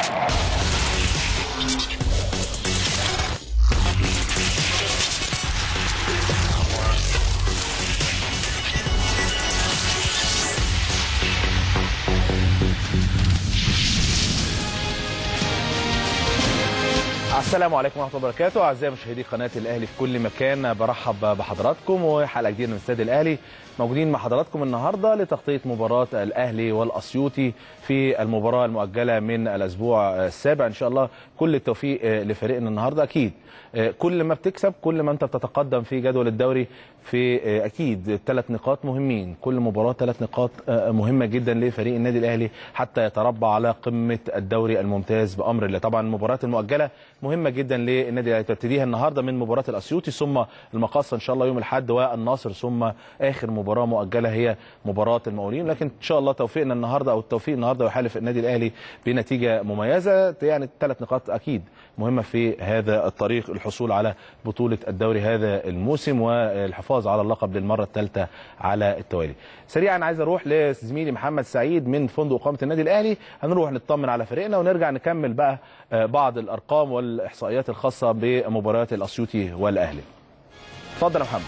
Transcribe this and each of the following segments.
السلام عليكم ورحمه الله وبركاته اعزائي مشاهدي قناه الاهلي في كل مكان برحب بحضراتكم وحلقه جديده من استاد الاهلي موجودين مع حضراتكم النهارده لتغطيه مباراه الاهلي والاسيوطي في المباراه المؤجله من الاسبوع السابع ان شاء الله كل التوفيق لفريقنا النهارده اكيد كل ما بتكسب كل ما انت بتتقدم في جدول الدوري في اكيد ثلاث نقاط مهمين كل مباراه ثلاث نقاط مهمه جدا لفريق النادي الاهلي حتى يتربع على قمه الدوري الممتاز بامر الله طبعا المباريات المؤجله مهمه جدا للنادي الاهلي تبتديها النهارده من مباراه الاسيوطي ثم المقاصه ان شاء الله يوم الاحد والنصر ثم اخر مباراه مؤجله هي مباراه المقاولين لكن ان شاء الله توفيقنا النهارده او التوفيق النهارده يحالف النادي الاهلي بنتيجه مميزه يعني ثلاث نقاط اكيد مهمه في هذا الطريق الحصول على بطوله الدوري هذا الموسم والحفاظ على اللقب للمره الثالثه على التوالي. سريعا عايز اروح لزميلي محمد سعيد من فندق اقامه النادي الاهلي هنروح نطمن على فريقنا ونرجع نكمل بقى بعض الارقام والاحصائيات الخاصه بمباريات الاسيوطي والاهلي. اتفضل يا محمد.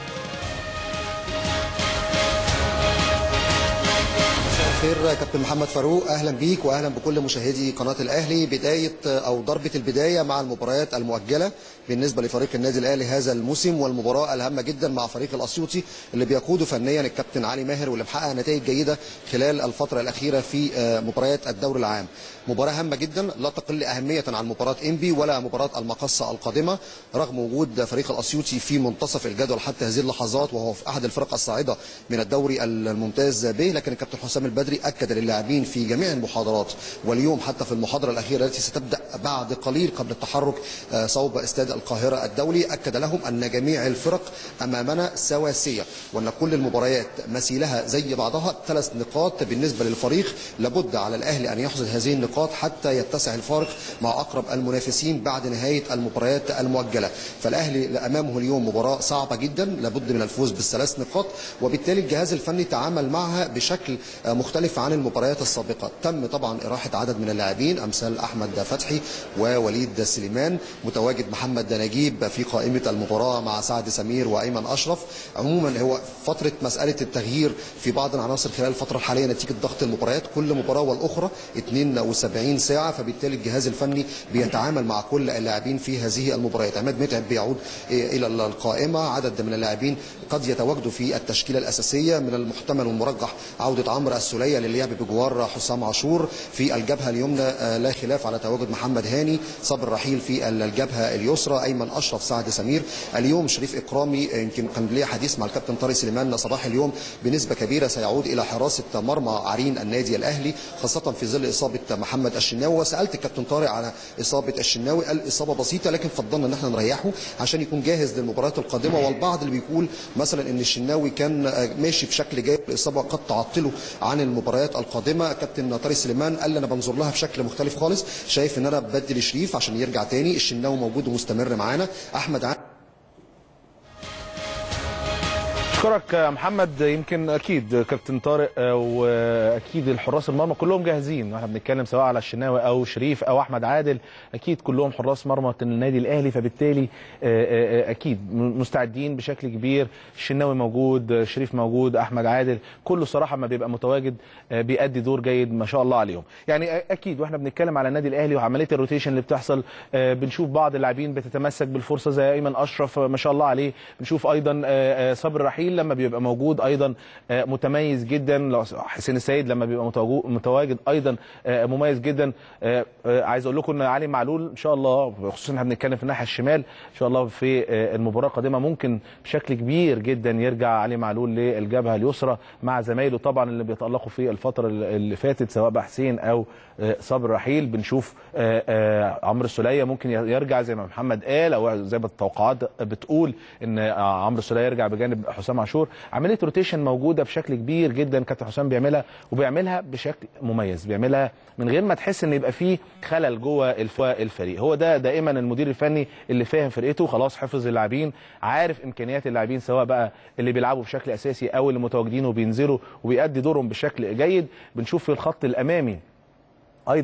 الخير كابتن محمد فاروق اهلا بيك واهلا بكل مشاهدي قناه الاهلي بدايه او ضربه البدايه مع المباريات المؤجله بالنسبه لفريق النادي الاهلي هذا الموسم والمباراه الهامه جدا مع فريق الاسيوطي اللي بيقوده فنيا الكابتن علي ماهر واللي محقق نتائج جيده خلال الفتره الاخيره في مباريات الدوري العام مباراه هامه جدا لا تقل اهميه عن مباراه انبي ولا مباراه المقصه القادمه رغم وجود فريق الاسيوطي في منتصف الجدول حتى هذه اللحظات وهو في احد الفرق الصاعده من الدوري الممتاز به لكن الكابتن حسام البدري اكد للاعبين في جميع المحاضرات واليوم حتى في المحاضره الاخيره التي ستبدا بعد قليل قبل التحرك صوب استاد القاهره الدولي اكد لهم ان جميع الفرق امامنا سواسيه وان كل المباريات مثيلها زي بعضها ثلاث نقاط بالنسبه للفريق لابد على الاهلي ان يحصد هذه النقاط حتى يتسع الفارق مع اقرب المنافسين بعد نهايه المباريات المؤجله فالاهلي امامه اليوم مباراه صعبه جدا لابد من الفوز بالثلاث نقاط وبالتالي الجهاز الفني تعامل معها بشكل مختلف عن المباريات السابقه تم طبعا اراحه عدد من اللاعبين امثال احمد فتحي ووليد سليمان متواجد محمد نجيب في قائمه المباراه مع سعد سمير وايمن اشرف عموما هو فتره مساله التغيير في بعض العناصر خلال الفتره الحاليه نتيجه ضغط المباريات كل مباراه والاخرى 72 ساعه فبالتالي الجهاز الفني بيتعامل مع كل اللاعبين في هذه المباريات عماد متعب بيعود الى القائمه عدد من اللاعبين قد يتواجدوا في التشكيله الاساسيه من المحتمل والمرجح عوده عمرو السوليه للعب بجوار حسام عاشور في الجبهه اليمنى لا خلاف على تواجد محمد هاني صبر رحيل في الجبهه اليسرى ايمن اشرف سعد سمير اليوم شريف اكرامي يمكن كان ليه حديث مع الكابتن طارق سليمان صباح اليوم بنسبه كبيره سيعود الى حراسه مرمى عرين النادي الاهلي خاصه في ظل اصابه محمد الشناوي وسالت الكابتن طارق على اصابه الشناوي قال اصابه بسيطه لكن فضلنا ان احنا نريحه عشان يكون جاهز للمباريات القادمه والبعض اللي بيقول مثلا ان الشناوي كان ماشي بشكل جيد الاصابه قد تعطله عن المباريات القادمه كابتن طارق سليمان قال لي انا بنظر لها بشكل مختلف خالص شايف ان انا بدل شريف عشان يرجع تاني الشناوي موجود ومستمر معانا احمد عام اشكرك محمد يمكن اكيد كابتن طارق واكيد الحراس المرمى كلهم جاهزين واحنا بنتكلم سواء على الشناوي او شريف او احمد عادل اكيد كلهم حراس مرمى النادي الاهلي فبالتالي اكيد مستعدين بشكل كبير الشناوي موجود شريف موجود احمد عادل كله صراحه ما بيبقى متواجد بيأدي دور جيد ما شاء الله عليهم يعني اكيد واحنا بنتكلم على النادي الاهلي وعمليه الروتيشن اللي بتحصل بنشوف بعض اللاعبين بتتمسك بالفرصه زي ايمن اشرف ما شاء الله عليه بنشوف ايضا صبر رحيل لما بيبقى موجود ايضا متميز جدا حسين السيد لما بيبقى متواجد ايضا مميز جدا عايز اقول لكم ان علي معلول ان شاء الله خصوصا احنا بنتكلم في الناحيه الشمال ان شاء الله في المباراه القادمه ممكن بشكل كبير جدا يرجع علي معلول للجبهه اليسرى مع زمايله طبعا اللي بيتالقوا في الفتره اللي فاتت سواء بقى حسين او صبر رحيل بنشوف عمرو السوليه ممكن يرجع زي ما محمد قال او زي ما التوقعات بتقول ان عمرو السوليه يرجع بجانب حسام عاشور عمليه روتيشن موجوده بشكل كبير جدا كابتن حسام بيعملها وبيعملها بشكل مميز بيعملها من غير ما تحس ان يبقى فيه خلل جوه الفريق هو ده دائما المدير الفني اللي فاهم فرقته خلاص حفظ اللاعبين عارف امكانيات اللاعبين سواء بقى اللي بيلعبوا بشكل اساسي او اللي متواجدين وبينزلوا وبيأدي دورهم بشكل جيد بنشوف في الخط الامامي ايضا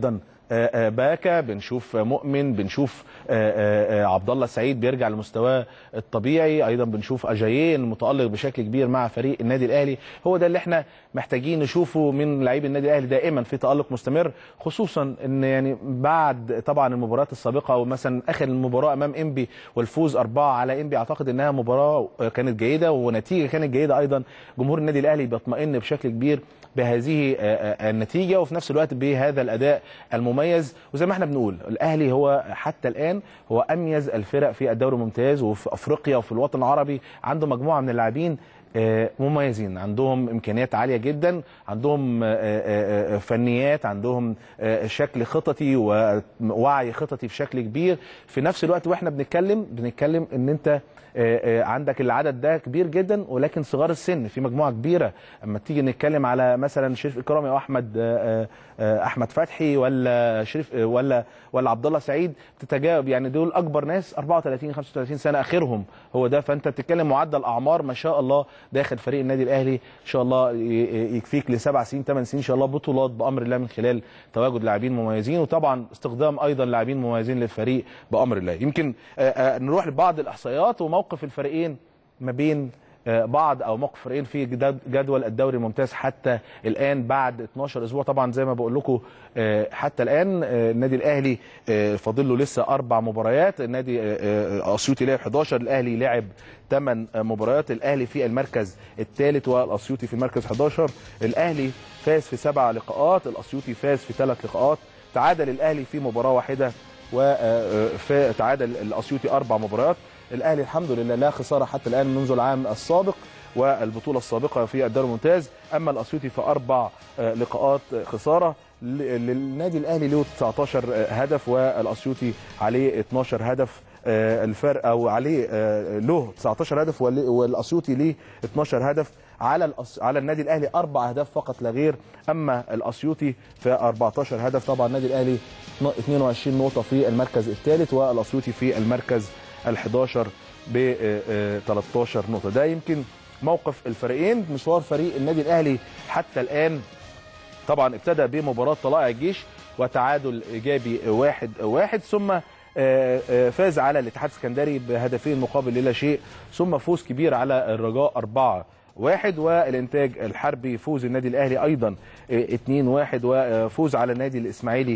آه، آه، باكا بنشوف مؤمن بنشوف آه، آه، آه، عبد الله السعيد بيرجع لمستواه الطبيعي ايضا بنشوف اجايين متالق بشكل كبير مع فريق النادي الاهلي هو ده اللي احنا محتاجين نشوفه من لاعبي النادي الاهلي دائما في تالق مستمر خصوصا ان يعني بعد طبعا المباريات السابقه او مثلا اخر المباراه امام انبي والفوز اربعه على انبي اعتقد انها مباراه كانت جيده ونتيجه كانت جيده ايضا جمهور النادي الاهلي بيطمئن بشكل كبير بهذه آه، آه، النتيجه وفي نفس الوقت بهذا الاداء المميز وزي ما احنا بنقول الاهلي هو حتى الان هو اميز الفرق في الدوري الممتاز وفي افريقيا وفي الوطن العربي عنده مجموعه من اللاعبين آه، مميزين عندهم امكانيات عاليه جدا عندهم آه، آه، آه، فنيات عندهم آه، شكل خططي ووعي خططي بشكل كبير في نفس الوقت واحنا بنتكلم بنتكلم ان انت آه، آه، عندك العدد ده كبير جدا ولكن صغار السن في مجموعه كبيره اما تيجي نتكلم على مثلا شريف اكرامي او احمد آه، آه، احمد فتحي ولا شريف آه، ولا ولا عبد الله سعيد تتجاوب يعني دول اكبر ناس 34 35 سنه اخرهم هو ده فانت بتتكلم معدل اعمار ما شاء الله داخل فريق النادي الاهلي ان شاء الله ي- يكفيك لسبع سنين ثمان سنين ان شاء الله بطولات بامر الله من خلال تواجد لاعبين مميزين وطبعا استخدام ايضا لاعبين مميزين للفريق بامر الله يمكن آه، آه، نروح لبعض الاحصائيات وموقف الفريقين ما بين آه، بعض او موقف فريقين في جداد- جدول الدوري الممتاز حتى الان بعد 12 اسبوع طبعا زي ما بقول لكم آه، حتى الان آه، النادي الاهلي آه، فاضل له لسه اربع مباريات النادي آه، آه، اسيوطي لعب 11 الاهلي لعب 8 مباريات الاهلي في المركز الثالث والاسيوطي في المركز 11 الاهلي فاز في سبع لقاءات الاسيوطي فاز في ثلاث لقاءات تعادل الاهلي في مباراه واحده وتعادل الاسيوطي اربع مباريات الاهلي الحمد لله لا خساره حتى الان منذ العام السابق والبطوله السابقه في الدوري الممتاز اما الاسيوطي فاربع آه، لقاءات خساره ل- للنادي الاهلي له 19 هدف والاسيوطي عليه 12 هدف آه، الفرق او عليه آه، له 19 هدف وال- والاسيوطي ليه 12 هدف على الأس... على النادي الاهلي اربع اهداف فقط لا غير اما الاسيوطي في 14 هدف طبعا النادي الاهلي 22 نقطه في المركز الثالث والاسيوطي في المركز ال11 ب 13 نقطه ده يمكن موقف الفريقين مشوار فريق النادي الاهلي حتى الان طبعا ابتدى بمباراه طلائع الجيش وتعادل ايجابي واحد واحد ثم آه، آه، فاز على الاتحاد السكندري بهدفين مقابل لا شيء ثم فوز كبير على الرجاء أربعة واحد والانتاج الحربي فوز النادي الاهلي ايضا 2 1 وفوز على النادي الاسماعيلي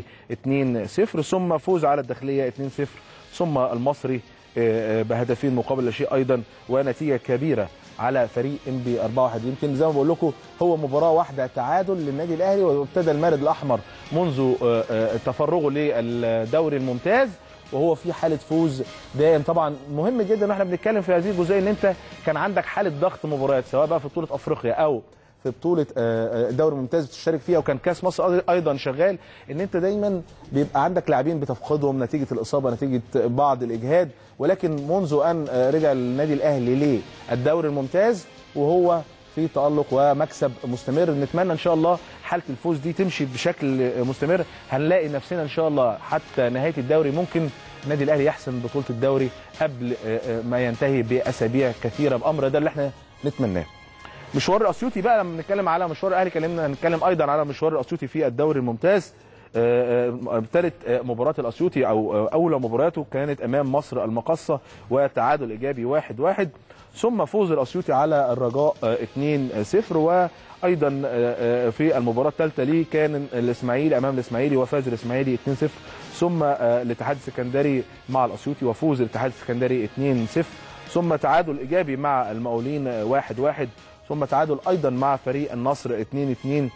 2 0 ثم فوز على الداخليه 2 0 ثم المصري آه، آه، بهدفين مقابل لا شيء ايضا ونتيجه كبيره على فريق انبي 4 1 يمكن زي ما بقول لكم هو مباراه واحده تعادل للنادي الاهلي وابتدى المارد الاحمر منذ آه، آه، تفرغه للدوري الممتاز وهو في حاله فوز دائم طبعا مهم جدا واحنا بنتكلم في هذه الجزئيه ان انت كان عندك حاله ضغط مباريات سواء بقى في بطوله افريقيا او في بطوله آه، آه، الدوري الممتاز بتشترك فيها وكان كاس مصر ايضا شغال ان انت دايما بيبقى عندك لاعبين بتفقدهم نتيجه الاصابه نتيجه بعض الاجهاد ولكن منذ ان آه، رجع النادي الاهلي للدوري الممتاز وهو في تألق ومكسب مستمر نتمنى ان شاء الله حاله الفوز دي تمشي بشكل مستمر هنلاقي نفسنا ان شاء الله حتى نهايه الدوري ممكن النادي الاهلي يحسم بطوله الدوري قبل آه، آه، ما ينتهي باسابيع كثيره بامر ده اللي احنا نتمناه مشوار الاسيوطي بقى لما بنتكلم على مشوار الاهلي كلمنا هنتكلم ايضا على مشوار الاسيوطي في الدوري الممتاز آه، آه، ابتدت آه، مباراة الأسيوطي أو آه، أولى مبارياته كانت أمام مصر المقصة وتعادل إيجابي واحد واحد ثم فوز الأسيوطي على الرجاء آه، 2-0 وأيضا آه، آه، في المباراة الثالثة ليه كان الإسماعيلي أمام الإسماعيلي وفاز الإسماعيلي 2-0 ثم آه، الاتحاد السكندري مع الأسيوطي وفوز الاتحاد السكندري 2-0 ثم تعادل إيجابي مع المقاولين آه، 1-1 ثم تعادل أيضا مع فريق النصر 2-2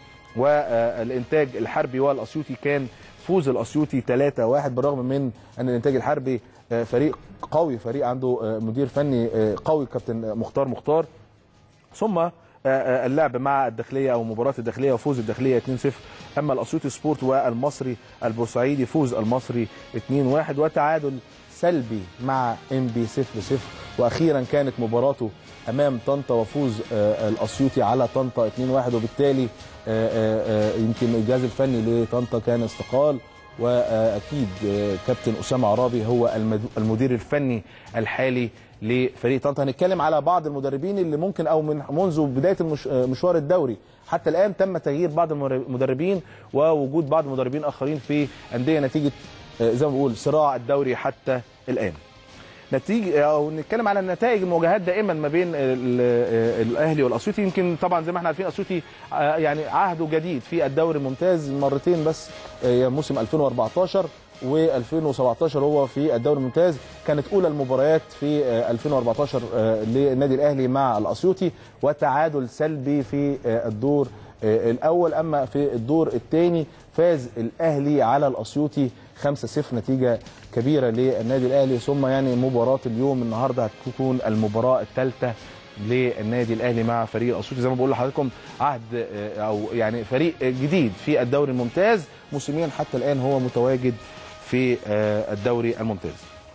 والانتاج الحربي والاسيوطي كان فوز الاسيوطي 3-1 بالرغم من ان الانتاج الحربي آه، فريق قوي فريق عنده آه، مدير فني آه، قوي كابتن مختار مختار ثم آه، آه، اللعب مع الداخليه او مباراه الداخليه وفوز الداخليه 2-0 اما الاسيوطي سبورت والمصري البورسعيدي فوز المصري 2-1 وتعادل سلبي مع ام بي 0-0 واخيرا كانت مباراته امام طنطا وفوز آه، الاسيوطي على طنطا 2-1 وبالتالي آه، آه، آه، يمكن الجهاز الفني لطنطا كان استقال واكيد كابتن اسامه عرابي هو المدير الفني الحالي لفريق طنطا هنتكلم على بعض المدربين اللي ممكن او من منذ بدايه المش... مشوار الدوري حتى الان تم تغيير بعض المدربين ووجود بعض المدربين اخرين في انديه نتيجه زي ما بقول صراع الدوري حتى الان نتيجه او نتكلم على النتائج المواجهات دائما ما بين الاهلي والاسيوطي يمكن طبعا زي ما احنا عارفين اسيوطي يعني عهده جديد في الدوري الممتاز مرتين بس موسم 2014 و2017 هو في الدوري الممتاز كانت اولى المباريات في 2014 للنادي الاهلي مع الاسيوطي وتعادل سلبي في الدور الاول اما في الدور الثاني فاز الاهلي على الاسيوطي 5-0 نتيجه كبيره للنادي الاهلي ثم يعني مباراه اليوم النهارده هتكون المباراه الثالثه للنادي الاهلي مع فريق الاسيوطي زي ما بقول لحضراتكم عهد او يعني فريق جديد في الدوري الممتاز موسميا حتى الان هو متواجد في الدوري الممتاز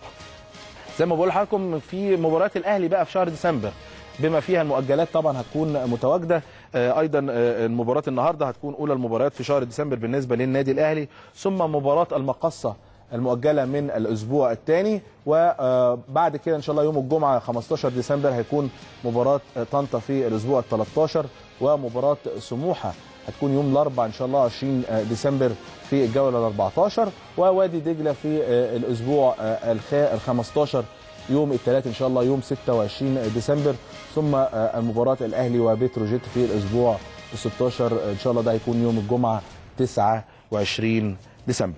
زي ما بقول لحضراتكم في مباريات الاهلي بقى في شهر ديسمبر بما فيها المؤجلات طبعا هتكون متواجده ايضا المباراه النهارده هتكون اولى المباريات في شهر ديسمبر بالنسبه للنادي الاهلي ثم مباراه المقصه المؤجله من الاسبوع الثاني وبعد كده ان شاء الله يوم الجمعه 15 ديسمبر هيكون مباراه طنطا في الاسبوع ال 13 ومباراه سموحه هتكون يوم الاربعاء ان شاء الله 20 ديسمبر في الجوله ال 14 ووادي دجله في الاسبوع ال 15 يوم الثلاث ان شاء الله يوم 26 ديسمبر ثم المباراه الاهلي وبتروجيت في الاسبوع ال 16 ان شاء الله ده هيكون يوم الجمعه 29 ديسمبر.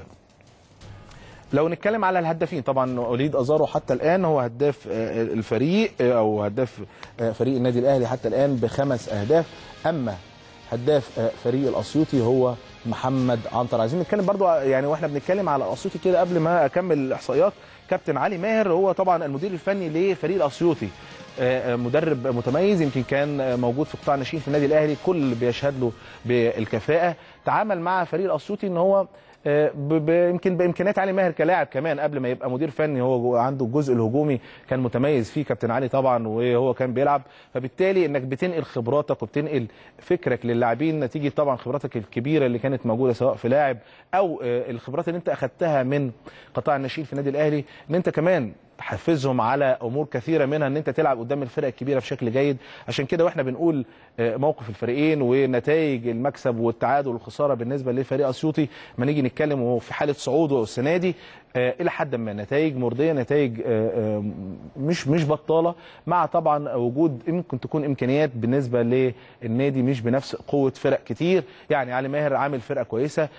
لو نتكلم على الهدافين طبعا وليد ازارو حتى الان هو هداف الفريق او هداف فريق النادي الاهلي حتى الان بخمس اهداف اما هداف فريق الاسيوطي هو محمد عنتر عايزين نتكلم برضو يعني واحنا بنتكلم على الاسيوطي كده قبل ما اكمل الاحصائيات كابتن علي ماهر هو طبعا المدير الفني لفريق الاسيوطي مدرب متميز يمكن كان موجود في قطاع الناشئين في النادي الاهلي كل بيشهد له بالكفاءه تعامل مع فريق الاسيوطي ان هو يمكن بامكانيات علي ماهر كلاعب كمان قبل ما يبقى مدير فني هو عنده الجزء الهجومي كان متميز فيه كابتن علي طبعا وهو كان بيلعب فبالتالي انك بتنقل خبراتك وبتنقل فكرك للاعبين نتيجه طبعا خبراتك الكبيره اللي كانت موجوده سواء في لاعب او الخبرات اللي انت اخذتها من قطاع الناشئين في النادي الاهلي ان انت كمان تحفزهم على امور كثيره منها ان انت تلعب قدام الفرق الكبيره بشكل جيد عشان كده واحنا بنقول موقف الفريقين ونتائج المكسب والتعادل والخساره بالنسبه لفريق اسيوطي ما نيجي نتكلم وهو في حاله صعوده السنه دي الى حد ما نتائج مرضيه نتائج مش مش بطاله مع طبعا وجود ممكن تكون امكانيات بالنسبه للنادي مش بنفس قوه فرق كتير يعني علي ماهر عامل فرقه كويسه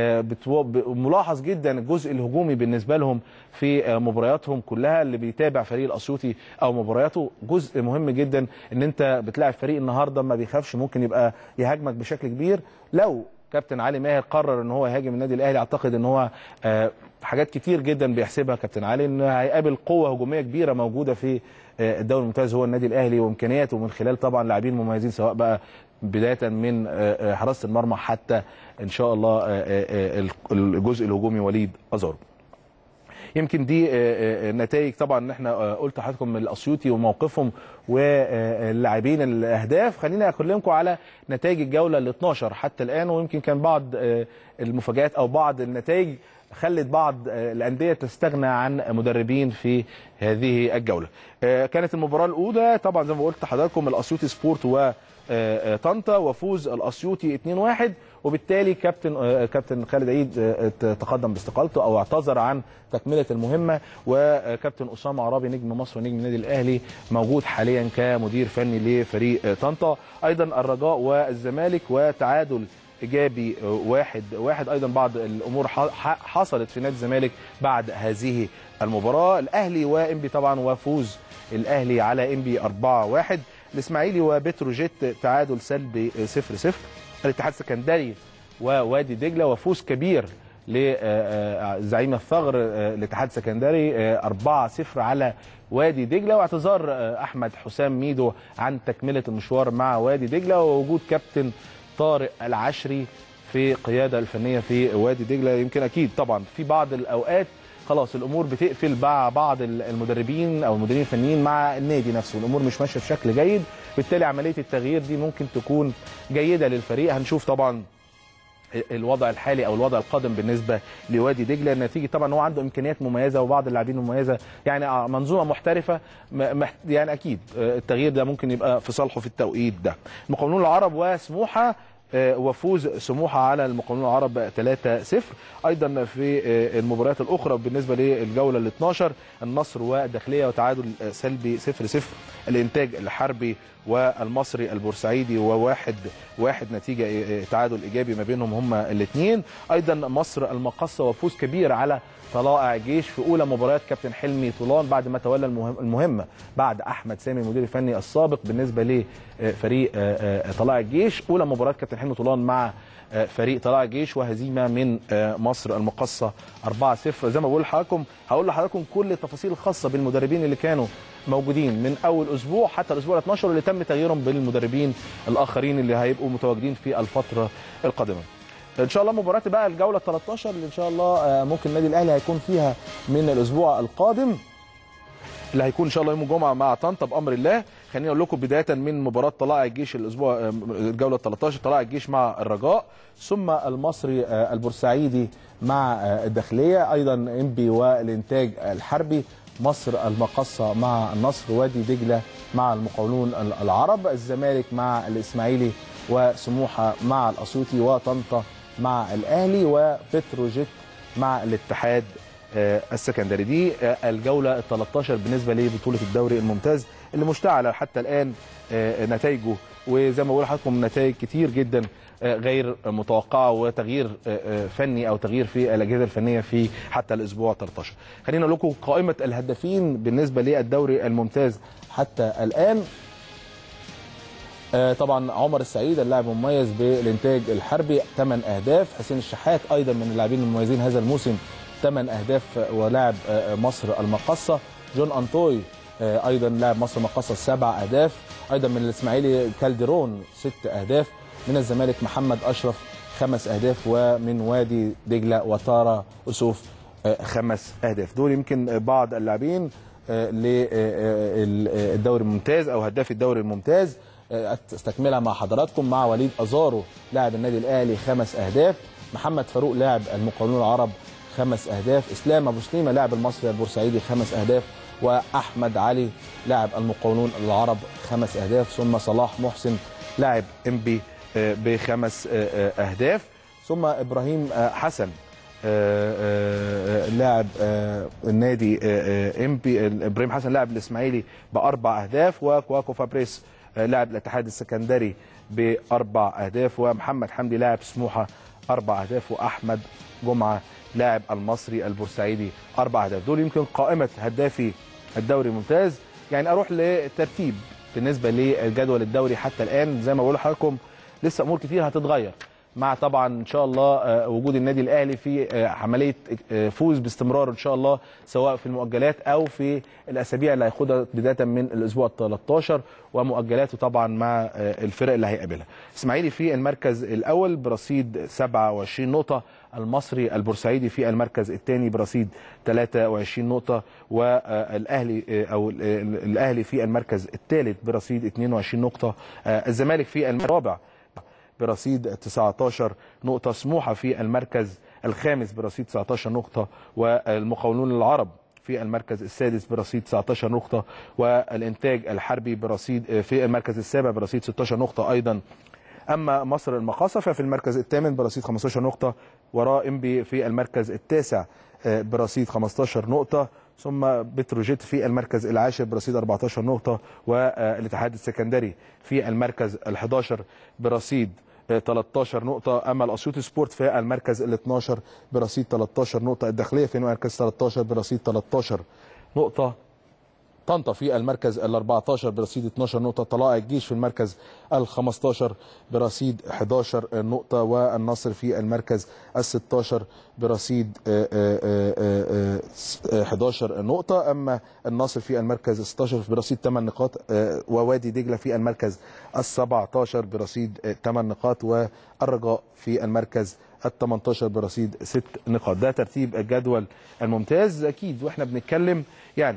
ملاحظ جدا الجزء الهجومي بالنسبه لهم في مبارياتهم كلها اللي بيتابع فريق الاسيوطي او مبارياته جزء مهم جدا ان انت بتلاعب فريق النهارده ما بيخافش ممكن يبقى يهاجمك بشكل كبير لو كابتن علي ماهر قرر ان هو يهاجم النادي الاهلي اعتقد ان هو حاجات كتير جدا بيحسبها كابتن علي ان هيقابل قوه هجوميه كبيره موجوده في الدوري الممتاز هو النادي الاهلي وامكانياته من خلال طبعا لاعبين مميزين سواء بقى بدايه من حراسه المرمى حتى ان شاء الله الجزء الهجومي وليد ازارو يمكن دي نتائج طبعا احنا قلت لحضراتكم من الاسيوطي وموقفهم واللاعبين الاهداف خلينا اكلمكم على نتائج الجوله ال 12 حتى الان ويمكن كان بعض المفاجات او بعض النتائج خلت بعض الانديه تستغنى عن مدربين في هذه الجوله. كانت المباراه الاولى طبعا زي ما قلت لحضراتكم الاسيوطي سبورت وطنطا وفوز الاسيوطي 2-1 وبالتالي كابتن كابتن خالد عيد تقدم باستقالته او اعتذر عن تكمله المهمه وكابتن اسامه عرابي نجم مصر ونجم النادي الاهلي موجود حاليا كمدير فني لفريق طنطا ايضا الرجاء والزمالك وتعادل ايجابي واحد واحد ايضا بعض الامور حصلت في نادي الزمالك بعد هذه المباراه الاهلي وانبي طبعا وفوز الاهلي على انبي 4 1 الاسماعيلي وبتروجيت تعادل سلبي 0 0 الاتحاد السكندري ووادي دجله وفوز كبير لزعيم الثغر الاتحاد السكندري 4 0 على وادي دجله واعتذار احمد حسام ميدو عن تكمله المشوار مع وادي دجله ووجود كابتن طارق العشري في قياده الفنيه في وادي دجله يمكن اكيد طبعا في بعض الاوقات خلاص الامور بتقفل مع بعض المدربين او المديرين الفنيين مع النادي نفسه الامور مش ماشيه بشكل جيد بالتالي عمليه التغيير دي ممكن تكون جيده للفريق هنشوف طبعا الوضع الحالي او الوضع القادم بالنسبه لوادي دجله نتيجه طبعا هو عنده امكانيات مميزه وبعض اللاعبين مميزه يعني منظومه محترفه م- مح- يعني اكيد آه، التغيير ده ممكن يبقى في صالحه في التوقيت ده المقاولون العرب وسموحه آه، وفوز سموحه على المقاولون العرب 3-0 ايضا في آه، المباريات الاخرى بالنسبه للجوله ال 12 النصر وداخليه وتعادل آه، سلبي 0-0 الانتاج الحربي والمصري البورسعيدي وواحد واحد نتيجه آه، تعادل ايجابي ما بينهم هما الاثنين ايضا مصر المقصه وفوز كبير على طلائع جيش في اولى مباريات كابتن حلمي طولان بعد ما تولى المهم- المهمه بعد احمد سامي المدير الفني السابق بالنسبه لفريق آه، آه، طلائع الجيش اولى مباراه كابتن حلمي طولان مع آه، فريق طلائع الجيش وهزيمه من آه، مصر المقصه 4-0 زي ما بقول لحضراتكم هقول لحضراتكم كل التفاصيل الخاصه بالمدربين اللي كانوا موجودين من اول اسبوع حتى الاسبوع ال 12 اللي تم تغييرهم بالمدربين الاخرين اللي هيبقوا متواجدين في الفتره القادمه ان شاء الله مباراه بقى الجوله 13 اللي ان شاء الله آه، ممكن النادي الاهلي هيكون فيها من الاسبوع القادم اللي هيكون ان شاء الله يوم الجمعه مع طنطا بامر الله خليني اقول لكم بدايه من مباراه طلائع الجيش الاسبوع آه، الجوله 13 طلائع الجيش مع الرجاء ثم المصري آه، البورسعيدي مع آه، الداخليه ايضا انبي والانتاج الحربي مصر المقصه مع النصر وادي دجله مع المقاولون العرب الزمالك مع الاسماعيلي وسموحه مع الاسيوطي وطنطا مع الاهلي وبتروجيت مع الاتحاد آه، السكندري دي آه، الجوله ال 13 بالنسبه لبطوله الدوري الممتاز اللي مشتعله حتى الان آه، نتائجه وزي ما بقول لحضراتكم نتائج كتير جدا آه، غير متوقعه وتغيير آه، آه، فني او تغيير في الاجهزه الفنيه في حتى الاسبوع 13 خلينا اقول لكم قائمه الهدافين بالنسبه للدوري الممتاز حتى الان آه، طبعا عمر السعيد اللاعب المميز بالانتاج الحربي 8 اهداف حسين الشحات ايضا من اللاعبين المميزين هذا الموسم 8 اهداف آه، ولاعب آه، مصر المقصه جون انطوي آه، ايضا لاعب مصر المقصه 7 اهداف ايضا من الاسماعيلي كالديرون 6 اهداف من الزمالك محمد اشرف خمس اهداف ومن وادي دجله وتارا اسوف آه، خمس اهداف دول يمكن بعض اللاعبين للدوري الممتاز او هداف الدوري الممتاز آه، استكملها مع حضراتكم مع وليد ازارو لاعب النادي الاهلي خمس اهداف محمد فاروق لاعب المقاولون العرب خمس اهداف اسلام ابو سليمه لاعب المصري البورسعيدي خمس اهداف واحمد علي لاعب المقاولون العرب خمس اهداف ثم صلاح محسن لاعب انبي آه، بخمس آه، آه، اهداف ثم ابراهيم آه، حسن آه، آه، آه، لاعب آه، النادي ام بي ابراهيم حسن لاعب الاسماعيلي باربع اهداف وكواكو فابريس آه، لاعب الاتحاد السكندري باربع اهداف ومحمد حمدي لاعب سموحه اربع اهداف واحمد جمعه لاعب المصري البورسعيدي اربع اهداف دول يمكن قائمه هدافي الدوري الممتاز يعني اروح لترتيب بالنسبه لجدول الدوري حتى الان زي ما بقول لحضراتكم لسه امور كتير هتتغير مع طبعا ان شاء الله آه، وجود النادي الاهلي في آه، عمليه آه، فوز باستمرار ان شاء الله سواء في المؤجلات او في الاسابيع اللي هياخدها بدايه من الاسبوع ال 13 ومؤجلاته طبعا مع آه، الفرق اللي هيقابلها. اسماعيلي في المركز الاول برصيد 27 نقطه، المصري البورسعيدي في المركز الثاني برصيد 23 نقطه والاهلي آه، او ال- ال- الاهلي في المركز الثالث برصيد 22 نقطه، آه، الزمالك في المركز الرابع برصيد 19 نقطة سموحة في المركز الخامس برصيد 19 نقطة والمقاولون العرب في المركز السادس برصيد 19 نقطة والإنتاج الحربي برصيد في المركز السابع برصيد 16 نقطة أيضا أما مصر المقاصة ففي المركز الثامن برصيد 15 نقطة وراء إنبي في المركز التاسع آه، برصيد 15 نقطة ثم بتروجيت في المركز العاشر برصيد 14 نقطة والاتحاد السكندري في المركز ال11 برصيد آه، 13 نقطة أما الأسيوطي سبورت في المركز ال 12 برصيد 13 نقطة الداخلية في المركز 13 برصيد 13 نقطة طنطا في المركز ال 14 برصيد 12 نقطة طلائع الجيش في المركز ال 15 برصيد 11 نقطة والنصر في المركز ال 16 برصيد آه، آه، آه، آه، 11 نقطة أما النصر في المركز ال 16 برصيد 8 نقاط آه، ووادي دجلة في المركز ال 17 برصيد آه، 8 نقاط والرجاء في المركز ال 18 برصيد 6 نقاط ده ترتيب الجدول الممتاز أكيد وإحنا بنتكلم يعني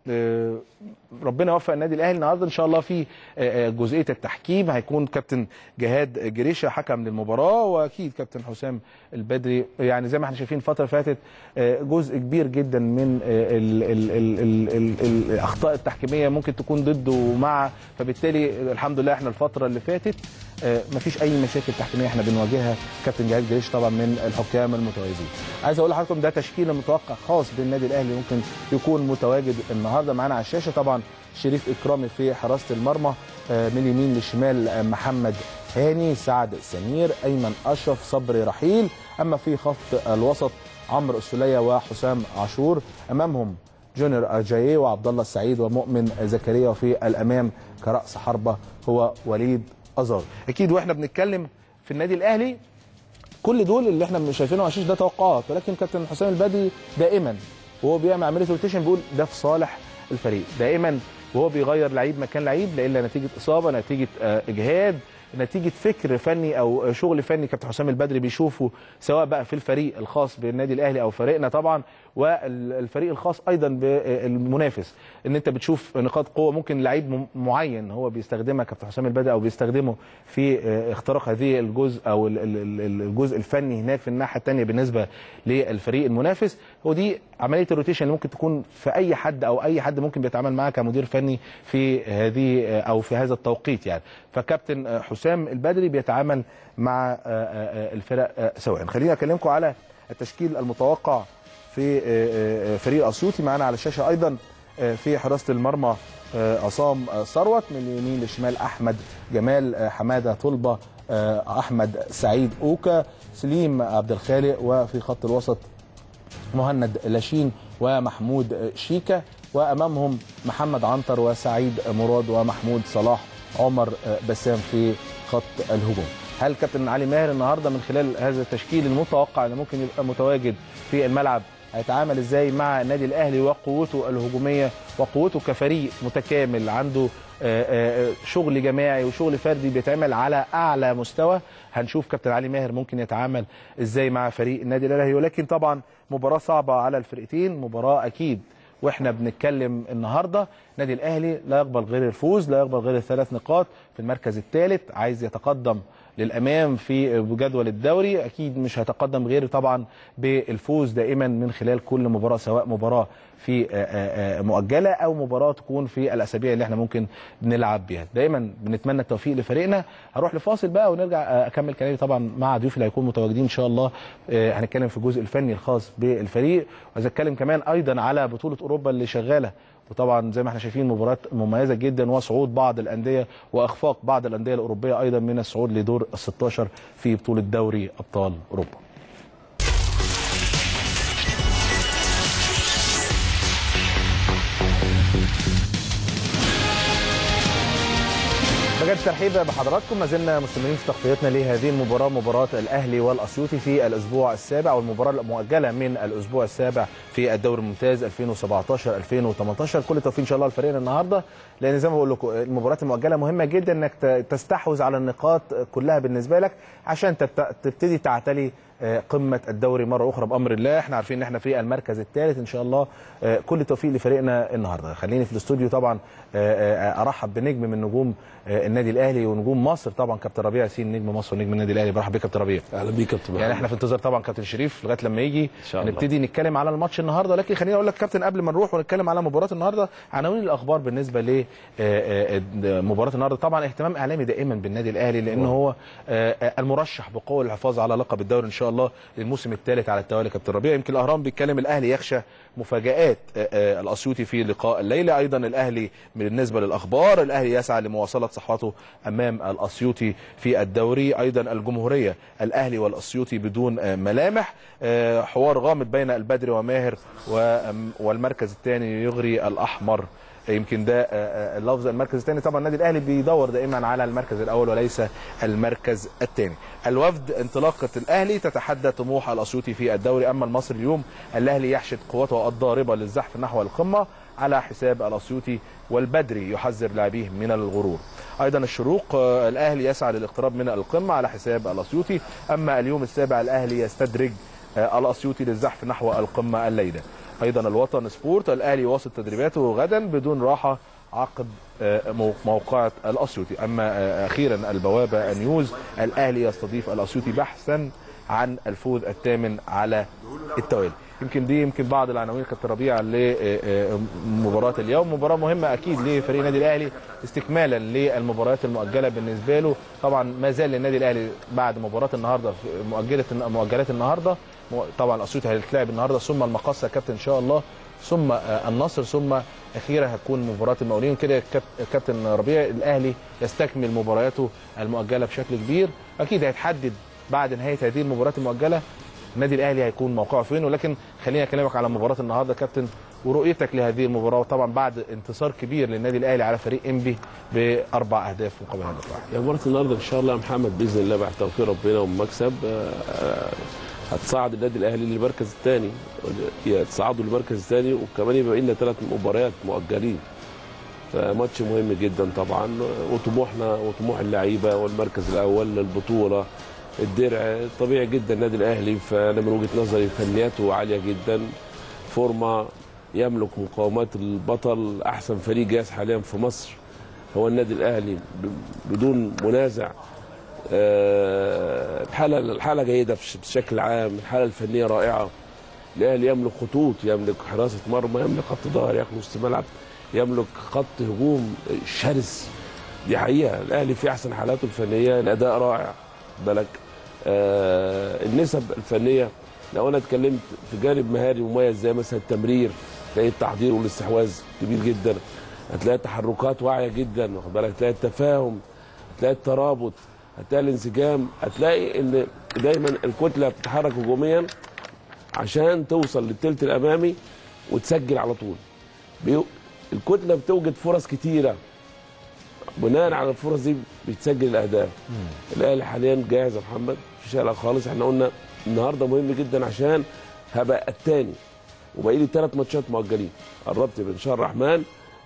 آه، ربنا يوفق النادي الاهلي النهارده ان شاء الله في آه، آه، جزئيه التحكيم هيكون كابتن جهاد جريشه حكم للمباراه واكيد كابتن حسام البدري يعني زي ما احنا شايفين الفتره اللي فاتت آه، جزء كبير جدا من آه، ال- ال- ال- ال- ال- الاخطاء التحكيميه ممكن تكون ضده ومع فبالتالي الحمد لله احنا الفتره اللي فاتت آه، مفيش اي مشاكل تحكيميه احنا بنواجهها كابتن جهاد جريش طبعا من الحكام المتميزين عايز اقول لحضراتكم ده تشكيل متوقع خاص بالنادي الاهلي ممكن يكون متواجد النهارده معانا على الشاشه طبعا شريف اكرامي في حراسه المرمى آه، من اليمين للشمال آه، محمد هاني سعد سمير ايمن اشرف صبري رحيل اما في خط الوسط عمرو السوليه وحسام عاشور امامهم جونيور اجاييه وعبد الله السعيد ومؤمن زكريا وفي الامام كراس حربه هو وليد ازار اكيد واحنا بنتكلم في النادي الاهلي كل دول اللي احنا شايفينه عشيش ده توقعات ولكن كابتن حسام البدري دائما وهو بيعمل عمليه روتيشن بيقول ده في صالح الفريق دائما وهو بيغير لعيب مكان لعيب لا نتيجه اصابه نتيجه آه، اجهاد نتيجه فكر فني او شغل فني كابتن حسام البدري بيشوفه سواء بقى في الفريق الخاص بالنادي الاهلي او فريقنا طبعا والفريق الخاص ايضا بالمنافس ان انت بتشوف نقاط قوه ممكن لعيب م- معين هو بيستخدمها كابتن حسام البدري او بيستخدمه في آه، اختراق هذه الجزء او ال- ال- ال- الجزء الفني هناك في الناحيه الثانيه بالنسبه للفريق المنافس ودي عمليه الروتيشن اللي ممكن تكون في اي حد او اي حد ممكن بيتعامل معاه كمدير فني في هذه آه، او في هذا التوقيت يعني فكابتن آه، حسام البدري بيتعامل مع آه، آه، آه، الفرق آه، سواء خليني اكلمكم على التشكيل المتوقع في آه، آه، فريق اسيوطي معانا على الشاشه ايضا آه، في حراسه المرمى آه، عصام آه، ثروت من اليمين للشمال احمد جمال آه، حماده طلبه آه، احمد سعيد اوكا سليم عبد الخالق وفي خط الوسط مهند لاشين ومحمود شيكا وامامهم محمد عنتر وسعيد مراد ومحمود صلاح عمر بسام في خط الهجوم هل كابتن علي ماهر النهارده من خلال هذا التشكيل المتوقع اللي ممكن يبقى متواجد في الملعب هيتعامل ازاي مع النادي الاهلي وقوته الهجوميه وقوته كفريق متكامل عنده آه، آه، شغل جماعي وشغل فردي بيتعمل على اعلى مستوى هنشوف كابتن علي ماهر ممكن يتعامل ازاي مع فريق النادي الاهلي ولكن طبعا مباراه صعبه على الفرقتين مباراه اكيد واحنا بنتكلم النهارده النادي الاهلي لا يقبل غير الفوز لا يقبل غير الثلاث نقاط في المركز الثالث عايز يتقدم للامام في جدول الدوري اكيد مش هيتقدم غير طبعا بالفوز دائما من خلال كل مباراه سواء مباراه في آه، آه، آه، مؤجله او مباراه تكون في الاسابيع اللي احنا ممكن بنلعب بيها دايما بنتمنى التوفيق لفريقنا هروح لفاصل بقى ونرجع آه، اكمل كلامي طبعا مع ضيوفي اللي هيكونوا متواجدين ان شاء الله آه، هنتكلم في الجزء الفني الخاص بالفريق وعايز اتكلم كمان ايضا على بطوله اوروبا اللي شغاله وطبعا زي ما احنا شايفين مباراه مميزه جدا وصعود بعض الانديه واخفاق بعض الانديه الاوروبيه ايضا من الصعود لدور ال 16 في بطوله دوري ابطال اوروبا بجد ترحيب بحضراتكم ما زلنا مستمرين في تغطيتنا لهذه المباراه مباراه الاهلي والاسيوطي في الاسبوع السابع والمباراه المؤجله من الاسبوع السابع في الدوري الممتاز 2017 2018 كل التوفيق ان شاء الله لفريقنا النهارده لان زي ما بقول لكم المباريات المؤجله مهمه جدا انك ت- تستحوذ على النقاط كلها بالنسبه لك عشان تبت- تبتدي تعتلي آه، قمه الدوري مره اخرى بامر الله احنا عارفين ان احنا في المركز الثالث ان شاء الله آه، كل التوفيق لفريقنا النهارده خليني في الاستوديو طبعا آه، آه، ارحب بنجم من نجوم آه، النادي الاهلي ونجوم مصر طبعا كابتن ربيع ياسين نجم مصر ونجم النادي الاهلي برحب بيك كابتن ربيع اهلا بيك يا كابتن يعني محمد. احنا في انتظار طبعا كابتن شريف لغايه لما يجي شاء الله. نبتدي نتكلم على الماتش النهارده لكن خليني اقول لك كابتن قبل ما نروح ونتكلم على مباراه النهارده عناوين الاخبار بالنسبه ل مباراه النهارده طبعا اهتمام اعلامي دائما بالنادي الاهلي لان هو آه، آه، المرشح بقوه للحفاظ على لقب الدوري ان شاء الله للموسم الثالث على التوالي كابتن ربيع يمكن الاهرام بيتكلم الاهلي يخشى مفاجات آه، آه، الاسيوطي في لقاء الليله ايضا الاهلي بالنسبه للاخبار الاهلي يسعى لمواصله صحوته امام الاسيوطي في الدوري ايضا الجمهوريه الاهلي والاسيوطي بدون آه، ملامح آه، حوار غامض بين البدري وماهر و- والمركز الثاني يغري الاحمر يمكن ده آه، آه، اللفظ المركز الثاني طبعا النادي الاهلي بيدور دائما على المركز الاول وليس المركز الثاني الوفد انطلاقه الاهلي تتحدى طموح الاسيوطي في الدوري اما المصري اليوم الاهلي يحشد قوته الضاربه للزحف نحو القمه على حساب الاسيوطي والبدري يحذر لاعبيه من الغرور ايضا الشروق آه، الاهلي يسعى للاقتراب من القمه على حساب الاسيوطي اما اليوم السابع الاهلي يستدرج آه، الاسيوطي للزحف نحو القمه الليله ايضا الوطن سبورت الاهلي واصل تدريباته غدا بدون راحه عقب آه، مو- موقعة الأسيوطي أما آه، أخيرا البوابة نيوز الأهلي يستضيف الأسيوطي بحثا عن الفوز الثامن على التوالي يمكن دي يمكن بعض العناوين كابتن ربيع لمباراة اليوم مباراة مهمة أكيد لفريق النادي الأهلي استكمالا للمباريات المؤجلة بالنسبة له طبعا ما زال النادي الأهلي بعد مباراة النهاردة في مؤجلة مؤجلات النهاردة طبعا الأسيوطي هيتلعب النهاردة ثم المقصة يا كابتن إن شاء الله ثم آه، النصر ثم اخيرا هتكون مباراه المقاولين كده كاب- كابتن ربيع الاهلي يستكمل مبارياته المؤجله بشكل كبير اكيد هيتحدد بعد نهايه هذه المباريات المؤجله النادي الاهلي هيكون موقعه فين ولكن خليني اكلمك على مباراه النهارده كابتن ورؤيتك لهذه المباراه وطبعا بعد انتصار كبير للنادي الاهلي على فريق انبي باربع اهداف مقابل هدف واحد يا مباراة النهارده ان شاء الله يا محمد باذن الله بعد توفيق ربنا والمكسب آه، آه، هتصعد النادي الاهلي للمركز الثاني يتصعدوا للمركز الثاني وكمان يبقى لنا ثلاث مباريات مؤجلين فماتش مهم جدا طبعا وطموحنا وطموح اللعيبه والمركز الاول للبطوله الدرع طبيعي جدا النادي الاهلي فانا من وجهه نظري فنياته عاليه جدا فورمه يملك مقاومات البطل احسن فريق جاهز حاليا في مصر هو النادي الاهلي ب- بدون منازع آه، الحاله الحاله جيده بش- بشكل عام الحاله الفنيه رائعه الاهلي يملك خطوط يملك حراسه مرمى يملك خط ظهر يملك نص ملعب يملك خط هجوم شرس دي حقيقه الاهلي في احسن حالاته الفنيه الاداء رائع بالك آه النسب الفنيه لو انا اتكلمت في جانب مهاري مميز زي مثلا التمرير تلاقي التحضير والاستحواذ كبير جدا هتلاقي التحركات واعيه جدا واخد بالك هتلاقي التفاهم هتلاقي الترابط هتلاقي الانسجام هتلاقي ان دايما الكتله بتتحرك هجوميا عشان توصل للتلت الامامي وتسجل على طول بيو... الكتله بتوجد فرص كتيره بناء على الفرص دي بتسجل الاهداف الاهلي حاليا جاهز يا محمد مفيش قلق خالص احنا قلنا النهارده مهم جدا عشان هبقى الثاني وبقي لي ثلاث ماتشات مؤجلين قربت بان شاء الرحمن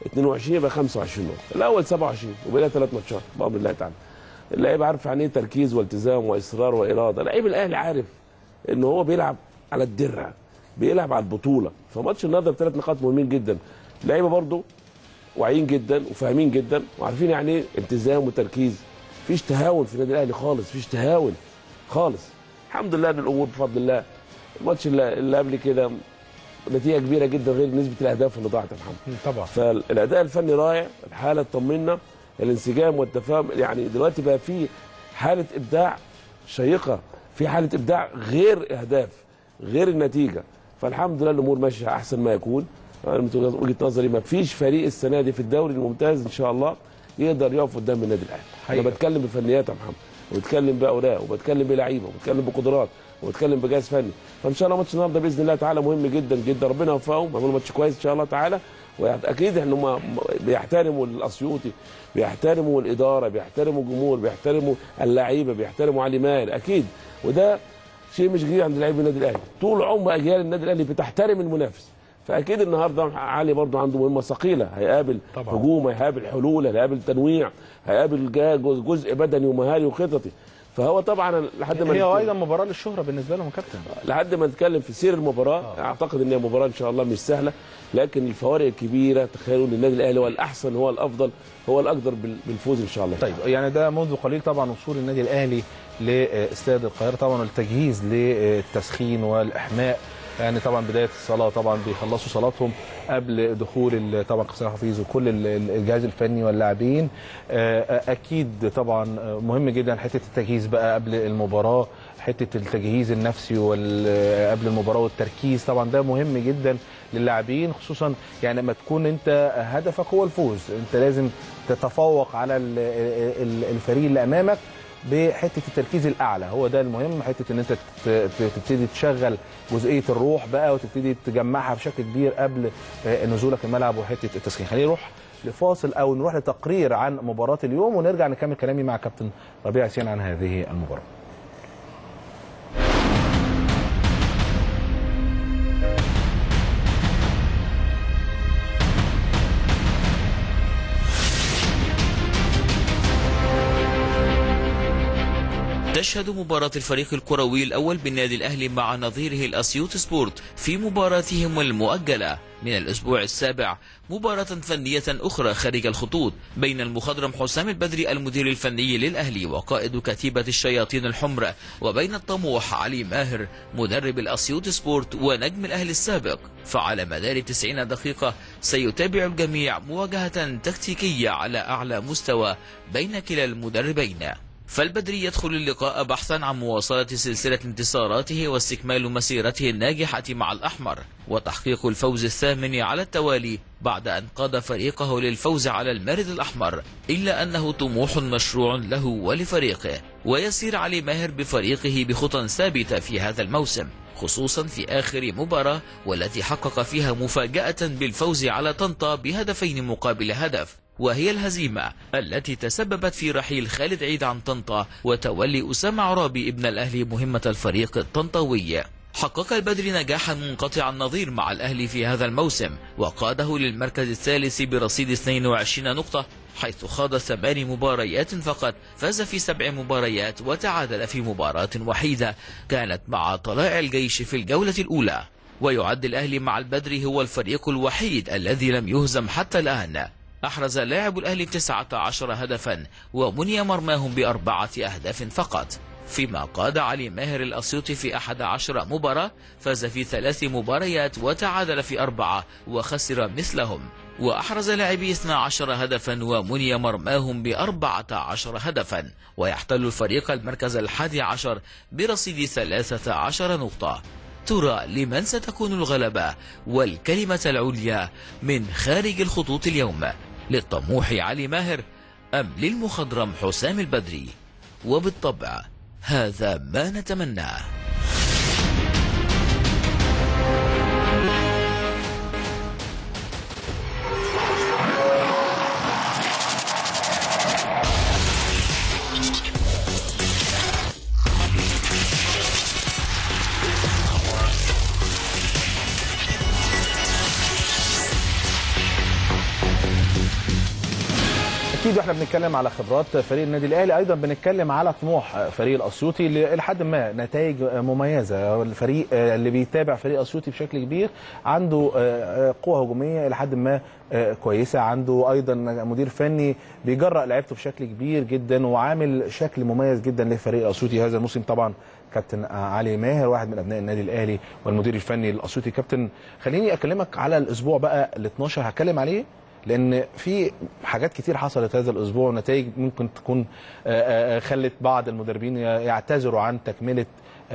22 يبقى 25 نقطه الاول 27 وبقي لي ثلاث ماتشات بامر الله تعالى اللعيب عارف يعني ايه تركيز والتزام واصرار واراده لعيب الاهلي عارف ان هو بيلعب على الدرع بيلعب على البطوله فماتش النهارده بثلاث نقاط مهمين جدا اللعيبه برضو واعيين جدا وفاهمين جدا وعارفين يعني ايه التزام وتركيز مفيش تهاون في النادي الاهلي خالص مفيش تهاون خالص الحمد لله ان الامور بفضل الله الماتش اللي اللي قبل كده نتيجه كبيره جدا غير نسبه الاهداف اللي ضاعت يا محمد طبعا فالاداء الفني رائع الحاله تطمنا الانسجام والتفاهم يعني دلوقتي بقى في حاله ابداع شيقه في حاله ابداع غير اهداف غير النتيجه فالحمد لله الامور ماشيه احسن ما يكون انا من وجهه نظري ما فيش فريق السنه دي في الدوري الممتاز ان شاء الله يقدر يقف قدام النادي الاهلي انا حقيقة. بتكلم بفنيات يا محمد وبتكلم باوراق وبتكلم بلعيبه وبتكلم بقدرات وبتكلم بجهاز فني فان شاء الله ماتش النهارده باذن الله تعالى مهم جدا جدا ربنا يوفقهم يعملوا ماتش كويس ان شاء الله تعالى واكيد ان هم بيحترموا الاسيوطي بيحترموا الاداره بيحترموا الجمهور بيحترموا اللعيبه بيحترموا علي ماهر اكيد وده شيء مش جديد عند لاعبي النادي الاهلي طول عمر اجيال النادي الاهلي بتحترم المنافس فاكيد النهارده علي برضه عنده مهمه ثقيله هيقابل طبعا. هجوم هيقابل حلول هيقابل تنويع هيقابل جا- جزء بدني ومهاري وخططي فهو طبعا لحد ما هي نتكلم- ايضا مباراه للشهره بالنسبه لهم يا كابتن لحد ما نتكلم في سير المباراه اعتقد ان هي مباراه ان شاء الله مش سهله لكن الفوارق الكبيره تخيلوا ان النادي الاهلي هو الاحسن هو الافضل هو الاقدر بال- بالفوز ان شاء الله طيب يعني ده منذ قليل طبعا وصول النادي الاهلي لاستاد القاهره طبعا والتجهيز للتسخين والاحماء يعني طبعا بدايه الصلاه طبعا بيخلصوا صلاتهم قبل دخول ال- طبعا حسين حفيظ وكل ال- ال- الجهاز الفني واللاعبين آه، اكيد طبعا آه، مهم جدا حته التجهيز بقى قبل المباراه حته التجهيز النفسي وال- قبل المباراه والتركيز طبعا ده مهم جدا للاعبين خصوصا يعني لما تكون انت هدفك هو الفوز انت لازم تتفوق على ال- ال- الفريق اللي امامك بحته التركيز الاعلى هو ده المهم حته ان انت ت- ت- تبتدي تشغل جزئيه الروح بقى وتبتدي تجمعها بشكل كبير قبل آه، نزولك الملعب وحته التسخين خلينا نروح لفاصل او نروح لتقرير عن مباراه اليوم ونرجع نكمل كلامي مع كابتن ربيع سين عن هذه المباراه نشهد مباراة الفريق الكروي الأول بالنادي الأهلي مع نظيره الأسيوط سبورت في مباراتهم المؤجلة من الأسبوع السابع مباراة فنية أخرى خارج الخطوط بين المخضرم حسام البدري المدير الفني للأهلي وقائد كتيبة الشياطين الحمر وبين الطموح علي ماهر مدرب الأسيوط سبورت ونجم الأهلي السابق فعلى مدار 90 دقيقة سيتابع الجميع مواجهة تكتيكية على أعلى مستوى بين كلا المدربين فالبدري يدخل اللقاء بحثا عن مواصلة سلسلة انتصاراته واستكمال مسيرته الناجحة مع الأحمر وتحقيق الفوز الثامن على التوالي بعد أن قاد فريقه للفوز على المارد الأحمر إلا أنه طموح مشروع له ولفريقه ويسير علي ماهر بفريقه بخطى ثابتة في هذا الموسم خصوصا في آخر مباراة والتي حقق فيها مفاجأة بالفوز على طنطا بهدفين مقابل هدف وهي الهزيمة التي تسببت في رحيل خالد عيد عن طنطا وتولي أسامة عرابي ابن الأهلي مهمة الفريق الطنطاوي حقق البدري نجاحا منقطع النظير مع الأهلي في هذا الموسم وقاده للمركز الثالث برصيد 22 نقطة حيث خاض ثمان مباريات فقط فاز في سبع مباريات وتعادل في مباراة وحيدة كانت مع طلائع الجيش في الجولة الأولى ويعد الأهلي مع البدري هو الفريق الوحيد الذي لم يهزم حتى الآن أحرز لاعب الأهلي 19 هدفا ومني مرماهم بأربعة أهداف فقط فيما قاد علي ماهر الأسيوطي في 11 مباراة فاز في ثلاث مباريات وتعادل في أربعة وخسر مثلهم وأحرز لاعبي 12 هدفا ومني مرماهم بأربعة عشر هدفا ويحتل الفريق المركز الحادي عشر برصيد 13 نقطة ترى لمن ستكون الغلبة والكلمة العليا من خارج الخطوط اليوم للطموح علي ماهر أم للمخضرم حسام البدري وبالطبع هذا ما نتمناه اكيد واحنا بنتكلم على خبرات فريق النادي الاهلي ايضا بنتكلم على طموح فريق الاسيوطي اللي لحد ما نتائج مميزه الفريق اللي بيتابع فريق الاسيوطي بشكل كبير عنده قوه هجوميه الى حد ما كويسه عنده ايضا مدير فني بيجرأ لعيبته بشكل كبير جدا وعامل شكل مميز جدا لفريق الاسيوطي هذا الموسم طبعا كابتن علي ماهر واحد من ابناء النادي الاهلي والمدير الفني للاسيوطي كابتن خليني اكلمك على الاسبوع بقى ال 12 هتكلم عليه لان في حاجات كتير حصلت هذا الاسبوع ونتائج ممكن تكون خلت بعض المدربين يعتذروا عن تكمله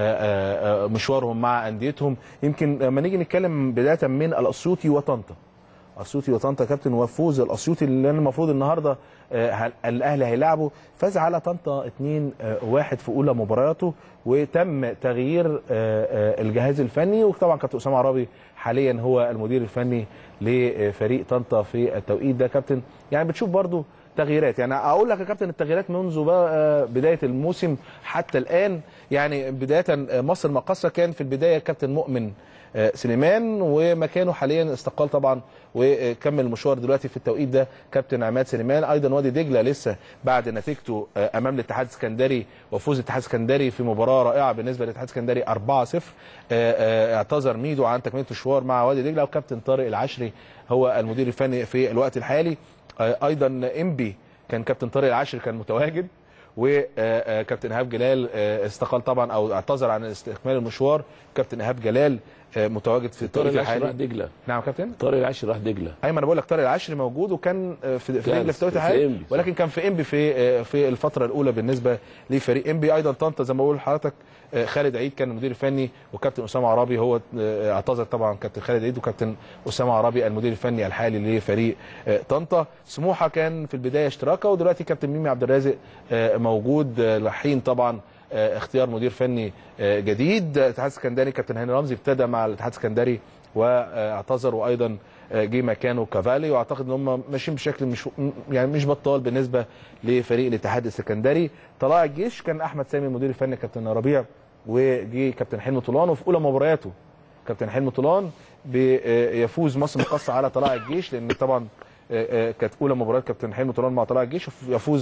مشوارهم مع انديتهم يمكن لما نيجي نتكلم بدايه من الاسيوطي وطنطا اسيوطي وطنطا كابتن وفوز الاسيوطي اللي المفروض النهارده الاهلي هيلعبه فاز على طنطا 2-1 في اولى مبارياته وتم تغيير الجهاز الفني وطبعا كابتن اسامه عرابي حاليا هو المدير الفني لفريق طنطا في التوقيت ده كابتن يعني بتشوف برضو تغييرات يعني اقول لك يا كابتن التغييرات منذ بدايه الموسم حتى الان يعني بدايه مصر مقصه كان في البدايه كابتن مؤمن سليمان ومكانه حاليا استقال طبعا وكمل المشوار دلوقتي في التوقيت ده كابتن عماد سليمان ايضا وادي دجله لسه بعد نتيجته امام الاتحاد السكندري وفوز الاتحاد السكندري في مباراه رائعه بالنسبه للاتحاد السكندري 4-0 اعتذر ميدو عن تكمله المشوار مع وادي دجله وكابتن طارق العشري هو المدير الفني في الوقت الحالي ايضا انبي كان كابتن طارق العشري كان متواجد وكابتن ايهاب جلال استقال طبعا او اعتذر عن استكمال المشوار كابتن ايهاب جلال متواجد في طارق التوقيت العشري راح الحالي دجله نعم كابتن طارق العشري راح دجله ايوه ما انا بقول لك طارق العشري موجود وكان في في كان دجله في التوقيت في الحالي إنبي. ولكن كان في انبي في في الفتره الاولى بالنسبه لفريق انبي ايضا طنطا زي ما بقول لحضرتك خالد عيد كان المدير الفني وكابتن اسامه عرابي هو اعتذر طبعا كابتن خالد عيد وكابتن اسامه عرابي المدير الفني الحالي لفريق طنطا سموحه كان في البدايه اشتراكه ودلوقتي كابتن ميمي عبد الرازق موجود لحين طبعا اختيار مدير فني جديد الاتحاد السكندري كابتن هاني رمزي ابتدى مع الاتحاد السكندري واعتذر وايضا جه مكانه كافالي واعتقد ان هم ماشيين بشكل مش يعني مش بطال بالنسبه لفريق الاتحاد السكندري طلائع الجيش كان احمد سامي المدير الفني كابتن ربيع وجه كابتن حلمي طولان وفي اولى مبارياته كابتن حلمي طولان بيفوز مصر مقصه على طلائع الجيش لان طبعا كانت اولى مباراه كابتن حلمي طولان مع طلائع الجيش يفوز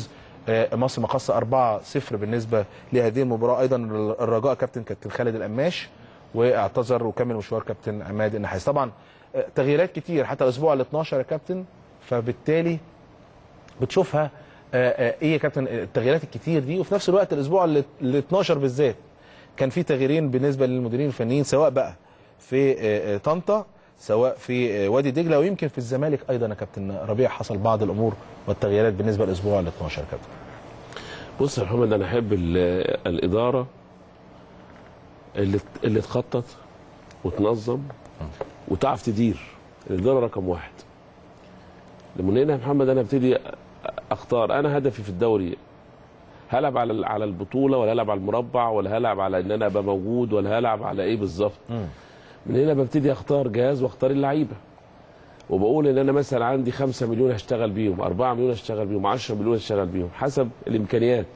آه، مصر مقصة 4-0 بالنسبة لهذه المباراة أيضا الرجاء كابتن كابتن خالد القماش واعتذر وكمل مشوار كابتن عماد النحاس طبعا آه، تغييرات كتير حتى الأسبوع ال 12 يا كابتن فبالتالي بتشوفها آه، آه، ايه يا كابتن التغييرات الكتير دي وفي نفس الوقت الاسبوع ال 12 بالذات كان في تغييرين بالنسبه للمديرين الفنيين سواء بقى في آه، آه، طنطا سواء في آه، وادي دجله ويمكن في الزمالك ايضا يا كابتن ربيع حصل بعض الامور والتغييرات بالنسبه للاسبوع ال 12 يا كابتن بص يا محمد انا احب ال- الاداره اللي اللي تخطط وتنظم وتعرف تدير الاداره رقم واحد لما هنا يا محمد انا ابتدي اختار انا هدفي في الدوري هلعب على على البطوله ولا هلعب على المربع ولا هلعب على ان انا ابقى موجود ولا هلعب على ايه بالظبط من هنا ببتدي اختار جهاز واختار اللعيبه وبقول ان انا مثلا عندي 5 مليون هشتغل بيهم 4 مليون هشتغل بيهم 10 مليون هشتغل بيهم حسب الامكانيات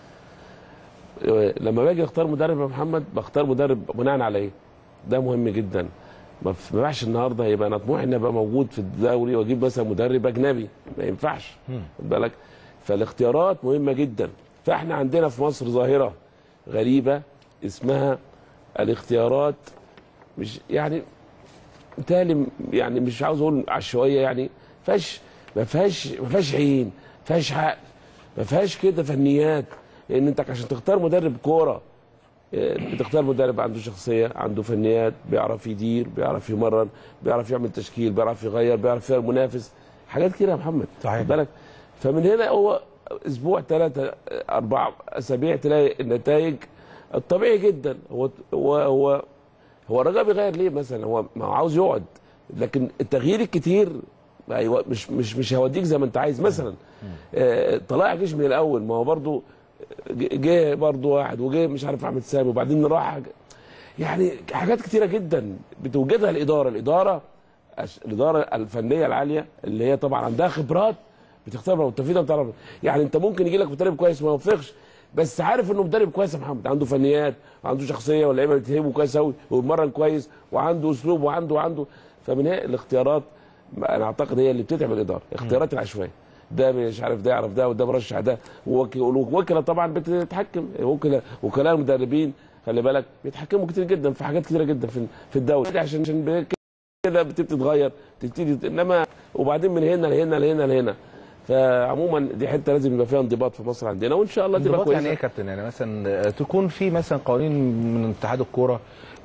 لما باجي اختار مدرب يا محمد بختار مدرب بناء على ايه ده مهم جدا ما ف- ما ينفعش النهارده يبقى انا طموحي اني ابقى موجود في الدوري واجيب مثلا مدرب اجنبي ما ينفعش خد بالك فالاختيارات مهمه جدا فاحنا عندنا في مصر ظاهره غريبه اسمها الاختيارات مش يعني بالتالي يعني مش عاوز اقول عشوائيه يعني فيهاش ما فيهاش ما فيهاش عين ما فيهاش عقل ما فيهاش كده فنيات لان انت عشان تختار مدرب كوره آه، بتختار مدرب عنده شخصيه عنده فنيات بيعرف يدير بيعرف يمرن بيعرف يعمل تشكيل بيعرف يغير بيعرف يغير منافس حاجات كده يا محمد صحيح. خد بالك فمن هنا هو اسبوع ثلاثه اربع اسابيع تلاقي النتائج الطبيعي جدا هو هو هو هو الرجاء بيغير ليه مثلا هو ما هو عاوز يقعد لكن التغيير الكتير ايوه مش مش مش هيوديك زي ما انت عايز مثلا آه، طلائع جيش من الاول ما هو برضو ج- جه برضو واحد وجه مش عارف احمد سامي وبعدين راح يعني حاجات كتيره جدا بتوجدها الاداره الاداره أش- الاداره الفنيه العاليه اللي هي طبعا عندها خبرات بتختار لو التنفيذ بتعرف يعني انت ممكن يجي لك مدرب كويس ما يوفقش بس عارف انه مدرب كويس يا محمد عنده فنيات وعنده شخصيه واللعيبه بتهيبه كويس قوي وبيتمرن كويس وعنده اسلوب وعنده وعنده فمن هنا الاختيارات انا اعتقد هي اللي بتتعب الاداره اختيارات العشوائيه ده مش عارف ده يعرف ده وده مرشح ده ووك- والوكلاء طبعا بتتحكم وكلاء وكلاء المدربين خلي بالك بيتحكموا كتير جدا في حاجات كتيره جدا في في الدوري عشان عشان كده بتبتدي تتغير تبتدي انما وبعدين من هنا لهنا لهنا لهنا فعموما دي حته لازم يبقى فيها انضباط في مصر عندنا وان شاء الله تبقى انضباط كويسه يعني ايه يا كابتن يعني مثلا تكون في مثلا قوانين من اتحاد الكوره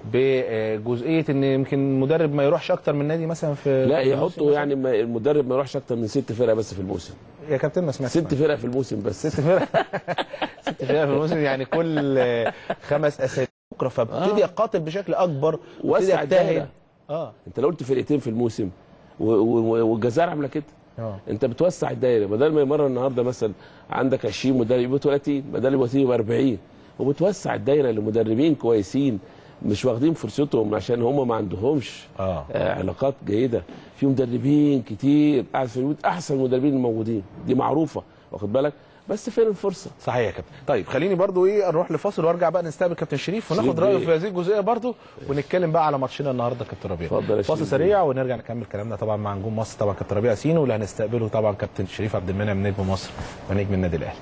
بجزئيه ان يمكن مدرب ما يروحش اكتر من نادي مثلا في لا في الموسم يحطوا مثلاً؟ يعني ما- المدرب ما يروحش اكتر من ست فرق بس في الموسم يا كابتن ما سمعتش ست فرق في الموسم بس ست فرق ست فرق في الموسم يعني كل خمس اسابيع بكره فبتبتدي اقاتل بشكل اكبر وابتدي وسع اجتهد الدايره اه انت لو قلت فرقتين في الموسم و- و- والجزائر عامله كده اه انت بتوسع الدايره بدل ما يمرن النهارده مثلا عندك 20 مدرب يبقى 30 بدل يبقى يبقى 40 وبتوسع الدايره لمدربين كويسين مش واخدين فرصتهم عشان هم ما عندهمش اه آه علاقات جيده في مدربين كتير قاعد في الويت احسن المدربين الموجودين دي معروفه واخد بالك بس فين الفرصه صحيح يا كابتن طيب خليني برضو ايه نروح لفاصل وارجع بقى نستقبل كابتن شريف وناخد شريف رايه بيه. في هذه الجزئيه برضو ونتكلم بقى على ماتشنا النهارده كابتن ربيع اتفضل يا فاصل شريف سريع ونرجع نكمل كلامنا طبعا مع نجوم مصر طبعا كابتن ربيع سينو واللي هنستقبله طبعا كابتن شريف عبد المنعم نجم مصر ونجم النادي الاهلي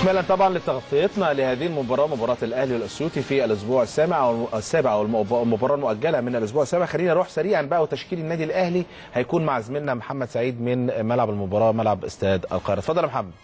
استكمالا طبعا لتغطيتنا لهذه المباراه مباراه الاهلي والاسيوطي في الاسبوع السابع او السابع او المب- المباراه المؤجله من الاسبوع السابع خلينا نروح سريعا بقى وتشكيل النادي الاهلي هيكون مع زميلنا محمد سعيد من ملعب المباراه ملعب استاد القاهره اتفضل يا محمد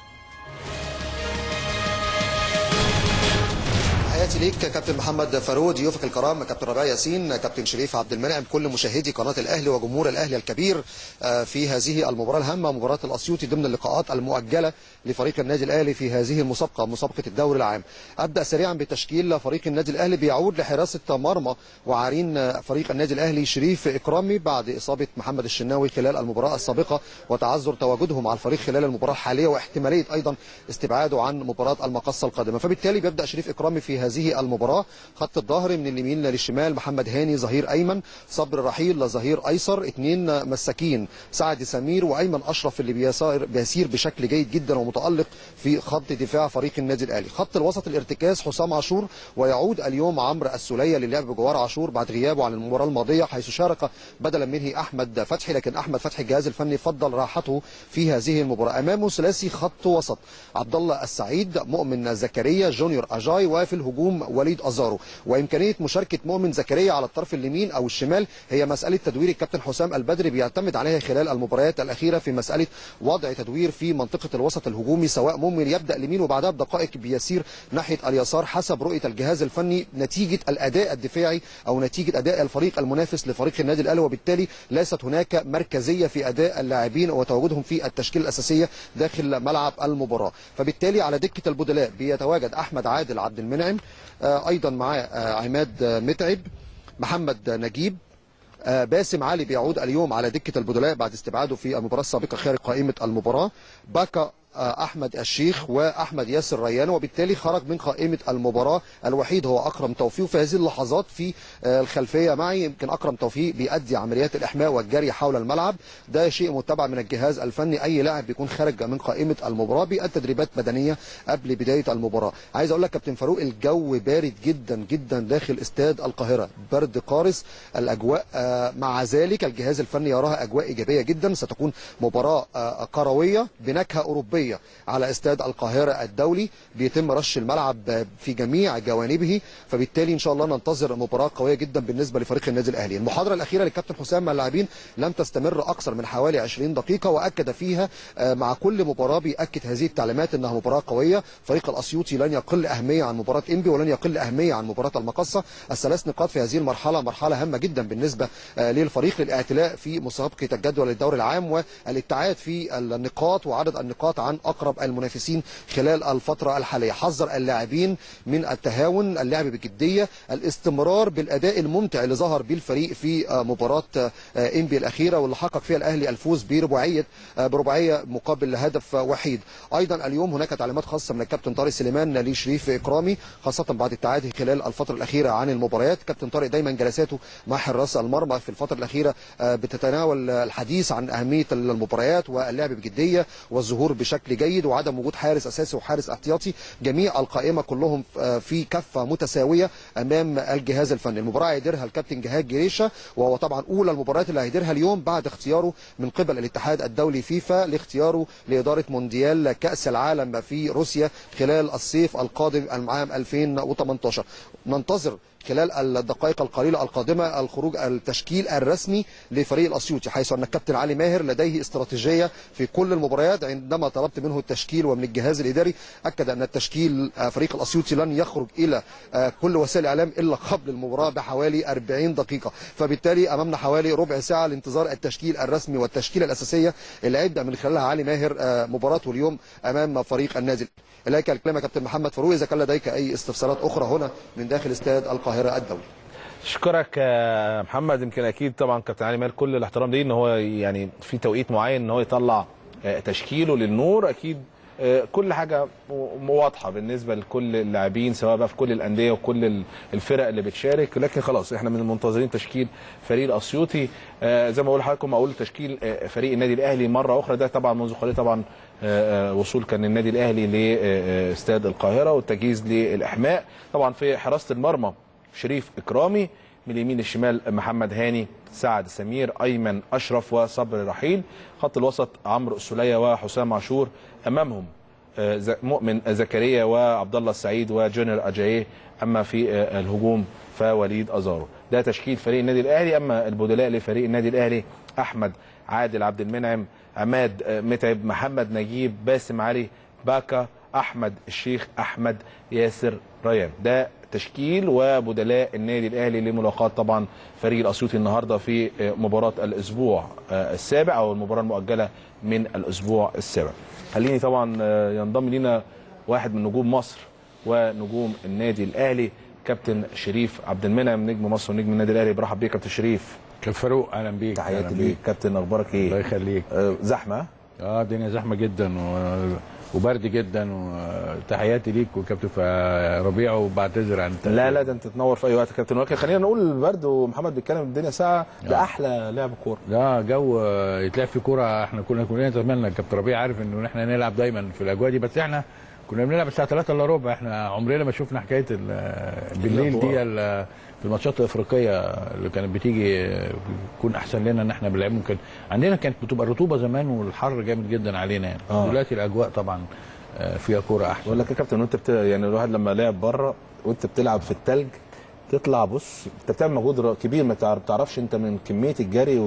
تحياتي ليك كابتن محمد فاروق ضيوفك الكرام كابتن ربيع ياسين كابتن شريف عبد المنعم كل مشاهدي قناه الاهلي وجمهور الاهلي الكبير آه، في هذه المباراه الهامه مباراه الاسيوطي ضمن اللقاءات المؤجله لفريق النادي الاهلي في هذه المسابقه مسابقه الدوري العام ابدا سريعا بتشكيل فريق النادي الاهلي بيعود لحراسه مرمى وعارين آه، فريق النادي الاهلي شريف اكرامي بعد اصابه محمد الشناوي خلال المباراه السابقه وتعذر تواجدهم مع الفريق خلال المباراه الحاليه واحتماليه ايضا استبعاده عن مباراه المقصه القادمه فبالتالي بيبدا شريف اكرامي في هذه المباراه خط الظهر من اليمين للشمال محمد هاني ظهير ايمن صبر رحيل ظهير ايسر اثنين مساكين سعد سمير وايمن اشرف اللي بيسار بيسير بشكل جيد جدا ومتالق في خط دفاع فريق النادي الاهلي خط الوسط الارتكاز حسام عاشور ويعود اليوم عمرو السوليه للعب بجوار عاشور بعد غيابه عن المباراه الماضيه حيث شارك بدلا منه احمد فتحي لكن احمد فتحي الجهاز الفني فضل راحته في هذه المباراه امامه ثلاثي خط وسط عبد الله السعيد مؤمن زكريا جونيور اجاي وفي الهجوم وليد ازارو وامكانيه مشاركه مؤمن زكريا على الطرف اليمين او الشمال هي مساله تدوير الكابتن حسام البدري بيعتمد عليها خلال المباريات الاخيره في مساله وضع تدوير في منطقه الوسط الهجومي سواء مؤمن يبدا اليمين وبعدها بدقائق بيسير ناحيه اليسار حسب رؤيه الجهاز الفني نتيجه الاداء الدفاعي او نتيجه اداء الفريق المنافس لفريق النادي الاهلي وبالتالي ليست هناك مركزيه في اداء اللاعبين وتواجدهم في التشكيله الاساسيه داخل ملعب المباراه فبالتالي على دكه البدلاء بيتواجد احمد عادل عبد المنعم آه، ايضا معاه آه، عماد آه، متعب محمد نجيب آه، باسم علي بيعود اليوم على دكه البدلاء بعد استبعاده في المباراه السابقه خارج قائمه المباراه باكا آه، احمد الشيخ واحمد ياسر ريان وبالتالي خرج من قائمه المباراه الوحيد هو اكرم توفيق في هذه اللحظات في آه، الخلفيه معي يمكن اكرم توفيق بيأدي عمليات الاحماء والجري حول الملعب ده شيء متبع من الجهاز الفني اي لاعب بيكون خارج من قائمه المباراه بيأدي تدريبات بدنيه قبل بدايه المباراه عايز اقول لك كابتن فاروق الجو بارد جدا جدا داخل استاد القاهره برد قارس الاجواء آه، مع ذلك الجهاز الفني يراها اجواء ايجابيه جدا ستكون مباراه آه، كرويه بنكهه اوروبيه على استاد القاهره الدولي بيتم رش الملعب في جميع جوانبه فبالتالي ان شاء الله ننتظر مباراه قويه جدا بالنسبه لفريق النادي الاهلي المحاضره الاخيره للكابتن حسام مع اللاعبين لم تستمر اكثر من حوالي 20 دقيقه واكد فيها آه، مع كل مباراه بياكد هذه التعليمات انها مباراه قويه فريق الاسيوطي لن يقل اهميه عن مباراه انبي ولن يقل اهميه عن مباراه المقصه الثلاث نقاط في هذه المرحله مرحله هامه جدا بالنسبه آه، للفريق للاعتلاء في مسابقه الجدول الدوري العام والابتعاد في النقاط وعدد النقاط عن اقرب المنافسين خلال الفتره الحاليه حذر اللاعبين من التهاون اللعب بجديه الاستمرار بالاداء الممتع اللي ظهر به الفريق في آه، مباراه آه، انبي الاخيره واللي حقق فيها الاهلي الفوز برباعيه آه، برباعيه مقابل هدف وحيد ايضا اليوم هناك تعليمات خاصه من الكابتن طارق سليمان لشريف اكرامي خاصه بعد التعادي خلال الفتره الاخيره عن المباريات كابتن طارق دايما جلساته مع حراس المرمى في الفتره الاخيره آه، بتتناول الحديث عن اهميه المباريات واللعب بجديه والظهور بشكل جيد وعدم وجود حارس اساسي وحارس احتياطي جميع القائمه كلهم آه، في كفه متساويه امام الجهاز الفني المباراه هيديرها الكابتن جهاد جريشه وهو طبعا اولى المباريات اللي هيديرها اليوم بعد اختياره من قبل الاتحاد الدولي فيفا لاختياره لاداره مونديال كاس العالم في روسيا خلال الصيف القادم العام 2018 ننتظر خلال الدقائق القليله القادمه الخروج التشكيل الرسمي لفريق الاسيوطي حيث ان الكابتن علي ماهر لديه استراتيجيه في كل المباريات عندما طلبت منه التشكيل ومن الجهاز الاداري اكد ان التشكيل آه، فريق الاسيوطي لن يخرج الى آه، كل وسائل الاعلام الا قبل المباراه بحوالي 40 دقيقه فبالتالي امامنا حوالي ربع ساعه لانتظار التشكيل الرسمي والتشكيله الاساسيه اللي هيبدا من خلالها علي ماهر آه، مباراته اليوم امام فريق النادي اليك الكلام يا كابتن محمد فاروق اذا كان لديك اي استفسارات اخرى هنا من داخل استاد القاهره الدولي اشكرك يا محمد يمكن اكيد طبعا كابتن علي مال كل الاحترام ليه ان هو يعني في توقيت معين ان هو يطلع آه، تشكيله للنور اكيد آه، كل حاجه م- واضحه بالنسبه لكل اللاعبين سواء بقى في كل الانديه وكل ال- الفرق اللي بتشارك لكن خلاص احنا من المنتظرين تشكيل فريق الاسيوطي آه، زي ما بقول لحضراتكم اقول تشكيل آه، فريق النادي الاهلي مره اخرى ده طبعا منذ قليل طبعا آه، آه، وصول كان النادي الاهلي لاستاد القاهره والتجهيز للاحماء طبعا في حراسه المرمى شريف اكرامي من اليمين الشمال محمد هاني سعد سمير ايمن اشرف وصبر رحيل خط الوسط عمرو السوليه وحسام عاشور امامهم آه، ز- مؤمن زكريا وعبد الله السعيد وجونيور اجاييه اما في آه، الهجوم فوليد ازارو ده تشكيل فريق النادي الاهلي اما البدلاء لفريق النادي الاهلي احمد عادل عبد المنعم عماد آه، متعب محمد نجيب باسم علي باكا احمد الشيخ احمد ياسر ريان ده تشكيل وبدلاء النادي الاهلي لملاقاه طبعا فريق الاسيوطي النهارده في آه، مباراه الاسبوع آه، السابع او المباراه المؤجله من الاسبوع السابع خليني طبعا آه، ينضم لينا واحد من نجوم مصر ونجوم النادي الاهلي كابتن شريف عبد المنعم نجم مصر ونجم النادي الاهلي برحب بيك كابتن شريف كابتن فاروق اهلا بيك تحياتي أهلاً ليك بيك. كابتن اخبارك الله ايه يخليك آه، زحمه اه الدنيا زحمه جدا و... وبرد جدا وتحياتي ليك وكابتن ف- ربيع وبعتذر عن التأخير. لا لا ده انت تنور في اي وقت يا كابتن ولكن خلينا نقول البرد ومحمد بيتكلم الدنيا ساعه ده احلى لعب كوره لا جو آه، يتلعب في كوره احنا كنا كلنا نتمنى كابتن ربيع عارف انه احنا نلعب دايما في الاجواء دي بس احنا كنا بنلعب الساعه 3 الا ربع احنا عمرنا ما شفنا حكايه ال- بالليل دي ال- في الماتشات الافريقيه اللي كانت بتيجي آه، بيكون احسن لنا ان احنا بنلعبهم كان عندنا كانت بتبقى الرطوبه زمان والحر جامد جدا علينا يعني آه. دلوقتي الاجواء طبعا آه، فيها كوره احسن بقول لك يا كابتن وانت بت... يعني الواحد لما لعب بره وانت بتلعب في التلج تطلع بص انت بتعمل مجهود ر- كبير ما تعرف- بتعرفش انت من كميه الجري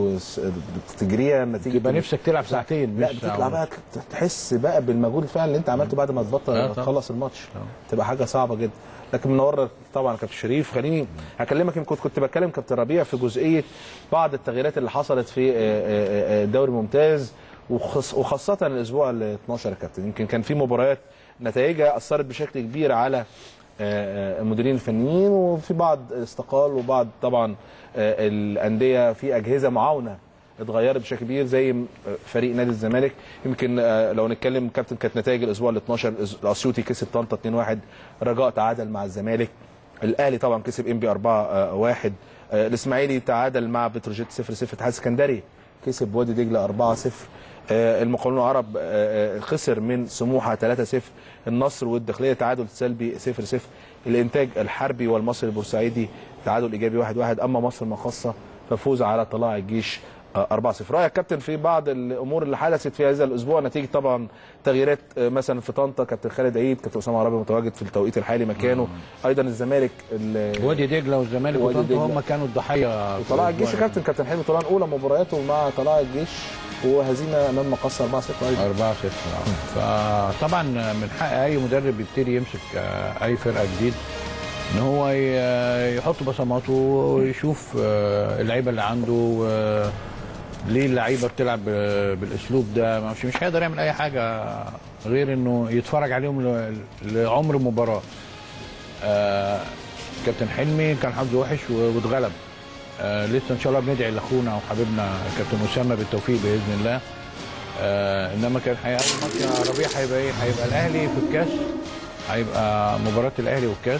وتجريها نتيجه يبقى نفسك تلعب ساعتين لا مش بتطلع ساعة بقى تحس بقى بالمجهود الفعلي اللي انت عملته بعد ما تبطل آه، طبعا. تخلص الماتش تبقى حاجه صعبه جدا لكن منور طبعا كابتن شريف خليني هكلمك يمكن كنت كنت بتكلم كابتن ربيع في جزئيه بعض التغييرات اللي حصلت في آه، آه، آه، الدوري الممتاز وخص- وخاصه الاسبوع ال 12 يا كابتن يمكن كان في مباريات نتائجها اثرت بشكل كبير على آه، آه، المديرين الفنيين وفي بعض استقال وبعض طبعا آه، الانديه في اجهزه معاونه اتغيرت بشكل كبير زي فريق نادي الزمالك يمكن آه، لو نتكلم كابتن كانت نتائج الاسبوع ال 12 الاسيوطي كسب طنطا 2-1 رجاء تعادل مع الزمالك الاهلي طبعا كسب انبي 4-1 الاسماعيلي تعادل مع بتروجيت 0-0 اتحاد اسكندري كسب وادي دجله 4-0 آه، المقاولون العرب آه، آه، خسر من سموحه 3-0 النصر والداخليه تعادل سلبي 0-0 الانتاج الحربي والمصري البورسعيدي تعادل ايجابي 1-1 اما مصر المقاصه ففوز على طلائع الجيش آه، 4-0 رايك كابتن في بعض الامور اللي حدثت في هذا الاسبوع نتيجه طبعا تغييرات آه، مثلا في طنطا كابتن خالد عيد كابتن اسامه عرابي متواجد في التوقيت الحالي مكانه ايضا الزمالك ال- وادي دجله والزمالك وادي وطنطا دجلة. هم كانوا الضحيه في وطلائع الجيش يا الأسبوع كابتن كابتن حلمي طولان اولى مبارياته مع طلائع الجيش وهزيمه امام مقصه 4-0 ايضا 4 0 فطبعا من حق اي مدرب يبتدي يمسك آه، اي فرقه جديد ان هو ي- يحط بصماته ويشوف آه، اللعيبه اللي عنده و- ليه اللعيبه بتلعب ب- بالاسلوب ده مش مش هيقدر يعمل اي حاجه غير انه يتفرج عليهم ل- لعمر مباراه آه، كابتن حلمي كان حظه وحش و- واتغلب آه، لسه ان شاء الله بندعي لاخونا وحبيبنا كابتن اسامه بالتوفيق باذن الله آه انما كان هي- اول ماتش يا ربيع هيبقى ايه؟ هيبقى الاهلي في الكاس هيبقى مباراه الاهلي والكاس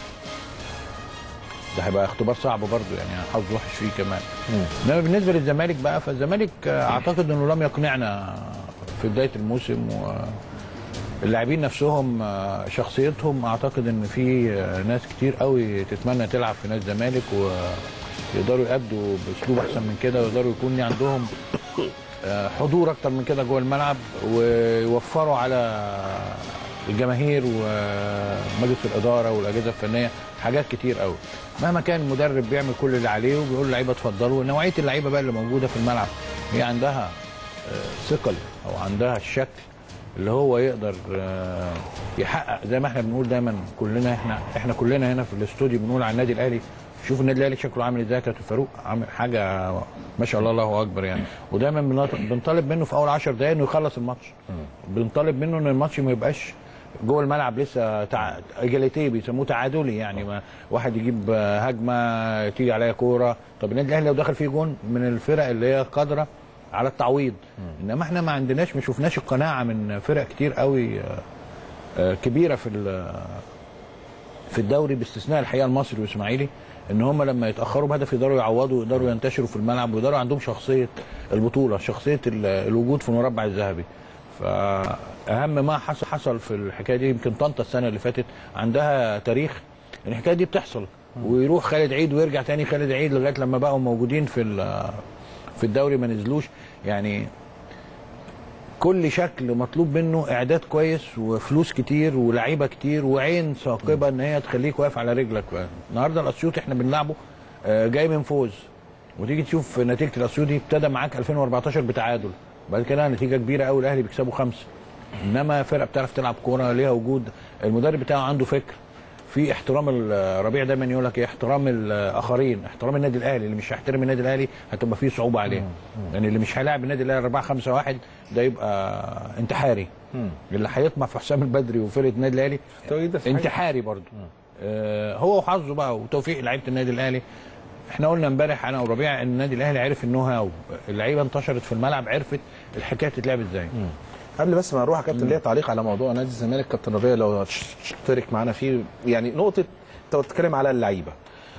ده هيبقى اختبار صعب برضه يعني حظ وحش فيه كمان انما بالنسبه للزمالك بقى فالزمالك آه، اعتقد انه لم يقنعنا في بدايه الموسم و اللاعبين نفسهم آه، شخصيتهم اعتقد ان في آه، ناس كتير قوي تتمنى تلعب في نادي الزمالك ويقدروا يأدوا باسلوب احسن من كده ويقدروا يكون عندهم آه، حضور اكتر من كده جوه الملعب ويوفروا على الجماهير ومجلس الاداره والاجهزه الفنيه حاجات كتير قوي مهما كان المدرب بيعمل كل اللي عليه وبيقول للعيبه اتفضلوا نوعيه اللعيبه بقى اللي موجوده في الملعب هي عندها آه، ثقل او عندها الشكل اللي هو يقدر آه، يحقق زي ما احنا بنقول دايما كلنا احنا احنا كلنا هنا في الاستوديو بنقول على النادي الاهلي شوف النادي الاهلي شكله عامل ازاي يا كابتن فاروق عامل حاجه ما شاء الله الله اكبر يعني ودايما بنط- بنطالب منه في اول 10 دقائق انه يخلص الماتش بنطالب منه ان الماتش ما يبقاش جوه الملعب لسه تع... اجاليتيه بيسموه تعادلي يعني ما واحد يجيب آه، هجمه تيجي عليها كوره طب النادي الاهلي لو دخل فيه جون من الفرق اللي هي قادره على التعويض انما احنا ما عندناش ما شفناش القناعه من فرق كتير قوي آه، آه، كبيره في ال- في الدوري باستثناء الحقيقه المصري والاسماعيلي ان هم لما يتاخروا بهدف يقدروا يعوضوا ويقدروا ينتشروا في الملعب ويقدروا عندهم شخصيه البطوله شخصيه ال- الوجود في المربع الذهبي فاهم ما حصل حصل في الحكايه دي يمكن طنطا السنه اللي فاتت عندها تاريخ إن الحكايه دي بتحصل ويروح خالد عيد ويرجع تاني خالد عيد لغايه لما بقوا موجودين في ال- في الدوري ما نزلوش يعني كل شكل مطلوب منه اعداد كويس وفلوس كتير ولاعيبه كتير وعين ثاقبه ان هي تخليك واقف على رجلك بقى. النهارده الاسيوط احنا بنلعبه آه، جاي من فوز وتيجي تشوف نتيجه الاسيوطي ابتدى معاك 2014 بتعادل بعد كده نتيجه كبيره قوي الاهلي بيكسبوا خمسه انما فرقه بتعرف تلعب كوره ليها وجود المدرب بتاعه عنده فكر في احترام الربيع دايما يقول لك ايه احترام الاخرين احترام النادي الاهلي اللي مش هيحترم النادي الاهلي هتبقى فيه صعوبه عليه يعني اللي مش هيلاعب النادي الاهلي 4 5 1 ده يبقى انتحاري اللي هيطمع في حسام البدري وفرقه النادي الاهلي توقيت ده في حاجة. انتحاري برضه آه هو وحظه بقى وتوفيق لعيبه النادي الاهلي احنا قلنا امبارح انا وربيع ان النادي الاهلي عرف النو هاو اللعيبه انتشرت في الملعب عرفت الحكايه تتلعب ازاي قبل بس ما نروح يا كابتن ليا تعليق على موضوع نادي الزمالك كابتن ربيع لو تشترك معانا فيه يعني نقطه انت بتتكلم على اللعيبه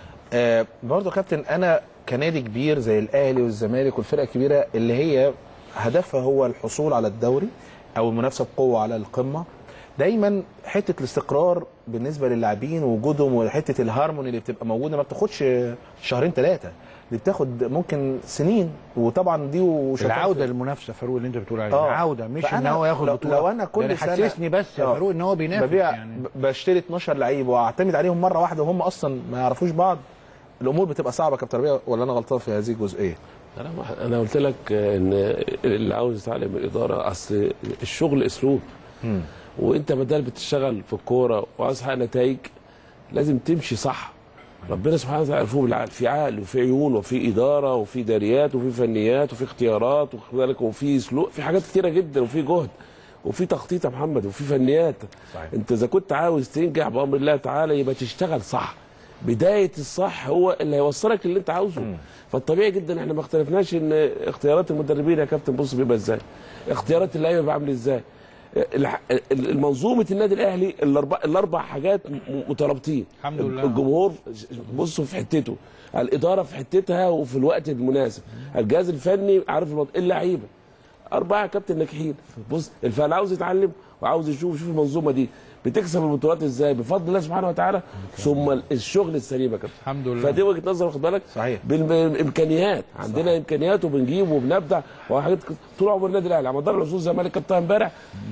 آه برضه يا كابتن انا كنادي كبير زي الاهلي والزمالك والفرقه الكبيره اللي هي هدفها هو الحصول على الدوري او المنافسه بقوه على القمه دايما حته الاستقرار بالنسبه للاعبين ووجودهم وحته الهارموني اللي بتبقى موجوده ما بتاخدش شهرين ثلاثه دي بتاخد ممكن سنين وطبعا دي وشطارة- العوده للمنافسه فاروق اللي انت بتقول عليه آه. العوده مش ان فأنا هو ياخد لو- بطوله لو أنا كل يعني سنة- حسسني بس يا آه. فاروق ان هو بينافس ببيع يعني ب- بشتري 12 لعيب واعتمد عليهم مره واحده وهم اصلا ما يعرفوش بعض الامور بتبقى صعبه يا كابتن ربيع ولا انا غلطان في هذه الجزئيه؟ انا ما- انا قلت لك ان اللي عاوز يتعلم الاداره اصل الشغل اسلوب وانت بدل بتشتغل في الكوره وعاوز تحقق نتائج لازم تمشي صح ربنا سبحانه وتعالى عرفوه بالعقل في عقل وفي عيون وفي اداره وفي داريات وفي فنيات وفي اختيارات وخد بالك وفي سلوك في حاجات كتيره جدا وفي جهد وفي تخطيط يا محمد وفي فنيات صحيح. انت اذا كنت عاوز تنجح بامر الله تعالى يبقى تشتغل صح بدايه الصح هو اللي هيوصلك للي انت عاوزه فالطبيعي جدا احنا ما اختلفناش ان اختيارات المدربين يا كابتن بص بيبقى ازاي اختيارات اللعيبه بيبقى عامل ازاي الح- المنظومه النادي الاهلي الاربع الاربع حاجات م- مترابطين الحمد لله. الجمهور بصوا في حتته الاداره في حتتها وفي الوقت المناسب الجهاز الفني عارف المط- اللعيبه أربعة كابتن ناجحين بص الفعل عاوز يتعلم وعاوز يشوف شوف المنظومة دي بتكسب البطولات ازاي بفضل الله سبحانه وتعالى ثم الشغل السليم يا كابتن الحمد لله. فدي وجهة نظر واخد بالك صحيح. بال- بالامكانيات عندنا امكانيات وبنجيب وبنبدع وحاجات ك- طول عمر النادي الاهلي على مدار العصور الزمالك كابتن امبارح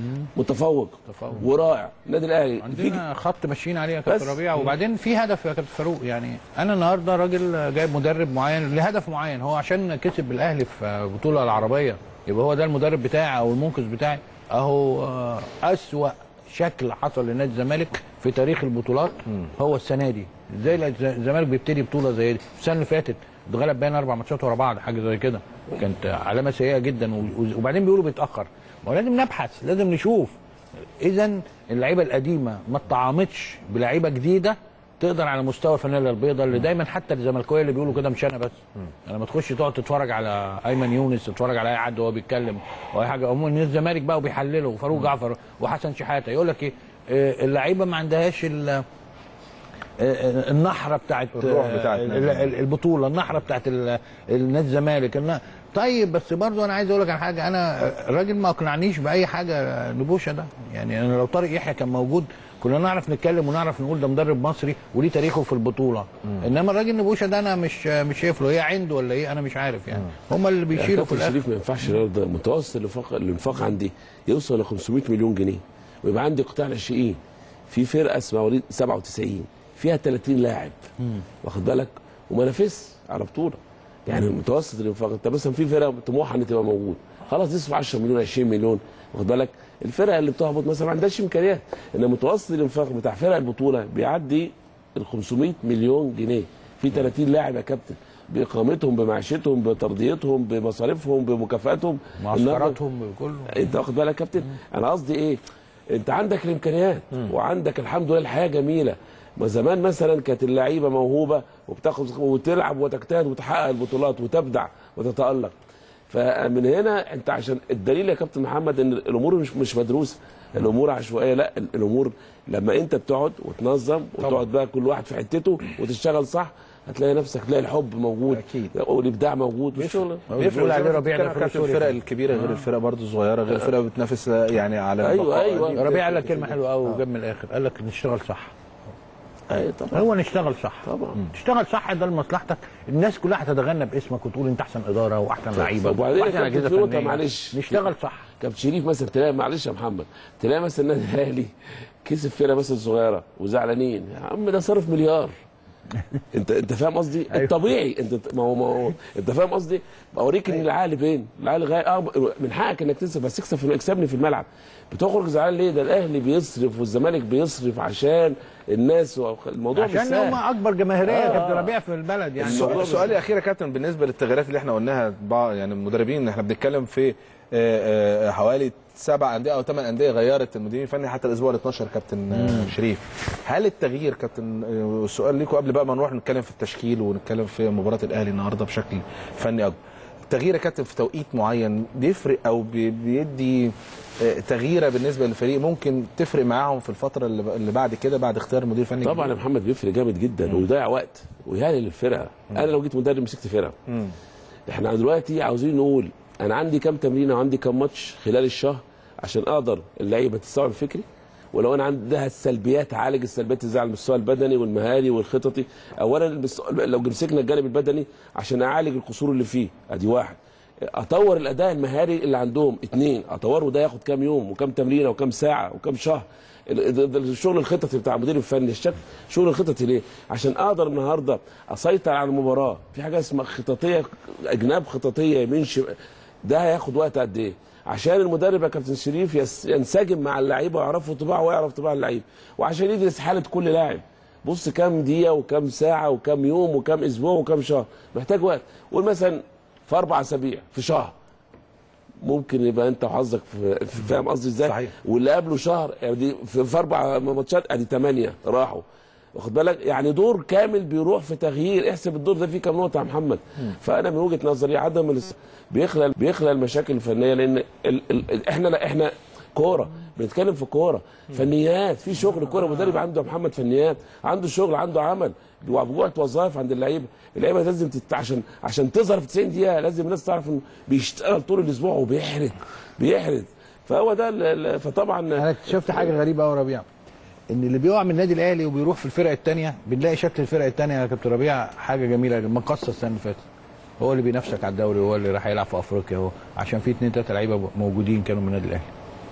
متفوق متفوق. ورائع النادي الاهلي في عندنا خط ماشيين عليه يا كابتن بس. ربيع وبعدين في هدف يا كابتن فاروق يعني انا النهارده راجل جايب مدرب معين لهدف معين هو عشان كسب الاهلي في البطوله العربيه يبقى هو ده المدرب بتاعي او المنقذ بتاعي اهو آه، اسوا شكل حصل لنادي الزمالك في تاريخ البطولات هو السنه دي ازاي الز- الزمالك بيبتدي بطوله زي دي السنه اللي فاتت اتغلب بين اربع ماتشات ورا بعض حاجه زي كده كانت علامه سيئه جدا و- وبعدين بيقولوا بيتاخر ما هو لازم نبحث لازم نشوف اذا اللعيبه القديمه ما اتطعمتش بلعيبه جديده تقدر على مستوى الفانيلا البيضاء اللي دايما حتى الزملكاويه اللي بيقولوا كده مش انا بس انا ما تخش تقعد تتفرج على ايمن يونس تتفرج على اي حد وهو بيتكلم او اي حاجه عموما من الزمالك بقى وبيحللوا وفاروق جعفر وحسن شحاته يقول لك ايه آه، اللعيبه ما عندهاش ال- آه، آه، النحره بتاعت الروح بتاعت آه، نادي ال- الزمالك. ال- البطوله النحره بتاعت ال- النادي الزمالك الن- طيب بس برضو انا عايز اقول لك على حاجه انا الراجل ما اقنعنيش باي حاجه نبوشه ده يعني انا لو طارق يحيى كان موجود كنا نعرف نتكلم ونعرف نقول ده مدرب مصري وليه تاريخه في البطوله انما الراجل نبوشه ده انا مش مش شايف له هي عنده ولا ايه انا مش عارف يعني هم اللي بيشيلوا في كابتن الاخر شريف ما ينفعش النهارده متوسط الانفاق الانفاق عندي يوصل ل 500 مليون جنيه ويبقى عندي قطاع ناشئين في فرقه اسمها وليد 97 فيها 30 لاعب واخد بالك وما نافس على بطوله يعني متوسط الانفاق انت مثلا في فرقه طموحها ان تبقى موجود خلاص تصرف 10 مليون 20 مليون واخد بالك الفرقه اللي بتهبط مثلا ما عندهاش امكانيات ان متوسط الانفاق بتاع فرق البطوله بيعدي ال 500 مليون جنيه في 30 لاعب يا كابتن باقامتهم بمعيشتهم بترضيتهم بمصاريفهم بمكافاتهم معسكراتهم كله انت واخد بالك يا كابتن انا قصدي ايه انت عندك الامكانيات وعندك الحمد لله الحياه جميله ما زمان مثلا كانت اللعيبه موهوبه وبتاخد وتلعب وتجتهد وتحقق البطولات وتبدع وتتالق فمن هنا انت عشان الدليل يا كابتن محمد ان الامور مش مش مدروسه الامور عشوائيه لا الامور لما انت بتقعد وتنظم وتقعد بقى كل واحد في حتته وتشتغل صح هتلاقي نفسك تلاقي الحب موجود أكيد. والابداع موجود والشغل بيقول عليه ربيع ده كان فلوس سوري. الفرق الكبيره غير الفرق برضه الصغيره غير الفرق بتنافس يعني على أيوة، البقاء أيوة. دي. ربيع قال لك كلمه حلوه قوي وجاب من الاخر قال لك نشتغل صح اي طبعا هو نشتغل صح طبعا تشتغل صح ده لمصلحتك الناس كلها هتتغنى باسمك وتقول انت احسن اداره واحسن لعيبه وبعدين يا واحسن كابتن اجهزه في نقطة فنيه معلش. نشتغل صح كابتن شريف مثلا تلاقي معلش يا محمد تلاقي مثلا النادي الاهلي كسب فرقه مثلا صغيره وزعلانين يا عم ده صرف مليار انت انت فاهم قصدي؟ أيوة. الطبيعي انت ما هو ما هو انت فاهم قصدي؟ بوريك ان العقل فين؟ العقل غاية اه من حقك انك تكسب بس اكسب في اكسبني في الملعب بتخرج زعلان ليه؟ ده الاهلي بيصرف والزمالك بيصرف عشان الناس والموضوع مش عشان سهل. هم اكبر جماهيريه يا آه. كابتن ربيع في البلد يعني الموضوع سؤال- سؤالي الاخير يا كابتن بالنسبه للتغييرات اللي احنا قلناها بعض يعني المدربين احنا بنتكلم في آه، آه، حوالي سبع انديه او ثمان انديه غيرت المدير الفني حتى الاسبوع ال 12 كابتن آه، شريف هل التغيير كابتن آه، السؤال ليكم قبل بقى ما نروح نتكلم في التشكيل ونتكلم في مباراه الاهلي النهارده بشكل فني اكبر التغيير يا كابتن في توقيت معين بيفرق او بي- بيدي آه، تغييره بالنسبه للفريق ممكن تفرق معاهم في الفتره اللي ب- اللي بعد كده بعد اختيار مدير فني طبعا يا جديد؟ محمد بيفرق جامد جدا ويضيع وقت ويهلل الفرقه انا لو جيت مدرب مسكت فرقه مم. احنا دلوقتي عاوزين نقول انا عندي كام تمرينه وعندي كام ماتش خلال الشهر عشان اقدر اللعيبه تستوعب الفكري ولو انا عندها السلبيات اعالج السلبيات ازاي على المستوى البدني والمهاري والخططي اولا المس- لو مسكنا الجانب البدني عشان اعالج القصور اللي فيه ادي واحد اطور الاداء المهاري اللي عندهم اثنين اطوره ده ياخد كام يوم وكام تمرينه وكام ساعه وكام شهر ال- ده- ده الشغل الخططي بتاع المدير الفني الشكل شغل الخططي ليه عشان اقدر النهارده اسيطر على المباراه في حاجه اسمها خططيه اجناب خططيه يمين شمال ده هياخد وقت قد ايه عشان المدرب يا كابتن شريف يس- ينسجم مع اللعيبه ويعرفوا طباعه ويعرف طباع اللعيبه وعشان يدرس حاله كل لاعب بص كام دقيقه وكام ساعه وكام يوم وكام اسبوع وكام شهر محتاج وقت قول مثلا في اربع اسابيع في شهر ممكن يبقى انت وحظك في في- فاهم قصدي ازاي؟ صحيح. واللي قبله شهر يعني في, في اربع ماتشات ادي ثمانيه راحوا واخد بالك يعني دور كامل بيروح في تغيير احسب الدور ده فيه كام نقطه يا محمد فانا من وجهه نظري عدم الاس- بيخلق بيخلق المشاكل الفنيه لان ال ال احنا لا احنا كوره بنتكلم في كوره فنيات في شغل كوره مدرب عنده يا محمد فنيات عنده شغل عنده عمل ومجموعه وظائف عند اللعيبه اللعيبه لازم تت... عشان عشان تظهر في 90 دقيقه لازم الناس تعرف انه بيشتغل طول الاسبوع وبيحرد بيحرد فهو ده ال- ال- فطبعا انا اكتشفت حاجه غريبه قوي ربيع ان اللي بيقع من النادي الاهلي وبيروح في الفرق الثانيه بنلاقي شكل الفرق الثانيه يا كابتن ربيع حاجه جميله مقصه السنه اللي فاتت هو اللي بينافسك على الدوري هو اللي راح يلعب في افريقيا هو عشان في اثنين ثلاثه لعيبه موجودين كانوا من النادي الاهلي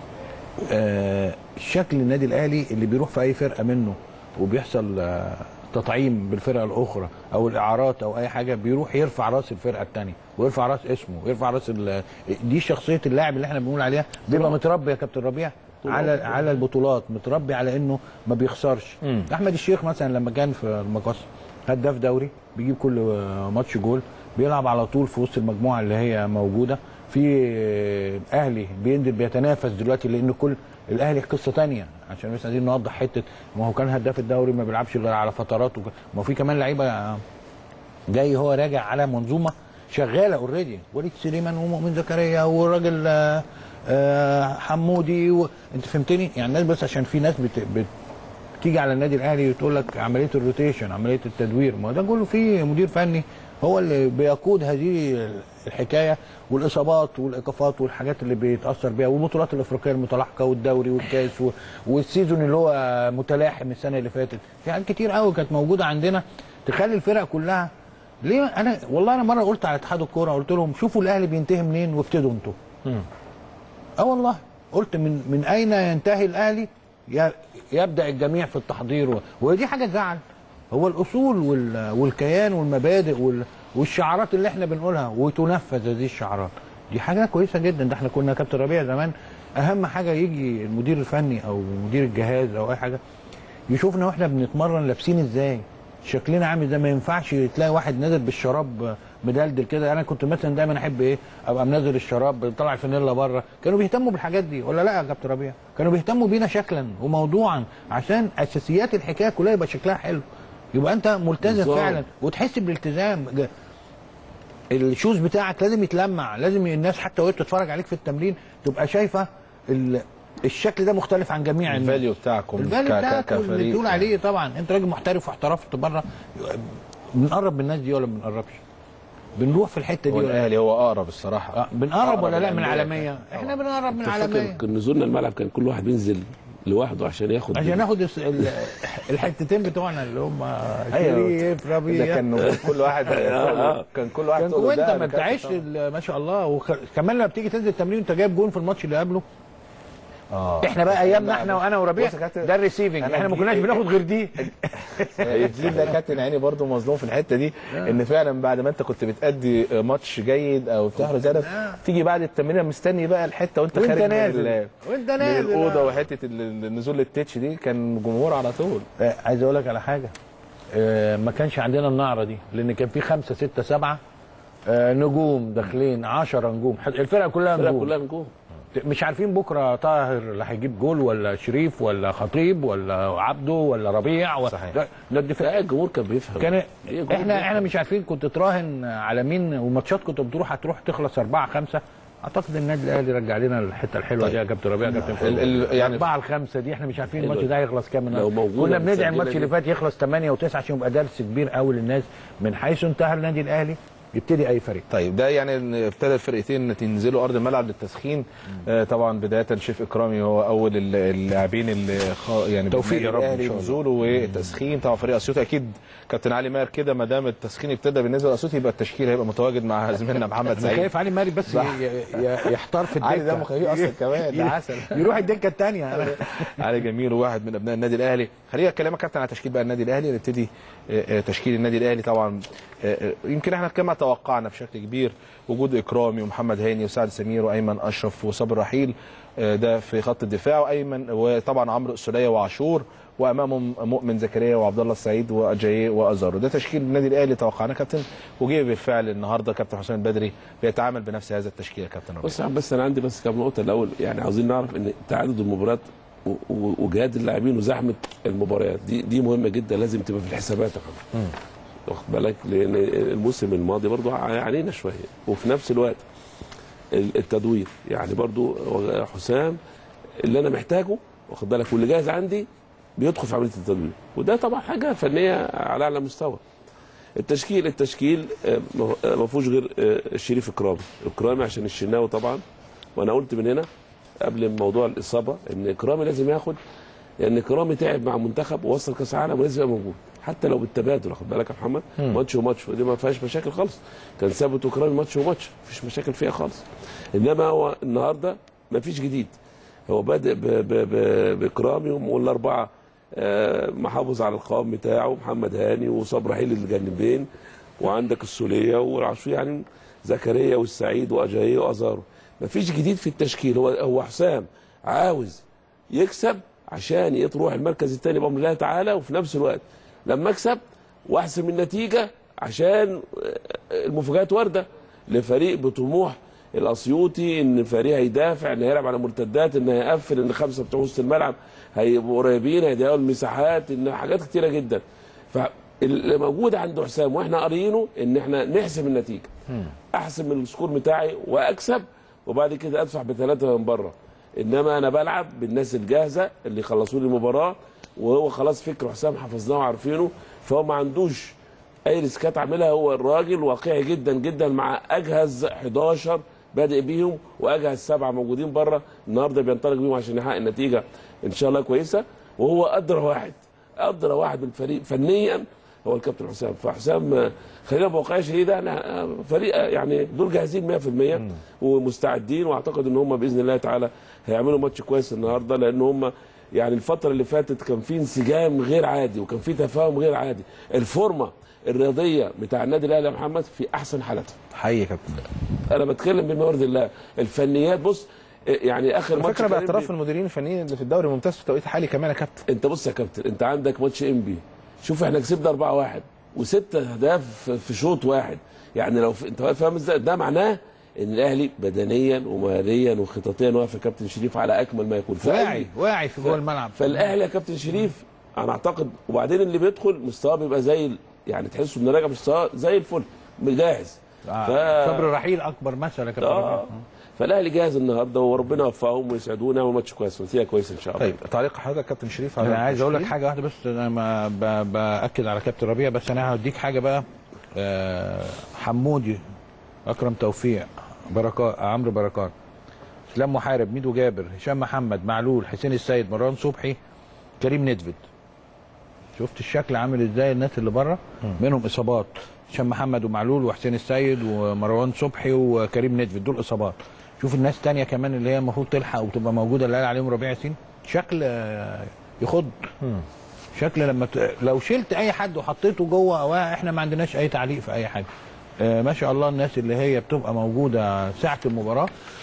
آه شكل النادي الاهلي اللي بيروح في اي فرقه منه وبيحصل آه تطعيم بالفرقه الاخرى او الاعارات او اي حاجه بيروح يرفع راس الفرقه الثانيه ويرفع راس اسمه ويرفع راس ال- دي شخصيه اللاعب اللي احنا بنقول عليها بيبقى متربي يا كابتن ربيع على على البطولات متربي على انه ما بيخسرش احمد الشيخ مثلا لما كان في المقص هداف دوري بيجيب كل آه، ماتش جول بيلعب على طول في وسط المجموعه اللي هي موجوده في آه، اهلي بينزل بيتنافس دلوقتي لان كل الاهلي قصه تانية عشان بس عايزين نوضح حته ما هو كان هداف الدوري ما بيلعبش غير على فترات وك... ما هو في كمان لعيبه آه، جاي هو راجع على منظومه شغاله اوريدي وليد سليمان ومؤمن زكريا والراجل آه، آه، حمودي و... انت فهمتني يعني الناس بس عشان في ناس بت... بت... تيجي على النادي الاهلي وتقول لك عمليه الروتيشن عمليه التدوير ما ده كله في مدير فني هو اللي بيقود هذه الحكايه والاصابات والايقافات والحاجات اللي بيتاثر بيها والبطولات الافريقيه المتلاحقه والدوري والكاس و- والسيزون اللي هو متلاحم السنه اللي فاتت في حاجات كتير قوي كانت موجوده عندنا تخلي الفرق كلها ليه انا والله انا مره قلت على اتحاد الكوره قلت لهم شوفوا الاهلي بينتهي منين وابتدوا انتوا اه والله قلت من من اين ينتهي الاهلي ي- يبدا الجميع في التحضير و- ودي حاجه تزعل هو الاصول وال- والكيان والمبادئ وال- والشعارات اللي احنا بنقولها وتنفذ هذه الشعارات دي حاجه كويسه جدا ده احنا كنا كابتن ربيع زمان اهم حاجه يجي المدير الفني او مدير الجهاز او اي حاجه يشوفنا واحنا بنتمرن لابسين ازاي شكلنا عامل ازاي ما ينفعش تلاقي واحد نازل بالشراب مدلدل كده انا كنت مثلا دايما احب ايه ابقى منزل الشراب طلع فانيلا بره كانوا بيهتموا بالحاجات دي ولا لا يا كابتن ربيع كانوا بيهتموا بينا شكلا وموضوعا عشان اساسيات الحكايه كلها يبقى شكلها حلو يبقى انت ملتزم بالظبط. فعلا وتحس بالالتزام ج- الشوز بتاعك لازم يتلمع لازم الناس حتى وهي بتتفرج عليك في التمرين تبقى شايفه ال- الشكل ده مختلف عن جميع الناس الفاليو بتاعكم الفاليو ك- ك- بتاعك واللي كفريق بتقول عليه طبعا انت راجل محترف واحترفت بره بنقرب من الناس دي ولا ما بنقربش بنروح في الحته دي هو ولا لا؟ الاهلي هو اقرب الصراحه آه، بنقرب ولا لا من الأندية العالميه كمان. احنا بنقرب من تفتكر العالميه كان نزولنا الملعب كان كل واحد بينزل لوحده عشان ياخد عشان ناخد الس- ال- الحتتين بتوعنا اللي هم شريف ده ربيع كان كل واحد كان كل واحد كان تقول له وانت ده ما أنا كابتن بتعيش طبعا. ال- ما شاء الله وكمان لما بتيجي تنزل التمرين وانت جايب جون في الماتش اللي قبله اه احنا بقى ايامنا احنا وانا وربيع بص يا كابتن، ده الريسيفنج أنا احنا ما دي- كناش بناخد غير دي الجيل ده كابتن عيني برضه مظلوم في الحته دي ان فعلا بعد ما انت كنت بتأدي ماتش جيد او بتحرز هدف تيجي بعد التمرين مستني بقى الحته وانت وانت خارج من نازل. ال- وانت من نازل. الاوضه وحته ال- النزول للتتش دي كان جمهور على طول آه، عايز اقول لك على حاجه آه، ما كانش عندنا النعره دي لان كان في خمسه سته سبعه آه، نجوم داخلين 10 نجوم حد- الفرقه كلها الفرقه نجوم كلها نجوم مش عارفين بكره طاهر اللي هيجيب جول ولا شريف ولا خطيب ولا عبده ولا ربيع و... صحيح. ده, ده الدفاع لا الجمهور كان بيفهم كان هي جمهور احنا بيفهم. احنا مش عارفين كنت تراهن على مين وماتشات كنت بتروح هتروح تخلص أربعة خمسة اعتقد النادي الاهلي رجع لنا الحته الحلوه طيب. دي يا كابتن ربيع كابتن ال- فوزي. ال- يعني- أربعة الخمسة دي احنا مش عارفين حلوة الماتش ده هيخلص كام لو موجودة كنا بندعي مسجلة الماتش دي. اللي فات يخلص 8 و9 عشان يبقى درس كبير قوي للناس من حيث انتهى النادي الاهلي يبتدي اي فريق طيب ده يعني إن ابتدى الفرقتين تنزلوا ارض الملعب للتسخين آه طبعا بدايه شريف اكرامي هو اول ال- اللاعبين اللي خ... يعني توفيق يا رب إن الأهلي شاء الله. نزوله والتسخين طبعا فريق اسيوط اكيد كابتن علي ماهر كده ما دام التسخين ابتدى بالنسبه لاسيوط يبقى التشكيل هيبقى متواجد مع زميلنا محمد انا سعيد خايف علي ماري بس ي- ي- يحتار في الدكه علي دمه خفيف اصلا كمان ده عسل يروح الدكه الثانيه علي جميل وواحد من ابناء النادي الاهلي خلينا اكلمك كابتن على تشكيل بقى النادي الاهلي نبتدي آه، آه، تشكيل النادي الاهلي طبعا آه، آه، يمكن احنا كما توقعنا بشكل كبير وجود اكرامي ومحمد هاني وسعد سمير وايمن اشرف وصبر رحيل آه، ده في خط الدفاع وايمن وطبعا عمرو السوليه وعاشور وامامهم مؤمن زكريا وعبد الله السعيد واجاي وازارو ده تشكيل النادي الاهلي توقعناه كابتن وجه بالفعل النهارده كابتن حسام البدري بيتعامل بنفس هذا التشكيل يا كابتن ربيع. بص يا عم بس انا عندي بس كام نقطه الاول يعني عاوزين نعرف ان تعدد المباريات و- و- وجهاد اللاعبين وزحمه المباريات دي دي مهمه جدا لازم تبقى في الحسابات يا كمان واخد بالك لان الموسم الماضي برضو علينا شويه وفي نفس الوقت ال- التدوير يعني برضو حسام اللي انا محتاجه واخد بالك واللي جاهز عندي بيدخل في عمليه التدوير وده طبعا حاجه فنيه على اعلى مستوى التشكيل التشكيل آه، ما آه، ما فيهوش غير آه، الشريف اكرامي اكرامي عشان الشناوي طبعا وانا قلت من هنا قبل موضوع الاصابه ان اكرامي لازم ياخد لان اكرامي تعب مع منتخب ووصل كاس العالم ولازم يبقى موجود حتى لو بالتبادل واخد بالك يا محمد ماتش وماتش ودي ما فيهاش مشاكل خالص كان ثابت اكرامي ماتش وماتش مفيش مشاكل فيها خالص انما هو النهارده ما فيش جديد هو بادئ ب- ب- ب- باكرامي والاربعه آه، محافظ على القوام بتاعه محمد هاني وصبر حيل الجانبين وعندك السوليه والعشوي يعني زكريا والسعيد واجاي وازارو مفيش جديد في التشكيل هو هو حسام عاوز يكسب عشان يروح المركز الثاني بامر الله تعالى وفي نفس الوقت لما اكسب واحسم النتيجه عشان آه، المفاجات وارده لفريق بطموح الاسيوطي ان فريق هيدافع ان هيلعب على مرتدات ان هيقفل ان خمسه بتوع وسط الملعب هيبقوا قريبين هيضيقوا المساحات ان حاجات كتيره جدا فاللي موجود عند حسام واحنا قاريينه ان احنا نحسم النتيجه احسم من السكور بتاعي واكسب وبعد كده ادفع بثلاثه من بره انما انا بلعب بالناس الجاهزه اللي خلصوا لي المباراه وهو خلاص فكر حسام حفظناه وعارفينه فهو ما عندوش اي ريسكات عاملها هو الراجل واقعي جدا جدا مع اجهز 11 بادئ بيهم واجهز سبعه موجودين بره النهارده بينطلق بيهم عشان يحقق نتيجه ان شاء الله كويسه وهو ادرى واحد ادرى واحد من الفريق فنيا هو الكابتن حسام فحسام آه، خلينا بواقعيه شديده احنا آه، فريق آه، يعني دول جاهزين 100% ومستعدين واعتقد ان هم باذن الله تعالى هيعملوا ماتش كويس النهارده لان هم يعني الفتره اللي فاتت كان في انسجام غير عادي وكان في تفاهم غير عادي الفورمه الرياضيه بتاع النادي الاهلي يا محمد في احسن حالاتها حقيقي يا كابتن انا بتكلم بمورد الله الفنيات بص يعني اخر على ماتش فكره كان باعتراف إنبي- المديرين الفنيين اللي في الدوري الممتاز في التوقيت الحالي كمان يا كابتن انت بص يا كابتن انت عندك ماتش انبي شوف احنا كسبنا 4 1 وست اهداف في شوط واحد يعني لو في انت فاهم ازاي ده معناه ان الاهلي بدنيا ومهاريا وخططيا واقف يا كابتن شريف على اكمل ما يكون واعي واعي في جوه الملعب فالاهلي يا كابتن شريف انا اعتقد وبعدين اللي بيدخل مستواه بيبقى زي ال- يعني تحسه انه راجع مستواه زي الفل جاهز آه. ف- صبر رحيل اكبر مثل يا كابتن اه ربيع. فالاهلي جاهز النهارده وربنا يوفقهم ويسعدونا وماتش كويس ونتيجه كويسه ان شاء الله طيب تعليق حضرتك كابتن شريف على انا عايز اقول لك التشكيل؟ حاجه واحده بس انا ما ب- باكد على كابتن ربيع بس انا هديك حاجه بقى آه، حمودي اكرم توفيق بركات عمرو بركات اسلام محارب ميدو جابر هشام محمد معلول حسين السيد مروان صبحي كريم ندفد شفت الشكل عامل ازاي الناس اللي بره منهم اصابات هشام محمد ومعلول وحسين السيد ومروان صبحي وكريم ندفد دول اصابات شوف الناس التانية كمان اللي هي المفروض تلحق وتبقى موجوده اللي قال عليهم ربيع ياسين شكل آه، يخض شكل لما ت... لو شلت اي حد وحطيته جوه او احنا ما عندناش اي تعليق في اي حاجه آه، ما شاء الله الناس اللي هي بتبقى موجوده ساعه المباراه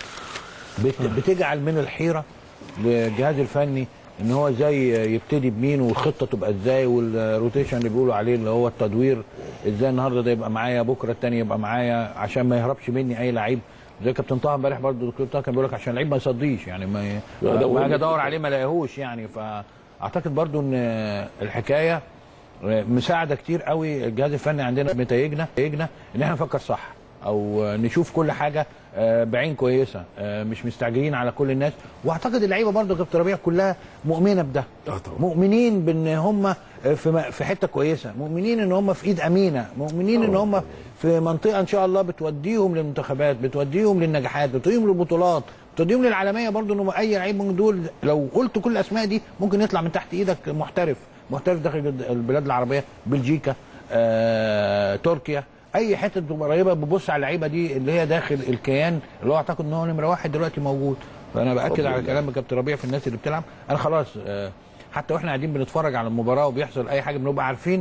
بت... بتجعل من الحيره للجهاز الفني ان هو ازاي يبتدي بمين والخطه تبقى ازاي والروتيشن اللي بيقولوا عليه اللي هو التدوير ازاي النهارده ده يبقى معايا بكره التاني يبقى معايا عشان ما يهربش مني اي لعيب زي كابتن طه امبارح برضه دكتور طه كان بيقول لك عشان اللعيب ما يصديش يعني ما ي- لا، ده ما مهم اجي ادور جداً. عليه ما الاقيهوش يعني فاعتقد برضه ان الحكايه مساعده كتير قوي الجهاز الفني عندنا بيتيجنا بيتيجنا ان احنا نفكر صح او نشوف كل حاجه آه، بعين كويسه آه، مش مستعجلين على كل الناس واعتقد اللعيبه برضه يا كابتن ربيع كلها مؤمنه بده اه طبعا مؤمنين بان هم في م- في حته كويسه مؤمنين ان هم في ايد امينه مؤمنين ان هم في منطقه ان شاء الله بتوديهم للمنتخبات بتوديهم للنجاحات بتوديهم للبطولات بتوديهم للعالميه برضو ان اي لعيب من دول لو قلت كل الاسماء دي ممكن يطلع من تحت ايدك محترف محترف داخل الد- البلاد العربيه بلجيكا آه، تركيا اي حته تبقى قريبه ببص على اللعيبه دي اللي هي داخل الكيان اللي هو اعتقد ان هو نمره واحد دلوقتي موجود فانا باكد بفضل على الله. كلام كابتن ربيع في الناس اللي بتلعب انا خلاص آه، حتى واحنا قاعدين بنتفرج على المباراه وبيحصل اي حاجه بنبقى عارفين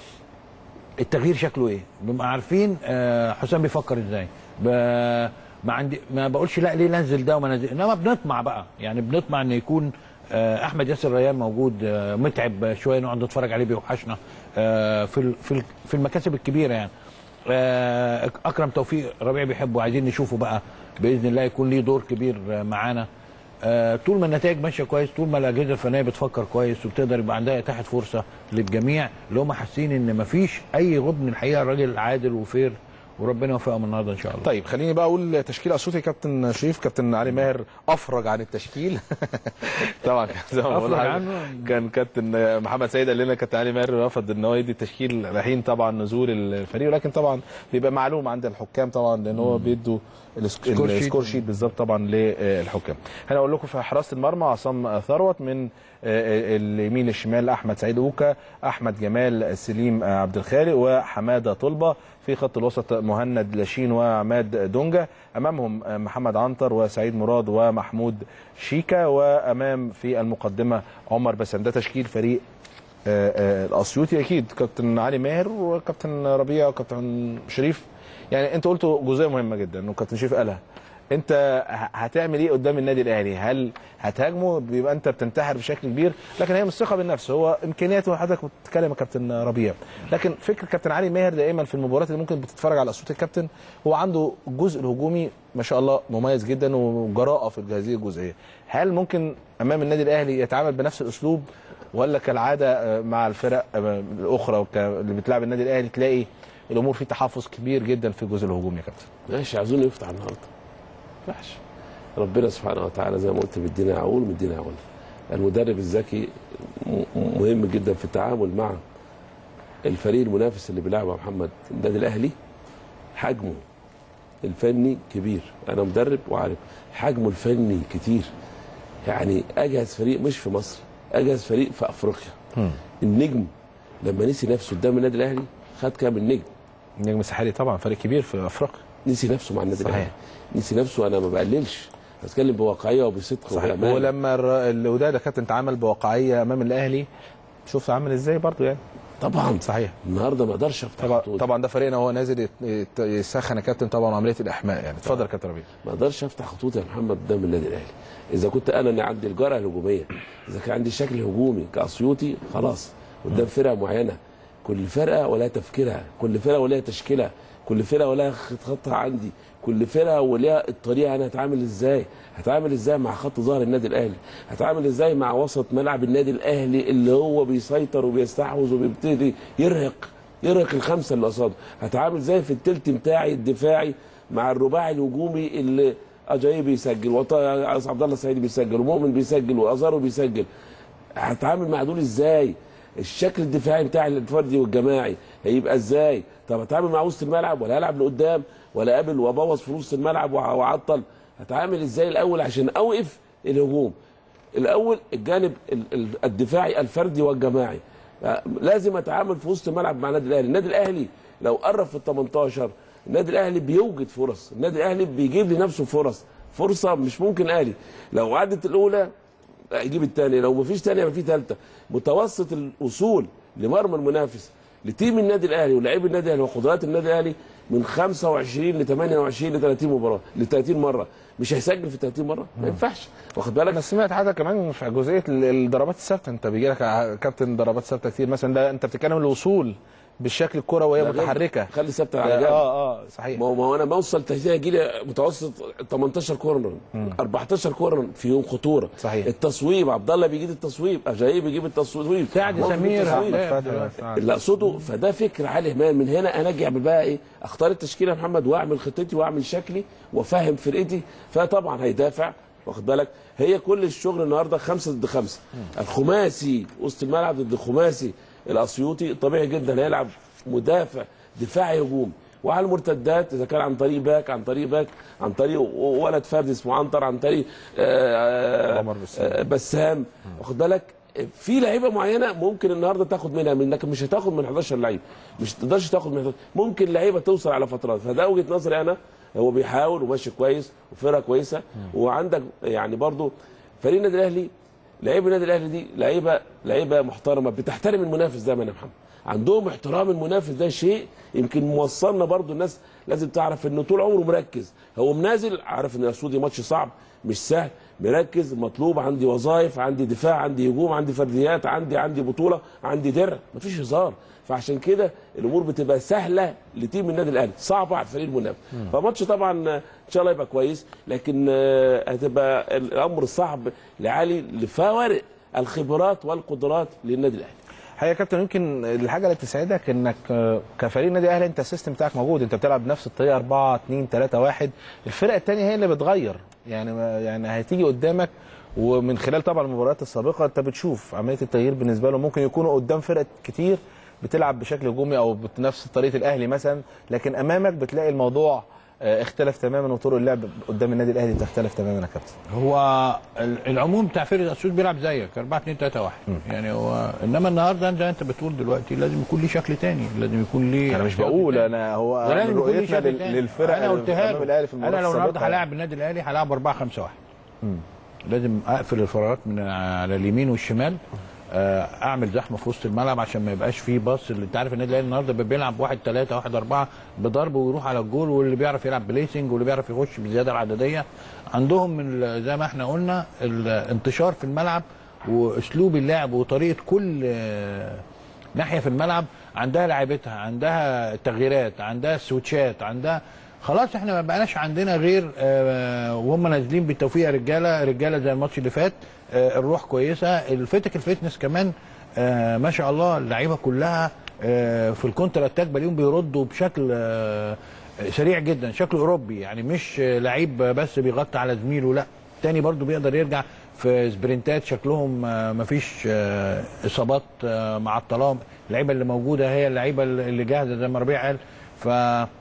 التغيير شكله ايه بنبقى عارفين آه، حسام بيفكر ازاي ب... ما عندي ما بقولش لا ليه ننزل ده وما ننزل انما بنطمع بقى يعني بنطمع ان يكون آه، احمد ياسر ريان موجود آه، متعب شويه نقعد نتفرج عليه بيوحشنا آه، في ال- في ال- في المكاسب الكبيره يعني آه، اكرم توفيق ربيع بيحبه عايزين نشوفه بقى باذن الله يكون ليه دور كبير آه، معانا آه، طول ما النتائج ماشيه كويس طول ما الاجهزه الفنيه بتفكر كويس وبتقدر يبقى عندها اتاحه فرصه للجميع اللي هم حاسين ان مفيش اي غبن الحقيقه الراجل عادل وفير وربنا يوفقهم النهارده ان شاء الله طيب خليني بقى اقول تشكيل اسيوطي كابتن شريف كابتن علي ماهر افرج عن التشكيل طبعا كان زي ما بقول أفرج لحضرتك، عنه؟ كان كابتن محمد سيد قال لنا كابتن علي ماهر رفض ان هو يدي التشكيل رايحين طبعا نزول الفريق ولكن طبعا بيبقى معلوم عند الحكام طبعا لان هو بيدوا السك- سكور شيت. السكور شيت بالظبط طبعا للحكام انا اقول لكم في حراسه المرمى عصام ثروت من آه، اليمين للشمال احمد سعيد اوكا احمد جمال سليم آه، عبد الخالق وحماده طلبه في خط الوسط مهند لاشين وعماد دونجا امامهم آه، محمد عنتر وسعيد مراد ومحمود شيكا وامام في المقدمه عمر بسام ده تشكيل فريق آه، آه، الاسيوطي اكيد كابتن علي ماهر وكابتن ربيع وكابتن شريف يعني انت قلتوا جزئيه مهمه جدا انه كابتن شريف قالها انت ه- هتعمل ايه قدام النادي الاهلي هل هتهاجمه بيبقى انت بتنتحر بشكل كبير لكن هي مش ثقه بالنفس هو امكانياته حضرتك بتتكلم يا كابتن ربيع لكن فكر كابتن علي ماهر دائما في المباريات اللي ممكن بتتفرج على اسيوط الكابتن هو عنده الجزء الهجومي ما شاء الله مميز جدا وجراءه في هذه الجزئيه هل ممكن امام النادي الاهلي يتعامل بنفس الاسلوب ولا كالعاده آه، مع الفرق آه، الاخرى وك- اللي بتلعب النادي الاهلي تلاقي الامور فيه تحفظ كبير جدا في الجزء الهجومي يا كابتن ماشي عايزينه يفتح النهارده ما ينفعش ربنا سبحانه وتعالى زي ما قلت بيدينا عقول ومدينا عقول المدرب الذكي م- مهم جدا في التعامل مع الفريق المنافس اللي بيلعبه محمد النادي الاهلي حجمه الفني كبير انا مدرب وعارف حجمه الفني كتير يعني اجهز فريق مش في مصر اجهز فريق في افريقيا النجم لما نسي نفسه قدام النادي الاهلي خد كام النجم النجم الساحلي طبعا فريق كبير في افريقيا نسي نفسه مع النادي صحيح. الاهلي نسي نفسه انا ما بقللش بتكلم بواقعيه وبصدق صحيح وبأمانة. ولما الر- الوداد يا كابتن اتعامل بواقعيه امام الاهلي شوف عامل ازاي برضه يعني طبعا صحيح النهارده ما اقدرش افتح طبعا خطوط طبعا ده فريقنا وهو نازل يت- يت- يسخن يا كابتن طبعا عمليه الاحماء يعني اتفضل يا كابتن ربيع ما اقدرش افتح خطوط يا محمد قدام النادي الاهلي اذا كنت انا اللي عندي الجرأه الهجوميه اذا كان عندي شكل هجومي كاسيوطي خلاص قدام فرقه معينه كل فرقه ولها تفكيرها كل فرقه ولها تشكيلها كل فرقه ولها خطها عندي كل فرقه ولها الطريقه انا هتعامل ازاي هتعامل ازاي مع خط ظهر النادي الاهلي هتعامل ازاي مع وسط ملعب النادي الاهلي اللي هو بيسيطر وبيستحوذ وبيبتدي يرهق يرهق الخمسه اللي قصاده هتعامل ازاي في التلت بتاعي الدفاعي مع الرباعي الهجومي اللي اجاي بيسجل وط- عبد الله السعيد بيسجل ومؤمن بيسجل وازارو بيسجل هتعامل مع دول ازاي الشكل الدفاعي بتاع الفردي والجماعي هيبقى ازاي طب هتعامل مع وسط الملعب ولا العب لقدام ولا قابل وابوظ في نص الملعب وع- واعطل هتعامل ازاي الاول عشان اوقف الهجوم الاول الجانب ال- ال- الدفاعي الفردي والجماعي آه، لازم اتعامل في وسط الملعب مع النادي الاهلي النادي الاهلي لو قرب في ال 18 النادي الاهلي بيوجد فرص النادي الاهلي بيجيب لنفسه فرص فرصه مش ممكن الاهلي لو عدت الاولى يجيب الثانيه لو مفيش ثانيه يبقى في ثالثه متوسط الوصول لمرمى المنافس لتيم النادي الاهلي ولاعيب النادي الاهلي وقدرات النادي الاهلي من 25 ل 28 ل 30 مباراه ل 30 مره مش هيسجل في 30 مره ما ينفعش واخد بالك انا سمعت حاجه كمان في جزئيه ال- الضربات الثابته انت بيجي لك ع- كابتن ضربات ثابته كتير مثلا ده انت بتتكلم الوصول بالشكل الكره وهي ده غير- متحركه خلي ثابته على اه جنب اه صحيح ما هو ما هو انا بوصل تهديد يجي لي متوسط 18 كورنر 14 كورنر فيهم خطوره صحيح. التصويب عبد الله بيجيب التصويب اجاي بيجيب التصويب سعد ممكن سمير التصويب. هداف. اللي اقصده فده فكر عالي همال من هنا انا اجي اعمل بقى ايه اختار التشكيله يا محمد واعمل خطتي واعمل شكلي وافهم فرقتي فطبعا هيدافع واخد بالك هي كل الشغل النهارده خمسه ضد خمسه الخماسي وسط الملعب ضد الخماسي الاسيوطي طبيعي جدا هيلعب مدافع دفاعي هجوم وعلى المرتدات اذا كان عن طريق باك عن طريق باك عن طريق ولد فرد اسمه عنتر عن طريق آه، عمر بسام. آه، بسام واخد بالك في لعيبه معينه ممكن النهارده تاخد منها من لكن مش هتاخد من 11 لعيب مش تقدرش تاخد من 11 ممكن لعيبه توصل على فترات فده وجهه نظري انا هو بيحاول وماشي كويس وفرقه كويسه وعندك يعني برضو فريق النادي الاهلي لعيبه النادي الاهلي دي لعيبه لعيبه محترمه بتحترم المنافس دايما يا محمد عندهم احترام المنافس ده شيء يمكن موصلنا برضو الناس لازم تعرف انه طول عمره مركز هو منازل عارف ان الاسودي ماتش صعب مش سهل مركز مطلوب عندي وظائف عندي دفاع عندي هجوم عندي فرديات عندي عندي بطوله عندي درع مفيش هزار فعشان كده الامور بتبقى سهله لتيم النادي الاهلي صعبه على الفريق المنافس فماتش طبعا آه، ان شاء الله يبقى كويس لكن آه، هتبقى الامر صعب لعلي لفوارق الخبرات والقدرات للنادي الاهلي حقيقة يا كابتن يمكن الحاجه اللي تسعدك انك آه، كفريق النادي الاهلي انت السيستم بتاعك موجود انت بتلعب بنفس الطريقه 4 2 3 1 الفرقه الثانيه هي اللي بتغير يعني ما- يعني هتيجي قدامك ومن خلال طبعا المباريات السابقه انت بتشوف عمليه التغيير بالنسبه لهم ممكن يكونوا قدام فرق كتير بتلعب بشكل هجومي او بنفس طريقه الاهلي مثلا لكن امامك بتلاقي الموضوع آه، اختلف تماما وطرق اللعب قدام النادي الاهلي بتختلف تماما يا كابتن هو ال- العموم بتاع فرقه اسيوط بيلعب زيك 4 2 3 1 يعني هو انما النهارده زي ما انت بتقول دلوقتي لازم يكون ليه شكل تاني لازم يكون ليه انا مش شكل بقول تاني. انا هو ولازم من يكون ليه رؤيتنا شكل لل- تاني. للفرق انا قلتها أمام الاهلي في له المباراه انا لو النهارده السابقة. هلاعب النادي الاهلي هلاعب 4 5 1 لازم اقفل الفراغات من على اليمين والشمال آه، اعمل زحمه في وسط الملعب عشان ما يبقاش فيه باص اللي انت عارف النادي الاهلي النهارده بيلعب 1 3 1 4 بضرب ويروح على الجول واللي بيعرف يلعب بليسنج واللي بيعرف يخش بالزياده العدديه عندهم من ال- زي ما احنا قلنا الانتشار في الملعب واسلوب اللعب وطريقه كل آه، ناحيه في الملعب عندها لعيبتها عندها تغييرات عندها سويتشات عندها خلاص احنا ما بقناش عندنا غير آه، وهم نازلين بالتوفيق يا رجاله رجاله زي الماتش اللي فات آه، الروح كويسه الفتك الفتنس كمان آه، ما شاء الله اللعيبه كلها آه، في الكونتر اتاك بلاقيهم بيردوا بشكل آه، سريع جدا شكل اوروبي يعني مش آه، لعيب بس بيغطي على زميله لا تاني برضو بيقدر يرجع في سبرنتات شكلهم آه، مفيش آه، اصابات آه، معطلهم اللعيبه اللي موجوده هي اللعيبه اللي جاهزه زي ما ربيع قال ف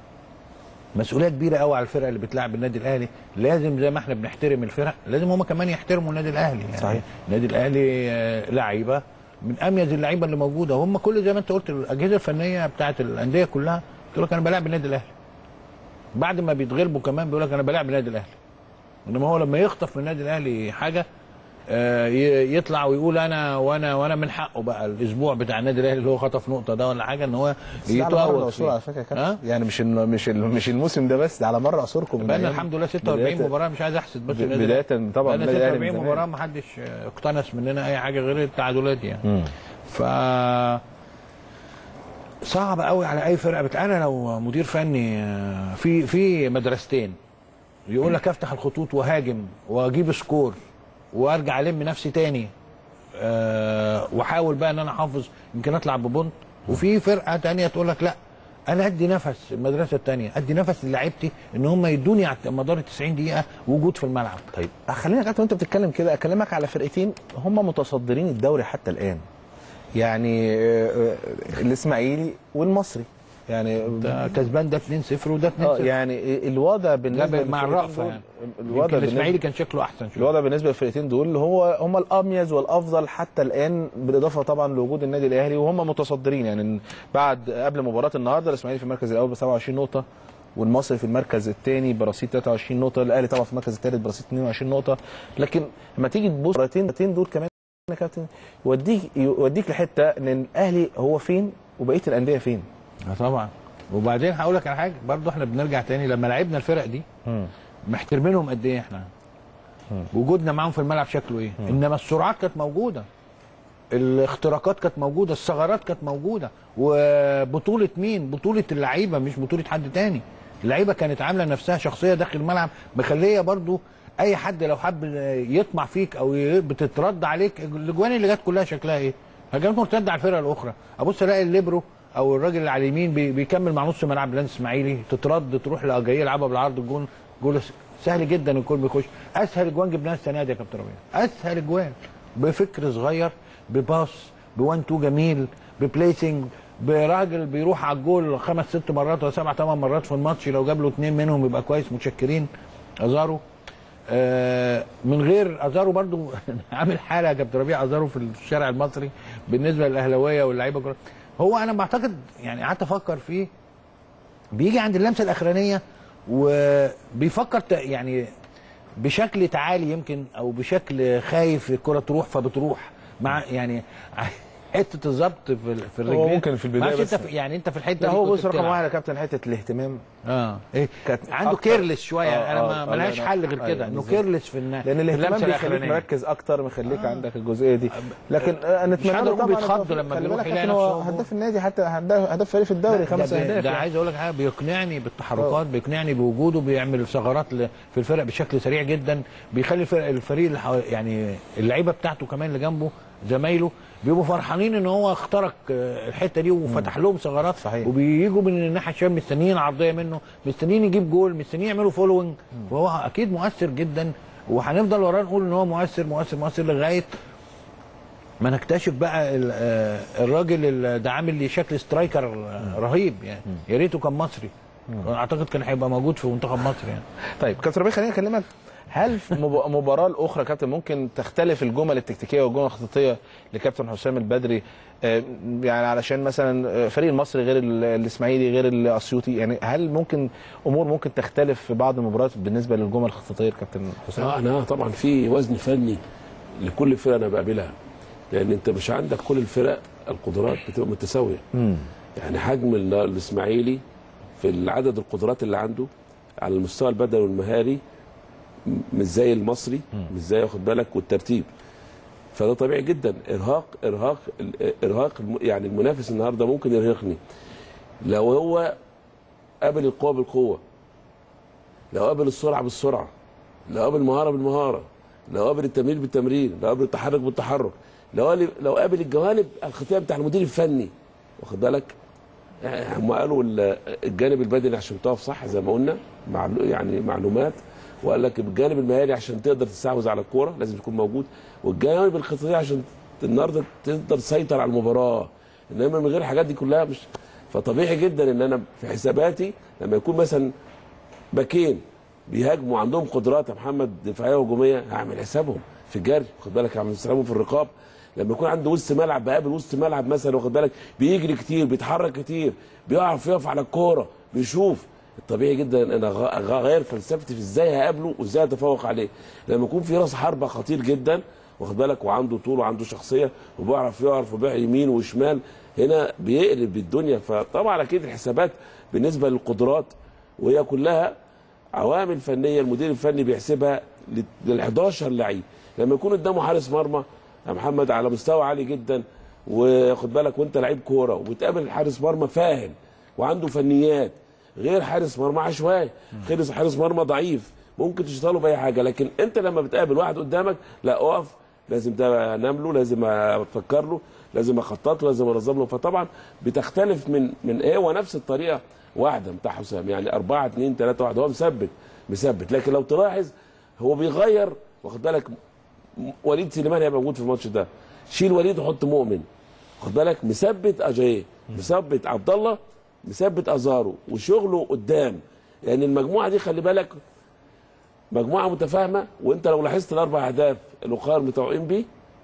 مسؤوليه كبيره قوي على الفرقه اللي بتلعب النادي الاهلي لازم زي ما احنا بنحترم الفرق لازم هم كمان يحترموا النادي الاهلي يعني صحيح. النادي الاهلي آه، لعيبه من اميز اللعيبه اللي موجوده هم كل زي ما انت قلت الاجهزه الفنيه بتاعت الانديه كلها تقول لك انا بلعب النادي الاهلي بعد ما بيتغلبوا كمان بيقول لك انا بلعب النادي الاهلي انما هو لما يخطف من النادي الاهلي حاجه آه، ي- يطلع ويقول انا وانا وانا من حقه بقى الاسبوع بتاع النادي الاهلي اللي هو خطف نقطه ده ولا حاجه ان هو بس ده على مر يتوق العصور فيه. على فكره يا ها؟ كابتن يعني مش ال- مش ال- مش الموسم ده بس ده على مر عصوركم من بقالنا أيام الحمد لله 46 بداية- مباراه مش عايز احسد بس ب- النادي بداية الأهلي. طبعاً بقالنا النادي الأهلي من 46 زمان. مباراه ما حدش آه، اقتنص مننا اي حاجه غير التعادلات يعني ف صعب قوي على اي فرقه بت... انا لو مدير فني آه، في في مدرستين يقول لك افتح الخطوط وهاجم واجيب سكور وارجع الم نفسي تاني أه واحاول بقى ان انا احافظ يمكن اطلع ببونت وفي فرقه تانية تقول لك لا انا ادي نفس المدرسه التانية ادي نفس لعيبتي ان هم يدوني على مدار ال 90 دقيقه وجود في الملعب طيب خلينا كابتن وانت بتتكلم كده اكلمك على فرقتين هم متصدرين الدوري حتى الان يعني آه، آه، الاسماعيلي والمصري يعني ده كسبان ده 2-0 وده 2-0 اه يعني الوضع بالنسبه مع للفرقتين الرأفة دول- يعني. الوضع يمكن بالنسبه الاسماعيلي كان شكله احسن شويه الوضع بالنسبه للفرقتين دول هو هم الاميز والافضل حتى الان بالاضافه طبعا لوجود النادي الاهلي وهم متصدرين يعني بعد قبل مباراه النهارده الاسماعيلي في المركز الاول ب 27 نقطه والمصري في المركز الثاني برصيد 23 نقطه الاهلي طبعا في المركز الثالث برصيد 22 نقطه لكن لما تيجي تبص المباراتين دول كمان يا كابتن يوديك يوديك لحته ان الاهلي هو فين وبقيه الانديه فين اه طبعا وبعدين هقول لك على حاجه برضه احنا بنرجع تاني لما لعبنا الفرق دي محترمينهم قد ايه احنا وجودنا معاهم في الملعب شكله ايه انما السرعات كانت موجوده الاختراقات كانت موجوده الثغرات كانت موجوده وبطوله مين بطوله اللعيبه مش بطوله حد تاني اللعيبه كانت عامله نفسها شخصيه داخل الملعب مخليه برضو اي حد لو حب يطمع فيك او ي- بتترد عليك الاجوان اللي جت كلها شكلها ايه هجمات مرتده على الفرقه الاخرى ابص الاقي الليبرو او الراجل اللي على اليمين بي- بيكمل مع نص ملعب لان اسماعيلي تترد تروح لاجاي يلعبها بالعرض الجون جول سهل جدا الكل بيخش اسهل اجوان جبناها السنه دي يا كابتن ربيع اسهل اجوان بفكر صغير بباص بوان تو جميل ببليسنج براجل بيروح على الجول خمس ست مرات ولا سبع ثمان مرات في الماتش لو جاب له اثنين منهم يبقى كويس متشكرين ازارو آه من غير ازارو برضو عامل حاله يا كابتن ربيع ازارو في الشارع المصري بالنسبه للاهلاويه واللعيبه كلها هو انا بعتقد يعني قعدت افكر فيه بيجي عند اللمسه الاخرانيه وبيفكر ت- يعني بشكل تعالي يمكن او بشكل خايف الكره تروح فبتروح مع يعني حته الظبط في ال- في الرجلين ممكن في البداية معرفش بس- انت في يعني انت في الحته لا دي هو كنت بص رقم بتلعب. واحد يا كابتن حته الاهتمام اه ايه كانت عنده أكتر. كيرلس شويه آه، انا آه، ما آه، ملهاش لا، حل غير أيوة، كده انه بالظبط. كيرلس في النا- لان في الاهتمام اللمسة بيخليك الأخرانية. مركز اكتر مخليك عندك الجزئيه دي لكن آه، نتمنى قادر له أقول طبعا بيتخض التوفيق. لما خلي بيروح بالك يلاقي كابتن هو نفسه هو- هداف النادي حتى هداف هداف فريق في الدوري خمس ده, اهداف ده يعني. عايز اقول لك حاجه بيقنعني بالتحركات بيقنعني بوجوده بيعمل ثغرات ل- في الفرق بشكل سريع جدا بيخلي الفرق الفريق اللي حو- يعني اللعيبه بتاعته كمان اللي جنبه زمايله بيبقوا فرحانين ان هو اخترق آه، الحته دي وفتح لهم ثغرات صحيح. وبييجوا من الناحيه الشمال مستنيين عرضيه منه مستنيين يجيب جول مستنيين يعملوا فولوينج وهو اكيد مؤثر جدا وهنفضل وراه نقول ان هو مؤثر مؤثر مؤثر لغايه ما نكتشف بقى ال- آه، الراجل ال- ده عامل لي شكل سترايكر آه، رهيب يعني يا ريته كان مصري اعتقد كان هيبقى موجود في منتخب مصر يعني طيب كابتن ربيع خليني اكلمك هل في مب- مباراه الاخرى يا كابتن ممكن تختلف الجمل التكتيكيه والجمل الخططيه لكابتن حسام البدري آه، يعني علشان مثلا آه، فريق المصري غير ال- الاسماعيلي غير الاسيوطي يعني هل ممكن امور ممكن تختلف في بعض المباريات بالنسبه للجمل الخططيه لكابتن حسام؟ اه انا طبعا في وزن فني لكل فرقه انا بقابلها لان انت مش عندك كل الفرق القدرات بتبقى متساويه يعني حجم ال- الاسماعيلي في العدد القدرات اللي عنده على المستوى البدني والمهاري م- مش زي المصري مش زي واخد بالك والترتيب فده طبيعي جدا ارهاق ارهاق ال- ارهاق الم- يعني المنافس النهارده ممكن يرهقني لو هو قابل القوه بالقوه لو قابل السرعه بالسرعه لو قابل المهاره بالمهاره لو قابل التمرير بالتمرير لو قابل التحرك بالتحرك لو قابل لو قابل الجوانب الخطيه بتاع المدير الفني واخد بالك يعني هم قالوا ال- الجانب البدني عشان تقف صح زي ما قلنا معلو يعني معلومات وقال لك الجانب المهاري عشان تقدر تستحوذ على الكوره لازم يكون موجود والجانب الخططي عشان النهارده تقدر تسيطر على المباراه انما من غير الحاجات دي كلها مش فطبيعي جدا ان انا في حساباتي لما يكون مثلا باكين بيهاجموا عندهم قدرات يا محمد دفاعيه وهجوميه هعمل حسابهم في الجري خد بالك هعمل حسابهم في الرقاب لما يكون عنده وسط ملعب بقابل وسط ملعب مثلا واخد بالك بيجري كتير بيتحرك كتير بيعرف يقف على الكوره بيشوف الطبيعي جدا ان انا غ- اغير فلسفتي في ازاي هقابله وازاي اتفوق عليه لما يكون في راس حربه خطير جدا واخد بالك وعنده طول وعنده شخصيه وبيعرف يعرف وبيع يمين وشمال هنا بيقلب الدنيا فطبعا اكيد الحسابات بالنسبه للقدرات وهي كلها عوامل فنيه المدير الفني بيحسبها لل 11 لعيب لما يكون قدامه حارس مرمى يا محمد على مستوى عالي جدا وخد بالك وانت لعيب كوره وبتقابل حارس مرمى فاهم وعنده فنيات غير حارس مرمى عشوائي غير حارس مرمى ضعيف ممكن تشتغله باي حاجه لكن انت لما بتقابل واحد قدامك لا اقف لازم ده انام له لازم افكر له لازم اخطط له لازم انظم له فطبعا بتختلف من من ايه هو نفس الطريقه واحده بتاع حسام يعني 4 2 3 1 هو مثبت مثبت لكن لو تلاحظ هو بيغير واخد بالك م- وليد سليمان هيبقى موجود في الماتش ده شيل وليد وحط مؤمن خد بالك مثبت اجاي مثبت عبد الله مثبت ازارو وشغله قدام لان المجموعه دي خلي بالك مجموعه متفاهمه وانت لو لاحظت الاربع اهداف الاخر بتوع انبي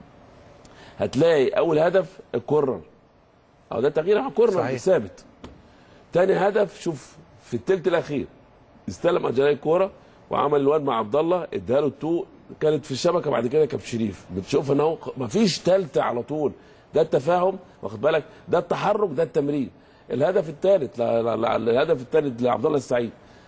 هتلاقي اول هدف الكورنر او ده تغيير على الكورنر صحيح. ثابت تاني هدف شوف في الثلث الاخير استلم اجاي الكوره وعمل الواد مع عبد الله اداها له التو كانت في الشبكه بعد كده كابتن شريف بتشوف ان هو مفيش ثالثه على طول ده التفاهم واخد بالك ده التحرك ده التمرين الهدف الثالث الهدف الثالث لعبد الله السعيد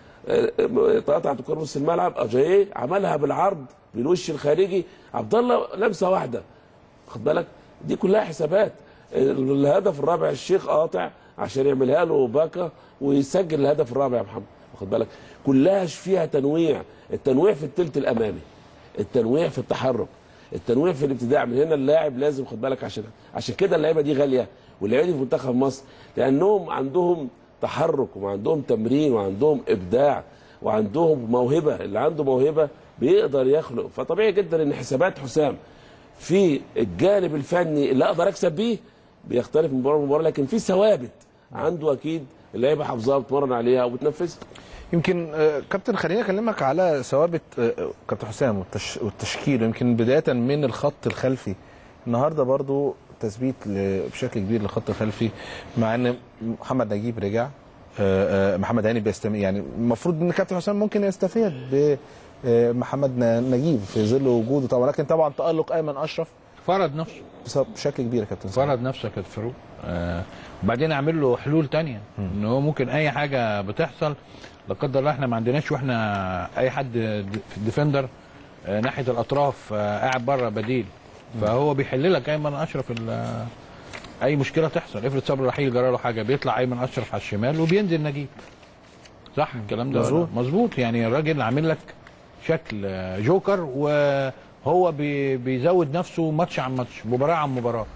قطعت الكوره نص الملعب اجاي عملها بالعرض بالوش الخارجي عبد الله لمسه واحده واخد بالك دي كلها حسابات الهدف الرابع الشيخ قاطع عشان يعملها له باكا ويسجل الهدف الرابع يا محمد واخد بالك كلها فيها تنويع التنويع في الثلث الامامي التنويع في التحرك التنويع في الابتداع من هنا اللاعب لازم خد بالك عشان عشان كده اللعيبه دي غاليه واللعيبه دي في منتخب مصر لانهم عندهم تحرك وعندهم تمرين وعندهم ابداع وعندهم موهبه اللي عنده موهبه بيقدر يخلق فطبيعي جدا ان حسابات حسام في الجانب الفني اللي اقدر اكسب بيه بيختلف من مباراه لمباراه لكن في ثوابت عنده اكيد اللعيبه حافظاها بتمرن عليها وبتنفذها يمكن آه، كابتن خليني اكلمك على ثوابت آه، كابتن حسام والتش... والتشكيل يمكن بدايه من الخط الخلفي النهارده برضو تثبيت ل- بشكل كبير للخط الخلفي مع ان محمد نجيب رجع آه، آه، محمد هاني بيستمر يعني المفروض ان كابتن حسام ممكن يستفيد بمحمد نجيب في ظل وجوده طبعا لكن طبعا تالق ايمن اشرف فرض نفسه بس- بشكل كبير يا كابتن سامي. فرض نفسك يا فاروق آه وبعدين اعمل له حلول تانية ان هو ممكن اي حاجه بتحصل لا قدر الله احنا ما عندناش واحنا اي حد د- في الديفندر آه ناحيه الاطراف آه قاعد بره بديل فهو بيحل لك ايمن اشرف ال- اي مشكله تحصل افرض صبري رحيل جرى له حاجه بيطلع ايمن اشرف على الشمال وبينزل نجيب صح الكلام ده مظبوط. مظبوط يعني الراجل عامل لك شكل آه، جوكر وهو بي بيزود نفسه ماتش عن ماتش مباراه عن مباراه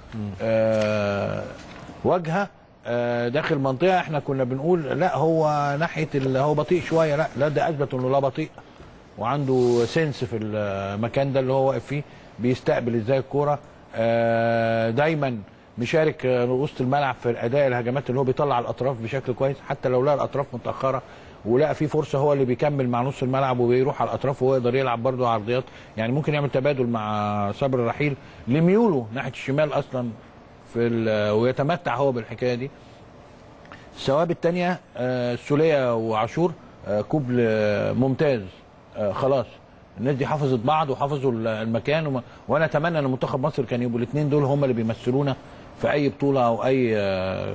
آه واجهه آه داخل منطقه احنا كنا بنقول لا هو ناحيه ال- هو بطيء شويه لا لا ده اثبت انه لا بطيء وعنده سنس في المكان ده اللي هو واقف فيه بيستقبل ازاي الكوره آه دايما مشارك آه، وسط الملعب في اداء الهجمات اللي هو بيطلع الاطراف بشكل كويس حتى لو لقى الاطراف متاخره ولقى في فرصه هو اللي بيكمل مع نص الملعب وبيروح على الاطراف وهو يقدر يلعب برضه عرضيات يعني ممكن يعمل تبادل مع صبري رحيل لميوله ناحيه الشمال اصلا في ال- ويتمتع هو بالحكايه دي الثوابت الثانيه السوليه وعاشور آه، كوبل آه، ممتاز آه، خلاص الناس دي حفظت بعض وحفظوا ال- المكان وما وانا اتمنى ان منتخب مصر كان يبقوا الاثنين دول هم اللي بيمثلونا في اي بطوله او اي آه،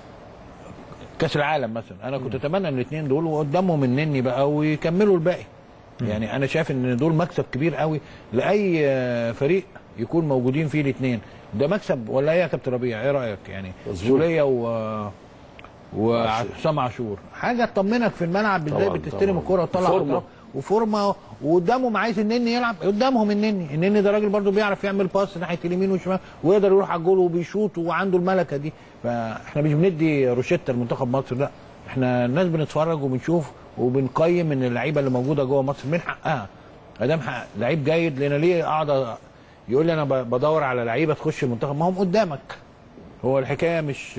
كاس العالم مثلا انا كنت اتمنى ان الاثنين دول وقدامهم النني بقى ويكملوا الباقي يعني انا شايف ان دول مكسب كبير قوي لاي آه، فريق يكون موجودين فيه الاثنين ده مكسب ولا ايه يا كابتن ربيع ايه رايك يعني مظبوط. سوليه و وحسام عاشور حاجه تطمنك في الملعب ازاي طبعاً، بتستلم طبعاً. الكره وتطلع فورمة. أطراف وفورمه وقدامهم عايز النني يلعب قدامهم النني النني ده راجل برضو بيعرف يعمل باس ناحيه اليمين والشمال ويقدر يروح على الجول وبيشوط وعنده الملكه دي فاحنا مش بندي روشته لمنتخب مصر لا احنا الناس بنتفرج وبنشوف وبنقيم ان اللعيبه اللي موجوده جوه مصر من حقها ادام حق لعيب جيد لان ليه اقعد يقول لي انا ب- بدور على لعيبه تخش المنتخب ما هم قدامك هو الحكايه مش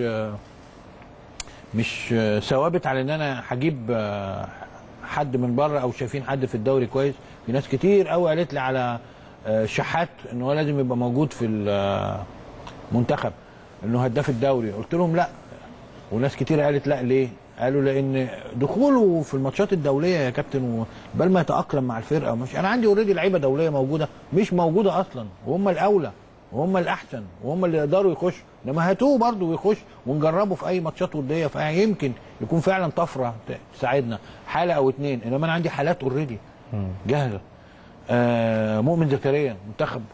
مش ثوابت على ان انا هجيب آه، حد من بره او شايفين حد في الدوري كويس في ناس كتير قوي قالت لي على آه، شحات ان هو لازم يبقى موجود في المنتخب انه هداف الدوري قلت لهم لا وناس كتير قالت لا ليه قالوا لان دخوله في الماتشات الدوليه يا كابتن بل ما يتاقلم مع الفرقه مش انا عندي اوريدي لعيبه دوليه موجوده مش موجوده اصلا وهم الاولى وهم الاحسن وهم اللي يقدروا يخشوا انما هاتوه برضه ويخش ونجربه في اي ماتشات وديه فيمكن يكون فعلا طفره تساعدنا حاله او اتنين انما انا عندي حالات اوريدي جاهزه آه مؤمن زكريا منتخب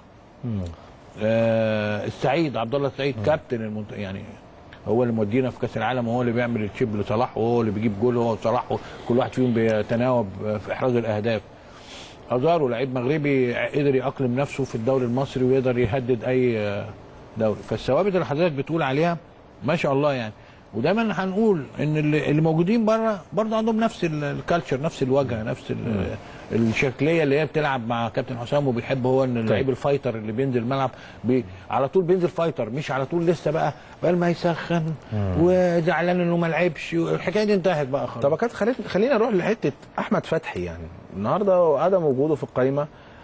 آه السعيد عبد الله السعيد كابتن المنت... يعني هو اللي مودينا في كاس العالم وهو اللي بيعمل التشيب لصلاح وهو اللي بيجيب جول هو وصلاح كل واحد فيهم بيتناوب في احراز الاهداف ازارو لعيب مغربي قدر يأقلم نفسه في الدوري المصري ويقدر يهدد اي آه، دوري فالثوابت اللي حضرتك بتقول عليها ما شاء الله يعني ودايما هنقول ان اللي اللي موجودين بره برضه عندهم نفس ال- الكالتشر نفس الوجه نفس ال- الشكليه اللي هي بتلعب مع كابتن حسام وبيحب هو ان اللعيب الفايتر اللي بينزل الملعب بي على طول بينزل فايتر مش على طول لسه بقى بقى ما يسخن وزعلان انه ما لعبش الحكايه دي انتهت بقى خلاص طب يا كابتن خلينا خلينا نروح لحته احمد فتحي يعني النهارده عدم وجوده في القائمه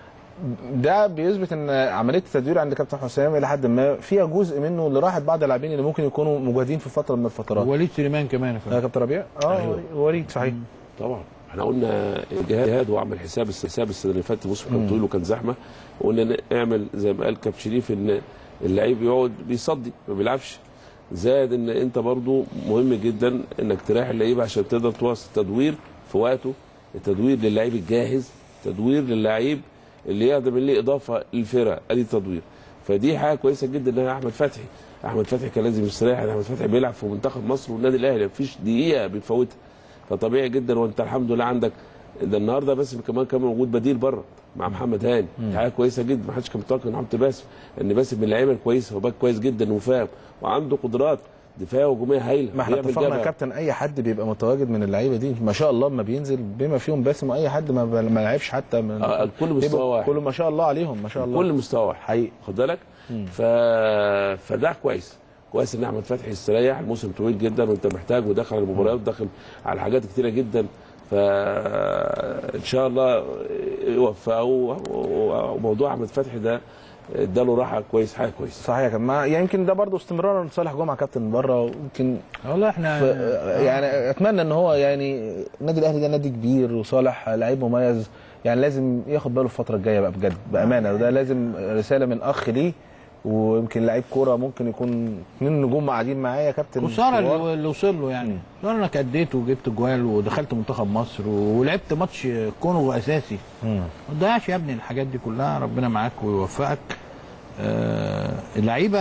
ده بيثبت ان عمليه التدوير عند كابتن حسام الى حد ما فيها جزء منه اللي راحت بعض اللاعبين اللي ممكن يكونوا مجهدين في فتره من الفترات وليد سليمان كمان يا يا فندم. كابتن ربيع اه أيوه. وليد صحيح طبعا احنا قلنا جهاد وعمل حساب الحساب السنه اللي فاتت الموسم كان طويل وكان زحمه وقلنا نعمل زي ما قال كابتن شريف ان اللعيب يقعد بيصدي ما بيلعبش زائد ان انت برضو مهم جدا انك تريح اللعيبه عشان تقدر توصل التدوير في وقته التدوير للعيب الجاهز تدوير للعيب اللي يقدم ليه اضافه للفرقه ادي تدوير فدي حاجه كويسه جدا ان احمد فتحي احمد فتحي كان لازم يستريح احمد فتحي بيلعب في منتخب مصر والنادي الاهلي مفيش دقيقه بيفوتها فطبيعي جدا وانت الحمد لله عندك ده النهارده باسم كمان كان موجود بديل بره مع محمد هاني دي حاجه كويسه جدا ما حدش كان متوقع ان عمرو باسم ان باسم من اللعيبه الكويسه وباك كويس جدا وفاهم وعنده قدرات دفاعيه وهجوميه هايله ما احنا بيعمل اتفقنا يا جبهة. كابتن اي حد بيبقى متواجد من اللعيبه دي ما شاء الله ما بينزل بما فيهم باسم واي حد ما ما لعبش حتى من آه، كل مستوى بيبقوا- واحد. كله ما شاء الله عليهم ما شاء الله كل مستوى واحد. حقيقي خد بالك ف... فده كويس كويس ان احمد فتحي يستريح الموسم طويل جدا وانت محتاج ودخل المباريات ودخل على حاجات كتيره جدا فان شاء الله يوفقه وموضوع احمد فتحي ده اداله راحه كويس حاجه كويسه صحيح يا كابتن ما- يعني يمكن ده برضه استمرار لصالح جمعه كابتن بره ويمكن والله احنا ف... يعني اتمنى ان هو يعني النادي الاهلي ده نادي كبير وصالح لعيب مميز يعني لازم ياخد باله الفتره الجايه بقى بجد بامانه وده لازم رساله من اخ ليه ويمكن لعيب كوره ممكن يكون اثنين نجوم قاعدين معايا يا كابتن خساره كبار. اللي اللي وصل له يعني خساره انك اديت وجبت جوال ودخلت منتخب مصر ولعبت ماتش كونغو اساسي مم. ما تضيعش يا ابني الحاجات دي كلها ربنا معاك ويوفقك آه اللعيبه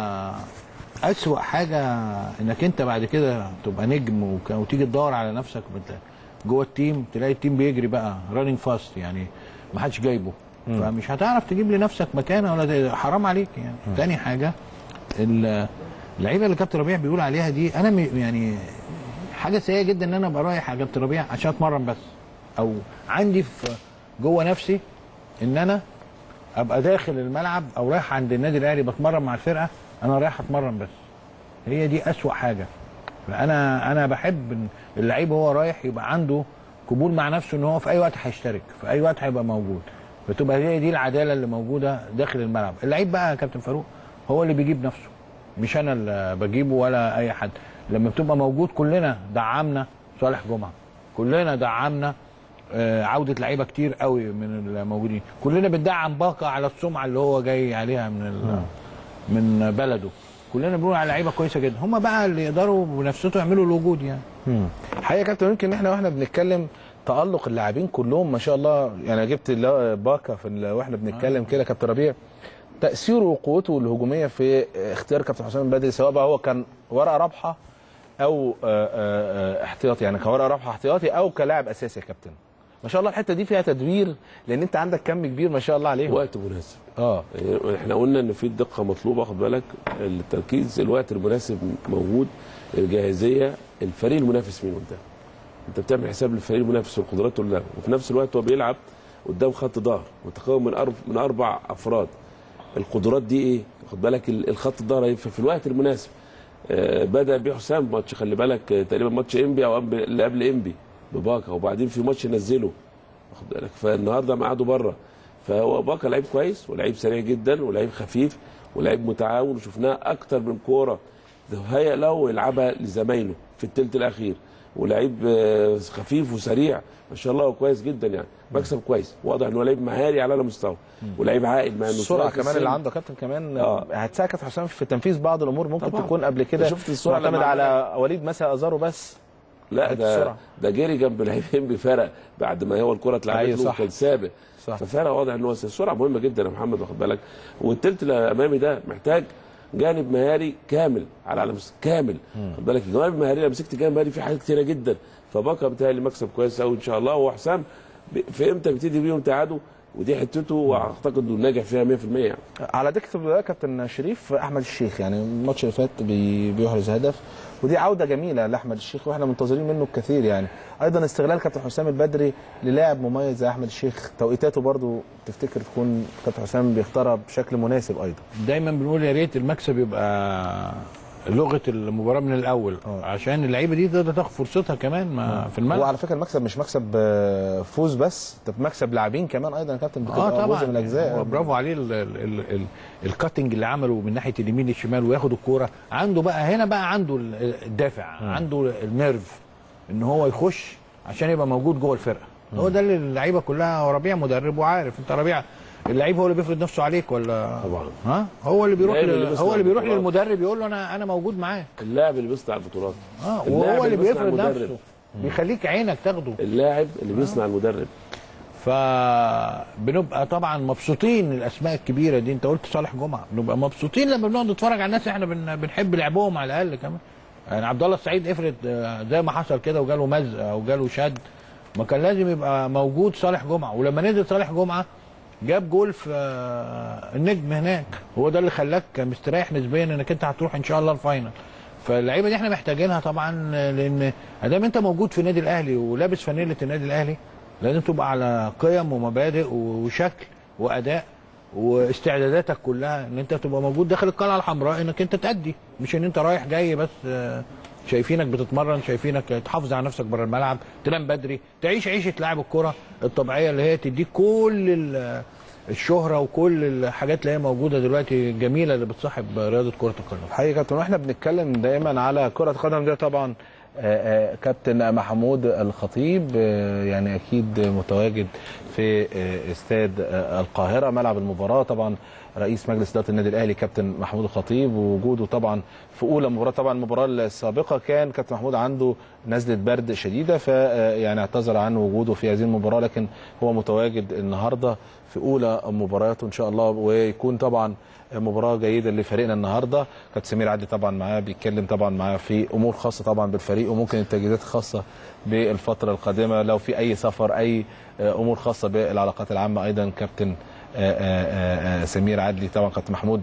اسوأ حاجه انك انت بعد كده تبقى نجم وك- وتيجي تدور على نفسك بت- جوه التيم تلاقي التيم بيجري بقى رانينج فاست يعني ما حدش جايبه فمش هتعرف تجيب لنفسك مكانه ولا ت- حرام عليك يعني تاني حاجه ال- اللعيبه اللي كابتن ربيع بيقول عليها دي انا م- يعني حاجه سيئه جدا ان انا ابقى رايح على كابتن ربيع عشان اتمرن بس او عندي في جوه نفسي ان انا ابقى داخل الملعب او رايح عند النادي الاهلي بتمرن مع الفرقه انا رايح اتمرن بس هي دي اسوأ حاجه فانا انا بحب إن اللعيب وهو رايح يبقى عنده قبول مع نفسه ان هو في اي وقت هيشترك في اي وقت هيبقى موجود فتبقى هي دي العداله اللي موجوده داخل الملعب اللعيب بقى يا كابتن فاروق هو اللي بيجيب نفسه مش انا اللي بجيبه ولا اي حد لما بتبقى موجود كلنا دعمنا صالح جمعه كلنا دعمنا آه، عوده لعيبه كتير قوي من الموجودين كلنا بندعم باقه على السمعه اللي هو جاي عليها من ال- من بلده كلنا بنقول على لعيبه كويسه جدا هم بقى اللي يقدروا بنفسهم يعملوا الوجود يعني مم. حقيقه يا كابتن يمكن احنا واحنا بنتكلم تالق اللاعبين كلهم ما شاء الله يعني أنا جبت اللي- باكا في ال- واحنا بنتكلم كده كابتن ربيع تاثيره وقوته الهجوميه في اختيار كابتن حسام البدري سواء بقى هو كان ورقه رابحه او آه، آه، آه، احتياطي يعني كورقه رابحه احتياطي او كلاعب اساسي يا كابتن ما شاء الله الحته دي فيها تدوير لان انت عندك كم كبير ما شاء الله عليهم وقت مناسب اه احنا قلنا ان في الدقه مطلوبه خد بالك التركيز الوقت المناسب موجود الجاهزيه الفريق المنافس مين قدام انت بتعمل حساب للفريق المنافس والقدرات اللي وفي نفس الوقت هو بيلعب قدام خط ظهر متكون من أرب من اربع افراد القدرات دي ايه خد بالك ال- الخط الظهر هيبقى في الوقت المناسب آه، بدا بيه حسام ماتش خلي بالك آه، تقريبا ماتش انبي او قبل- اللي قبل انبي بباكا وبعدين في ماتش نزله واخد بالك فالنهارده ميعاده بره فهو باكا لعيب كويس ولعيب سريع جدا ولعيب خفيف ولعيب متعاون وشفناه اكتر من كوره هيأ له يلعبها لزمايله في الثلث الاخير ولعيب آه، خفيف وسريع ما شاء الله هو كويس جدا يعني مكسب كويس واضح ان هو لعيب مهاري على اعلى مستوى ولعيب عاقل مع انه السرعه صغير في كمان السن. اللي عنده كابتن كمان آه. هتساعد كابتن حسام في تنفيذ بعض الامور ممكن طبعاً. تكون قبل كده شفت السرعة معتمد لما على وليد مثلا ازارو بس لا حتة ده السرعة. ده جري جنب لعيبين بفرق بعد ما هو الكره اتلعبت أيوة له صح. وكان سابق صح. ففرق واضح ان هو السرعه مهمه جدا يا محمد واخد بالك والتلت اللي امامي ده محتاج جانب مهاري كامل على على مس- كامل خد بالك الجوانب المهاريه لو مسكت جانب مهاري في حاجات كتيره جدا فبقى بتهيألي مكسب كويس قوي ان شاء الله وحسام ب- في امتى بيبتدي بيهم تعادوا ودي حتته واعتقد انه ناجح فيها 100% يعني على دكه البدلاء كابتن شريف احمد الشيخ يعني الماتش اللي فات بي- بيحرز هدف ودي عوده جميله لاحمد الشيخ واحنا منتظرين منه الكثير يعني ايضا استغلال كابتن حسام البدري للاعب مميز زي احمد الشيخ توقيتاته برضو تفتكر تكون كابتن حسام بيختارها بشكل مناسب ايضا دايما بنقول يا ريت المكسب يبقى لغه المباراه من الاول عشان اللعيبه دي تقدر تاخد فرصتها كمان ما في هو الملعب على فكره المكسب مش مكسب آه، فوز بس ده مكسب لاعبين كمان ايضا يا كابتن بتبقى اه طبعا جزء من الاجزاء هو برافو عليه ال- ال- ال- ال- الكاتنج اللي عمله من ناحيه اليمين للشمال وياخد الكوره عنده بقى هنا بقى عنده ال- الدافع عنده النيرف ان هو يخش عشان يبقى موجود جوه الفرقه هو ده اللي اللعيبه كلها هو ربيع مدرب وعارف انت ربيع اللعيب هو اللي بيفرض نفسه عليك ولا طبعا ها هو اللي بيروح اللعيب اللي ل- بيصنع هو اللي بيروح البطولات. للمدرب يقول له انا انا موجود معاك اللاعب اللي بيصنع البطولات اه اللاعب وهو اللي اللي بيصنع بيفرض المدرب. نفسه بيخليك عينك تاخده اللاعب اللي بيصنع المدرب فبنبقى طبعا مبسوطين الاسماء الكبيره دي انت قلت صالح جمعه بنبقى مبسوطين لما بنقعد نتفرج على الناس احنا بن... بنحب لعبهم على الاقل كمان يعني عبد الله السعيد افرض آه، زي ما حصل كده وجاله مزق او جاله شد ما كان لازم يبقى موجود صالح جمعه ولما نزل صالح جمعه جاب جول في آه، النجم هناك هو ده اللي خلاك مستريح نسبيا انك انت هتروح ان شاء الله الفاينل فاللعيبه دي احنا محتاجينها طبعا آه، لان ادام انت موجود في النادي الاهلي ولابس فانيله النادي الاهلي لازم تبقى على قيم ومبادئ وشكل واداء واستعداداتك كلها ان انت تبقى موجود داخل القلعه الحمراء انك انت تأدي مش ان انت رايح جاي بس آه، شايفينك بتتمرن شايفينك تحافظ على نفسك بره الملعب تنام بدري تعيش عيشه لاعب الكره الطبيعيه اللي هي تديك كل ال- الشهره وكل الحاجات اللي هي موجوده دلوقتي الجميله اللي بتصاحب رياضه كره القدم حقيقة كابتن واحنا بنتكلم دايما على كرة القدم دي طبعا آه، آه، كابتن محمود الخطيب آه، يعني اكيد متواجد في آه، استاد آه، القاهرة ملعب المباراة طبعا رئيس مجلس اداره النادي الاهلي كابتن محمود الخطيب ووجوده طبعا في اولى مباراه طبعا المباراه السابقه كان كابتن محمود عنده نزله برد شديده ف يعني اعتذر عن وجوده في هذه المباراه لكن هو متواجد النهارده في اولى مبارياته ان شاء الله ويكون طبعا مباراه جيده لفريقنا النهارده كابتن سمير عدلي طبعا معاه بيتكلم طبعا معاه في امور خاصه طبعا بالفريق وممكن التجهيزات الخاصه بالفتره القادمه لو في اي سفر اي امور خاصه بالعلاقات العامه ايضا كابتن آآ آآ سمير عدلي طبعا كابتن محمود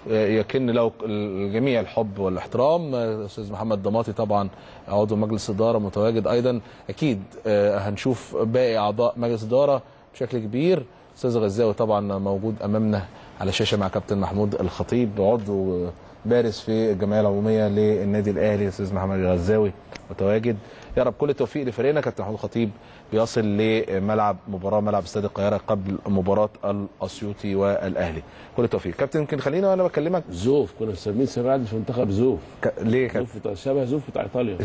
يكن له الجميع الحب والاحترام استاذ محمد ضماطي طبعا عضو مجلس اداره متواجد ايضا اكيد هنشوف باقي اعضاء مجلس اداره بشكل كبير استاذ غزاوي طبعا موجود امامنا على الشاشه مع كابتن محمود الخطيب عضو بارز في الجمعيه العموميه للنادي الاهلي استاذ محمد الغزاوي متواجد يا رب كل التوفيق لفريقنا كابتن محمود الخطيب بيصل لملعب مباراه ملعب استاد القاهره قبل مباراه الاسيوطي والاهلي كل التوفيق كابتن يمكن خلينا وانا بكلمك زوف كنا مسمين سمير عدلي في منتخب زوف ك... ليه كابتن زوف بتاع شبه زوف بتاع ايطاليا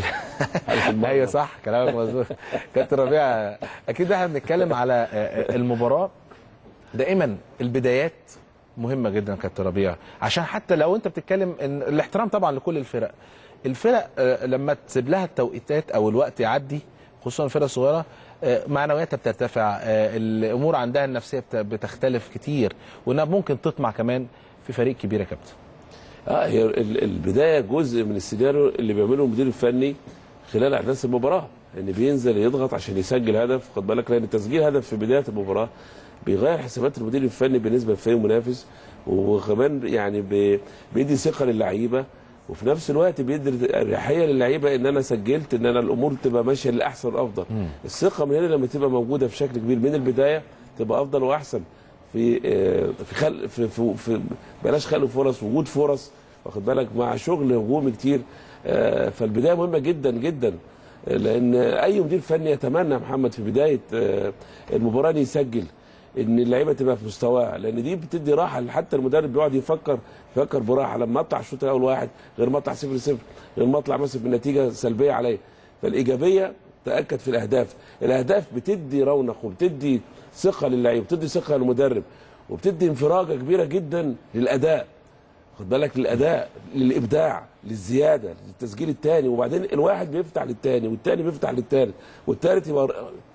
ايوه صح كلامك مظبوط كابتن ربيع اكيد احنا بنتكلم على المباراه دائما البدايات مهمه جدا كابتن ربيع عشان حتى لو انت بتتكلم ان الاحترام طبعا لكل الفرق الفرق لما تسيب لها التوقيتات او الوقت يعدي خصوصا الفرق الصغيره معنوياتها بترتفع الامور عندها النفسيه بتختلف كتير وانها ممكن تطمع كمان في فريق كبير يا كابتن اه هي البدايه جزء من السيناريو اللي بيعمله المدير الفني خلال احداث المباراه ان بينزل يضغط عشان يسجل هدف خد بالك لان تسجيل هدف في بدايه المباراه بيغير حسابات المدير الفني بالنسبه للفريق المنافس وكمان يعني بيدي ثقه للعيبه وفي نفس الوقت بيدي اريحيه للعيبه ان انا سجلت ان انا الامور تبقى ماشيه للاحسن والافضل الثقه من هنا لما تبقى موجوده بشكل كبير من البدايه تبقى افضل واحسن في في خلق في, في, في بلاش خلق فرص وجود فرص واخد بالك مع شغل هجومي كتير فالبدايه مهمه جدا جدا لان اي مدير فني يتمنى محمد في بدايه المباراه يسجل ان اللعيبه تبقى في مستواها لان دي بتدي راحه حتى المدرب بيقعد يفكر يفكر براحه لما اطلع الشوط الاول واحد غير ما اطلع 0 0 غير ما اطلع مثلا بنتيجه سلبيه عليا فالايجابيه تاكد في الاهداف الاهداف بتدي رونق وبتدي ثقه للعيب بتدي ثقه للمدرب وبتدي انفراجه كبيره جدا للاداء خد بالك للاداء للابداع للزياده للتسجيل الثاني وبعدين الواحد بيفتح للثاني والثاني بيفتح للثالث والثالث يبقى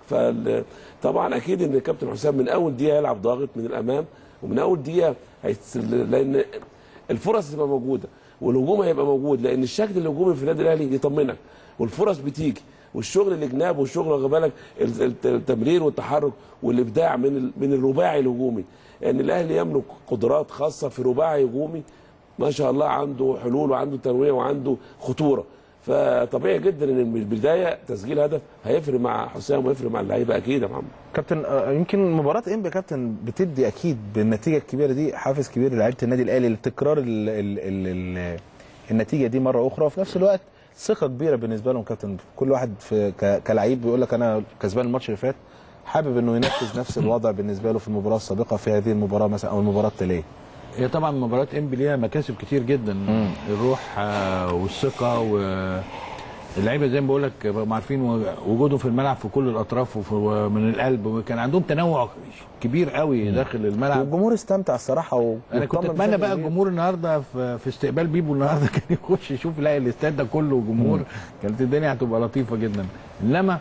طبعا اكيد ان الكابتن حسام من اول دقيقه يلعب ضاغط من الامام ومن اول دقيقه هيتس... لان الفرص تبقى موجوده والهجوم هيبقى موجود لان الشكل الهجومي في النادي الاهلي يطمنك والفرص بتيجي والشغل الجناب والشغل واخد بالك الت- الت- التمرير والتحرك والابداع من ال- من الرباعي الهجومي ان الاهلي يملك قدرات خاصه في رباعي هجومي ما شاء الله عنده حلول وعنده تنويع وعنده خطوره فطبيعي جدا ان من البدايه تسجيل هدف هيفرق مع حسام ويفرق مع اللعيبه اكيد يا محمد كابتن آه، يمكن مباراة انبي يا كابتن بتدي اكيد بالنتيجة الكبيرة دي حافز كبير لعيبة النادي الاهلي لتكرار ال ال ال ال النتيجة دي مرة اخرى وفي نفس الوقت ثقة كبيرة بالنسبة لهم كابتن كل واحد في ك- كلعيب بيقول لك انا كسبان الماتش اللي فات حابب انه ينفذ نفس الوضع بالنسبة له في المباراة السابقة في هذه المباراة مثلا او المباراة التالية هي طبعا مباراه انبي ليها مكاسب كتير جدا الروح آه، والثقه واللعيبه زي ما بقول لك بقوا عارفين وجودهم في الملعب في كل الاطراف وفي ومن القلب وكان عندهم تنوع كبير قوي داخل الملعب والجمهور استمتع الصراحة و... انا كنت واطمن اتمنى بشكل بقى كبير. الجمهور النهارده في, في استقبال بيبو النهارده كان يخش يشوف يلاقي الاستاد ده كله جمهور كانت الدنيا هتبقى لطيفه جدا انما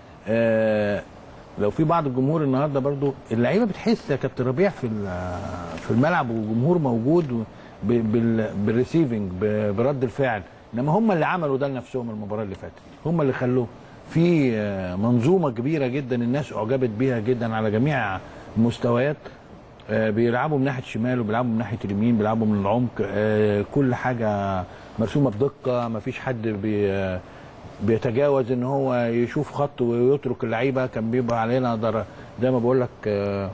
آه لو في بعض الجمهور النهارده برضو اللعيبه بتحس يا كابتن ربيع في ال- في الملعب والجمهور موجود و- ب- بال- بالريسيفنج ب- برد الفعل انما هم اللي عملوا ده لنفسهم المباراه اللي فاتت هم اللي خلوه في آه، منظومه كبيره جدا الناس اعجبت بيها جدا على جميع المستويات آه، بيلعبوا من ناحيه الشمال وبيلعبوا من ناحيه اليمين بيلعبوا من العمق آه، كل حاجه مرسومه بدقه ما فيش حد بي آه، بيتجاوز ان هو يشوف خط ويترك اللعيبه كان بيبقى علينا در- زي ما بقول لك آه،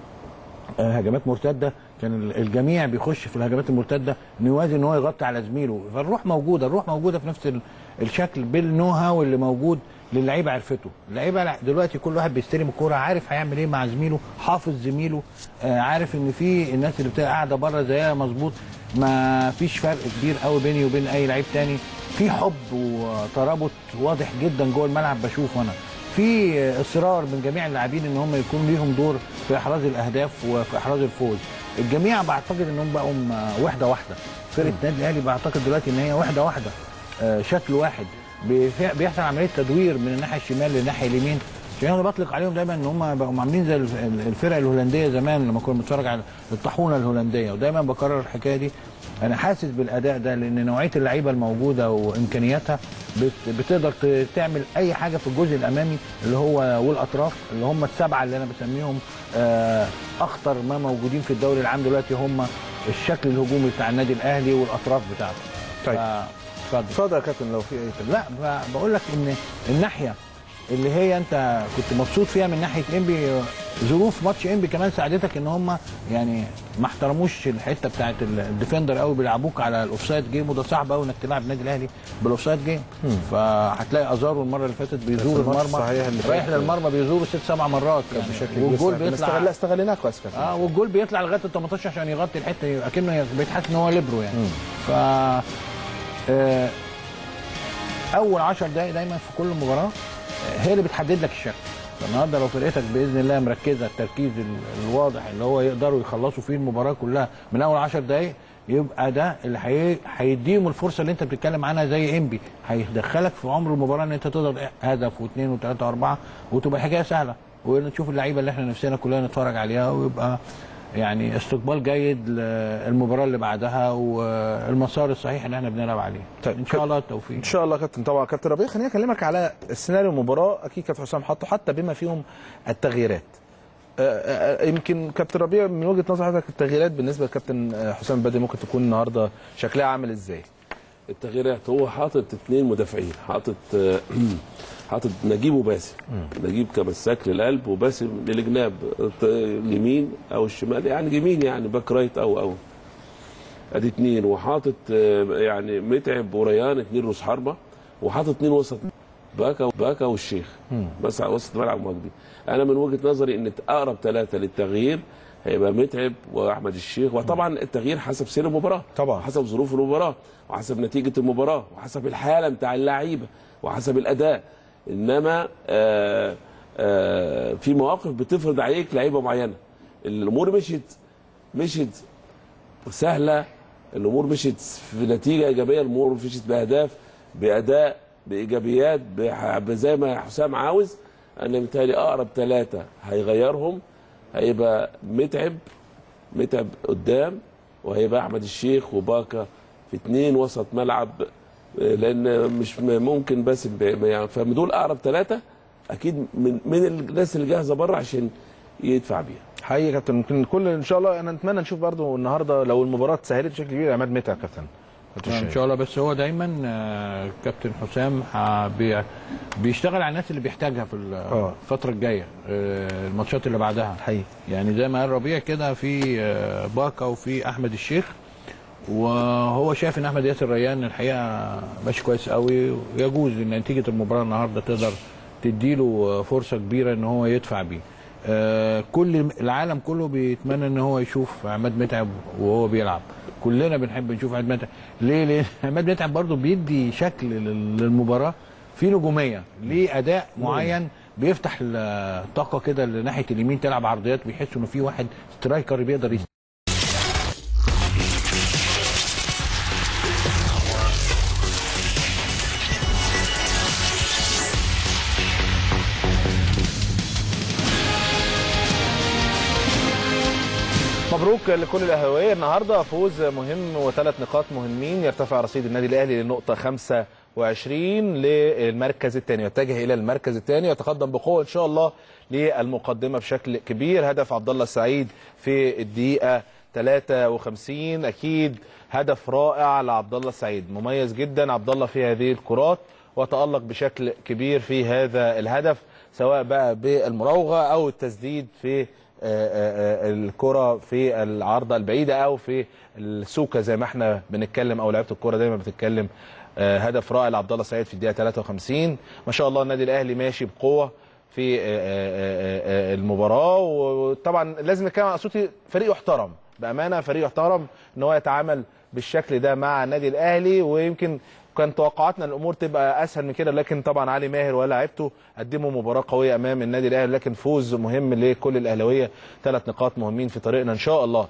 آه، هجمات مرتده كان الجميع بيخش في الهجمات المرتده انه يوازي ان هو يغطي على زميله فالروح موجوده الروح موجوده في نفس ال- الشكل بالنو هاو اللي موجود للعيبه عرفته اللعيبه لا، دلوقتي كل واحد بيستلم الكوره عارف هيعمل ايه مع زميله حافظ زميله آه، عارف ان في الناس اللي بتبقى قاعده بره زيها مظبوط ما فيش فرق كبير قوي بيني وبين اي لعيب تاني في حب وترابط واضح جدا جوه الملعب بشوفه انا في اصرار من جميع اللاعبين ان هم يكون ليهم دور في احراز الاهداف وفي احراز الفوز الجميع بعتقد انهم بقوا م- وحده واحده فرقه النادي الاهلي بعتقد دلوقتي ان هي وحده واحده آه، شكل واحد بيف- بيحصل عمليه تدوير من الناحيه الشمال للناحيه اليمين عشان انا بطلق عليهم دايما ان هم بقوا عاملين زي الف- الفرق الهولنديه زمان لما كنا بنتفرج على الطاحونه الهولنديه ودايما بكرر الحكايه دي انا حاسس بالاداء ده لان نوعيه اللعيبه الموجوده وامكانياتها بت- بتقدر ت- تعمل اي حاجه في الجزء الامامي اللي هو والاطراف اللي هم السبعه اللي انا بسميهم آه، اخطر ما موجودين في الدوري العام دلوقتي هم الشكل الهجومي بتاع النادي الاهلي والاطراف بتاعته طيب. ف- اتفضل اتفضل يا كابتن لو في اي كلام لا ب- بقول لك ان الناحيه اللي هي انت كنت مبسوط فيها من ناحيه انبي ظروف ماتش انبي كمان ساعدتك ان هم يعني ما احترموش الحته بتاعت ال- الديفندر قوي بيلعبوك على الاوفسايد جيم وده صعب قوي انك تلعب النادي الاهلي بالاوفسايد جيم فهتلاقي ازارو المره اللي فاتت بيزور الماتش المرمى صحيح اللي رايح فات. للمرمى بيزوره ست سبع مرات يعني بشكل والجول كبير بيطلع استغل... استغلناه كويس كابتن اه والجول بيطلع لغايه ال 18 عشان يغطي الحته اكنه بيتحس ان هو ليبرو يعني ف آه اول 10 دقائق دايما في كل مباراه آه، هي اللي بتحدد لك الشكل فالنهارده لو فرقتك باذن الله مركزه التركيز ال- الواضح اللي هو يقدروا يخلصوا فيه المباراه كلها من اول 10 دقائق يبقى ده اللي هي- هيديهم الفرصه اللي انت بتتكلم عنها زي انبي هيدخلك في عمر المباراه ان انت تقدر هدف واثنين وثلاثه واربعه وتبقى الحكايه سهله ونشوف اللعيبه اللي احنا نفسنا كلنا نتفرج عليها ويبقى يعني استقبال جيد للمباراه اللي بعدها والمسار الصحيح اللي احنا بنلعب عليه طيب، ان شاء الله التوفيق ان شاء الله يا كابتن طبعا كابتن ربيع خليني اكلمك على السيناريو المباراه اكيد كابتن حسام حطه حتى بما فيهم التغييرات آه، آه، يمكن كابتن ربيع من وجهه نظر حضرتك التغييرات بالنسبه لكابتن آه، حسام بدري ممكن تكون النهارده شكلها عامل ازاي؟ التغييرات هو حاطط اثنين مدافعين حاطط آه، حاطط نجيب وباسم نجيب كمساك للقلب وباسم للجناب ت- اليمين او الشمال يعني يمين يعني باك رايت او او ادي اثنين وحاطط آه، يعني متعب وريان اثنين روس حربه وحاطط اثنين وسط باكا باكا والشيخ بس على وسط ملعب مهاجمين انا من وجهه نظري ان اقرب ثلاثه للتغيير هيبقى متعب واحمد الشيخ وطبعا التغيير حسب سير المباراه طبعا. حسب ظروف المباراه وحسب نتيجه المباراه وحسب الحاله بتاع اللعيبه وحسب الاداء انما آآ آآ في مواقف بتفرض عليك لعيبه معينه الامور مشيت مشيت سهله الامور مشيت في نتيجه ايجابيه الامور مشيت باهداف باداء بايجابيات بح- زي ما حسام عاوز انا متهيألي اقرب ثلاثه هيغيرهم هيبقى متعب متعب قدام وهيبقى احمد الشيخ وباكا في اثنين وسط ملعب لان مش م- ممكن بس ب- يعني فدول اقرب ثلاثه اكيد من من الناس اللي جاهزه بره عشان يدفع بيها حقيقي يا كابتن ممكن كل ان شاء الله انا اتمنى نشوف برضو النهارده لو المباراه اتسهلت بشكل كبير عماد متعب يا كابتن كابتن ان شاهين. شاء الله بس هو دايما آه، كابتن حسام ح- بي- بيشتغل على الناس اللي بيحتاجها في آه. الفتره الجايه آه، الماتشات اللي بعدها حقيقي يعني زي ما قال ربيع كده في آه، باكا وفي احمد الشيخ وهو شايف ان احمد ياسر ريان الحقيقه ماشي كويس قوي ويجوز ان نتيجه المباراه النهارده تقدر تديله فرصه كبيره ان هو يدفع بيه آه، كل العالم كله بيتمنى ان هو يشوف عماد متعب وهو بيلعب كلنا بنحب نشوف عماد متعب ليه ليه عماد متعب برضه بيدي شكل لل- للمباراه في نجوميه ليه اداء معين بيفتح الطاقه كده لناحيه اليمين تلعب عرضيات بيحسوا انه في واحد سترايكر بيقدر يست... مبروك لكل الاهلاويه النهارده فوز مهم وثلاث نقاط مهمين يرتفع رصيد النادي الاهلي للنقطه 25 للمركز الثاني يتجه الى المركز الثاني ويتقدم بقوه ان شاء الله للمقدمه بشكل كبير هدف عبد الله السعيد في الدقيقه 53 اكيد هدف رائع لعبد الله السعيد مميز جدا عبد الله في هذه الكرات وتألق بشكل كبير في هذا الهدف سواء بقى بالمراوغه او التسديد في آه، آه، آه، الكره في العارضه البعيده او في السوكه زي ما احنا بنتكلم او لعيبه الكره دايما بتتكلم آه، هدف رائع لعبد الله سعيد في الدقيقه 53 ما شاء الله النادي الاهلي ماشي بقوه في آه، آه، آه، آه، المباراه وطبعا لازم نتكلم عن اسيوطي فريق يحترم بامانه فريق يحترم ان هو يتعامل بالشكل ده مع النادي الاهلي ويمكن كان توقعاتنا ان الامور تبقى اسهل من كده لكن طبعا علي ماهر ولاعيبته قدموا مباراه قويه امام النادي الاهلي لكن فوز مهم لكل الاهلاويه ثلاث نقاط مهمين في طريقنا ان شاء الله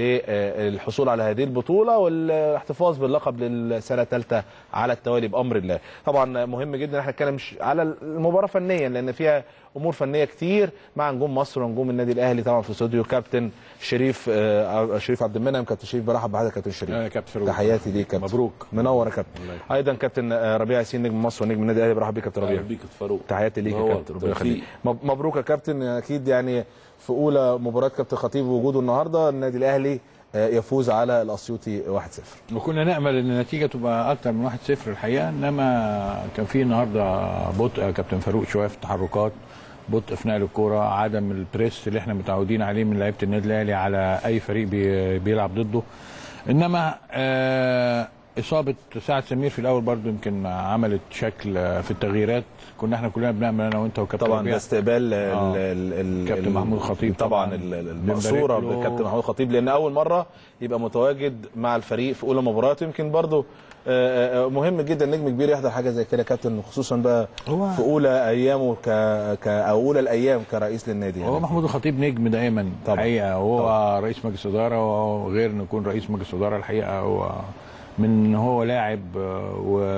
للحصول على هذه البطوله والاحتفاظ باللقب للسنه الثالثه على التوالي بامر الله طبعا مهم جدا ان احنا نتكلم ش- على المباراه فنيا لان فيها امور فنيه كتير مع نجوم مصر ونجوم النادي الاهلي طبعا في استوديو كابتن شريف آه، شريف عبد المنعم كابتن شريف برحب بحضرتك كابتن شريف آه، كابتن فاروق. تحياتي ليك كابتن مبروك. منور يا كابتن ايضا كابتن آه، ربيع ياسين نجم مصر ونجم النادي الاهلي برحب بيك كابتن ربيع اهلا بيك يا فاروق تحياتي ليك يا منور. كابتن ربنا توفيق. يخليك مب- مبروك يا كابتن اكيد يعني في اولى مباراه كابتن خطيب وجوده النهارده النادي الاهلي آه، يفوز على الاسيوطي 1-0 وكنا نامل ان النتيجه تبقى اكتر من 1-0 الحقيقه انما كان في النهارده بطء يا كابتن فاروق شويه في التحركات بطء في نقل الكوره عدم البريس اللي احنا متعودين عليه من لعيبه النادي الاهلي على اي فريق بي- بيلعب ضده انما آه اصابه سعد سمير في الاول برضو يمكن عملت شكل آه، في التغييرات كنا احنا كلنا بنعمل انا وانت وكابتن طبعا ربيع. ده استقبال آه. ال- ال- ال- كابتن ال- محمود خطيب طبعا طبعاً. ال- ال- المقصوره بنبارك له. بكابتن محمود خطيب لان اول مره يبقى متواجد مع الفريق في اولى مباريات يمكن برضه آه، آه، مهم جدا نجم كبير يحضر حاجه زي كده يا كابتن خصوصا بقى هو- في اولى ايامه ك... ك او اولى الايام كرئيس للنادي هو يعني. محمود الخطيب نجم دائما طبعاً. الحقيقه هو رئيس مجلس اداره وغير انه يكون رئيس مجلس اداره الحقيقه هو من هو لاعب آه،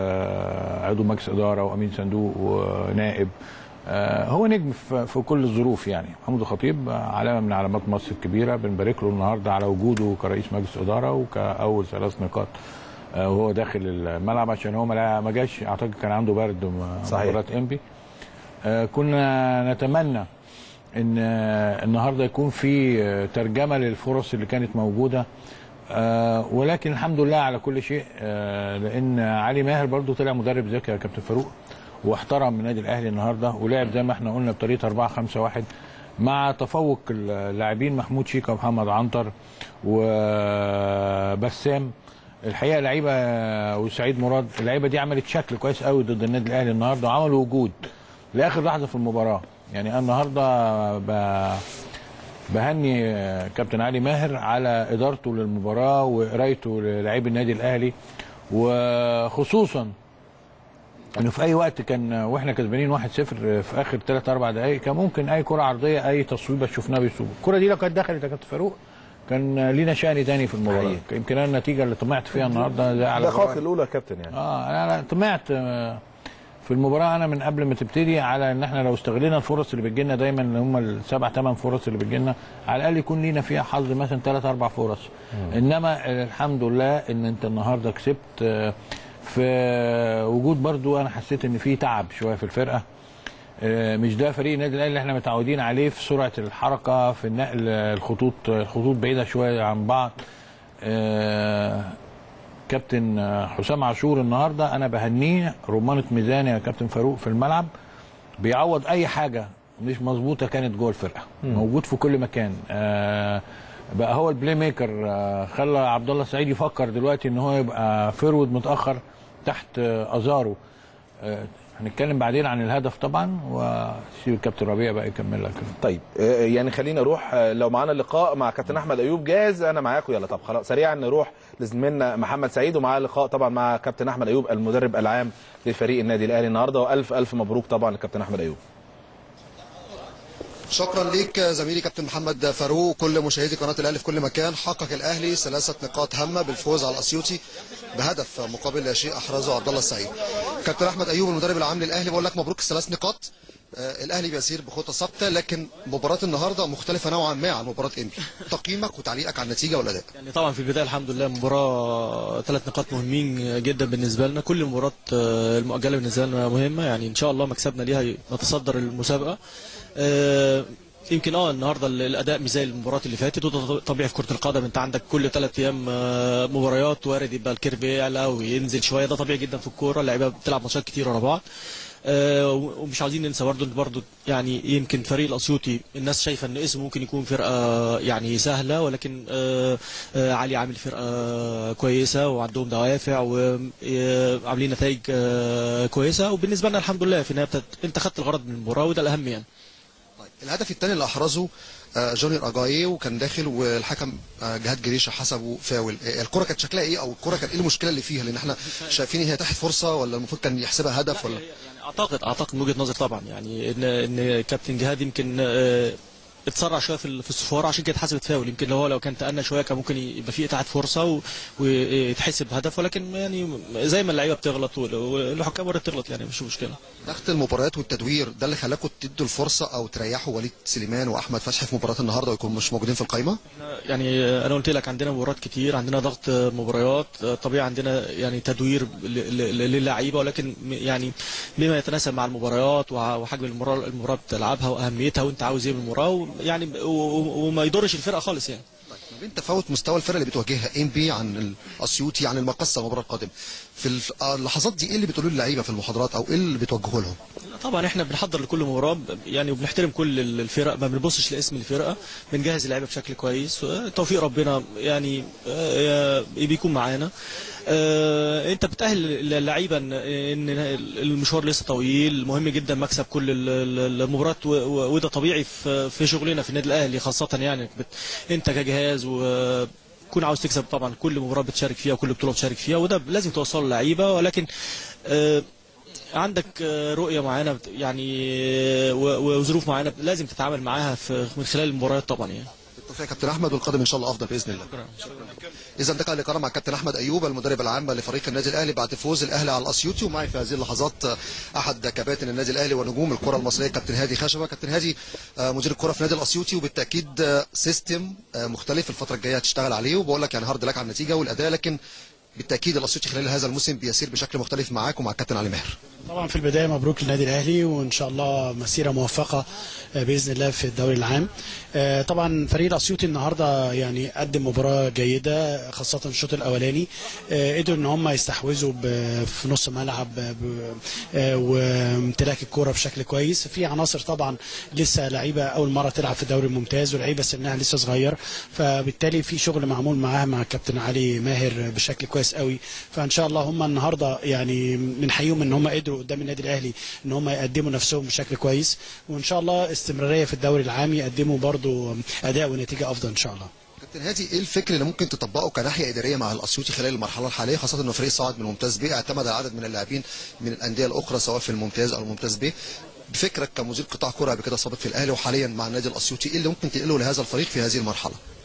وعضو مجلس اداره وامين صندوق ونائب آه، هو نجم في في كل الظروف يعني محمود الخطيب علامه من علامات مصر الكبيره بنبارك له النهارده على وجوده كرئيس مجلس اداره وكاول ثلاث نقاط آه، وهو داخل الملعب عشان هو ما لا- ما جاش اعتقد كان عنده برد م- صحيح. مباراه انبي آه، كنا نتمنى ان آه، النهارده يكون في آه، ترجمه للفرص اللي كانت موجوده آه، ولكن الحمد لله على كل شيء آه، لان علي ماهر برضو طلع مدرب ذكي يا كابتن فاروق واحترم النادي الاهلي النهارده ولعب زي ما احنا قلنا بطريقه 4 5 1 مع تفوق اللاعبين محمود شيكا ومحمد عنتر وبسام الحقيقه لعيبه وسعيد مراد اللعيبه دي عملت شكل كويس قوي ضد النادي الاهلي النهارده وعملوا وجود لاخر لحظه في المباراه يعني انا النهارده ب... بهني كابتن علي ماهر على ادارته للمباراه وقرايته للاعبي النادي الاهلي وخصوصا انه في اي وقت كان واحنا كسبانين 1-0 في اخر 3 4 دقائق كان ممكن اي كره عرضيه اي تصويبه شفناها بيصوب الكره دي لو كانت دخلت يا كابتن فاروق كان لينا شأن تاني في المباراه حقيقي. يمكن انا النتيجه اللي طمعت فيها النهارده زي على ده الرواق. خاطر الاولى يا كابتن يعني اه انا أنا طمعت آه، في المباراه انا من قبل ما تبتدي على ان احنا لو استغلينا الفرص اللي بتجي لنا دايما اللي هم السبع ثمان فرص اللي بتجي لنا على الاقل يكون لينا فيها حظ مثلا ثلاث اربع فرص انما آه، الحمد لله ان انت النهارده كسبت آه، في وجود برضو انا حسيت ان في تعب شويه في الفرقه آه، مش ده فريق النادي الاهلي اللي احنا متعودين عليه في سرعه الحركه في النقل الخطوط الخطوط بعيده شويه عن بعض آه، كابتن آه، حسام عاشور النهارده انا بهنيه رمانه ميزان يا كابتن فاروق في الملعب بيعوض اي حاجه مش مظبوطه كانت جوه الفرقه موجود في كل مكان آه بقى هو البلاي ميكر آه خلى عبد الله السعيد يفكر دلوقتي ان هو يبقى فيرود متاخر تحت آه ازارو آه هنتكلم بعدين عن الهدف طبعا وسيب الكابتن ربيع بقى يكمل لك طيب آه، يعني خلينا نروح آه، لو معانا لقاء مع كابتن احمد ايوب جاهز انا معاكم يلا طب خلاص سريعا نروح لزميلنا محمد سعيد ومعاه لقاء طبعا مع كابتن احمد ايوب المدرب العام لفريق النادي الاهلي النهارده والف الف مبروك طبعا لكابتن احمد ايوب شكرا ليك زميلي كابتن محمد فاروق كل مشاهدي قناه الاهلي في كل مكان حقق الاهلي ثلاثه نقاط هامه بالفوز على الاسيوطي بهدف مقابل لا شيء احرزه عبد الله السعيد كابتن احمد ايوب المدرب العام للاهلي بقول لك مبروك الثلاث نقاط آه، الاهلي بيسير بخطى ثابته لكن مباراه النهارده مختلفه نوعا ما عن مباراه انبي تقييمك وتعليقك على النتيجه والاداء يعني طبعا في البدايه الحمد لله مباراه ثلاث نقاط مهمين جدا بالنسبه لنا كل مباراه آه، المؤجله بالنسبه لنا مهمه يعني ان شاء الله مكسبنا ليها نتصدر المسابقه آه، يمكن اه النهارده الاداء مش زي المباريات اللي فاتت وده طبيعي في كره القدم انت عندك كل ثلاث ايام آه، مباريات وارد يبقى الكيرف يعلى وينزل شويه ده طبيعي جدا في الكوره اللعيبه بتلعب ماتشات كتير ورا بعض آه، ومش عاوزين ننسى برضه ان برضه يعني يمكن فريق الاسيوطي الناس شايفه ان اسمه ممكن يكون فرقه يعني سهله ولكن آه، آه، علي عامل فرقه كويسه وعندهم دوافع وعاملين نتائج آه، كويسه وبالنسبه لنا الحمد لله في النهايه بتت- انت خدت الغرض من المباراه وده الاهم يعني طيب الهدف الثاني اللي احرزه آه، جونيور اجاي وكان داخل والحكم آه، جهاد جريشه حسبه فاول آه، الكره كانت شكلها ايه او الكره كان ايه المشكله اللي فيها لان احنا شايفين هي تحت فرصه ولا المفروض كان يحسبها هدف ولا يعني اعتقد اعتقد من وجهه نظر طبعا يعني ان ان كابتن جهاد يمكن آه، اتسرع شويه في ال- في الصفاره عشان كده اتحسبت فاول يمكن لو هو لو كان تأنى شويه كان ممكن يبقى في اتاحه فرصه و- ويتحسب هدف ولكن يعني زي ما اللعيبه بتغلط وال- والحكام وارد تغلط يعني مش مشكله ضغط المباريات والتدوير ده اللي خلاكم تدوا الفرصه او تريحوا وليد سليمان واحمد فتحي في مباراه النهارده ويكونوا مش موجودين في القائمه يعني انا قلت لك عندنا مباريات كتير عندنا ضغط مباريات طبيعي عندنا يعني تدوير ل- ل- للعيبه ولكن يعني بما يتناسب مع المباريات وع- وحجم المباراه المباراه بتلعبها واهميتها وانت عاوز ايه من المباراه يعني و- و- وما يضرش الفرقه خالص يعني ما بين تفاوت مستوى الفرق اللي بتواجهها ام بي عن الاسيوطي عن المقصه المباراه القادمه في الف- آه، اللحظات دي ايه اللي بتقولوا للعيبه في المحاضرات او ايه اللي بتوجهوا لهم طبعا احنا بنحضر لكل مباراه ب- يعني وبنحترم كل ال- الفرق ما بنبصش لاسم الفرقه بنجهز اللعيبه بشكل كويس آه، توفيق ربنا يعني آه، بيكون معانا آه، انت بتاهل اللعيبه ان إن المشوار لسه طويل مهم جدا مكسب كل ال- ال- المباريات و- و- وده طبيعي في في شغلنا في النادي الاهلي خاصه يعني بت انت كجهاز و تكون عاوز تكسب طبعا كل مباراه بتشارك فيها وكل بطوله بتشارك فيها وده لازم توصله للعيبه ولكن آه، عندك آه، رؤيه معينه بت- يعني آه، و- وظروف معينه لازم تتعامل معاها في من خلال المباريات طبعا يعني بالتوفيق يا كابتن احمد والقادم ان شاء الله افضل باذن الله اذا ده كان لقاء مع كابتن احمد ايوب المدرب العام لفريق النادي الاهلي بعد فوز الاهلي على الاسيوطي ومعي في هذه اللحظات آه، احد كباتن النادي الاهلي ونجوم الكره المصريه كابتن هادي خشبه كابتن هادي آه، مدير الكره في نادي الاسيوطي وبالتاكيد آه، سيستم آه، مختلف الفتره الجايه هتشتغل عليه وبقول لك يعني هارد لك على النتيجه والاداء لكن بالتاكيد الاسيوطي خلال هذا الموسم بيسير بشكل مختلف معاك ومع الكابتن علي ماهر طبعا في البدايه مبروك للنادي الاهلي وان شاء الله مسيره موفقه آه، باذن الله في الدوري العام آه، طبعا فريق الاسيوطي النهارده يعني قدم مباراه جيده خاصه الشوط الاولاني آه، قدروا ان هم يستحوذوا ب- في نص ملعب ب- آه، وامتلاك الكوره بشكل كويس في عناصر طبعا لسه لعيبه اول مره تلعب في الدوري الممتاز ولعيبه سنها لسه صغير فبالتالي في شغل معمول معاها مع الكابتن علي ماهر بشكل كويس قوي فان شاء الله هم النهارده يعني بنحييهم ان هم قدروا قدام النادي الاهلي ان هم يقدموا نفسهم بشكل كويس وان شاء الله استمراريه في الدوري العام يقدموا برضو اداء ونتيجه افضل ان شاء الله كابتن هادي ايه الفكر اللي ممكن تطبقه كناحيه اداريه مع الاسيوطي خلال المرحله الحاليه خاصه انه فريق صاعد من الممتاز ب اعتمد على عدد من اللاعبين من الانديه الاخرى سواء في الممتاز او الممتاز ب بفكرك كمدير قطاع كره قبل كده سابق في الاهلي وحاليا مع النادي الاسيوطي ايه اللي ممكن تنقله لهذا الفريق في هذه المرحله؟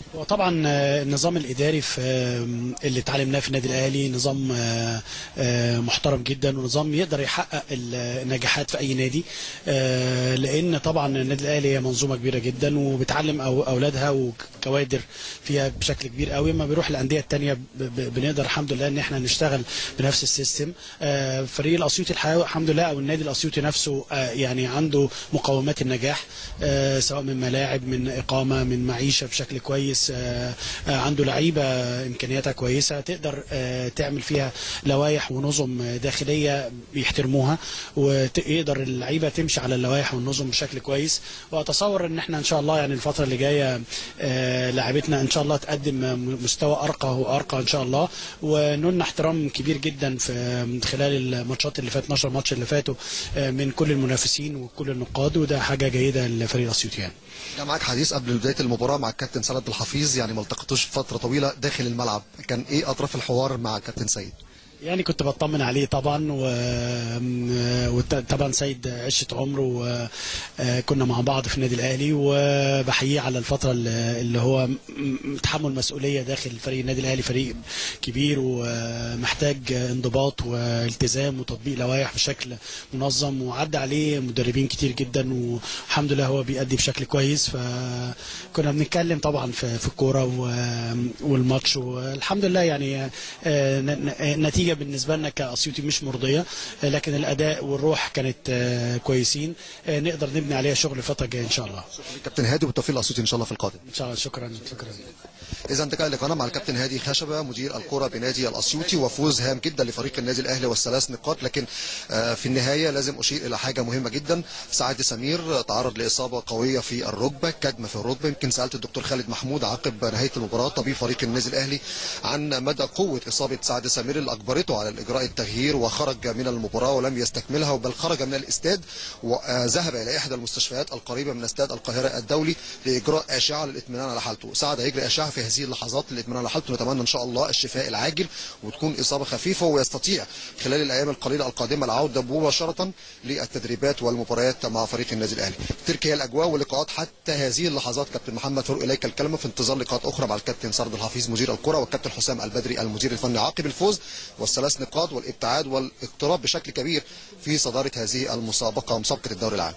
وطبعا آه، النظام الاداري في آه، اللي اتعلمناه في النادي الاهلي نظام آه، آه، محترم جدا ونظام يقدر يحقق ال- النجاحات في اي نادي آه، لان طبعا النادي الاهلي هي منظومه كبيره جدا وبتعلم أو- اولادها وكوادر فيها بشكل كبير قوي اما بيروح الانديه الثانيه بنقدر الحمد لله ان احنا نشتغل بنفس السيستم آه، فريق الاسيوطي الحقيقه الحمد لله او النادي الاسيوطي نفسه آه، يعني عنده مقومات النجاح آه، سواء من ملاعب من اقامه من معيشه بشكل كويس آه، آه، عنده لعيبه امكانياتها كويسه تقدر آه، تعمل فيها لوائح ونظم آه، داخليه بيحترموها ويقدر اللعيبه تمشي على اللوائح والنظم بشكل كويس واتصور ان احنا ان شاء الله يعني الفتره اللي جايه آه، لاعبتنا ان شاء الله تقدم مستوى ارقى وارقى ان شاء الله ونلنا احترام كبير جدا في خلال الماتشات اللي فات 12 ماتش اللي فاتوا آه، من كل المنافسين وكل النقاد وده حاجه جيده لفريق الاسيوطي يعني كان معاك حديث قبل بدايه المباراه مع الكابتن سند الحفيظ يعني ما التقيتوش فتره طويله داخل الملعب كان ايه اطراف الحوار مع الكابتن سيد يعني كنت بطمن عليه طبعا و... وطبعا سيد عشة عمره وكنا مع بعض في النادي الاهلي وبحييه على الفتره اللي اللي هو م- م- تحمل مسؤوليه داخل فريق النادي الاهلي فريق كبير ومحتاج انضباط والتزام وتطبيق لوائح بشكل منظم وعدى عليه مدربين كتير جدا والحمد لله هو بيأدي بشكل كويس فكنا بنتكلم طبعا في في الكوره و- والماتش والحمد لله يعني آه، ن- ن- نتيجه بالنسبه لنا كاسيوطي مش مرضيه آه، لكن الاداء والروح كانت آه، كويسين آه، نقدر نبني عليها شغل الفتره الجايه ان شاء الله كابتن هادي وبالتوفيق لاسيوطي ان شاء الله في القادم ان شاء الله شكرا شكرا اذا انتقل لقناه مع الكابتن هادي خشبه مدير الكره بنادي الاسيوطي وفوز هام جدا لفريق النادي الاهلي والثلاث نقاط لكن آه، في النهايه لازم اشير الى حاجه مهمه جدا سعد سمير تعرض لاصابه قويه في الركبه كدمه في الركبه يمكن سالت الدكتور خالد محمود عقب نهايه المباراه طبيب فريق النادي الاهلي عن مدى قوه اصابه سعد سمير اللي اجبرته على الاجراء التغيير وخرج من المباراه ولم يستكملها بل خرج من الاستاد وذهب الى احدى المستشفيات القريبه من استاد القاهره الدولي لاجراء اشعه للاطمئنان على حالته سعد هيجري اشعه في هذه اللحظات للاطمئنان على حالته نتمنى ان شاء الله الشفاء العاجل وتكون اصابه خفيفه ويستطيع خلال الايام القليله القادمه العوده مباشره للتدريبات والمباريات مع فريق النادي الاهلي تلك هي الاجواء واللقاءات حتى هذه اللحظات كابتن محمد فاروق اليك الكلمه في انتظار لقاءات اخرى مع الكابتن سرد الحفيظ مدير الكره والكابتن حسام البدري المدير الفني عقب الفوز والثلاث نقاط والابتعاد والاقتراب بشكل كبير في صداره هذه المسابقه مسابقه الدوري العام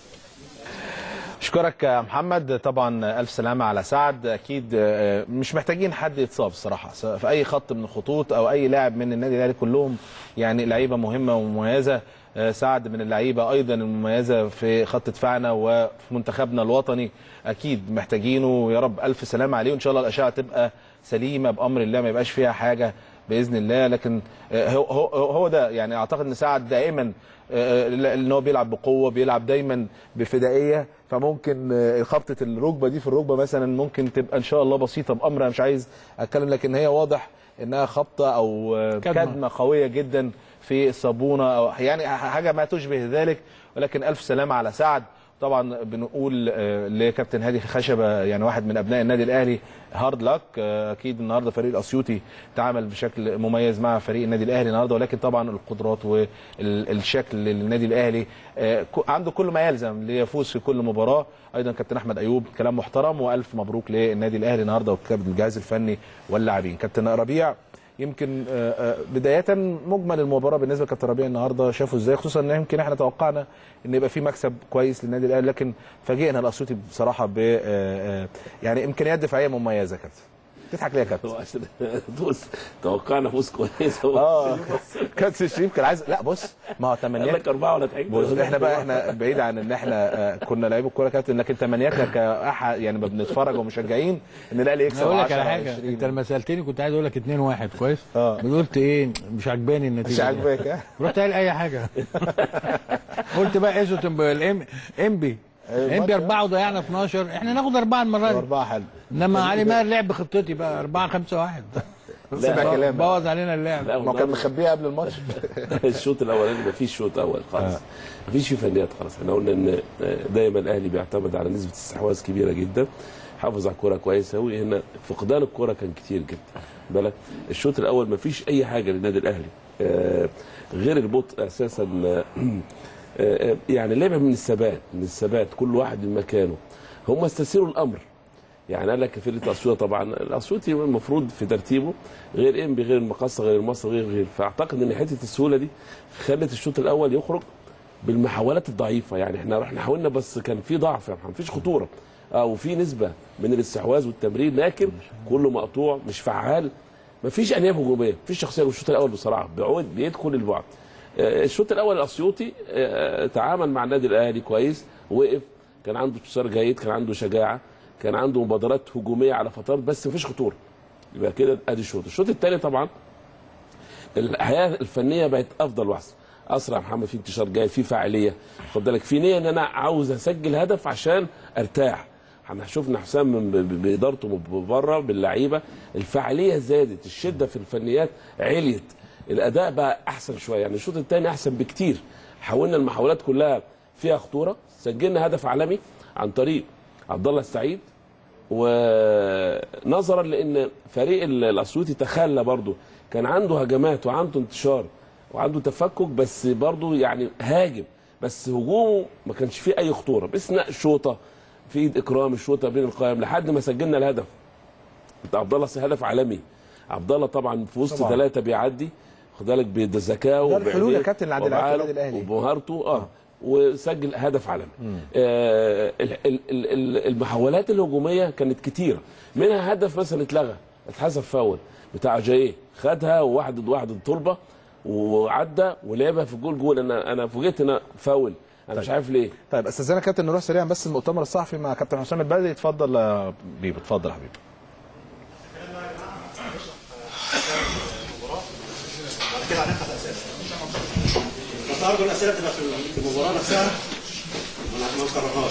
اشكرك يا محمد طبعا الف سلامه على سعد اكيد آه، مش محتاجين حد يتصاب الصراحه سواء في اي خط من الخطوط او اي لاعب من النادي الاهلي كلهم يعني لعيبه مهمه ومميزه آه، سعد من اللعيبه ايضا المميزه في خط دفاعنا وفي منتخبنا الوطني اكيد محتاجينه يا رب الف سلامه عليه وان شاء الله الاشعه تبقى سليمه بامر الله ما يبقاش فيها حاجه باذن الله لكن آه، هو هو هو ده يعني اعتقد ان سعد دائما آه، ان هو بيلعب بقوه بيلعب دايما بفدائيه فممكن آه، خبطه الركبه دي في الركبه مثلا ممكن تبقى ان شاء الله بسيطه بامر انا مش عايز اتكلم لكن هي واضح انها خبطه او آه، كدمة. كدمه قويه جدا في الصابونه او يعني حاجه ما تشبه ذلك ولكن الف سلامه على سعد طبعا بنقول آه، لكابتن هادي خشبه يعني واحد من ابناء النادي الاهلي هارد لاك اكيد النهارده فريق الاسيوطي تعامل بشكل مميز مع فريق النادي الاهلي النهارده ولكن طبعا القدرات والشكل للنادي الاهلي آه، ك- عنده كل ما يلزم ليفوز في كل مباراه ايضا كابتن احمد ايوب كلام محترم والف مبروك للنادي الاهلي النهارده وكابتن الجهاز الفني واللاعبين كابتن ربيع يمكن آه، آه، بدايه مجمل المباراه بالنسبه لكابتن ربيع النهارده شافوا ازاي خصوصا ان يمكن احنا توقعنا ان يبقى في مكسب كويس للنادي الاهلي لكن فاجئنا الاسيوطي بصراحه ب آه، آه، يعني امكانيات دفاعيه مميزه يا كابتن تضحك ليه يا كابتن؟ هو عشان بص توقعنا فوز كويس اه كابتن شريف كان عايز لا بص ما هو قال تمنيات لك اربعه ولا تعيد بص احنا بقى احنا بعيد عن ان احنا آه، كنا لعيبه كوره كابتن لكن تمنياتنا كاحد يعني ما بنتفرج ومشجعين ان الاهلي يكسب اقول لك 10 على حاجه 20. انت لما سالتني كنت عايز اقول لك 2 1 كويس اه. قلت ايه مش عجباني النتيجه مش عاجباك ها؟ رحت قايل اي حاجه قلت بقى ايزوت الام امبي امبي اربعه وضيعنا 12 احنا ناخد اربعه المره دي اربعه حلو انما علي ماهر لعب بخطتي بقى 4 5 1 سمع كلام بوظ علينا اللعب لا ما هو كان مخبيها قبل الماتش الشوط الاولاني ما فيش شوط اول خالص ما فيش فيه فنيات خالص احنا قلنا ان دايما الاهلي بيعتمد على نسبه استحواذ كبيره جدا حافظ على الكوره كويس قوي هنا فقدان الكوره كان كتير جدا بالك الشوط الاول ما فيش اي حاجه للنادي الاهلي آه، غير البطء اساسا آه، آه، يعني لعبه من الثبات من الثبات كل واحد من مكانه هم استسيروا الامر يعني قال لك فرقه الاسيوطي طبعا الاسيوطي المفروض في ترتيبه غير انبي غير المقصه غير المصري غير غير فاعتقد ان حته السهوله دي خلت الشوط الاول يخرج بالمحاولات الضعيفه يعني احنا رحنا حاولنا بس كان في ضعف يعني مفيش خطوره اه وفي نسبه من الاستحواذ والتمرير لكن كله مقطوع مش فعال مفيش انياب هجوميه مفيش شخصيه الشوط الاول بصراحه بعود بيدخل البعد آه، الشوط الاول الاسيوطي آه، تعامل مع النادي الاهلي كويس وقف كان عنده انتصار جيد كان عنده شجاعه كان عنده مبادرات هجوميه على فترات بس مفيش خطوره يبقى كده ادي الشوط الشوط الثاني طبعا الحياه الفنيه بقت افضل واحسن اسرع محمد في انتشار جيد في فاعليه خد بالك في نيه ان انا عاوز اسجل هدف عشان ارتاح احنا شفنا حسام من ب- ب- بادارته من بره باللعيبه الفاعليه زادت الشده في الفنيات عليت الاداء بقى احسن شويه يعني الشوط الثاني احسن بكتير حاولنا المحاولات كلها فيها خطوره سجلنا هدف عالمي عن طريق عبد الله السعيد ونظرا لان فريق ال- الاسيوطي تخلى برضه كان عنده هجمات وعنده انتشار وعنده تفكك بس برضه يعني هاجم بس هجومه ما كانش فيه اي خطوره باستثناء الشوطه في ايد اكرام الشوطه بين القائم لحد ما سجلنا الهدف بتاع عبد الله هدف عالمي عبد الله طبعا في وسط طبعاً. ثلاثه بيعدي خد بالك بذكائه ده الحلول يا وبعينيه كابتن اللي عند لعيبة وبعقله النادي الأهلي. وبمهارته اه وسجل هدف عالمي آه ال- ال- ال- ال- المحاولات الهجوميه كانت كتيره منها هدف مثلا اتلغى اتحسب فاول بتاع جايه خدها وواحد ضد واحد الطلبه وعدى ولعبها في الجول جول انا انا فوجئت ان فاول انا مش عارف ليه طيب استاذنا كابتن نروح سريعا بس المؤتمر الصحفي مع كابتن حسام البدري اتفضل يا بيبو اتفضل يا حبيبي بس ارجو الاسئله تبقى في المباراه نفسها ما ما نكررهاش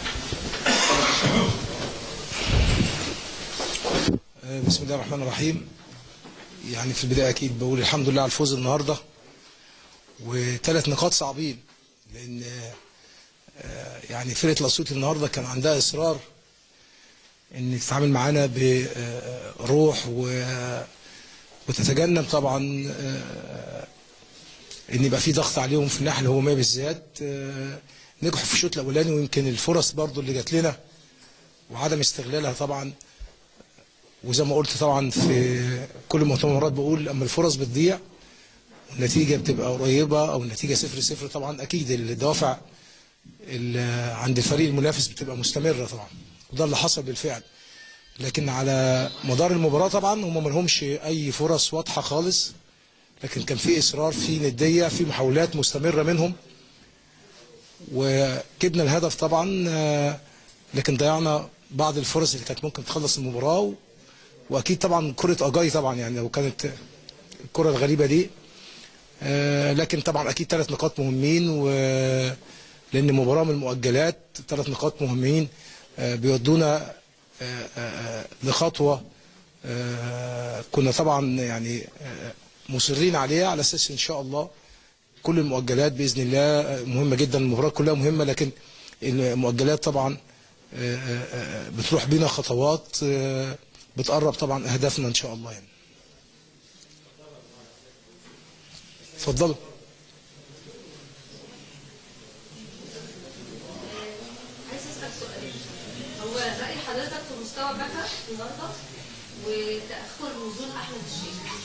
بسم الله الرحمن الرحيم يعني في البداية أكيد بقول الحمد لله على الفوز النهاردة وثلاث نقاط صعبين لأن آه، يعني فرقة الأسيوطي النهاردة كان عندها إصرار إن تتعامل معانا بروح و وتتجنب طبعا آه، ان يبقى في ضغط عليهم في الناحيه الهجوميه بالذات آه، نجحوا في الشوط الاولاني ويمكن الفرص برضو اللي جات لنا وعدم استغلالها طبعا وزي ما قلت طبعا في كل المؤتمرات بقول اما الفرص بتضيع النتيجه بتبقى قريبه او النتيجه صفر صفر طبعا اكيد الدوافع اللي عند الفريق المنافس بتبقى مستمره طبعا وده اللي حصل بالفعل لكن على مدار المباراه طبعا هم ما لهمش اي فرص واضحه خالص لكن كان في اصرار في نديه في محاولات مستمره منهم وجبنا الهدف طبعا آه، لكن ضيعنا بعض الفرص اللي كانت ممكن تخلص المباراه و- واكيد طبعا كره اجاي طبعا يعني لو كانت الكره الغريبه دي آه، لكن طبعا اكيد ثلاث نقاط مهمين و لان مباراه من المؤجلات ثلاث نقاط مهمين آه، بيودونا آه، آه، لخطوه آه، كنا طبعا يعني آه، مصرين عليها على اساس ان شاء الله كل المؤجلات باذن الله مهمه جدا المباراه كلها مهمه لكن المؤجلات طبعا آه، آه، آه، بتروح بينا خطوات آه، بتقرب طبعا اهدافنا ان شاء الله يعني اتفضلوا عايز اسال سؤال هو راي حضرتك في مستوى بكا النهارده وتاخر نزول احمد الشيخ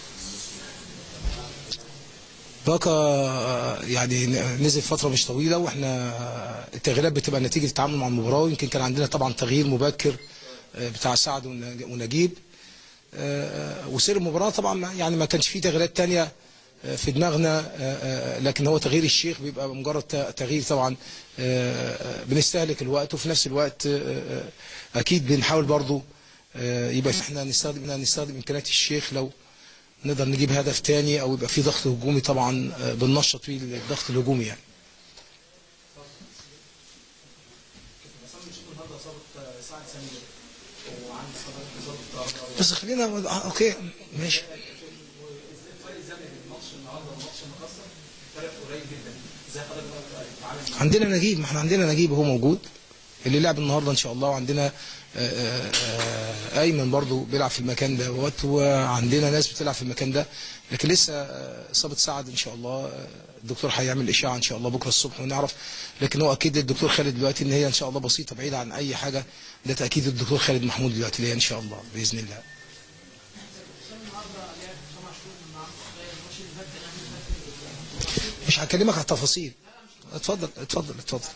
باكا آه، يعني نزل فتره مش طويله واحنا آه، التغييرات بتبقى نتيجه التعامل مع المباراه ويمكن كان عندنا طبعا تغيير مبكر آه، بتاع سعد ونج- ونجيب آه، وسير المباراه طبعا يعني ما كانش فيه تغييرات تانية آه، في دماغنا آه، آه، لكن هو تغيير الشيخ بيبقى مجرد ت- تغيير طبعا آه، آه، بنستهلك الوقت وفي نفس الوقت آه، آه، اكيد بنحاول برضو آه، يبقى احنا نستخدم نستخدم امكانيات الشيخ لو نقدر نجيب هدف تاني او يبقى في ضغط هجومي طبعا آه، بننشط فيه الضغط الهجومي يعني بس خلينا آه، اوكي ماشي عندنا نجيب ما احنا عندنا نجيب هو موجود اللي لعب النهارده ان شاء الله وعندنا آه، آه، آه، ايمن برضو بيلعب في المكان دوت وعندنا ناس بتلعب في المكان ده لكن لسه آه، اصابه سعد ان شاء الله آه، الدكتور هيعمل اشاعه ان شاء الله بكره الصبح ونعرف لكن هو اكيد الدكتور خالد دلوقتي ان هي ان شاء الله بسيطه بعيده عن اي حاجه ده تاكيد الدكتور خالد محمود دلوقتي ليها ان شاء الله باذن الله مش هكلمك على التفاصيل اتفضل اتفضل اتفضل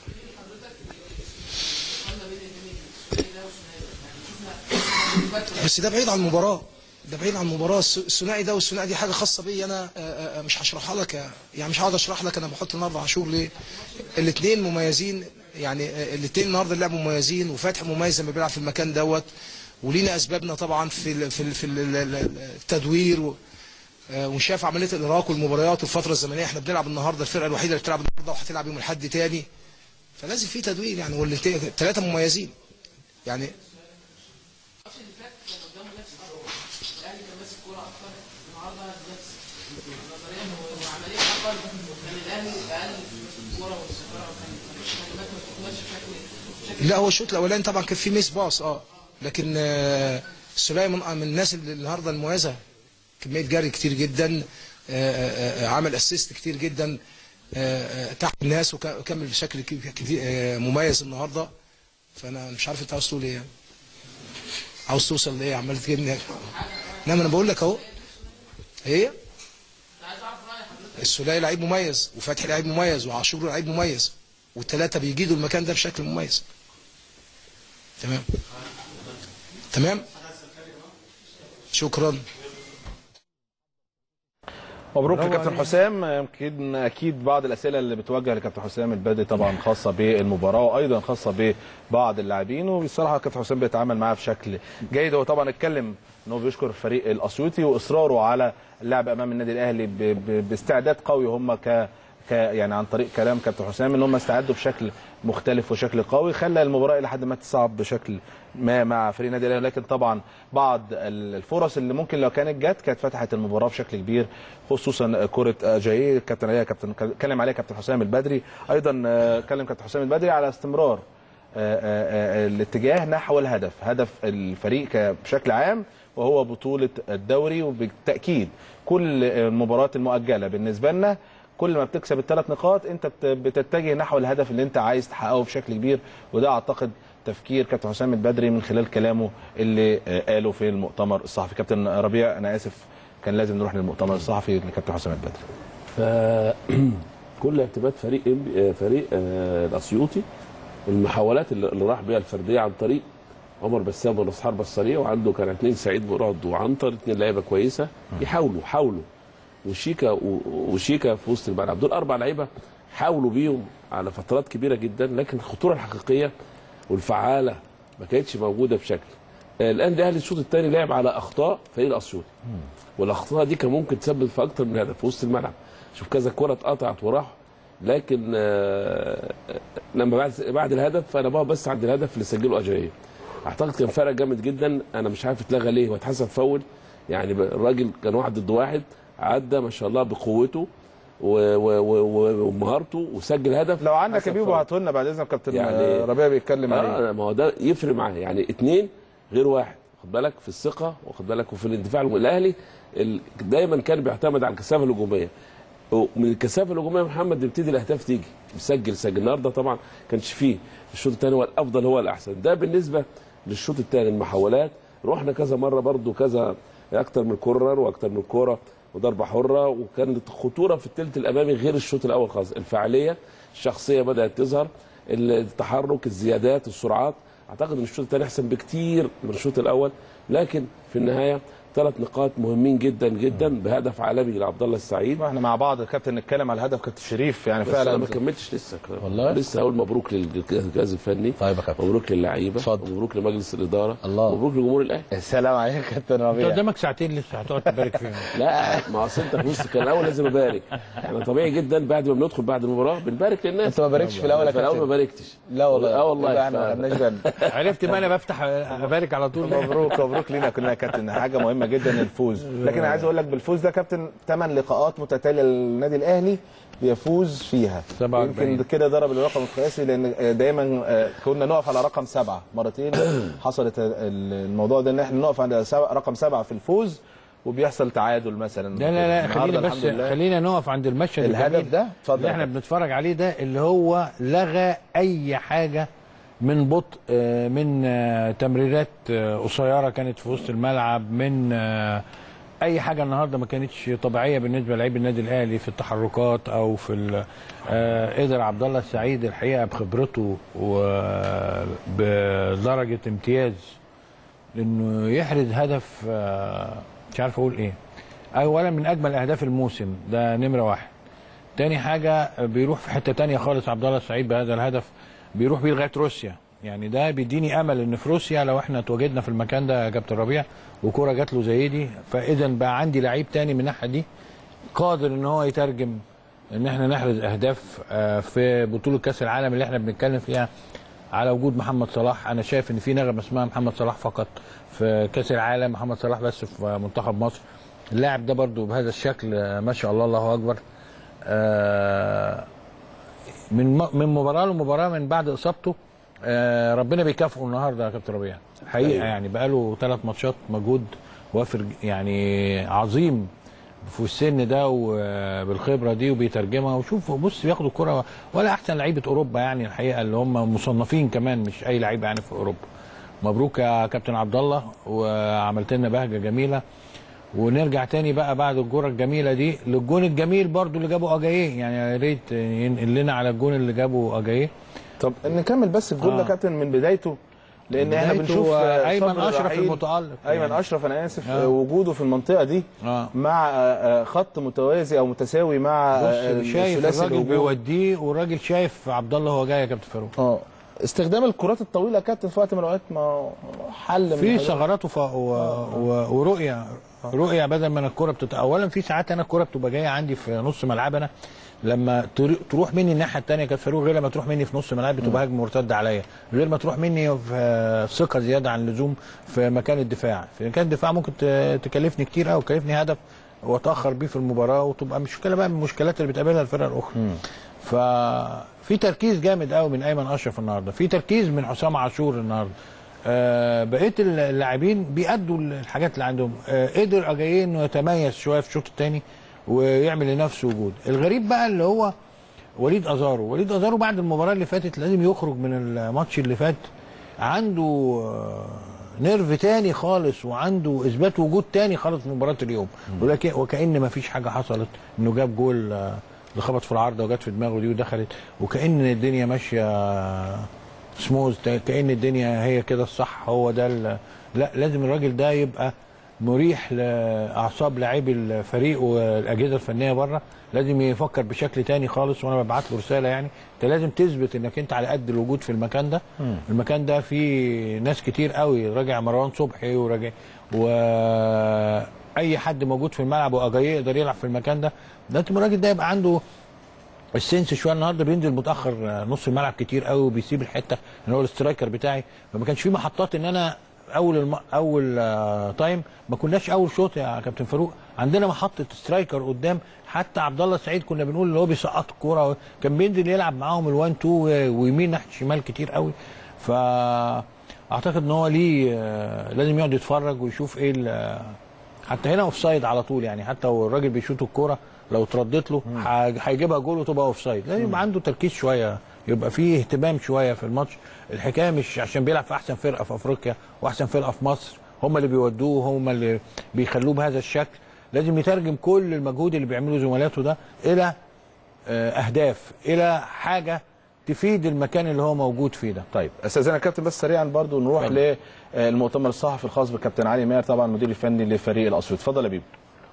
بس ده بعيد عن المباراة ده بعيد عن المباراة الس- الثنائي ده والثنائي دي حاجة خاصة بيا أنا آه، آه، آه، مش هشرحها لك آه، يعني مش هقعد أشرح لك أنا بحط النهارده عاشور ليه الاثنين مميزين يعني آه، الاثنين النهارده لعبوا مميزين وفتحي مميز لما بيلعب في المكان دوت ولينا أسبابنا طبعا في ال في ال في ال- ال- ال- التدوير و آه، وشاف عمليه الارهاق والمباريات والفتره الزمنيه احنا بنلعب النهارده الفرقه الوحيده اللي بتلعب النهارده وهتلعب يوم الاحد تاني فلازم في تدوير يعني والثلاثه مميزين يعني لا هو الشوط الاولاني طبعا كان في ميس باص اه لكن آه، سليمان من الناس اللي النهارده المميزه كميه جري كتير جدا آه، آه، آه، عمل اسيست كتير جدا آه، آه، تحت الناس وك- وكمل بشكل ك- كتير آه، مميز النهارده فانا مش عارف انت عاوز تقول ايه يعني. عاوز توصل لايه عمال تجيبني انما انا بقول لك اهو هي السولية لعيب مميز وفتحي لعيب مميز وعاشور لعيب مميز والثلاثه بيجيدوا المكان ده بشكل مميز تمام تمام شكرا مبروك برافو لكابتن عليك. حسام يمكن اكيد بعض الاسئله اللي بتوجه لكابتن حسام البدري طبعا خاصه بالمباراه وايضا خاصه ببعض اللاعبين وبصراحه كابتن حسام بيتعامل معاه بشكل جيد هو طبعا اتكلم ان هو بيشكر الفريق الاسيوطي واصراره على اللعب امام النادي الاهلي ب- ب- باستعداد قوي هم ك ك يعني عن طريق كلام كابتن حسام ان هم استعدوا بشكل مختلف وشكل قوي خلى المباراه الى حد ما تصعب بشكل ما مع فريق النادي الاهلي لكن طبعا بعض الفرص اللي ممكن لو كانت جت كانت فتحت المباراه بشكل كبير خصوصا كره جاي كابتن عليها كابتن اتكلم عليها كابتن حسام البدري ايضا آه، اتكلم كابتن حسام البدري على استمرار آه، آه، آه، الاتجاه نحو الهدف هدف الفريق ك- بشكل عام وهو بطولة الدوري وبالتأكيد كل المباريات المؤجلة بالنسبة لنا كل ما بتكسب الثلاث نقاط انت بت- بتتجه نحو الهدف اللي انت عايز تحققه بشكل كبير وده اعتقد تفكير كابتن حسام البدري من خلال كلامه اللي آه، قاله في المؤتمر الصحفي كابتن ربيع انا اسف كان لازم نروح للمؤتمر الصحفي لكابتن حسام البدري فكل اعتماد فريق إنبي- آه، فريق آه، الاسيوطي المحاولات اللي اللي راح بيها الفرديه عن طريق عمر بسام ونص حربة السريع وعنده كان اثنين سعيد مراد وعنتر اثنين لعيبه كويسه يحاولوا حاولوا وشيكا و- وشيكا في وسط الملعب دول اربع لعيبه حاولوا بيهم على فترات كبيره جدا لكن الخطوره الحقيقيه والفعاله ما كانتش موجوده بشكل آه، الان الاهلي الشوط الثاني لعب على اخطاء فريق الاسيوطي والاخطاء دي كان ممكن تسبب في اكتر من هدف في وسط الملعب شوف كذا كره اتقطعت وراح لكن آه، آه، لما بعد بعد الهدف فانا بقى بس عند الهدف اللي سجله اجاييه اعتقد كان فرق جامد جدا انا مش عارف اتلغى ليه واتحسب فاول يعني ب- الراجل كان واحد ضد واحد عدى ما شاء الله بقوته و- و- و- و- ومهارته وسجل هدف لو عندك حسب يا بيبو فاول. هاته لنا بعد اذنك كابتن يعني- يعني ربيع بيتكلم عليه اه ما هو ده يفرق معاه يعني اثنين غير واحد خد بالك في الثقه واخد بالك وفي الاندفاع الاهلي ال- دايما كان بيعتمد على الكثافه الهجوميه ومن الكثافه الهجوميه محمد بيبتدي الاهداف تيجي بيسجل سجل النهارده طبعا كانش فيه الشوط الثاني هو الافضل هو الاحسن ده بالنسبه للشوط الثاني المحاولات رحنا كذا مره برضو كذا اكتر من كورنر واكتر من كوره وضربه حره وكانت خطوره في الثلث الامامي غير الشوط الاول خالص الفعاليه الشخصيه بدات تظهر التحرك الزيادات السرعات اعتقد ان الشوط الثاني احسن بكتير من الشوط الاول لكن في النهايه ثلاث نقاط مهمين جدا جدا بهدف عالمي لعبد الله السعيد واحنا مع بعض كابتن نتكلم على الهدف كابتن شريف يعني بس انا فعلا ما كملتش لسه والله؟ لسه هقول مبروك للجهاز الفني طيب يا كابتن مبروك للعيبه اتفضل. مبروك لمجلس الاداره الله. مبروك لجمهور الاهلي السلام عليكم كابتن انت ربيع قدامك ساعتين لسه هتقعد تبارك فيهم لا ما اصل انت في وسط كان الاول لازم ابارك احنا طبيعي جدا بعد ما بندخل بعد المباراه بنبارك للناس انت ما باركتش في الأول يا في الاول ما كابتن؟ باركتش لا والله اه والله يبقى احنا ما ف- خدناش بالنا عرفت ما انا بفتح ابارك على طول مبروك مبروك لينا كلنا يا كابتن حاجه مهمه مهمه جدا الفوز لكن انا عايز اقول لك بالفوز ده كابتن ثمان لقاءات متتاليه للنادي الاهلي بيفوز فيها 47. يمكن كده ضرب الرقم القياسي لان دايما آه، كنا نقف على رقم سبعه مرتين حصلت ال- الموضوع ده ان احنا نقف عند سبعة- رقم سبعه في الفوز وبيحصل تعادل مثلا لا لا لا النهاردة خلينا بس الحمد لله خلينا نقف عند المشهد الهدف الجميل ده اتفضل اللي يا احنا كابتن. بنتفرج عليه ده اللي هو لغى اي حاجه من بطء آه، من آه، تمريرات آه، قصيره كانت في وسط الملعب من آه، اي حاجه النهارده ما كانتش طبيعيه بالنسبه لعيب النادي الاهلي في التحركات او في ال- آه، قدر عبد الله السعيد الحقيقه بخبرته وبدرجه امتياز انه يحرز هدف آه، مش عارف اقول ايه اولا من اجمل اهداف الموسم ده نمره واحد تاني حاجه بيروح في حته تانية خالص عبد الله السعيد بهذا الهدف بيروح بيه لغايه روسيا يعني ده بيديني امل ان في روسيا لو احنا اتواجدنا في المكان ده يا كابتن ربيع وكوره جات له زي دي فاذا بقى عندي لعيب تاني من الناحيه دي قادر ان هو يترجم ان احنا نحرز اهداف آه، في بطوله كاس العالم اللي احنا بنتكلم فيها على وجود محمد صلاح انا شايف ان في نغمه اسمها محمد صلاح فقط في كاس العالم محمد صلاح بس في منتخب مصر اللاعب ده برضو بهذا الشكل آه، ما شاء الله الله اكبر آه، من م- من مباراه لمباراه من بعد اصابته آه، ربنا بيكافئه النهارده يا كابتن ربيع حقيقه أيوة. يعني بقاله ثلاث ماتشات مجهود وافر يعني عظيم في السن ده وبالخبره دي وبيترجمها وشوف بص بياخدوا الكره ولا احسن لعيبه اوروبا يعني الحقيقه اللي هم مصنفين كمان مش اي لعيبه يعني في اوروبا مبروك يا كابتن عبد الله وعملت لنا بهجه جميله ونرجع تاني بقى بعد الجوره الجميله دي للجون الجميل برضو اللي جابه اجاييه يعني يا ريت ينقل لنا على الجون اللي جابه اجاييه طب نكمل بس الجول ده آه. كابتن من بدايته لان احنا بدايته، بنشوف آه، آه، أيمن صبري أشرف رحيل. المتألق ايمن يعني. اشرف انا اسف آه. آه. وجوده في المنطقه دي آه. مع آه، آه، خط متوازي او متساوي مع آه، بص شايف الثلاثي الراجل الهجومي. بيوديه والراجل شايف عبد الله وهو جاي يا كابتن فاروق اه استخدام الكرات الطويله يا كابتن في وقت من الاوقات ما حل من في الحاجات. ثغرات وف... و... و... ورؤيه رؤيه بدل ما الكره بتت... اولا في ساعات انا الكره بتبقى جايه عندي في نص ملعبنا لما تر- تروح مني الناحيه الثانيه كانت فاروق غير لما تروح مني في نص ملعب بتبقى هجمه مرتده عليا غير ما تروح مني في ثقه زياده عن اللزوم في مكان الدفاع في مكان الدفاع ممكن ت- تكلفني كتير قوي تكلفني هدف واتاخر بيه في المباراه وتبقى مشكله بقى من المشكلات اللي بتقابلها الفرق الاخرى ففي تركيز جامد قوي من ايمن اشرف النهارده في تركيز من حسام عاشور النهارده آه بقيه اللاعبين بيأدوا الحاجات اللي عندهم آه قدر اجاييه انه يتميز شويه في الشوط الثاني ويعمل لنفسه وجود الغريب بقى اللي هو وليد ازارو وليد ازارو بعد المباراه اللي فاتت لازم يخرج من الماتش اللي فات عنده آه، نيرف تاني خالص وعنده اثبات وجود تاني خالص في مباراه اليوم ولكن وكأن ما فيش حاجه حصلت انه جاب جول آه، اللي خبط في العارضه وجت في دماغه دي ودخلت وكأن الدنيا ماشيه سموز كأن الدنيا هي كده الصح هو ده ال- لا لازم الراجل ده يبقى مريح لاعصاب لاعبي الفريق والاجهزه الفنيه بره لازم يفكر بشكل تاني خالص وانا ببعت له رساله يعني انت لازم تثبت انك انت على قد الوجود في المكان ده المكان ده فيه ناس كتير قوي راجع مروان صبحي وراجع واي حد موجود في الملعب واجاييه يقدر يلعب في المكان ده لازم الراجل ده يبقى عنده السنس شويه النهارده بينزل متاخر آه، نص الملعب كتير قوي وبيسيب الحته ان هو الاسترايكر بتاعي فما كانش في محطات ان انا اول الم... اول آه تايم ما كناش اول شوط يا كابتن فاروق عندنا محطه سترايكر قدام حتى عبد الله السعيد كنا بنقول اللي هو بيسقط الكوره كان بينزل يلعب معاهم الوان تو ويمين ناحيه شمال كتير قوي ف اعتقد ان هو ليه آه، لازم يقعد يتفرج ويشوف ايه ال- حتى هنا اوف سايد على طول يعني حتى لو الراجل بيشوط الكوره لو اتردت له ح- هيجيبها جول وتبقى اوف سايد لازم يبقى عنده تركيز شويه يبقى فيه اهتمام شويه في الماتش الحكايه مش عشان بيلعب في احسن فرقه في افريقيا واحسن فرقه في مصر هم اللي بيودوه هم اللي بيخلوه بهذا الشكل لازم يترجم كل المجهود اللي بيعمله زملاته ده الى آه، اهداف الى حاجه تفيد المكان اللي هو موجود فيه ده طيب استاذنا كابتن بس سريعا برضو نروح اتفضل. للمؤتمر الصحفي الخاص بالكابتن علي ماهر طبعا المدير الفني لفريق الاسيوط اتفضل يا بيبو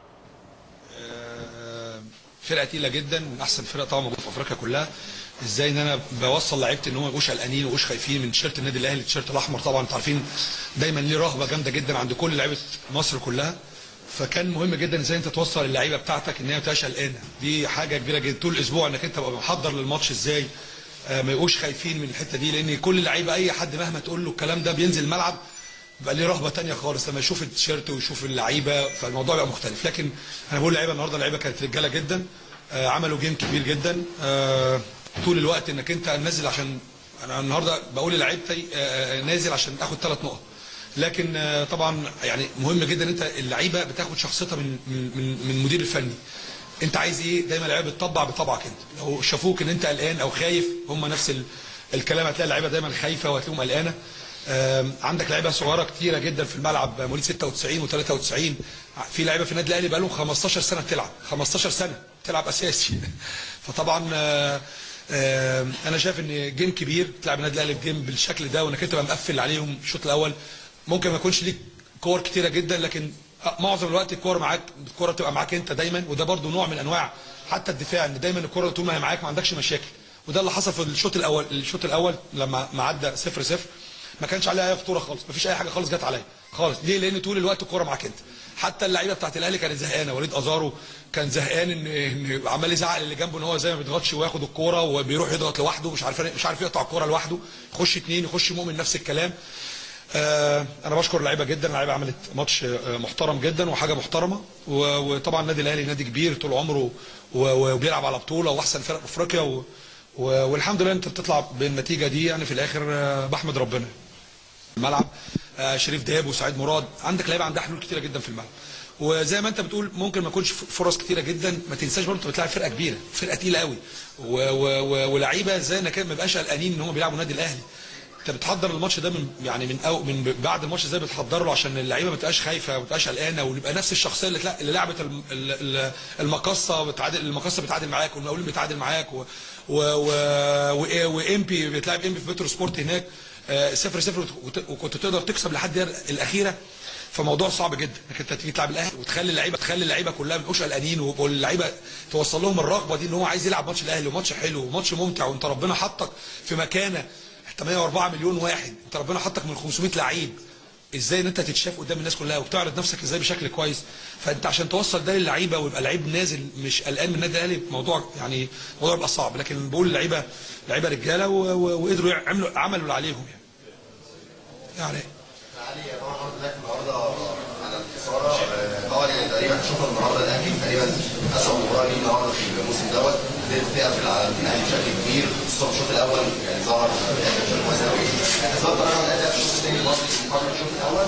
فرقه تقيله جدا من احسن فرق طبعا موجوده في افريقيا كلها ازاي ان انا بوصل لعيبتي ان هم ما يبقوش قلقانين ومش خايفين من تيشيرت النادي الاهلي التيشيرت الاحمر طبعا انتوا عارفين دايما ليه رهبه جامده جدا عند كل لعيبه مصر كلها فكان مهم جدا ازاي انت توصل اللعيبه بتاعتك ان هي ما تبقاش قلقانه دي حاجه كبيره جدا طول الاسبوع انك انت تبقى محضر للماتش ازاي آه، ما يبقوش خايفين من الحته دي لان كل لعيبه اي حد مهما تقول له الكلام ده بينزل الملعب بقى ليه رهبه تانية خالص لما يشوف التيشيرت ويشوف اللعيبه فالموضوع بقى مختلف لكن انا بقول اللعيبه النهارده اللعيبه كانت رجاله جدا آه عملوا جيم كبير جدا آه طول الوقت انك انت نازل عشان انا النهارده بقول للعيبتي آه آه، نازل عشان اخد ثلاث نقط لكن آه، طبعا يعني مهم جدا انت اللعيبه بتاخد شخصيتها من من من, من المدير الفني انت عايز ايه دايما اللعيبه بتطبع بطبعك انت لو شافوك ان انت قلقان او خايف هم نفس ال- الكلام هتلاقي اللعيبه دايما خايفه وهتلاقيهم قلقانه آم، عندك لعيبه صغيره كتيره جدا في الملعب مواليد 96 و93 في لعيبه في النادي الاهلي بقى لهم 15 سنه بتلعب 15 سنه بتلعب اساسي فطبعا آه، آه، انا شايف ان جيم كبير تلعب النادي الاهلي بجيم بالشكل ده وانك انت تبقى مقفل عليهم الشوط الاول ممكن ما يكونش ليك كور كتيره جدا لكن معظم الوقت الكوره معاك الكوره بتبقى معاك انت دايما وده برضو نوع من انواع حتى الدفاع ان دايما الكوره طول ما هي معاك ما عندكش مشاكل وده اللي حصل في الشوط الاول الشوط الاول لما ما عدى 0 0 ما كانش عليها اي خطوره خالص ما فيش اي حاجه خالص جت عليا خالص ليه لان طول الوقت الكوره معاك انت حتى اللعيبه بتاعت الاهلي كانت زهقانه وليد ازارو كان زهقان ان ان عمال يزعق اللي جنبه ان هو زي ما بيضغطش وياخد الكوره وبيروح يضغط لوحده مش عارف مش عارف يقطع الكوره لوحده يخش اثنين يخش مؤمن نفس الكلام آه انا بشكر اللعيبه جدا اللعيبه عملت ماتش آه، محترم جدا وحاجه محترمه و- وطبعا النادي الاهلي نادي كبير طول عمره و- وبيلعب على بطوله واحسن فرق افريقيا و- و- والحمد لله انت بتطلع بالنتيجه دي يعني في الاخر آه، بحمد ربنا الملعب آه، شريف دهاب وسعيد مراد عندك لعيبه عندها حلول كتيره جدا في الملعب وزي ما انت بتقول ممكن ما يكونش فرص كتيره جدا ما تنساش برضه انت بتلعب فرقه كبيره فرقه تقيله قوي و- و- و- ولعيبه زي انك ما بقاش قلقانين ان هم بيلعبوا النادي الاهلي انت بتحضر الماتش ده من يعني من أو من بعد الماتش ازاي بتحضر له عشان اللعيبه ما تبقاش خايفه وما تبقاش قلقانه ويبقى نفس الشخصيه اللي تلا- اللي لعبت الم- ال- ال- المقصه بتعادل المقصه بتعادل معاك والمقاولين بتعادل معاك و و و و- وامبي بتلعب امبي في بترو سبورت هناك آه، صفر صفر وت- وكنت تقدر تكسب لحد الدقيقة الاخيره فموضوع صعب جدا انك انت تيجي تلعب الاهلي وتخلي اللعيبه تخلي اللعيبه كلها ما يبقوش قلقانين واللعيبه توصل لهم الرغبه دي ان هو عايز يلعب ماتش الاهلي وماتش حلو وماتش ممتع وانت ربنا حطك في مكانه انت 104 مليون واحد انت ربنا حطك من 500 لعيب ازاي ان انت تتشاف قدام الناس كلها وبتعرض نفسك ازاي بشكل كويس فانت عشان توصل ده للعيبه ويبقى لعيب نازل مش قلقان من النادي الاهلي موضوع يعني موضوع يبقى صعب لكن بقول اللعيبه لعيبه رجاله و- و- وقدروا يعملوا عملوا اللي عليهم يعني يعني علي طبعا حضرتك النهارده على الخساره آه، طبعا يعني تقريبا شفنا النهارده الاهلي تقريبا اسوء مباراه ليه النهارده في الموسم دوت قدرت تقفل على الاهلي بشكل كبير خصوصا الشوط الاول يعني ظهر الاهلي بشكل كويس قوي اسباب طبعا الاداء في الشوط الثاني برضه مقارنه بالشوط الاول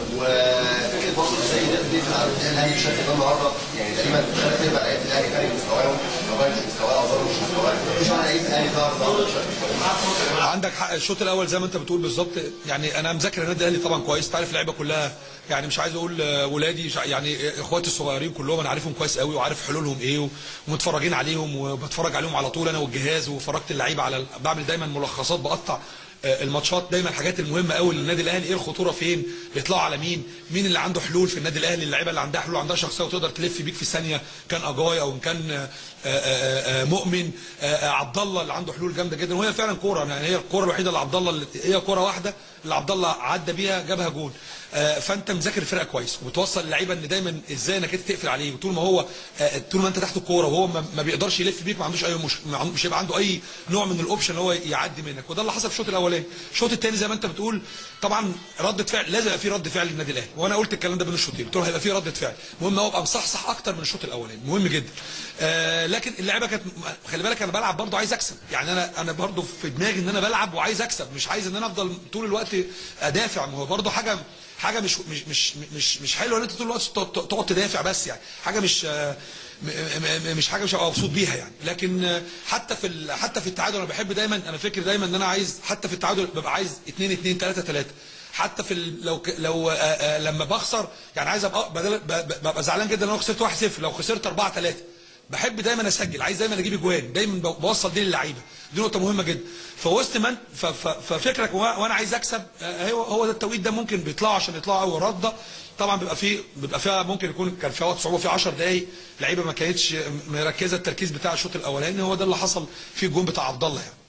وفكره برضه ازاي قدرت تقفل على الاهلي بشكل ده النهارده يعني تقريبا ثلاث ارباع لعيبه الاهلي خارج مستواهم لغايه مش مستواه او ظهروا مش مستواه مش معنى لعيبه الاهلي ظهر ظهر بشكل كويس عندك حق الشوط الاول زي ما انت بتقول بالظبط يعني انا مذاكر النادي الاهلي طبعا كويس تعرف اللعيبه كلها يعني مش عايز اقول آه، ولادي شع- يعني اخواتي الصغيرين كلهم انا عارفهم كويس قوي وعارف حلولهم ايه و- ومتفرجين عليهم وبتفرج عليهم على طول انا والجهاز وفرجت اللعيبه على ال- بعمل دايما ملخصات بقطع آه، الماتشات دايما الحاجات المهمه قوي للنادي الاهلي ايه الخطوره فين بيطلعوا على مين مين اللي عنده حلول في النادي الاهلي اللعيبه اللي عندها حلول عندها شخصيه وتقدر تلف بيك في ثانيه كان اجاي او ان كان آه، آه، آه، مؤمن آه، آه، عبد الله اللي عنده حلول جامده جدا وهي فعلا كوره يعني هي الكوره الوحيده اللي عبد الله اللي هي كوره واحده اللي عبد الله عدى بيها جابها جول آه، فانت مذاكر الفرقه كويس وبتوصل اللعيبه ان دايما ازاي انك انت تقفل عليه وطول ما هو آه، طول ما انت تحت الكوره وهو ما ما بيقدرش يلف بيك ما عندوش اي مش ما عندوش- مش هيبقى عنده اي نوع من الاوبشن ان هو يعدي منك وده اللي حصل في الشوط الاولاني الشوط الثاني زي ما انت بتقول طبعا رده فعل لازم يبقى في رد فعل للنادي الاهلي وانا قلت الكلام ده بين الشوطين قلت له هيبقى في رده فعل المهم هو يبقى مصحصح اكتر من الشوط الاولاني مهم جدا آه لكن اللعيبه كانت خلي بالك انا بلعب برضه عايز اكسب يعني انا انا برضه في دماغي ان انا بلعب وعايز اكسب مش عايز ان انا افضل طول الوقت ادافع ما هو برضه حاجه حاجه مش مش مش مش مش حلوه ان انت طول الوقت تقعد- تقعد تدافع بس يعني حاجه مش آه، م- م- م- مش حاجه مش هبقى مبسوط بيها يعني لكن آه، حتى في ال- حتى في التعادل انا بحب دايما انا فاكر دايما ان انا عايز حتى في التعادل ببقى عايز 2 2 3 3 حتى في ال- لو ك- لو آه، آه، لما بخسر يعني عايز ابقى بدل ب- ب- ببقى زعلان جدا لو خسرت 1 0 لو خسرت 4 3 بحب دايما اسجل عايز دايما اجيب اجوان دايما ب- بوصل دي للعيبه دي نقطه مهمه جدا فوسط من ف- ف- ففكرك وأ- وانا عايز اكسب آه، هو هو ده التوقيت ده ممكن بيطلعوا عشان يطلعوا قوي رده طبعا بيبقى فيه بيبقى فيها ممكن يكون كان فيها وقت صعوبه في 10 دقائق لعيبه ما كانتش مركزه التركيز بتاع الشوط الاولاني هو ده اللي حصل في الجون بتاع عبد الله يعني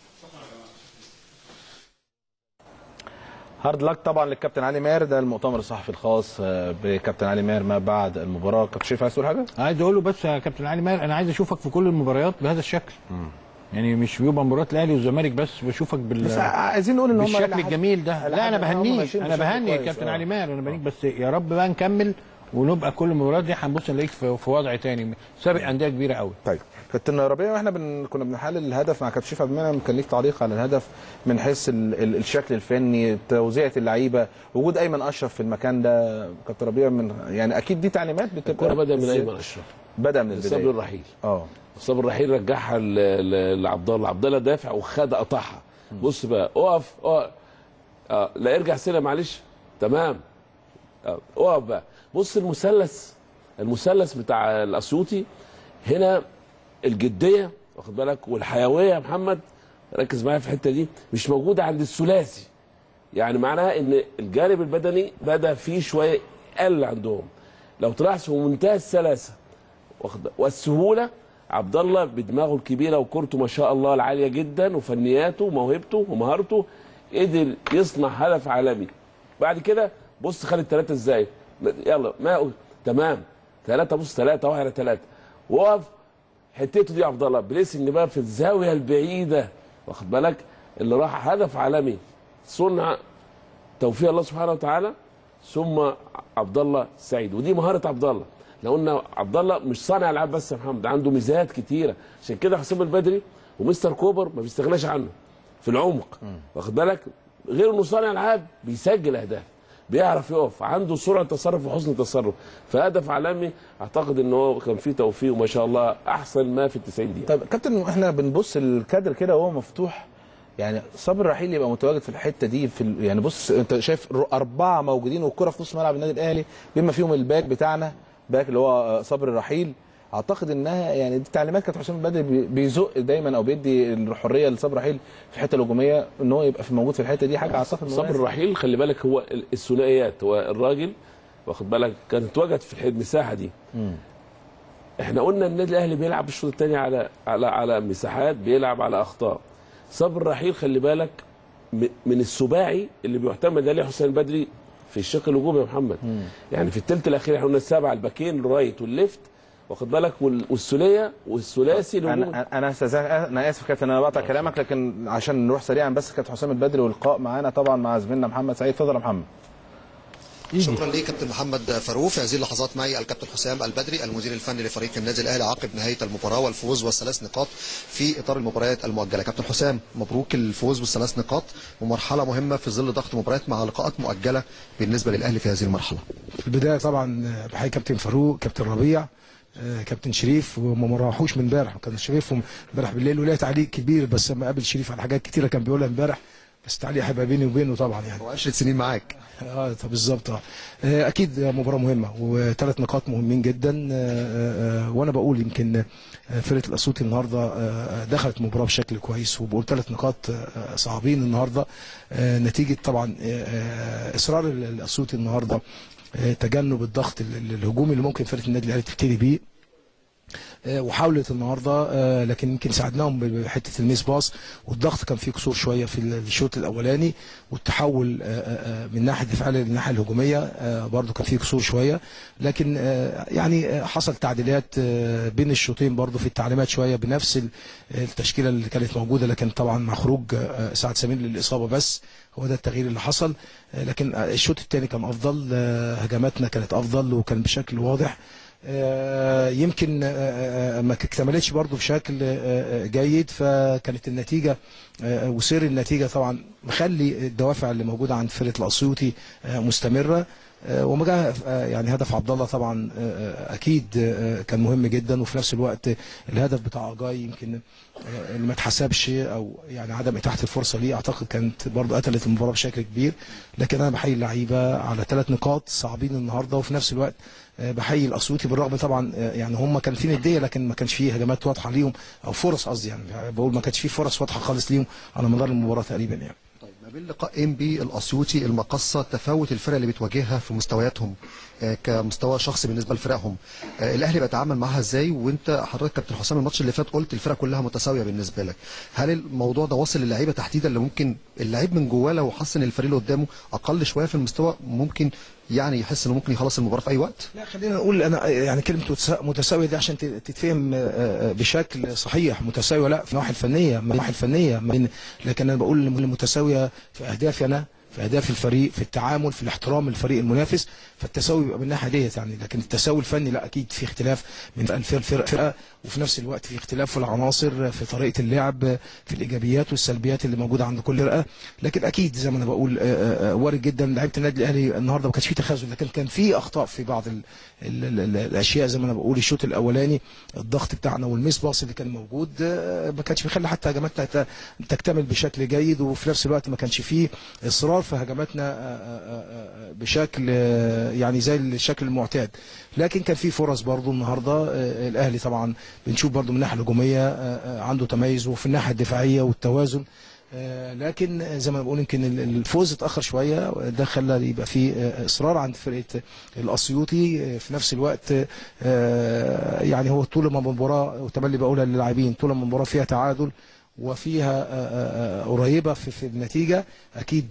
هارد لك طبعا للكابتن علي ماهر ده المؤتمر الصحفي الخاص آه، بكابتن علي ماهر ما بعد المباراه كابتن شريف عايز تقول حاجه؟ عايز اقول له بس يا كابتن علي ماهر انا عايز اشوفك في كل المباريات بهذا الشكل يعني مش بيبقى مباراه الاهلي والزمالك بس بشوفك بال بس عايزين نقول ان هم بالشكل لحد- الجميل ده لا انا لحد الآن هم بهنيك ماشيين انا بشكل بهني كويس، كابتن آه. علي ماهر انا بهنيك بس يا رب بقى نكمل ونبقى كل المباريات دي هنبص نلاقيك في في وضع تاني سابق انديه كبيره قوي طيب كابتن ربيع واحنا بن... كنا بنحلل الهدف مع كابتن شريف عبد المنعم كان ليك تعليق على الهدف من حيث ال... ال... الشكل الفني توزيعه اللعيبه وجود ايمن اشرف في المكان ده كابتن ربيع من يعني اكيد دي تعليمات بتبقى الكره بدا من إزاي؟ ايمن اشرف بدا من البدايه صبري الرحيل اه صبري الرحيل رجعها ل- ل- لعبد الله عبد الله دافع وخد قطعها بص بقى اقف اقف آه لا ارجع سنه معلش تمام آه، اقف بقى بص المثلث المثلث بتاع الاسيوطي هنا الجديه واخد بالك والحيويه يا محمد ركز معايا في الحته دي مش موجوده عند الثلاثي يعني معناها ان الجانب البدني بدا فيه شويه قل عندهم لو تلاحظ في منتهى السلاسه واخد بالك؟ والسهوله عبد الله بدماغه الكبيره وكورته ما شاء الله العاليه جدا وفنياته وموهبته ومهارته قدر يصنع هدف عالمي بعد كده بص خد الثلاثه ازاي يلا ما تمام ثلاثه بص ثلاثه واحد على ثلاثه وقف حتته دي يا عبد الله بليسنج بقى في الزاويه البعيده واخد بالك اللي راح هدف عالمي صنع توفيق الله سبحانه وتعالى ثم عبد الله سعيد ودي مهاره عبد الله لو قلنا عبد الله مش صانع العاب بس يا محمد عنده ميزات كتيره عشان كده حسام البدري ومستر كوبر ما بيستغناش عنه في العمق واخد بالك غير انه صانع العاب بيسجل اهداف بيعرف يقف عنده سرعه تصرف وحسن تصرف فهدف عالمي اعتقد ان هو كان فيه توفيق وما شاء الله احسن ما في ال 90 دقيقه طيب كابتن احنا بنبص الكادر كده وهو مفتوح يعني صابر رحيل يبقى متواجد في الحته دي في ال... يعني بص انت شايف ر- اربعه موجودين والكره في نص ملعب النادي الاهلي بما فيهم الباك بتاعنا باك اللي هو آه، صابر رحيل اعتقد انها يعني دي تعليمات كانت حسام البدري بي- بيزق دايما او بيدي الحريه لصابر رحيل في الحته الهجوميه ان هو يبقى في موجود في الحته دي حاجه اعتقد صبر مميزة. الرحيل خلي بالك هو ال- الثنائيات هو الراجل واخد بالك كان اتوجد في الح- المساحه دي احنا قلنا النادي الاهلي بيلعب الشوط الثاني على على على مساحات بيلعب على اخطاء صبر الرحيل خلي بالك م- من السباعي اللي بيعتمد عليه حسين البدري في الشق الهجومي يا محمد يعني في الثلث الاخير احنا قلنا السبعه الباكين الرايت والليفت واخد بالك وال- والثلاثيه والثلاثي الهجومي انا انا استاذ انا اسف كابتن انا بقطع كلامك لكن عشان نروح سريعا بس كابتن حسام البدري والقاء معانا طبعا مع زميلنا محمد سعيد اتفضل يا محمد شكرا ليك كابتن محمد فاروق في هذه اللحظات معي الكابتن حسام البدري المدير الفني لفريق النادي الاهلي عقب نهايه المباراه والفوز والثلاث نقاط في اطار المباريات المؤجله كابتن حسام مبروك الفوز والثلاث نقاط ومرحله مهمه في ظل ضغط مباريات مع لقاءات مؤجله بالنسبه للاهلي في هذه المرحله في البدايه طبعا بحيي كابتن فاروق كابتن ربيع آه، كابتن شريف وما ما راحوش من امبارح كان شريفهم امبارح بالليل وليه تعليق كبير بس لما قابل شريف على حاجات كتيره كان بيقولها امبارح بس تعليق هيبقى بيني وبينه طبعا يعني وعشرة سنين معاك اه طب بالظبط اه آه، اكيد مباراه مهمه وثلاث نقاط مهمين جدا آه، آه، آه، وانا بقول يمكن آه، فرقه الاسيوطي النهارده آه، دخلت المباراه بشكل كويس وبقول ثلاث نقاط آه، صعبين النهارده آه، نتيجه طبعا آه، آه، اصرار الاسيوطي النهارده آه، تجنب الضغط ال- ال- الهجومي اللي ممكن فرقه النادي الاهلي تبتدي بيه آه، وحاولت النهارده آه، لكن يمكن ساعدناهم بحته الميس باص والضغط كان فيه قصور شويه في الشوط الاولاني والتحول آه، آه، آه، من ناحيه الدفاع للناحيه الهجوميه آه، برضو كان فيه قصور شويه لكن آه، يعني آه، حصل تعديلات آه، بين الشوطين برضو في التعليمات شويه بنفس ال- التشكيله اللي كانت موجوده لكن طبعا مع خروج آه، سعد سمير للاصابه بس هو ده التغيير اللي حصل آه، لكن آه، الشوط الثاني كان افضل آه، هجماتنا كانت افضل وكان بشكل واضح آه، يمكن آه، آه، ما اكتملتش برضو بشكل آه، آه، جيد فكانت النتيجة آه، وسير النتيجة طبعا مخلي الدوافع اللي موجودة عند فرقة الأسيوطي آه، مستمرة آه، وما جاء آه، يعني هدف عبد الله طبعا آه، آه، اكيد آه، كان مهم جدا وفي نفس الوقت الهدف بتاع اجاي يمكن آه، اللي ما اتحسبش او يعني عدم اتاحه الفرصه ليه اعتقد كانت برضه قتلت المباراه بشكل كبير لكن انا بحيي اللعيبه على ثلاث نقاط صعبين النهارده وفي نفس الوقت آه، بحيي الاسيوطي بالرغم طبعا آه، يعني هم كان في نديه لكن ما كانش فيه هجمات واضحه ليهم او فرص قصدي يعني بقول ما كانش فيه فرص واضحه خالص ليهم على مدار المباراه تقريبا يعني طيب ما بين لقاء ام بي الاسيوطي المقصه تفاوت الفرق اللي بتواجهها في مستوياتهم آه، كمستوى شخصي بالنسبه لفرقهم آه، الاهلي بيتعامل معاها ازاي وانت حضرتك كابتن حسام الماتش اللي فات قلت الفرق كلها متساويه بالنسبه لك هل الموضوع ده واصل للعيبه تحديدا اللي ممكن اللعيب من جواه لو حس ان الفريق اللي قدامه اقل شويه في المستوى ممكن يعني يحس انه ممكن يخلص المباراه في اي وقت لا خلينا نقول انا يعني كلمه متسا- متساويه دي عشان تت- تتفهم آه، آه، بشكل صحيح متساويه لا في النواحي الفنيه من النواحي الفنيه من لكن انا بقول المتساويه في اهدافي انا في اهداف الفريق في التعامل في الاحترام للفريق المنافس فالتساوي بيبقى من الناحيه ديت يعني لكن التساوي الفني لا اكيد في اختلاف من الفرق الفرق فرقه وفي نفس الوقت في اختلاف في العناصر في طريقه اللعب في الايجابيات والسلبيات اللي موجوده عند كل فرقه لكن اكيد زي ما انا بقول آه، آه، آه، وارد جدا لعيبه النادي الاهلي النهارده ما كانش فيه تخاذل لكن كان فيه اخطاء في بعض ال ال ال ال الاشياء زي ما انا بقول الشوط الاولاني الضغط بتاعنا والميس باص اللي كان موجود آه، ما كانش بيخلي حتى هجماتنا ت- تكتمل بشكل جيد وفي نفس الوقت ما كانش فيه اصرار في هجماتنا آه، آه، آه، بشكل آه، يعني زي الشكل المعتاد لكن كان في فرص برضو النهارده آه، الاهلي طبعا بنشوف برضو من الناحيه الهجوميه آه، آه، عنده تميز وفي الناحيه الدفاعيه والتوازن آه، لكن زي ما بقول يمكن ال- الفوز اتاخر شويه ده خلى يبقى في آه، اصرار عند فرقه الاسيوطي آه، في نفس الوقت آه، يعني هو طول ما المباراه وتملي بقولها للاعبين طول ما المباراه فيها تعادل وفيها آه، آه، آه، قريبه في, في النتيجه اكيد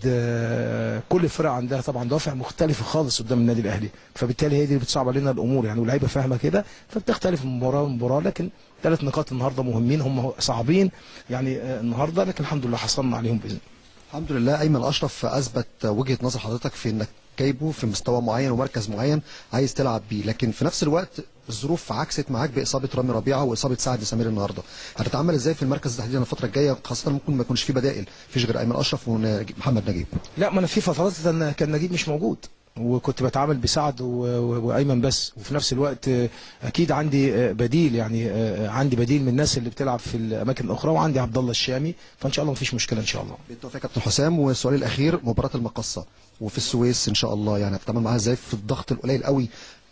آه، كل الفرق عندها طبعا دوافع مختلفه خالص قدام النادي الاهلي فبالتالي هي دي اللي بتصعب علينا الامور يعني واللعيبه فاهمه كده فبتختلف من مباراه لمباراه لكن ثلاث نقاط النهارده مهمين هم صعبين يعني آه، النهارده لكن الحمد لله حصلنا عليهم باذن الله الحمد لله ايمن اشرف اثبت وجهه نظر حضرتك في انك جايبه في مستوى معين ومركز معين عايز تلعب بيه لكن في نفس الوقت الظروف عكست معاك باصابه رامي ربيعه واصابه سعد سمير النهارده هتتعامل ازاي في المركز تحديدا الفتره الجايه خاصه ممكن ما يكونش في بدائل مفيش غير ايمن اشرف ومحمد نجيب لا ما انا في فترات كان كان نجيب مش موجود وكنت بتعامل بسعد و- و- وايمن بس وفي نفس الوقت آه، اكيد عندي آه، بديل يعني آه، عندي بديل من الناس اللي بتلعب في الاماكن الاخرى وعندي عبد الله الشامي فان شاء الله مفيش مشكله ان شاء الله بالتوفيق يا كابتن حسام والسؤال الاخير مباراه المقصه وفي السويس ان شاء الله يعني هتتعامل معاها ازاي في الضغط القليل قوي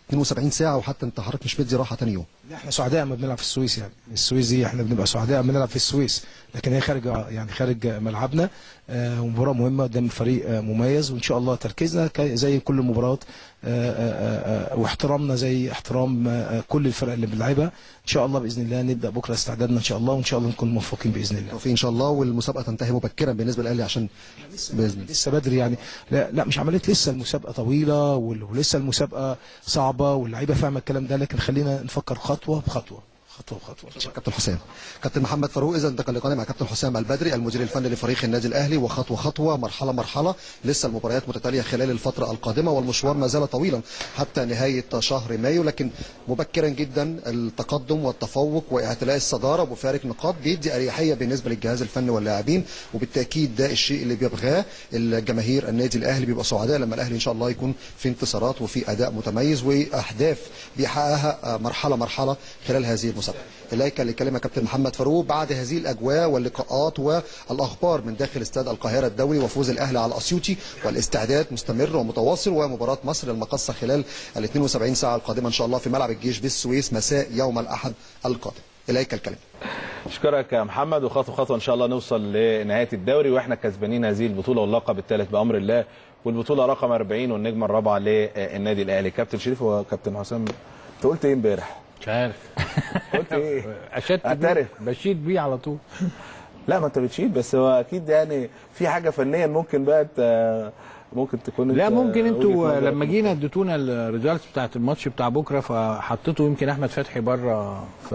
72 ساعه وحتى انت حضرتك مش مدي راحه تاني يوم لا احنا سعداء لما بنلعب في السويس يعني السويس دي احنا بنبقى سعداء لما نلعب في السويس لكن هي خارج يعني خارج ملعبنا آه، ومباراه مهمه قدام فريق آه، مميز وان شاء الله تركيزنا ك- زي كل المباريات آه، آه، آه، واحترامنا زي احترام آه، كل الفرق اللي بنلعبها ان شاء الله باذن الله نبدا بكره استعدادنا ان شاء الله وان شاء الله نكون موفقين باذن الله توفيق ان شاء الله والمسابقه تنتهي مبكرا بالنسبه للاهلي عشان باذن الله لسه بدري يعني لا لا مش عمليه لسه المسابقه طويله وال- ولسه المسابقه صعبه واللعيبه فاهمه الكلام ده لكن خلينا نفكر خطوه بخطوه خطوه بخطوه إن شاء الله. كابتن حسام كابتن محمد فاروق اذا انت كان لقاءنا مع كابتن حسام البدري المدير الفني لفريق النادي الاهلي وخطوه خطوه مرحله مرحله لسه المباريات متتاليه خلال الفتره القادمه والمشوار ما زال طويلا حتى نهايه شهر مايو لكن مبكرا جدا التقدم والتفوق واعتلاء الصداره بفارق نقاط بيدي اريحيه بالنسبه للجهاز الفني واللاعبين وبالتاكيد ده الشيء اللي بيبغاه الجماهير النادي الاهلي بيبقى سعداء لما الاهلي ان شاء الله يكون في انتصارات وفي اداء متميز واهداف بيحققها مرحله مرحله خلال هذه المسابقه اليك لكلمه كابتن محمد فاروق بعد هذه الاجواء واللقاءات والاخبار من داخل استاد القاهره الدولي وفوز الاهلي على اسيوطي والاستعداد مستمر ومتواصل ومباراه مصر المقصه خلال ال 72 ساعه القادمه ان شاء الله في ملعب الجيش بالسويس مساء يوم الاحد القادم اليك الكلمه اشكرك يا محمد وخطوه خطوه ان شاء الله نوصل لنهايه الدوري واحنا كسبانين هذه البطوله واللقب الثالث بامر الله والبطوله رقم 40 والنجمه الرابعه للنادي الاهلي كابتن شريف وكابتن حسام انت قلت ايه امبارح؟ مش عارف قلت ايه؟ اشدت اعترف. بيه بشيد بيه على طول لا ما انت بتشيد بس هو اكيد يعني في حاجه فنيا ممكن بقى ت- ممكن تكون لا انت ممكن وجهة انتوا نظرك. لما جينا اديتونا الريزالتس بتاعت الماتش بتاع بكره فحطيتوا يمكن احمد فتحي بره ف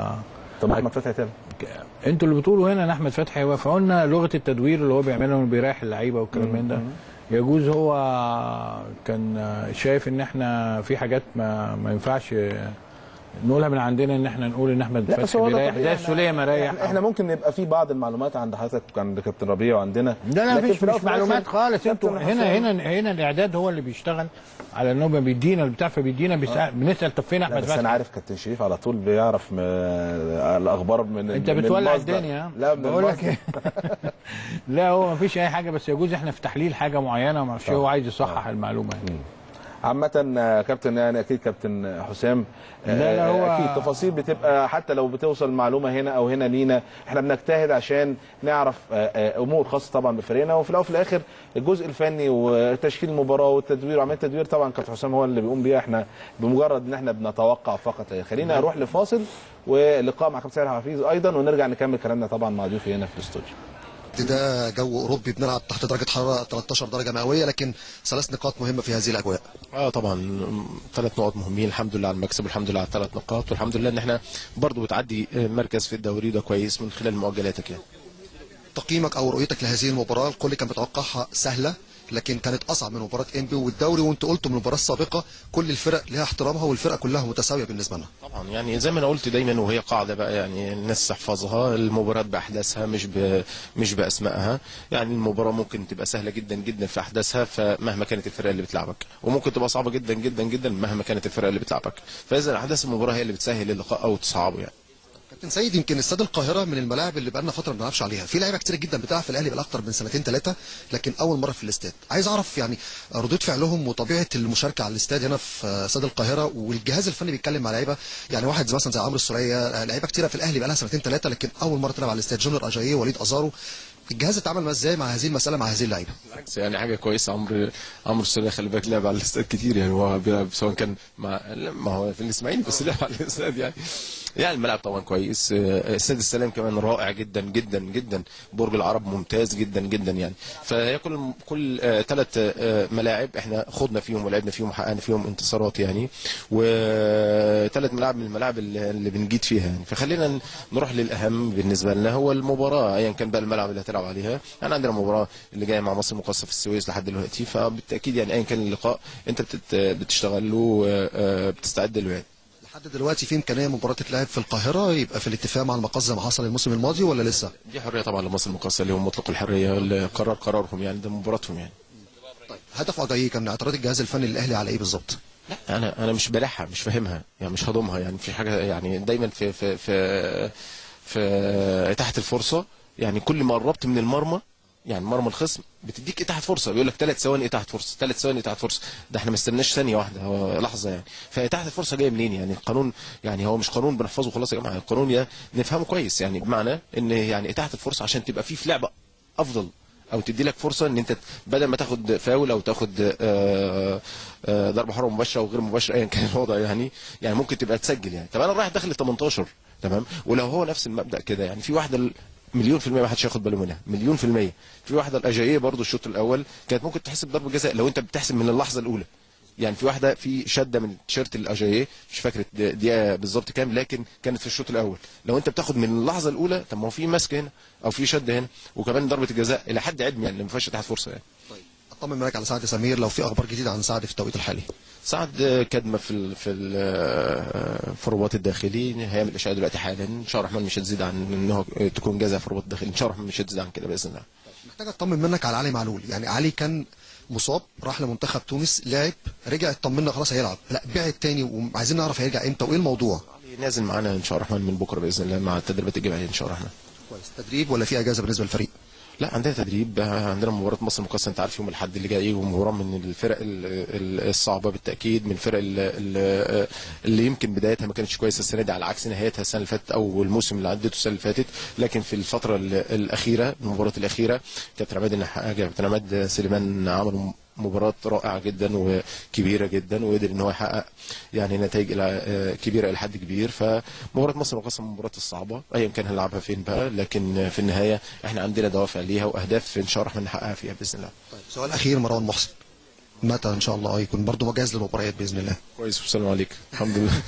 طب احمد فتحي تاني انتوا اللي بتقولوا هنا ان احمد فتحي هو فقلنا لغه التدوير اللي هو بيعملها انه بيريح اللعيبه والكلام من ده يجوز هو كان شايف ان احنا في حاجات ما ما ينفعش نقولها من عندنا ان احنا نقول ان احمد لا بس فتحي هو ده بيريح طبيعي. زي السوليه ما ريح احنا, احنا ممكن يبقى في بعض المعلومات عند حضرتك وعند كابتن ربيع وعندنا لا لا لكن مفيش في الأول مش وفي الآخر معلومات خالص انتوا كابتن هنا حسام- هنا هنا الاعداد هو اللي بيشتغل على ان هو بيدينا البتاع فبيدينا بيسأل بنسال طب فين لا احمد بس انا فتحي عارف كابتن شريف على طول بيعرف م... الاخبار من انت من بتولع المصدر. الدنيا لا من بقول لك المصدر. لا هو مفيش اي حاجه بس يجوز احنا في تحليل حاجه معينه وما اعرفش هو عايز يصحح المعلومه يعني. عامة آه، كابتن يعني اكيد كابتن حسام آه، لا، لا، هو- اكيد تفاصيل بتبقى حتى لو بتوصل معلومة هنا او هنا لينا احنا بنجتهد عشان نعرف آه، آه، امور خاصة طبعا بفريقنا وفي الاول وفي الاخر الجزء الفني وتشكيل المباراة والتدوير وعملية التدوير طبعا كابتن حسام هو اللي بيقوم بيها احنا بمجرد ان احنا بنتوقع فقط خلينا نروح لفاصل ولقاء مع كابتن سيد حفيظ ايضا ونرجع نكمل كلامنا طبعا مع ضيوفي هنا في الاستوديو ده جو اوروبي بنلعب تحت درجه حراره 13 درجه مئويه لكن ثلاث نقاط مهمه في هذه الاجواء اه طبعا ثلاث نقط مهمين الحمد لله على المكسب والحمد لله على الثلاث نقاط والحمد لله ان احنا برضو بتعدي آه، مركز في الدوري ده كويس من خلال مؤجلاتك يعني تقييمك او رؤيتك لهذه المباراه الكل كان متوقعها سهله لكن كانت اصعب من مباراه انبي والدوري وانت قلت من المباراه السابقه كل الفرق لها احترامها والفرقه كلها متساويه بالنسبه لنا طبعا يعني زي ما انا قلت دايما وهي قاعده بقى يعني الناس تحفظها المباراه باحداثها مش ب... مش باسمائها يعني المباراه ممكن تبقى سهله جدا جدا في احداثها فمهما كانت الفرقه اللي بتلعبك وممكن تبقى صعبه جدا جدا جدا مهما كانت الفرقه اللي بتلعبك فاذا احداث المباراه هي اللي بتسهل اللقاء او تصعبه يعني كابتن سيد يمكن استاد القاهره من الملاعب اللي بقالنا فتره ما بنلعبش عليها في لعيبه كتير جدا بتلعب في الاهلي بقى اكتر من سنتين ثلاثه لكن اول مره في الاستاد عايز اعرف يعني ردود فعلهم وطبيعه المشاركه على الاستاد هنا في استاد القاهره والجهاز الفني بيتكلم مع لعيبه يعني واحد زي مثلا زي عمرو السوليه لعيبه كتيره في الاهلي بقى لها سنتين ثلاثه لكن اول مره تلعب على الاستاد جونيور اجاييه وليد ازارو الجهاز اتعامل معاه ازاي مع هذه المساله مع هذه اللعيبه بالعكس يعني حاجه كويسه عمرو عمرو السوليه خلي بالك لعب على الاستاد كتير يعني هو بيلعب سواء كان مع لا، ما هو في الاسماعيلي بس لعب على الاستاد يعني يعني الملعب طبعا كويس آه، استاد السلام كمان رائع جدا جدا جدا برج العرب ممتاز جدا جدا يعني فهي كل كل ثلاث ملاعب احنا خضنا فيهم ولعبنا فيهم وحققنا فيهم انتصارات يعني وثلاث ملاعب من الملاعب اللي اللي بنجيد فيها يعني فخلينا نروح للاهم بالنسبه لنا هو المباراه ايا كان بقى الملعب اللي هتلعب عليها يعني عندنا مباراه اللي جايه مع مصر المقاصه في السويس لحد دلوقتي فبالتاكيد يعني ايا كان اللقاء انت بتت- بتشتغل له آه، بتستعد له يعني لحد دلوقتي في امكانيه مباراه تتلعب في القاهره يبقى في الاتفاق مع المقص زي ما حصل الموسم الماضي ولا لسه دي حريه طبعا لمصر المقاصه اللي هم مطلق الحريه اللي قرار قرارهم يعني ده مباراتهم يعني هدف اجاييه كان اعتراض الجهاز الفني للاهلي على ايه بالظبط انا انا مش بلعها مش فاهمها يعني مش هضمها يعني في حاجه يعني دايما في في في في اتاحه الفرصه يعني كل ما قربت من المرمى يعني مرمى الخصم بتديك اتاحه فرصه بيقول لك ثلاث ثواني اتاحه فرصه ثلاث ثواني اتاحه فرصه ده احنا ما استناش ثانيه واحده هو لحظه يعني فاتاحه الفرصه جايه منين يعني القانون يعني هو مش قانون بنحفظه خلاص يا جماعه القانون يا نفهمه كويس يعني بمعنى ان يعني اتاحه الفرصه عشان تبقى فيه في لعبه افضل او تدي لك فرصه ان انت بدل ما تاخد فاول او تاخد آه، آه، ضربه حره مباشره او غير مباشره ايا كان الوضع يعني يعني ممكن تبقى تسجل يعني طب انا رايح داخل ال 18 تمام ولو هو نفس المبدا كده يعني في واحده ال- مليون في المية ما حدش ياخد باله منها مليون في المية في واحدة الأجاية برضو الشوط الأول كانت ممكن تحسب ضربة جزاء لو أنت بتحسب من اللحظة الأولى يعني في واحدة في شدة من تيشيرت الأجاية مش فاكر دقيقة بالظبط كام لكن كانت في الشوط الأول لو أنت بتاخد من اللحظة الأولى طب ما هو في مسك هنا أو في شدة هنا وكمان ضربة الجزاء إلى حد علمي يعني ما فيهاش تحت فرصة يعني اطمن معاك على سعد سمير لو في اخبار جديده عن سعد في التوقيت الحالي سعد كدمه في ال في ال في الرباط الداخلي هيعمل اشعه دلوقتي حالا ان شاء الله الرحمن مش هتزيد عن انه تكون جزء في الرباط الداخلي ان شاء الله الرحمن مش هتزيد عن كده باذن الله محتاج اطمن منك على علي معلول يعني علي كان مصاب راح لمنتخب تونس لعب رجع اطمنا خلاص هيلعب لا بعد تاني وعايزين نعرف هيرجع امتى وايه الموضوع نازل معانا ان شاء الله الرحمن من بكره باذن الله مع التدريبات الجماعيه ان شاء الله الرحمن كويس تدريب ولا في اجازه بالنسبه للفريق لا عندنا تدريب عندنا مباراة مصر المقاصة انت عارف يوم الاحد اللي جاي ومباراة من الفرق ال- ال- الصعبة بالتأكيد من الفرق ال- ال- اللي يمكن بدايتها ما كانتش كويسة السنة دي على عكس نهايتها السنة اللي فاتت او الموسم اللي عدته السنة اللي فاتت لكن في الفترة ال- الأخيرة المباراة الأخيرة كابتن عماد النحاس كابتن عماد سليمان عملوا مباراة رائعة جدا وكبيرة جدا وقدر ان هو يحقق يعني نتائج إلى- آه، كبيرة إلى حد كبير فمباراة مصر المقاصة من المباريات الصعبة أيا كان هنلعبها فين بقى لكن في النهاية احنا عندنا دوافع ليها وأهداف إن شاء الله الرحمن نحققها فيها بإذن الله سؤال اخير مروان محسن متى ان شاء الله يكون برضه جاهز للمباريات باذن الله كويس والسلام عليكم الحمد لله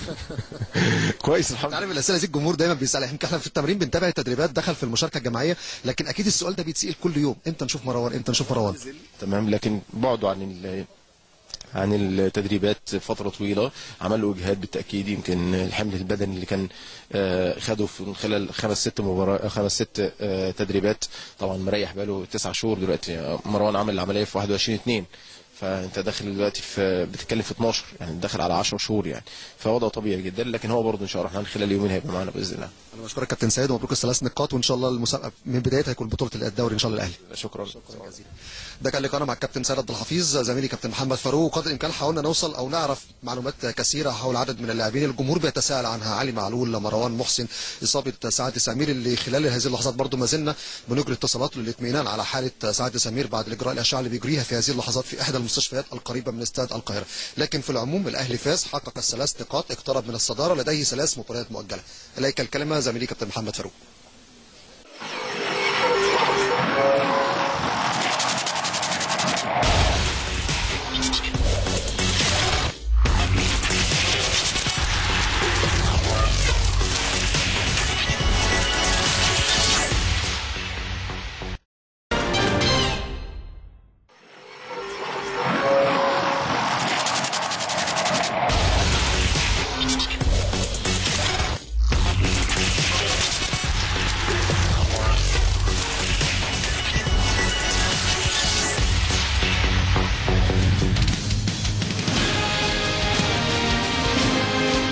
كويس الحمد انت عارف الاسئله دي الجمهور دايما بيسالها يمكن احنا في التمرين بنتابع التدريبات دخل في المشاركه الجماعيه لكن اكيد السؤال ده بيتسال كل يوم امتى نشوف مروان امتى نشوف مروان تمام لكن بعده عن ال عن التدريبات فترة طويلة عملوا إجهاد بالتأكيد يمكن الحمل البدني اللي كان آه، خده في من خلال خمس ست مباراة خمس ست آه، تدريبات طبعا مريح بقاله تسع شهور دلوقتي مروان عمل العملية في 21 2 فانت داخل دلوقتي في بتتكلم في 12 يعني داخل على 10 شهور يعني فوضعه طبيعي جدا لكن هو برضه ان شاء الله الرحمن خلال يومين هيبقى معانا باذن الله انا بشكرك كابتن سيد ومبروك الثلاث نقاط وان شاء الله المسابقه من بدايتها هيكون بطوله الدوري ان شاء الله الاهلي شكرا ده كان لقاءنا مع الكابتن سيد عبد الحفيظ زميلي كابتن محمد فاروق وقدر الامكان حاولنا نوصل او نعرف معلومات كثيره حول عدد من اللاعبين الجمهور بيتساءل عنها علي معلول مروان محسن اصابه سعد سمير اللي خلال هذه اللحظات برضه ما زلنا بنجري اتصالات للاطمئنان على حاله سعد سمير بعد الاجراء الاشعه اللي بيجريها في هذه اللحظات في احدى المستشفيات القريبه من استاد القاهره لكن في العموم الاهلي فاز حقق الثلاث نقاط اقترب من الصداره لديه ثلاث مباريات مؤجله اليك الكلمه زميلي كابتن محمد فاروق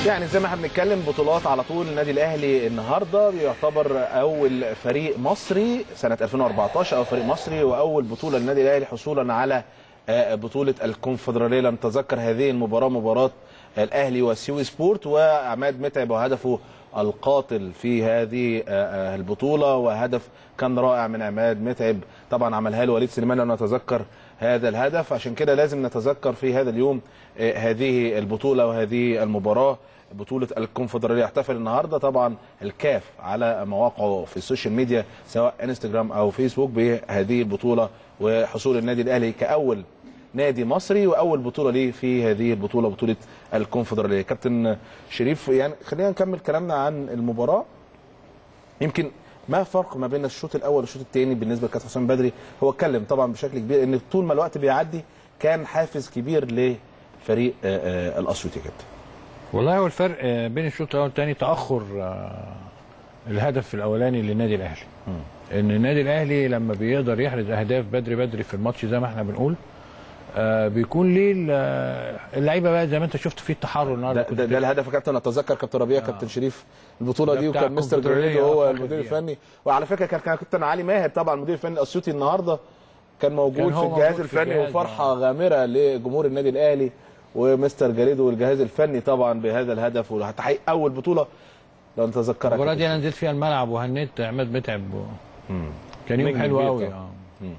يعني زي ما احنا بنتكلم بطولات على طول النادي الاهلي النهارده بيعتبر اول فريق مصري سنه 2014 او فريق مصري واول بطوله للنادي الاهلي حصولا على آه، بطوله الكونفدراليه لم تذكر هذه المباراه مباراه الاهلي وسيوي سبورت وعماد متعب وهدفه القاتل في هذه آه، آه، البطوله وهدف كان رائع من عماد متعب طبعا عملها له وليد سليمان لو نتذكر هذا الهدف عشان كده لازم نتذكر في هذا اليوم آه، هذه البطوله وهذه المباراه بطولة الكونفدرالية احتفل النهاردة طبعا الكاف على مواقعه في السوشيال ميديا سواء انستجرام او فيسبوك بهذه البطولة وحصول النادي الاهلي كأول نادي مصري واول بطولة ليه في هذه البطولة بطولة الكونفدرالية كابتن شريف يعني خلينا نكمل كلامنا عن المباراة يمكن ما الفرق ما بين الشوط الاول والشوط الثاني بالنسبه لكابتن حسام بدري هو اتكلم طبعا بشكل كبير ان طول ما الوقت بيعدي كان حافز كبير لفريق آه، آه، الاسيوطي يا كابتن والله هو الفرق آه، بين الشوط الاول والثاني تاخر آه، الهدف الاولاني للنادي الاهلي ان النادي الاهلي لما بيقدر يحرز اهداف بدري بدري في الماتش زي ما احنا بنقول آه، بيكون ليه ال- آه، اللعيبه بقى زي ما انت شفت في التحرر النهارده ده, ده, ده الهدف يا كابتن اتذكر كابتن ربيع كابتن شريف البطوله ده دي بتاع وكان مستر الكونفدرالية، جريدو هو آه، المدير فاكر الفني وعلى فكره كان كان كابتن علي ماهر طبعا المدير الفني الاسيوطي النهارده كان موجود كان في هو الجهاز موجود في الفني الجهاز، وفرحه غامره لجمهور النادي الاهلي ومستر جريدو والجهاز الفني طبعا بهذا الهدف وتحقيق اول بطوله لو نتذكرها المباراه دي كابتن. انا نزلت فيها الملعب وهنيت عماد متعب و... كان يوم نجم حلو كبير قوي طبعا. اه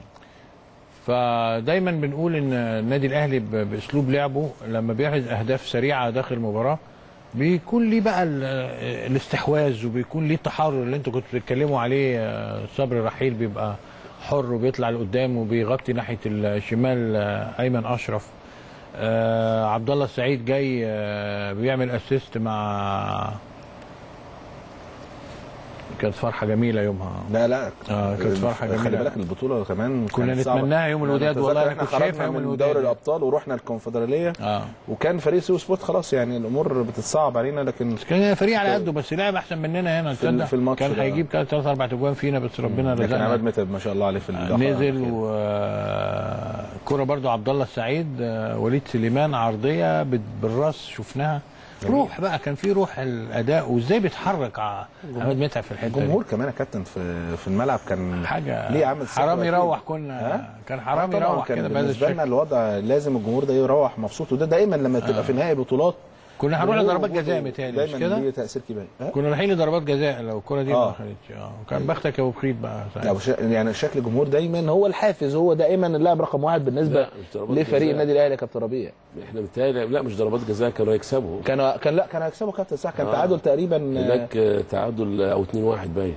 فدايما بنقول ان النادي الاهلي ب- باسلوب لعبه لما بيحرز اهداف سريعه داخل المباراه بيكون ليه بقى ال- الاستحواذ وبيكون ليه التحرر اللي انتوا كنتوا بتتكلموا عليه آه، صبري رحيل بيبقى حر وبيطلع لقدام وبيغطي ناحيه الشمال آه، ايمن اشرف آه عبد الله السعيد جاي آه بيعمل اسيست مع كانت فرحه جميله يومها لا لا اه كانت فرحه جميله خلي بالك البطوله كمان كنا كانت صعبة. نتمناها يوم يعني الوداد نتذكر والله انا احنا كنت شايفها خرجنا يوم من الوداد دوري الابطال ورحنا الكونفدراليه اه وكان فريق سيو سبورت خلاص يعني الامور بتتصعب علينا لكن كان فريق على قده بس لعب احسن مننا هنا في ال- تصدق في الماتش كان ده. هيجيب ثلاث اربع اجوان فينا بس ربنا لكن عماد رزقنا متعب ما شاء الله عليه في الدفع نزل وكرة برضو عبد الله السعيد آه، وليد سليمان عرضيه بت- بالراس شفناها روح بقى كان في روح الاداء وازاي بيتحرك ع- عماد متعب في الحته دي الجمهور كمان يا كابتن في في الملعب كان حاجه ليه عامل حرام ثقة يروح أكيد. كنا ها؟ كان حرام آه طبعاً يروح كان كده بهذا بالنسبه لنا الشكل الوضع لازم الجمهور ده يروح مبسوط وده دايما لما تبقى في نهائي بطولات كنا هنروح الجمهور لضربات وجوده جزاء متهيألي مش دايما كده؟ ليه تاثير كبير ها؟ كنا رايحين لضربات جزاء لو الكره دي آه. ما خدتش اه وكان بختك يا ابو خريط بقى لا، ساعتها. وش- يعني شكل الجمهور دايما هو الحافز هو دائما اللاعب رقم واحد بالنسبه لا، مش ضربات لفريق جزاء. النادي الاهلي يا كابتن ربيع احنا متهيألي لا مش ضربات جزاء كانوا يكسبوا كان كان لا كان هيكسبوا كابتن صح كان آه. تعادل تقريبا هناك آه، تعادل او 2 1 باين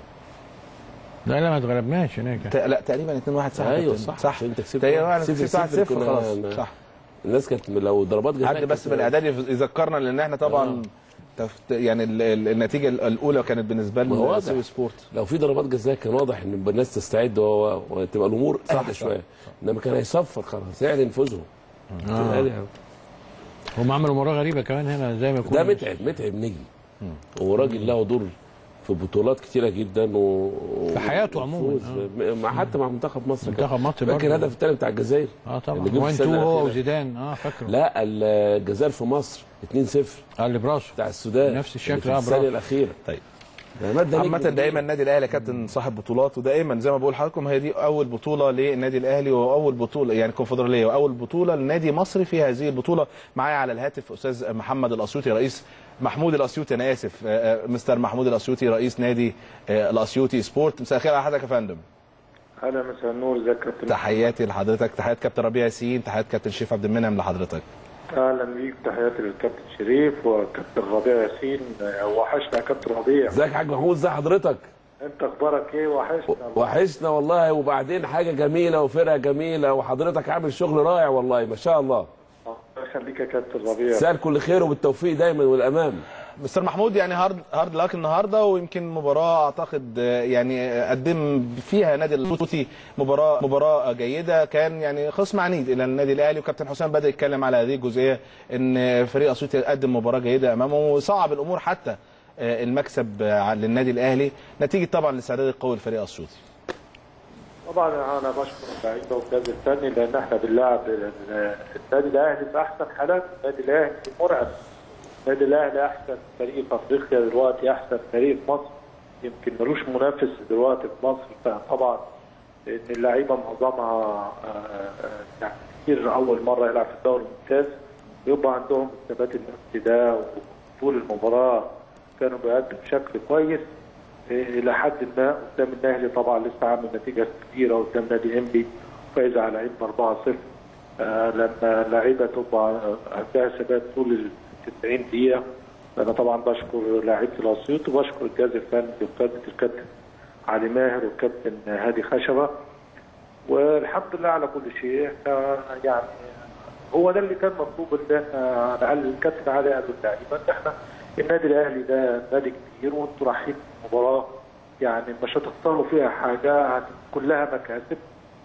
لا لا ما اتغلبناش هناك ت- لا تقريبا 2 1 صح يا ايوه كابتن. صح صح عشان انت كسبت تقريبا صفر كسبت 1 صفر 0 كنا- خلاص صح الناس كانت لو ضربات جزاء حد بس كانت- في الاعداد يذكرنا لان احنا طبعا تفت... يعني ال- ال- النتيجه الاولى كانت بالنسبه ما هو لنا واضح. سيوي سبورت لو في ضربات جزاء كان واضح ان الناس تستعد و- وتبقى الامور اهدى شويه انما كان هيصفر خلاص يعني فوزهم آه. هم عملوا مباراه غريبه كمان هنا زي ما يكون ده متعب متعب نجم وراجل له دور في بطولات كتيره جدا و... في حياته عموما، وفوز. مع حتى مع منتخب مصر كان. منتخب مصر فاكر برضه. الهدف الثاني بتاع الجزائر اه طبعا اللي جه في وين تو السنة هو الأخيرة. وزيدان اه فاكره لا الجزائر في مصر 2-0 اه اللي براسه بتاع السودان نفس الشكل، اللي في آه، الثانيه برافو. الاخيره طيب عماد ده نجم عامة كبير. دايما النادي الاهلي يا كابتن صاحب بطولات ودائما زي ما بقول لحضراتكم هي دي اول بطولة للنادي الاهلي واول بطولة يعني كونفدرالية واول بطولة لنادي مصري في هذه البطولة معايا على الهاتف استاذ محمد الاسيوطي رئيس محمود الاسيوطي انا اسف آه، آه، مستر محمود الاسيوطي رئيس نادي آه، الاسيوطي سبورت مساء الخير على حضرتك يا فندم اهلا مساء النور ازيك يا كابتن تحياتي لحضرتك تحيات كابتن ربيع ياسين تحيات كابتن شريف عبد المنعم لحضرتك اهلا بيك تحياتي للكابتن شريف وكابتن ربيع ياسين وحشنا يا كابتن ربيع ازيك يا حاج محمود ازي حضرتك انت اخبارك ايه وحشنا وحشنا والله وبعدين حاجه جميله وفرقه جميله وحضرتك عامل شغل رائع والله ما شاء الله الله يخليك يا كابتن ربيع سال كل خير وبالتوفيق دايما والامام مستر محمود يعني هارد هارد لاك النهارده ويمكن مباراه اعتقد آه، يعني آه، قدم فيها نادي الاسيوطي مباراه مباراه جيده كان يعني خصم عنيد الى النادي الاهلي وكابتن حسام بدا يتكلم على هذه الجزئيه ان فريق اسيوطي قدم مباراه جيده امامه وصعب الامور حتى آه، المكسب آه، للنادي الاهلي نتيجه طبعا الاستعداد القوي لفريق اسيوطي طبعا انا بشكر اللعيبه والجهاز الفني لان احنا بنلعب النادي الاهلي في احسن حالات النادي الاهلي مرعب النادي الاهلي احسن فريق في افريقيا دلوقتي احسن فريق في مصر يمكن ملوش منافس دلوقتي في مصر فطبعا ان اللعيبه معظمها آه، آه، يعني كتير اول مره يلعب في الدوري الممتاز بيبقى عندهم الثبات النفسي ده وطول المباراه كانوا بيأدوا بشكل كويس إيه، الى حد ما قدام الاهلي طبعا لسه عامل نتيجه كبيره قدام نادي انبي فايز على عين 4-0 آه، لما اللعيبه تبقى عندها ثبات طول ال 90 دقيقه انا طبعا بشكر لاعيبه الاسيوط وبشكر الجهاز الفني بقياده الكابتن علي ماهر والكابتن هادي خشبه والحمد لله على كل شيء احنا يعني هو ده اللي كان مطلوب ان احنا على الاقل الكابتن علي قال للعيبه ان احنا النادي الاهلي ده نادي كبير وانتوا رايحين مباراه يعني مش هتخسروا فيها حاجه هت- كلها مكاسب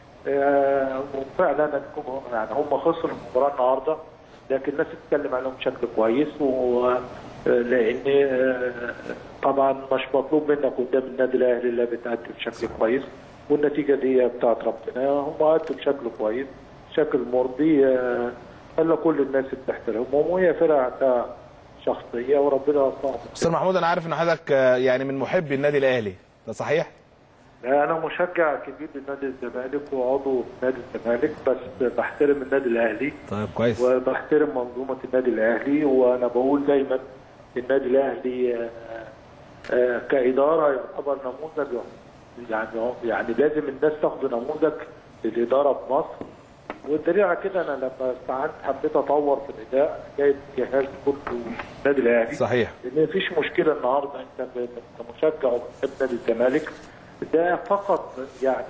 آه، وفعلا هم- يعني هم خسروا المباراه النهارده لكن الناس بتتكلم عليهم بشكل كويس و آه، لان آه، طبعا مش مطلوب منك قدام النادي الاهلي الا بتأدي بشكل كويس والنتيجه دي بتاعت ربنا هم أدوا بشكل كويس بشكل مرضي آه، خلى كل الناس بتحترمهم وهي فرقه عندها شخصيه وربنا يوفقهم استاذ محمود انا عارف ان حضرتك آه، يعني من محبي النادي الاهلي ده صحيح؟ انا مشجع كبير لنادي الزمالك وعضو في نادي الزمالك بس بحترم النادي الاهلي طيب كويس وبحترم منظومه النادي الاهلي وانا بقول دايما النادي الاهلي آه، آه، كاداره يعتبر نموذج يعني يعني لازم الناس تاخد نموذج للاداره في مصر والدليل على كده انا لما استعنت حبيت اطور في الاداء جايب جهاز كله النادي الاهلي صحيح لان مفيش مشكله النهارده انت ب- انت مشجع وبتحب نادي الزمالك ده فقط يعني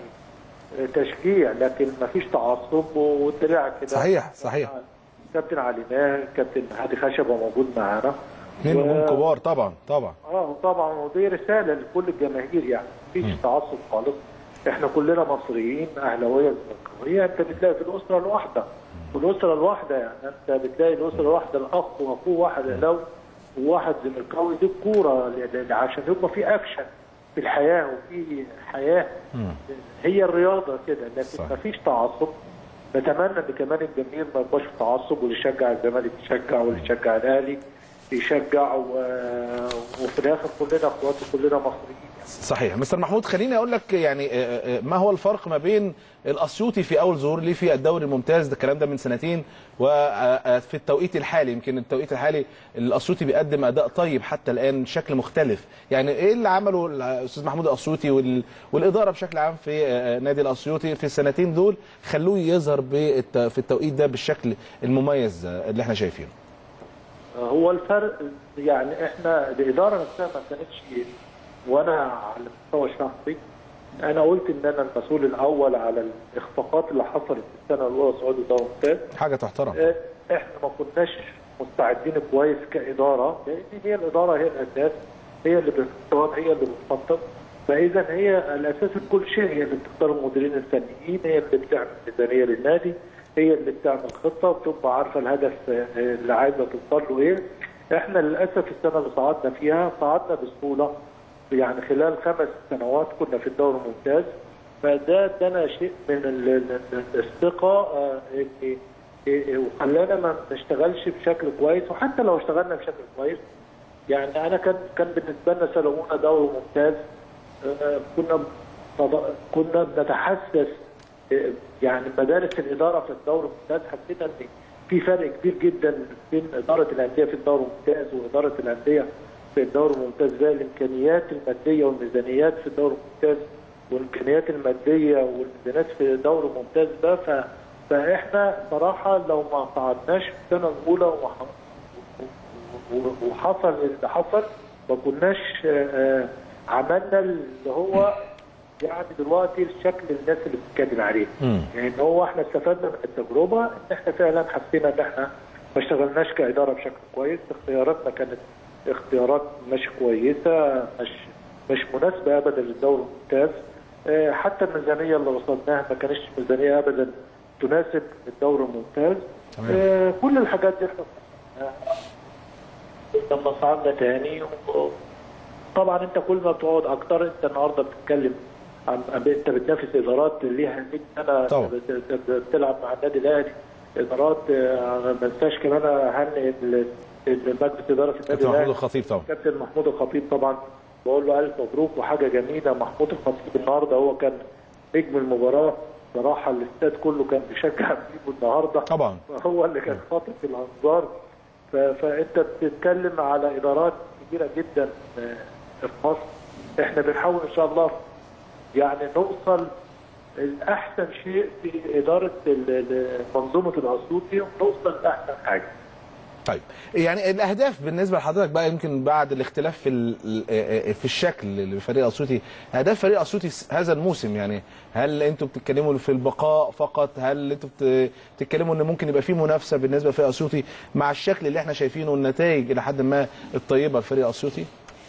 تشجيع لكن مفيش تعصب والدليل على كده صحيح صحيح كابتن علي ماهر كابتن هادي خشبه موجود معانا اثنين و- نجوم كبار طبعا طبعا اه طبعا ودي رساله لكل الجماهير يعني مفيش تعصب خالص احنا كلنا مصريين اهلاويه وزملكاويه انت بتلاقي في الاسره الواحده في الاسره الواحده يعني انت بتلاقي الاسره الواحده الاخ واخوه واحد اهلاوي وواحد زملكاوي دي الكوره ل- ل- عشان يبقى في اكشن في الحياه وفي حياه هي الرياضه كده لكن مفيش تعصب نتمنى ان كمان الجماهير ما يبقاش في تعصب واللي يشجع الزمالك يشجع واللي يشجع الاهلي يشجع و... وفي الاخر كلنا اخوات وكلنا مصريين صحيح مستر محمود خليني اقول لك يعني آه، آه، ما هو الفرق ما بين الاسيوطي في اول ظهور ليه في الدوري الممتاز ده الكلام ده من سنتين وفي التوقيت الحالي يمكن التوقيت الحالي الاسيوطي بيقدم اداء طيب حتى الان بشكل مختلف يعني ايه اللي عمله الاستاذ محمود الاسيوطي وال- والاداره بشكل عام في آه، نادي الاسيوطي في السنتين دول خلوه يظهر بالت- في التوقيت ده بالشكل المميز آه، اللي احنا شايفينه هو الفرق يعني احنا الاداره نفسها ما كانتش وانا على المستوى الشخصي انا قلت ان انا المسؤول الاول على الاخفاقات اللي حصلت في السنه الاولى صعود الدوري الممتاز حاجه تحترم آه، احنا ما كناش مستعدين كويس كاداره لان هي الاداره هي الاساس هي اللي بتختار هي اللي بتخطط فاذا هي الاساس في كل شيء هي اللي بتختار المديرين الفنيين هي اللي بتعمل ميزانيه للنادي هي اللي بتعمل خطه وبتبقى عارفه الهدف آه، اللي عايزه توصل له ايه احنا للاسف السنه اللي صعدنا فيها صعدنا بسهوله يعني خلال خمس سنوات كنا في الدوري الممتاز فده ادانا شيء من ال- ال- ال- الثقه آه، ان إيه- وخلانا ما نشتغلش بشكل كويس وحتى لو اشتغلنا بشكل كويس يعني انا كان كان بالنسبه لنا سنه اولى دوري ممتاز آه، كنا فض- كنا بنتحسس آه، يعني مدارس الاداره في الدوري الممتاز حسينا ان في فرق كبير جدا بين اداره الانديه في الدوري الممتاز واداره الانديه في الدوري الممتاز زي الامكانيات الماديه والميزانيات في الدوري الممتاز والامكانيات الماديه والميزانيات في الدوري الممتاز ده ف فاحنا صراحه لو ما صعدناش في السنه الاولى وح- و- وحصل اللي حصل ما كناش آه، آه، عملنا اللي هو يعني دلوقتي الشكل الناس اللي بتتكلم عليه يعني إن هو احنا استفدنا من التجربه ان احنا فعلا حسينا ان احنا ما اشتغلناش كاداره بشكل كويس اختياراتنا كانت اختيارات مش كويسه مش مش مناسبه ابدا للدوري الممتاز آه، حتى الميزانيه اللي وصلناها ما كانتش ميزانيه ابدا تناسب الدوري الممتاز آه، كل الحاجات دي احنا لما صعدنا تاني و- طبعا انت كل ما بتقعد اكتر انت النهارده بتتكلم عن عن- انت بتنافس ادارات ليها 100 سنه طبعا. بت- بت- بتلعب مع النادي الاهلي ادارات آه، ما انساش كمان اهنئ ال- مجلس اداره النادي كابتن محمود الاهلي الخطيب طبعا كابتن محمود الخطيب طبعا بقول له الف مبروك وحاجه جميله محمود الخطيب النهارده هو كان نجم المباراه صراحه الاستاد كله كان بيشجع فيه النهارده طبعا هو اللي كان خاطف الانظار ف- فانت بتتكلم على ادارات كبيره جدا آه، في مصر احنا بنحاول ان شاء الله يعني نوصل الاحسن شيء في اداره ال- ال- منظومه الاسيوطي ونوصل لاحسن حاجه طيب يعني الاهداف بالنسبه لحضرتك بقى يمكن بعد الاختلاف في ال- ال- في الشكل لفريق اسيوطي اهداف فريق اسيوطي هذا الموسم يعني هل انتوا بتتكلموا في البقاء فقط هل انتوا بت- بتتكلموا ان ممكن يبقى في منافسه بالنسبه لفريق اسيوطي مع الشكل اللي احنا شايفينه والنتائج الى حد ما الطيبه لفريق اسيوطي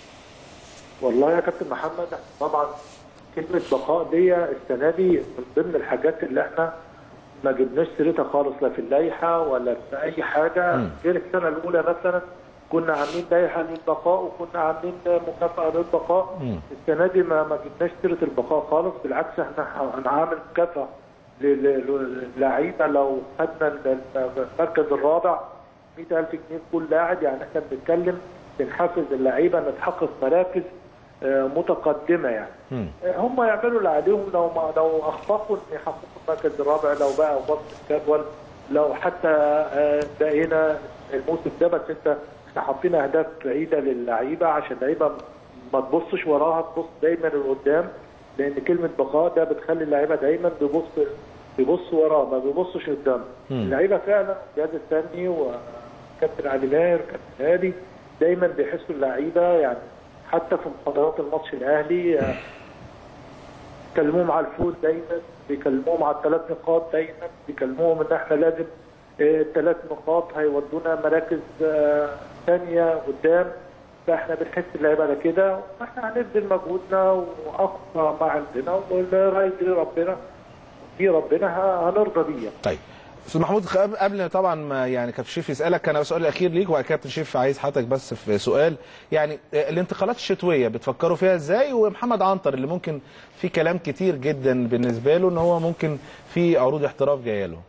والله يا كابتن محمد طبعا كلمه بقاء دي السنه دي من ضمن الحاجات اللي احنا ما جبناش سيرتها خالص لا في اللائحه ولا في اي حاجه مم. غير السنه الاولى مثلا كنا عاملين لائحه للبقاء وكنا عاملين مكافاه للبقاء مم. السنه دي ما ما جبناش سيره البقاء خالص بالعكس احنا هنعمل مكافاه لل- للعيبه لو خدنا ال- المركز الرابع 100000 جنيه كل لاعب يعني احنا بنتكلم بنحفز اللعيبه ان تحقق مراكز آه، متقدمه يعني مم. هم يعملوا اللي عليهم لو ما لو اخفقوا ان يحققوا المركز الرابع لو بقى وسط الجدول لو حتى آه، بقينا الموسم ده بس انت احنا حاطين اهداف بعيده للعيبه عشان اللعيبه ما تبصش وراها تبص دايما لقدام لان كلمه بقاء ده بتخلي اللعيبه دايما بيبص بيبص وراه ما بيبصش قدام مم. اللعيبه فعلا الجهاز الفني وكابتن علي ماهر وكابتن هادي دايما بيحسوا اللعيبه يعني حتى في محاضرات الماتش الاهلي آه، بيكلموهم على الفوز دايما بيكلموهم على الثلاث نقاط دايما بيكلموهم ان احنا لازم آه، الثلاث نقاط هيودونا مراكز آه، ثانيه قدام فاحنا بنحس اللعيبه على كده واحنا هنبذل مجهودنا واقصى ما عندنا واللي هيجري ربنا في ربنا ه- هنرضى بيه طيب استاذ محمود قبل- قبل طبعا ما يعني كابتن شريف يسالك انا السؤال الاخير ليك وبعد كده كابتن شريف عايز حضرتك بس في سؤال يعني آه، الانتقالات الشتويه بتفكروا فيها ازاي ومحمد عنتر اللي ممكن في كلام كتير جدا بالنسبه له ان هو ممكن في عروض احتراف جايه له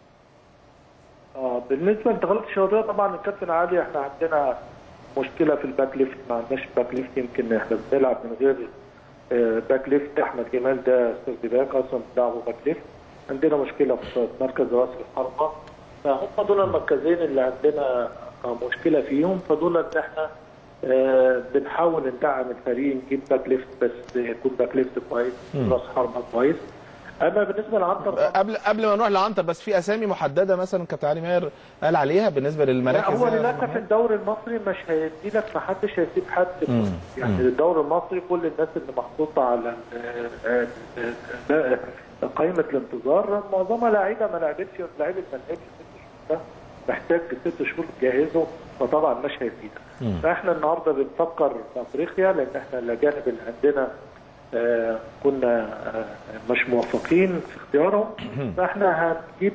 اه بالنسبه لانتقالات الشهريه طبعا الكابتن علي احنا عندنا مشكله في الباك ليفت ما عندناش باك ليفت يمكن احنا بنلعب من غير آه، باك ليفت احمد جمال ده استاذ باك اصلا بنلعبه باك ليفت عندنا مشكله في مركز راس الحربه فهم دول المركزين اللي عندنا آه، مشكله فيهم فدول ان احنا آه، بنحاول ندعم الفريق نجيب باك ليفت بس يكون باك ليفت كويس مم. راس حربه كويس اما بالنسبه لعنتر قبل قبل ما نروح لعنتر بس في اسامي محدده مثلا كابتن علي ماهر قال عليها بالنسبه لا للمراكز هو يا للاسف الدوري المصري مش هيدي لك ما حدش هيسيب حد مم. يعني مم. الدوري المصري كل الناس اللي محطوطه على ال- آه، آه، آه، قائمه الانتظار معظمها لعيبه ما لعبتش لعيبه ما لعبتش ست شهور ده محتاج ست شهور تجهزه فطبعا مش هيفيدك مم. فاحنا النهارده بنفكر في افريقيا لان احنا الاجانب اللي عندنا آه، كنا آه، مش موفقين في اختيارهم فاحنا هنجيب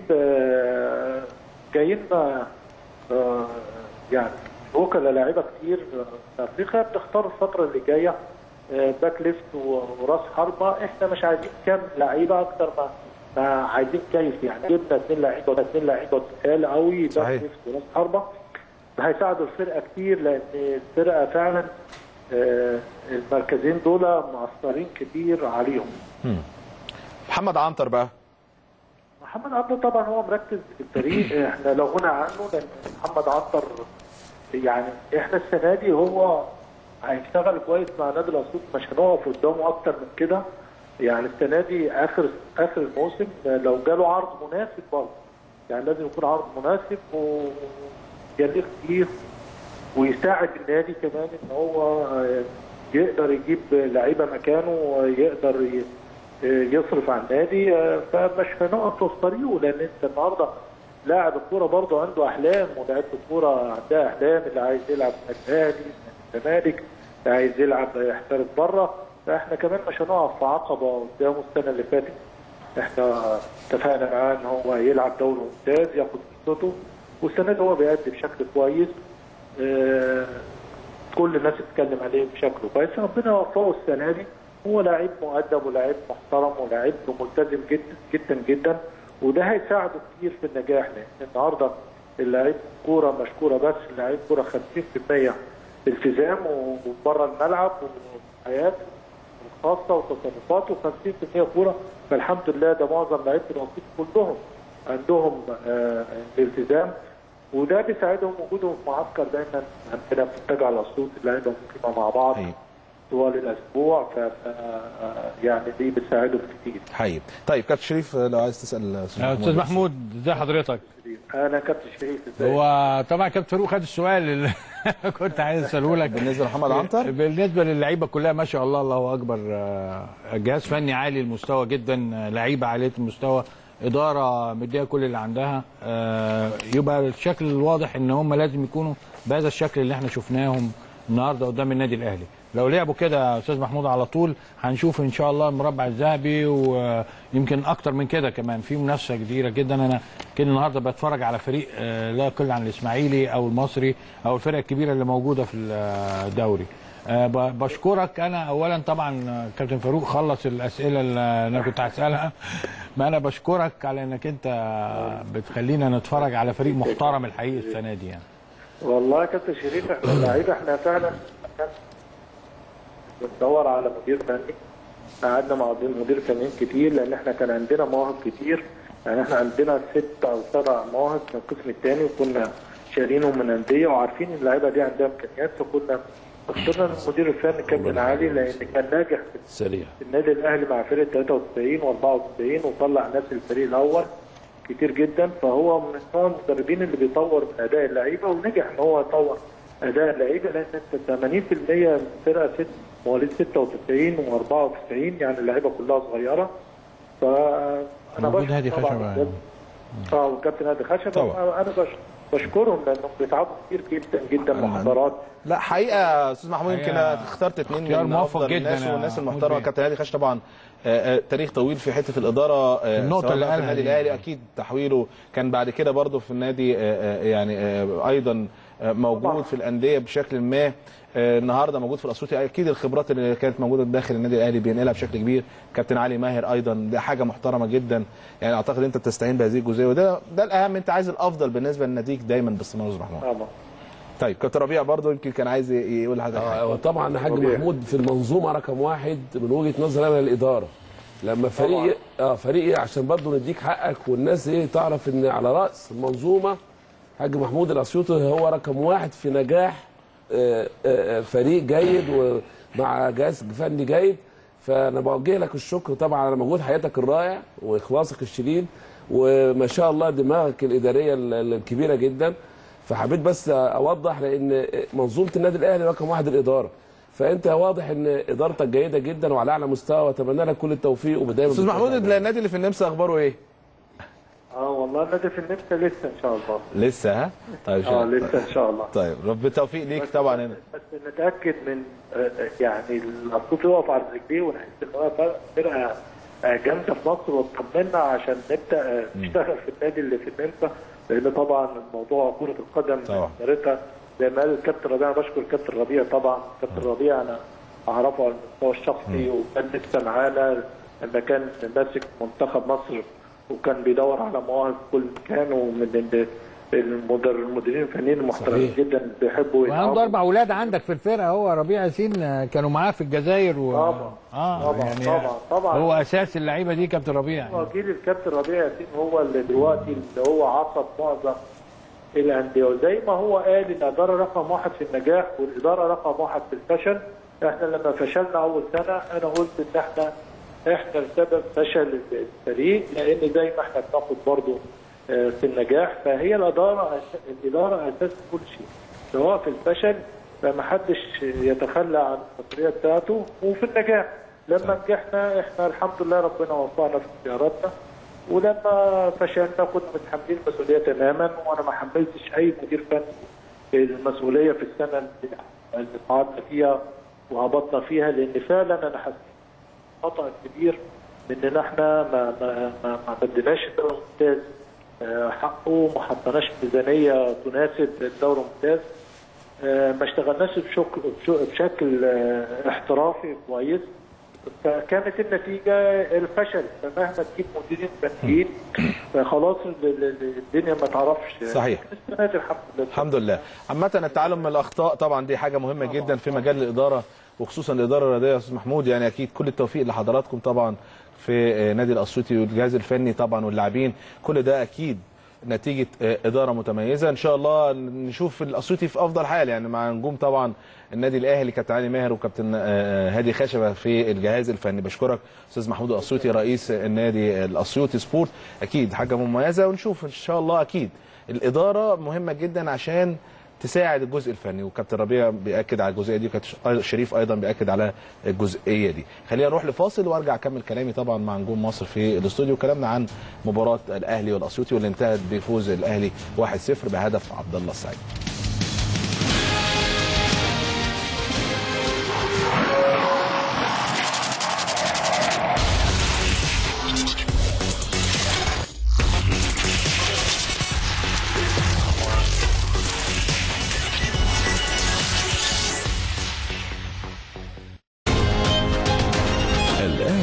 آه، جايين آه، آه، يعني وكلاء لاعيبه كتير في افريقيا بتختار الفتره اللي جايه آه، باك ليفت و- وراس حربه احنا مش عايزين كام لعيبه اكتر ما ما عايزين كيف يعني جبنا اثنين لعيبه اثنين لعيبه تقال قوي باك صحيح. ليفت وراس حربه هيساعدوا الفرقه كتير لان الفرقه فعلا آه، المركزين دول مؤثرين كتير عليهم مم. محمد عنتر بقى محمد عنتر طبعا هو مركز في الفريق احنا لو غنى عنه لان محمد عنتر يعني احنا السنه دي هو هيشتغل كويس مع نادي الاسيوط مش هنقف قدامه اكتر من كده يعني السنه دي اخر اخر الموسم لو جاله عرض مناسب برضه يعني لازم يكون عرض مناسب ويليق بيه ويساعد النادي كمان ان هو يقدر يجيب لعيبه مكانه ويقدر ي- يصرف على النادي فمش هنقف في طريقه لان انت النهارده لاعب الكوره برضه عنده احلام ولاعيبه الكوره عندها احلام اللي عايز يلعب في الاهلي في الزمالك اللي عايز يلعب يحترف بره فاحنا كمان مش هنقف في عقبه قدامه السنه اللي فاتت احنا اتفقنا معاه ان هو يلعب دوري ممتاز ياخد فرصته والسنه دي هو بيأدي بشكل كويس آه، كل الناس بتتكلم عليه بشكل كويس ربنا يوفقه السنه دي هو لعيب مؤدب ولاعيب محترم ولاعيب ملتزم جدا جدا جدا وده هيساعده كتير في النجاح لان النهارده اللاعب كوره مش كوره بس اللاعب كوره 50% التزام وبره الملعب وحياته الخاصه وتصرفاته 50% كوره فالحمد لله ده معظم لعيبه الوسيط كلهم عندهم آه التزام وده بيساعدهم وجودهم في معسكر دايما عندنا في منتجع الاسيوط اللعيبه مقيمه مع بعض طوال الاسبوع ف آه، يعني دي بتساعدهم كتير حقيقي طيب كابتن شريف لو عايز تسال يا استاذ محمود ازي حضرتك انا كابتن شريف ازاي هو طبعا كابتن فاروق خد السؤال اللي كنت عايز اساله لك بالنسبه لمحمد عنتر بالنسبه للعيبه كلها ما شاء الله الله اكبر آه، جهاز فني عالي المستوى جدا آه، لعيبه عاليه المستوى اداره مديه كل اللي عندها آه، يبقى الشكل الواضح ان هم لازم يكونوا بهذا الشكل اللي احنا شفناهم النهارده قدام النادي الاهلي لو لعبوا كده يا استاذ محمود على طول هنشوف ان شاء الله المربع الذهبي ويمكن اكتر من كده كمان في منافسه كبيره جدا انا كده النهارده بتفرج على فريق آه، لا يقل عن الاسماعيلي او المصري او الفرق الكبيره اللي موجوده في الدوري آه، ب- بشكرك انا اولا طبعا آه، كابتن فاروق خلص الاسئله اللي انا كنت هسالها ما انا بشكرك على انك انت بتخلينا نتفرج على فريق محترم الحقيقي السنه دي يعني والله يا كابتن شريف احنا اللعيبه احنا فعلا بندور على مدير فني قعدنا مع مدير فنيين كتير لان احنا كان عندنا مواهب كتير يعني احنا عندنا ست او سبع مواهب من القسم الثاني وكنا شارينهم من انديه وعارفين ان اللعيبه دي عندها امكانيات فكنا اخترنا المدير الفني كابتن علي لان كان ناجح في سريع في النادي الاهلي مع فرقه 93 و94 وطلع ناس الفريق الاول كتير جدا فهو من نوع المدربين اللي بيطور من اداء اللعيبه ونجح ان هو يطور اداء اللعيبه لان انت 80% من فرقه ست مواليد 96 و94 يعني اللعيبه كلها صغيره فانا موجود بشكر هادي طبعاً خشبة الجد- اه وكابتن هادي خشبه طبعاً. انا بش- بشكرهم لانهم بيتعبوا كتير جدا جدا محاضرات لا حقيقه يا استاذ محمود يمكن حقيقة اخترت اثنين اختيار من موفق افضل جدا الناس يا والناس محمود المحترمه بيه. كابتن هادي خش طبعا آه، آه، تاريخ طويل في حته الاداره آه، النقطة سواء اللي بقى في قالها النادي دي. الاهلي اكيد تحويله كان بعد كده برضه في النادي آه، آه، يعني آه، ايضا آه، موجود في الانديه بشكل ما آه، النهارده موجود في الاسيوطي اكيد الخبرات اللي كانت موجوده داخل النادي الاهلي بينقلها بشكل كبير كابتن علي ماهر ايضا دي حاجه محترمه جدا يعني اعتقد انت بتستعين بهذه الجزئيه وده ده الاهم انت عايز الافضل بالنسبه لناديك دايما باستمرار يا أستاذ محمود طبعا طيب كابتن ربيع برضه يمكن كان عايز ي- يقول حاجه آه، وطبعا حاج محمود في المنظومه رقم واحد من وجهه نظري انا الاداره لما فريق اه فريق عشان برضه نديك حقك والناس ايه تعرف ان على راس المنظومه حاج محمود الاسيوطي هو رقم واحد في نجاح آه، آه، آه، فريق جيد ومع جهاز فني جيد فانا بوجه لك الشكر طبعا على مجهود حياتك الرائع واخلاصك الشديد وما شاء الله دماغك الاداريه ال- ال- الكبيره جدا فحبيت بس اوضح لان منظومه النادي الاهلي رقم واحد الاداره فانت واضح ان ادارتك جيده جدا وعلى اعلى مستوى واتمنى لك كل التوفيق ودايما استاذ محمود النادي اللي في النمسا اخباره ايه؟ اه والله النادي في النمسا لسه ان شاء الله لسه ها؟ طيب اه لسه ان شاء الله طيب رب التوفيق ليك طبعا هنا بس نتاكد من آه، يعني الاسيوط يقف على رجليه ونحس ان هو فرق- فرقه آه، جامده في مصر وتطمنا عشان نبدا آه، نشتغل في النادي اللي في النمسا لان طبعا الموضوع كره القدم طبعا. ادارتها زي ما قال الكابتن ربيع انا بشكر الكابتن ربيع طبعا الكابتن ربيع انا اعرفه على المستوى الشخصي وكان لسه معانا لما كان ماسك منتخب مصر وكان بيدور على مواهب في كل مكان ومن ال- المدر المديرين الفنيين المحترمين صحيح. جدا بيحبوا وعنده يلعبوا. اربع اولاد عندك في الفرقه هو ربيع ياسين آه، كانوا معاه في الجزائر و... طبعا اه طبعا يعني طبعا طبعا هو اساس اللعيبه دي كابتن ربيع هو جيل الكابتن ربيع ياسين هو اللي دلوقتي اللي هو عصب معظم الانديه وزي ما هو قال ان الاداره رقم واحد في النجاح والاداره رقم واحد في الفشل احنا لما فشلنا اول سنه انا قلت ان احنا احنا السبب فشل الفريق لان زي ما احنا بناخد برضه آه، في النجاح فهي الاداره أس- الاداره اساس كل شيء سواء في الفشل فما حدش يتخلى عن المسؤوليه بتاعته وفي النجاح لما نجحنا احنا الحمد لله ربنا وفقنا في اختياراتنا ولما فشلنا كنا متحملين المسؤوليه تماما وانا ما حملتش اي مدير فني المسؤوليه في السنه اللي اللي قعدنا فيها وهبطنا فيها لان فعلا انا حسيت خطا كبير من ان احنا ما ما ما, ما بدناش الدوري الممتاز آه، حقه ما حطيناش ميزانيه تناسب الدوري الممتاز آه، ما اشتغلناش بشكل بشكل آه، احترافي كويس فكانت النتيجه الفشل فمهما تجيب مديرين فنيين فخلاص ال- ال- الدنيا ما تعرفش صحيح. السنه دي الحمد لله الحمد لله عامة التعلم من الأخطاء طبعا دي حاجة مهمة جدا في مجال الإدارة وخصوصا الإدارة الرياضية يا أستاذ محمود يعني أكيد كل التوفيق لحضراتكم طبعا في آه، نادي الأسيوطي والجهاز الفني طبعا واللاعبين كل ده أكيد نتيجة آه، إدارة متميزة إن شاء الله نشوف الأسيوطي في أفضل حال يعني مع نجوم طبعا النادي الأهلي كابتن علي ماهر وكابتن آه، هادي خشبة في الجهاز الفني بشكرك أستاذ محمود الأسيوطي رئيس النادي الأسيوطي سبورت أكيد حاجة مميزة ونشوف إن شاء الله أكيد الإدارة مهمة جدا عشان تساعد الجزء الفني وكابتن ربيع بياكد على الجزئيه دي وكابتن شريف ايضا بياكد على الجزئيه دي خلينا نروح لفاصل وارجع اكمل كلامي طبعا مع نجوم مصر في الاستوديو كلامنا عن مباراه الاهلي والاسيوطي واللي انتهت بفوز الاهلي 1-0 بهدف عبد الله السعيد الآن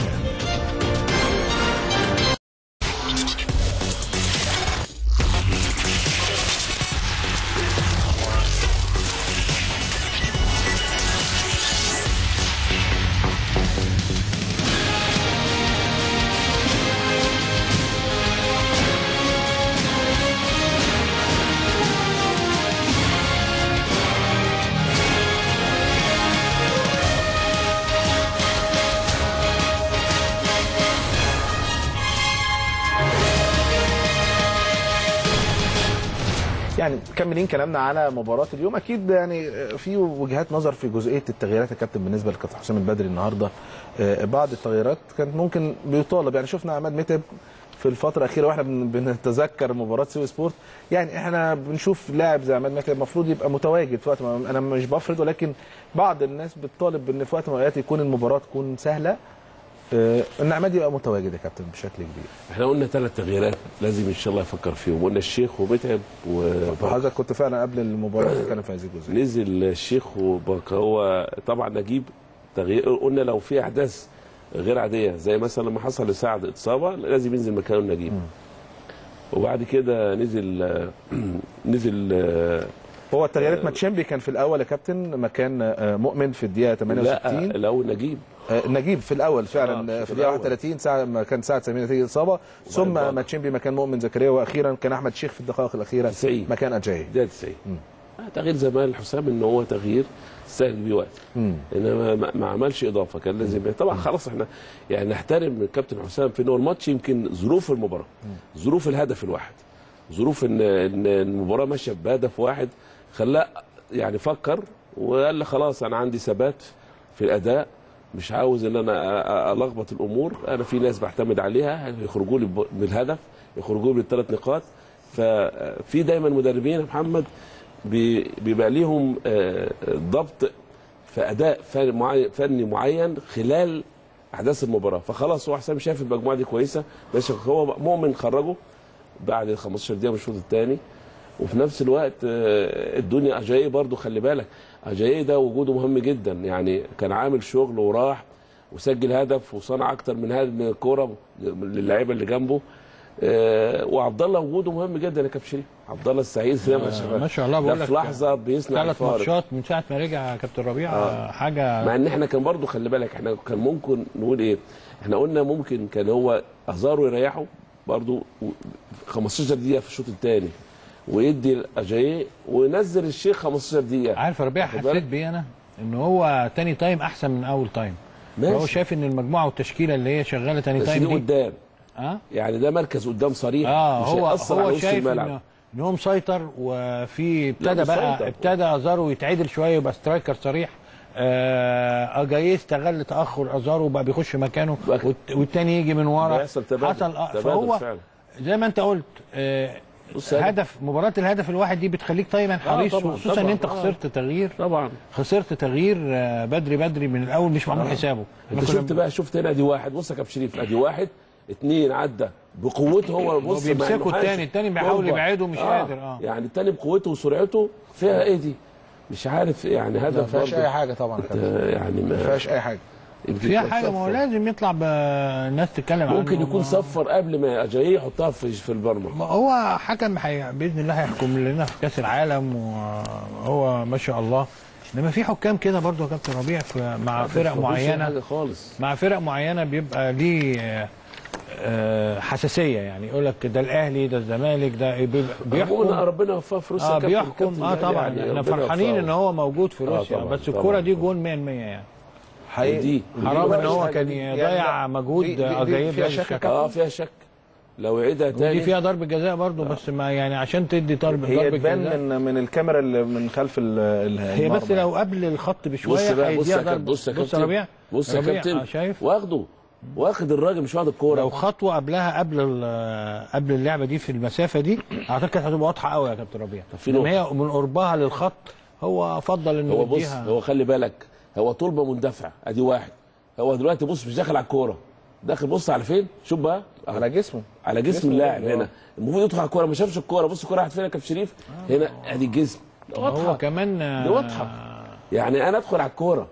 يعني مكملين كلامنا على مباراه اليوم اكيد يعني في وجهات نظر في جزئيه التغييرات يا كابتن بالنسبه لكابتن حسام البدري النهارده آه، بعض التغييرات كانت ممكن بيطالب يعني شفنا عماد متعب في الفتره الاخيره واحنا بن- بنتذكر مباراه سيو سبورت يعني احنا بنشوف لاعب زي عماد متعب المفروض يبقى متواجد في وقت ما انا مش بفرض ولكن بعض الناس بتطالب ان في وقت من الاوقات يكون المباراه تكون سهله آه، ان عماد يبقى متواجد يا كابتن بشكل كبير احنا قلنا ثلاث تغييرات لازم ان شاء الله يفكر فيهم قلنا الشيخ ومتعب و وحضرتك كنت فعلا قبل المباراه بتتكلم في هذه الجزئيه نزل الشيخ وبقى هو طبعا نجيب تغيير قلنا لو في احداث غير عاديه زي مثلا لما حصل لسعد اصابه لازم ينزل مكانه نجيب وبعد كده نزل نزل هو التغييرات ماتشيمبي كان في الاول يا كابتن مكان آه، مؤمن في الدقيقه 68 لا الاول نجيب آه، نجيب في الاول فعلا آه، آه، في في الدقيقه الأول. 31 ساعه ما كان ساعه سمير نتيجه اصابه ثم بقى. ماتشيمبي مكان مؤمن زكريا واخيرا كان احمد شيخ في الدقائق الاخيره 90 مكان اجاي ده 90 آه، تغيير زمان حسام ان هو تغيير سهل بيه وقت انما ما- ما عملش اضافه كان لازم طبعا خلاص احنا يعني نحترم الكابتن حسام في ان هو الماتش يمكن ظروف المباراه ظروف الهدف الواحد ظروف ان ان المباراه ماشيه بهدف واحد خلاه يعني فكر وقال لي خلاص انا عندي ثبات في الاداء مش عاوز ان انا أ- أ- الخبط الامور انا في ناس بعتمد عليها يخرجوا لي ب- بالهدف يخرجوا لي بالثلاث نقاط ففي دايما مدربين يا محمد بي- بيبقى ليهم آه، ضبط في اداء فني معين, فني معين خلال احداث المباراه فخلاص هو حسام شايف المجموعه دي كويسه بس هو مؤمن خرجه بعد ال 15 دقيقه من الشوط الثاني وفي نفس الوقت آه، الدنيا اجاي برضو خلي بالك اجاي ده وجوده مهم جدا يعني كان عامل شغل وراح وسجل هدف وصنع اكتر من هدف من الكوره للعيبه اللي جنبه آه، وعبد الله وجوده مهم جدا يا كابتن شريف عبد الله السعيد ده ما شاء ما شاء الله ده بقول في لك لحظه بيصنع ثلاث الفارق ماتشات من ساعه ما رجع كابتن ربيع آه. حاجه مع ان احنا كان برضو خلي بالك احنا كان ممكن نقول ايه احنا قلنا ممكن كان هو ازارو يريحه برضو 15 دقيقه في الشوط الثاني ويدي اجاييه وينزل الشيخ 15 دقيقه عارف ربيع واخد حسيت بالك؟ بيه انا ان هو تاني تايم احسن من اول تايم ماشي. هو شايف ان المجموعه والتشكيله اللي هي شغاله تاني بس تايم دي دي قدام اه يعني ده مركز قدام صريح اه مش هو هيأثر على هو وسط شايف الملعب. ان ان هو مسيطر وفي لا، ابتدى بقى مسيطر. ابتدى ازارو يتعدل شويه يبقى سترايكر صريح آه اجاييه استغل تاخر ازارو وبقى بيخش مكانه والت- والتاني يجي من ورا بيحصل تبادل. حصل آه تبادل فهو فعلا. زي ما انت قلت آه بص هدف. هدف مباراه الهدف الواحد دي بتخليك دايما حريص طبعاً، خصوصا ان طبعاً، انت آه. خسرت تغيير طبعا خسرت تغيير آه، بدري بدري من الاول مش معمول حسابه انت إحنا كنا شفت بقى شفت هنا ادي واحد بص يا كابتن شريف ادي واحد اثنين عدى بقوته هو بص مع بيمسكوا إنه التاني، حاشي. التاني بيحاول هوبا. يبعده مش قادر، آه. يعني التاني بقوته وسرعته فيها ايه دي مش عارف يعني ما هدف فيهاش برضه. اي حاجه طبعا يا كابتن. آه، يعني ما ما فيهاش اي حاجه يمكن فيها كان حاجه ما هو صفر. لازم يطلع ب- الناس تتكلم عنه ممكن يكون ما- صفر قبل ما اجاييه يحطها في في المرمى ما هو حكم حي... باذن الله هيحكم لنا في كاس العالم وهو ما شاء الله انما في حكام كده برضو يا كابتن ربيع في مع فرق مفيش معينه حاجه خالص مع فرق معينه بيبقى ليه آه، آه، حساسيه يعني يقول لك ده الاهلي ده الزمالك ده بيبقى- بيحكم ربنا ربنا يوفقه في روسيا اه كابتن- بيحكم كابتن اه الأهلي طبعا يعني احنا ربنا فرحانين يوفقه. ان هو موجود في آه روسيا طبعاً، بس طبعاً. الكوره دي جون 100% يعني حقيقي دي حرام ان هو دي- كان دي- يضيع مجهود دي- دي- دي اجايب فيها ده شك بالشكل. اه فيها شك لو يعيدها ودي تاني فيها ضربه جزاء برضو بس ما يعني عشان تدي ضرب هي ضربه تبان جزاء من من الكاميرا اللي من خلف ال- ال- هي بس المرمى. لو قبل الخط بص بشويه بقى بص هيديها يا كابتن ضربه بص يا بص يا كابتن ربيع بص يا ربيع، كابتن آه، شايف واخده واخد الراجل مش واخد الكوره لو خطوه قبلها قبل ال- قبل اللعبه دي في المسافه دي اعتقد كانت هتبقى واضحه قوي يا كابتن ربيع في لما نقطة. هي من قربها للخط هو فضل انه هو بص يديها هو خلي بالك هو طلبه مندفع ادي واحد هو دلوقتي بص مش داخل على الكوره داخل بص على فين شوف بقى على جسمه على جسم جسمه اللاعب برضه، هنا المفروض يدخل على الكوره ما شافش الكوره بص الكوره راحت فين يا كابتن شريف هنا ادي الجسم ده هو واضحه كمان آه، دي واضحه يعني انا ادخل على الكوره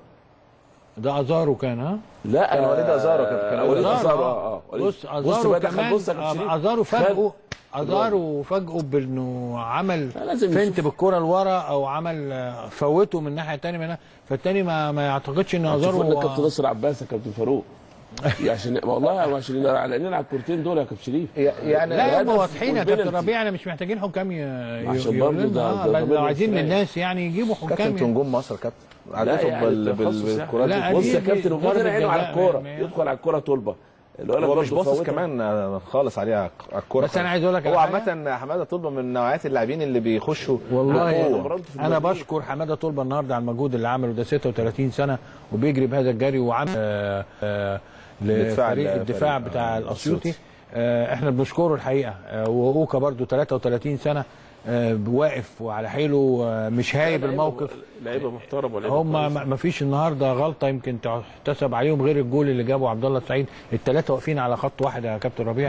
ده ازارو كان ها لا كان وليد أزارو كان- كان وليد أزارو، ازارو اه اه وليد. بص بص ازارو بقى دخل كمان بص يا كابتن شريف. آه، ازارو خد. فاجئه ازارو فاجئه بانه عمل لا، لازم فنت نشوف. بالكره لورا او عمل آه، فوته من الناحيه الثانيه منها فالتاني ما ما يعتقدش ان شوفوا لنا ازارو كابتن ناصر عباس يا كابتن فاروق عشان والله عشان على اننا على الكورتين دول يا كابتن شريف يعني لا الهدف هم واضحين يا كابتن والبنالتي. ربيع انا مش محتاجين حكام ي- عشان ي- برضه يقولوا ده- لنا، ده آه، ضمير لو عايزين الاستريح. للناس يعني يجيبوا كابتن حكام نجوم مصر كابتن لا عادتهم يعني بال- بال- التخصص يعني. بالكرات لا، بص يا دي- كابتن دي وفضل ضربة عينه على جزاء الكوره ما- يدخل على الكوره طلبه الولد هو برضه مش باصص فوتها. كمان آه، خالص عليها على الكوره بس أنا عايز أقول لك هو على حاجة. عامه حماده طلبه من نوعيات اللاعبين اللي بيخشوا والله بقوة. انا بشكر حماده طلبه النهارده على المجهود اللي عمله ده 36 سنه وبيجري بهذا الجري وعمل آه، آه، دفاع لفريق ال- الدفاع فريق، بتاع آه، الاسيوطي آه، احنا بنشكره الحقيقه آه، واوكا برضو 33 سنه آه، واقف وعلى حيله آه، مش هايب الموقف لعيبه محترمه ولعيبه هم كويسة. ما فيش النهارده غلطه يمكن تحتسب عليهم غير الجول اللي جابه عبد الله السعيد الثلاثه واقفين على خط واحد يا كابتن ربيع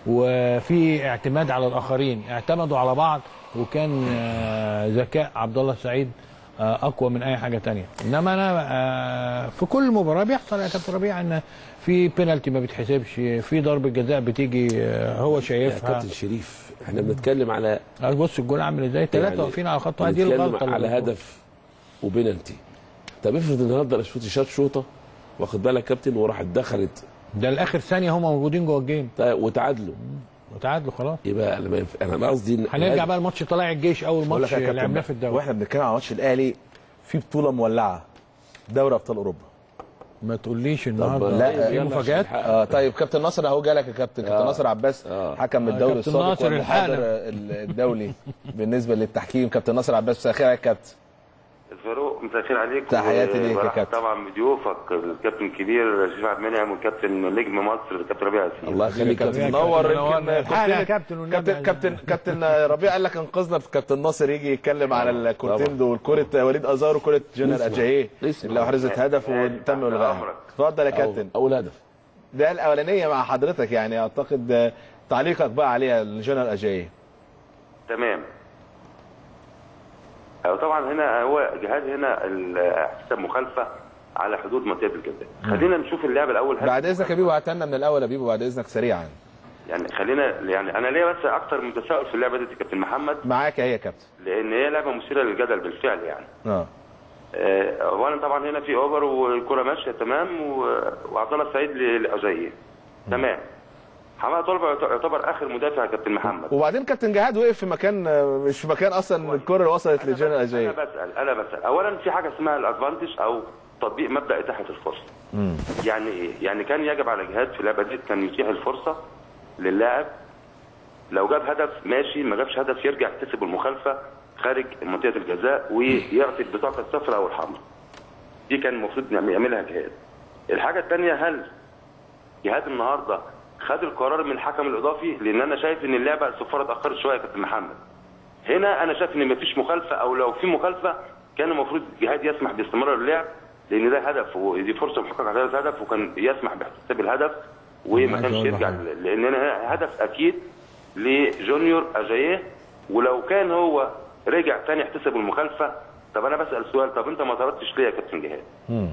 وفي اعتماد على الاخرين اعتمدوا على بعض وكان آه، ذكاء عبد الله السعيد آه، اقوى من اي حاجه تانية انما انا آه، في كل مباراه بيحصل يا كابتن ربيع ان في بينالتي ما بتحسبش في ضربه جزاء بتيجي آه، هو يا شايفها كابتن شريف احنا بنتكلم على آه، بص الجول عامل ازاي ثلاثه يعني واقفين على خط واحد دي بنتكلم الغلطه اللي على بتكون. هدف وبنالتي طب افرض النهارده الاشوطي شاط شوطه واخد بالك كابتن وراحت دخلت ده لاخر ثانيه هم موجودين جوه الجيم طيب وتعادلوا وتعادلوا خلاص يبقى انا ما ينفع انا قصدي إن هنرجع الهدف- بقى الماتش طلائع الجيش اول بقول ماتش لك يا كابتن لعبناه بقى، في الدوري واحنا بنتكلم على ماتش الاهلي في بطوله مولعه دوري ابطال اوروبا ما تقوليش طب النهارده لا، في يلا مفاجات عشان اه طيب كابتن ناصر اهو جالك يا كابتن كابتن آه. ناصر عباس آه. حكم آه، الدوري كابتن السابق ناصر والمحاضر الحالة. الدولي بالنسبه للتحكيم كابتن ناصر عباس مساء الخير يا كابتن فاروق مساء الخير عليك تحياتي ليك يا وبرحب كابتن. طبعا بضيوفك الكابتن الكبير شريف عبد المنعم والكابتن نجم مصر الكابتن ربيع ياسين الله يخليك يا كابتن. كابتن منور منورنا. يمكن الحقنا يا كابتن- كابتن والنبي كابتن عايزين- كابتن كابتن ربيع قال لك انقذنا في كابتن ناصر يجي يتكلم على الكورتين دول كره وليد ازار وكره جنرال اسمع. اجاييه اسمع. اللي احرزت هدف وتم الغائها أمرك. اتفضل يا أو- كابتن اول هدف ده الاولانيه مع حضرتك يعني اعتقد آه، تعليقك بقى عليها الجنرال اجاييه تمام أو طبعا هنا هو جهاز هنا ال- حساب مخالفه على حدود منطقه الجزاء خلينا نشوف اللعبه الاول هل- بعد اذنك يا بيبو هات لنا من الاول يا بيبو بعد اذنك سريعا يعني خلينا يعني انا ليا بس اكتر من تساؤل في اللعبه دي يا كابتن محمد معاك اهي يا كابتن لان هي لعبه مثيره للجدل بالفعل يعني اه آه، اولا طبعا هنا في اوفر والكره ماشيه تمام و- وعبد الله السعيد لاجاييه تمام حماده طلبه يعتبر اخر مدافع يا كابتن محمد وبعدين كابتن جهاد وقف في مكان آه، مش في مكان اصلا الكره اللي وصلت لجنرال انا اجاييه بسال انا بسال اولا في حاجه اسمها الادفانتج او تطبيق مبدا اتاحه الفرصه يعني ايه يعني كان يجب على جهاد في اللعبه دي كان يتيح الفرصه للاعب لو جاب هدف ماشي ما جابش هدف يرجع يكتسب المخالفه خارج منطقه الجزاء ويعطي البطاقه الصفراء او الحمراء دي كان المفروض نعم- يعملها جهاد الحاجه الثانيه هل جهاد النهارده خد القرار من الحكم الاضافي لان انا شايف ان اللعبه الصفاره اتاخرت شويه يا كابتن محمد هنا انا شايف ان مفيش مخالفه او لو في مخالفه كان المفروض جهاد يسمح باستمرار اللعب لان ده هدف ودي فرصه محققه على هذا الهدف وكان يسمح باحتساب الهدف وما عايز كانش أقول يرجع لحضرتك. لان هنا هدف اكيد لجونيور اجاييه ولو كان هو رجع تاني احتسب المخالفه طب انا بسال سؤال طب انت ما طردتش ليه يا كابتن جهاد؟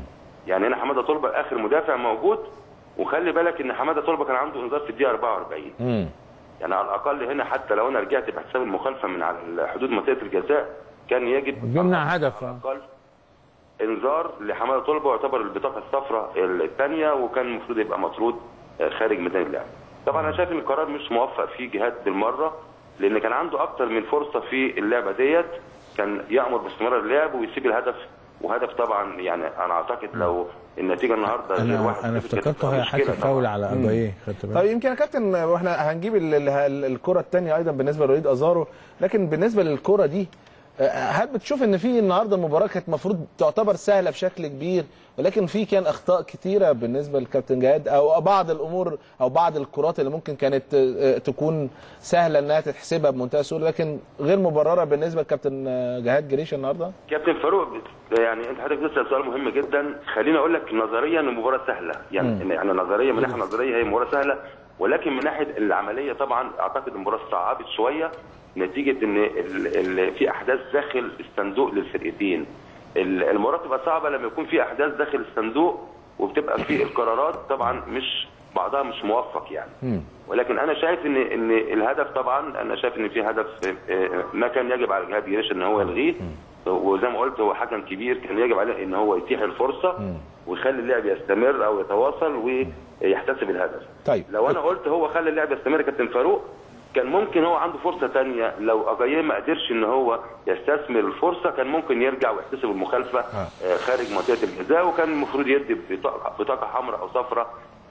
يعني هنا حماده طلبه اخر مدافع موجود وخلي بالك ان حماده طلبه كان عنده انذار في الدقيقه 44 امم يعني على الاقل هنا حتى لو انا رجعت بحساب المخالفه من على حدود منطقه الجزاء كان يجب بيمنع هدف آه. الاقل انذار لحماده طلبه يعتبر البطاقه الصفراء الثانيه وكان المفروض يبقى مطرود آه، خارج ميدان اللعب. طبعا انا شايف ان القرار مش موفق فيه جهات بالمره لان كان عنده اكتر من فرصه في اللعبه ديت كان يامر باستمرار اللعب ويسيب الهدف وهدف طبعا يعني انا اعتقد لو النتيجه النهارده غير انا واحد انا صفر كانت افتكرته هتبقى هيحاسب مشكلة فاول طبعاً. على ابايه خدت بالك طيب يمكن يا كابتن واحنا هنجيب ال- ال- ال- الكره الثانيه ايضا بالنسبه لوليد ازارو لكن بالنسبه للكره دي آه، هل بتشوف ان في النهارده المباراه كانت المفروض تعتبر سهله بشكل كبير ولكن في كان اخطاء كتيره بالنسبه للكابتن جهاد او بعض الامور او بعض الكرات اللي ممكن كانت آه، تكون سهله انها تتحسبها بمنتهى السهوله لكن غير مبرره بالنسبه للكابتن آه، جهاد جريشه النهارده كابتن فاروق يعني انت حضرتك بتسال سؤال مهم جدا خليني اقول لك نظريا المباراه سهله يعني مم. يعني نظريا من ناحيه نظريه هي مباراه سهله ولكن من ناحيه العمليه طبعا اعتقد المباراه صعبت شويه نتيجه ان ال- ال- في احداث داخل الصندوق للفرقتين ال- المباراه تبقى صعبه لما يكون في احداث داخل الصندوق وبتبقى في القرارات طبعا مش بعضها مش موفق يعني ولكن انا شايف ان ان الهدف طبعا انا شايف ان في هدف آه، ما كان يجب على جهاد جريش ان هو يلغيه وزي ما قلت هو حكم كبير كان يجب عليه ان هو يتيح الفرصه ويخلي اللعب يستمر او يتواصل ويحتسب الهدف طيب لو انا قلت هو خلى اللعب يستمر كابتن فاروق كان ممكن هو عنده فرصه تانية لو اجاييه ما قدرش ان هو يستثمر الفرصه كان ممكن يرجع ويحتسب المخالفه آه، خارج منطقه الجزاء وكان المفروض يدي بطاقه بطاقة حمراء او صفراء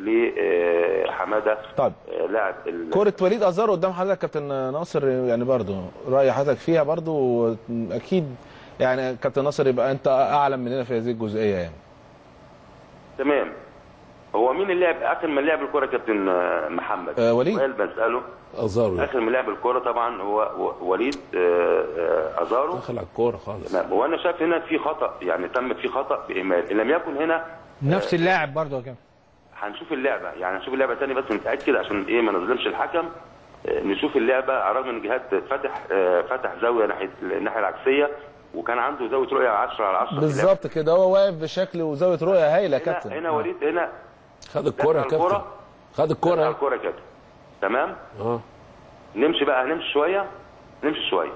لحماده طيب لاعب ال- كرة وليد ازارو قدام حضرتك كابتن ناصر يعني برضو رأي حضرتك فيها برضو اكيد يعني كابتن ناصر يبقى انت اعلم مننا في هذه الجزئية يعني تمام هو مين اللي لعب اخر من لعب الكره كابتن آه، محمد آه، وليد. سؤال بساله ازارو اخر من لعب الكره طبعا هو و- وليد آه، آه، ازارو دخل على الكوره خالص تمام وانا شايف هنا في خطا يعني تم في خطا باهمال ان لم يكن هنا نفس اللاعب برضه يا كابتن هنشوف اللعبه يعني هنشوف اللعبه تاني بس نتاكد عشان ايه ما نظلمش الحكم آه، نشوف اللعبه على الرغم ان جهاد فتح آه، فتح زاويه ناحيه الناحيه العكسيه وكان عنده زاويه رؤيه 10 على 10 بالظبط كده هو واقف بشكل وزاوية رؤية هايلة يا هنا, كابتن هنا وليد هنا خد الكوره يا دخل كابتن خد دخل الكوره الكوره يا كابتن تمام اه نمشي بقى هنمشي شويه نمشي شويه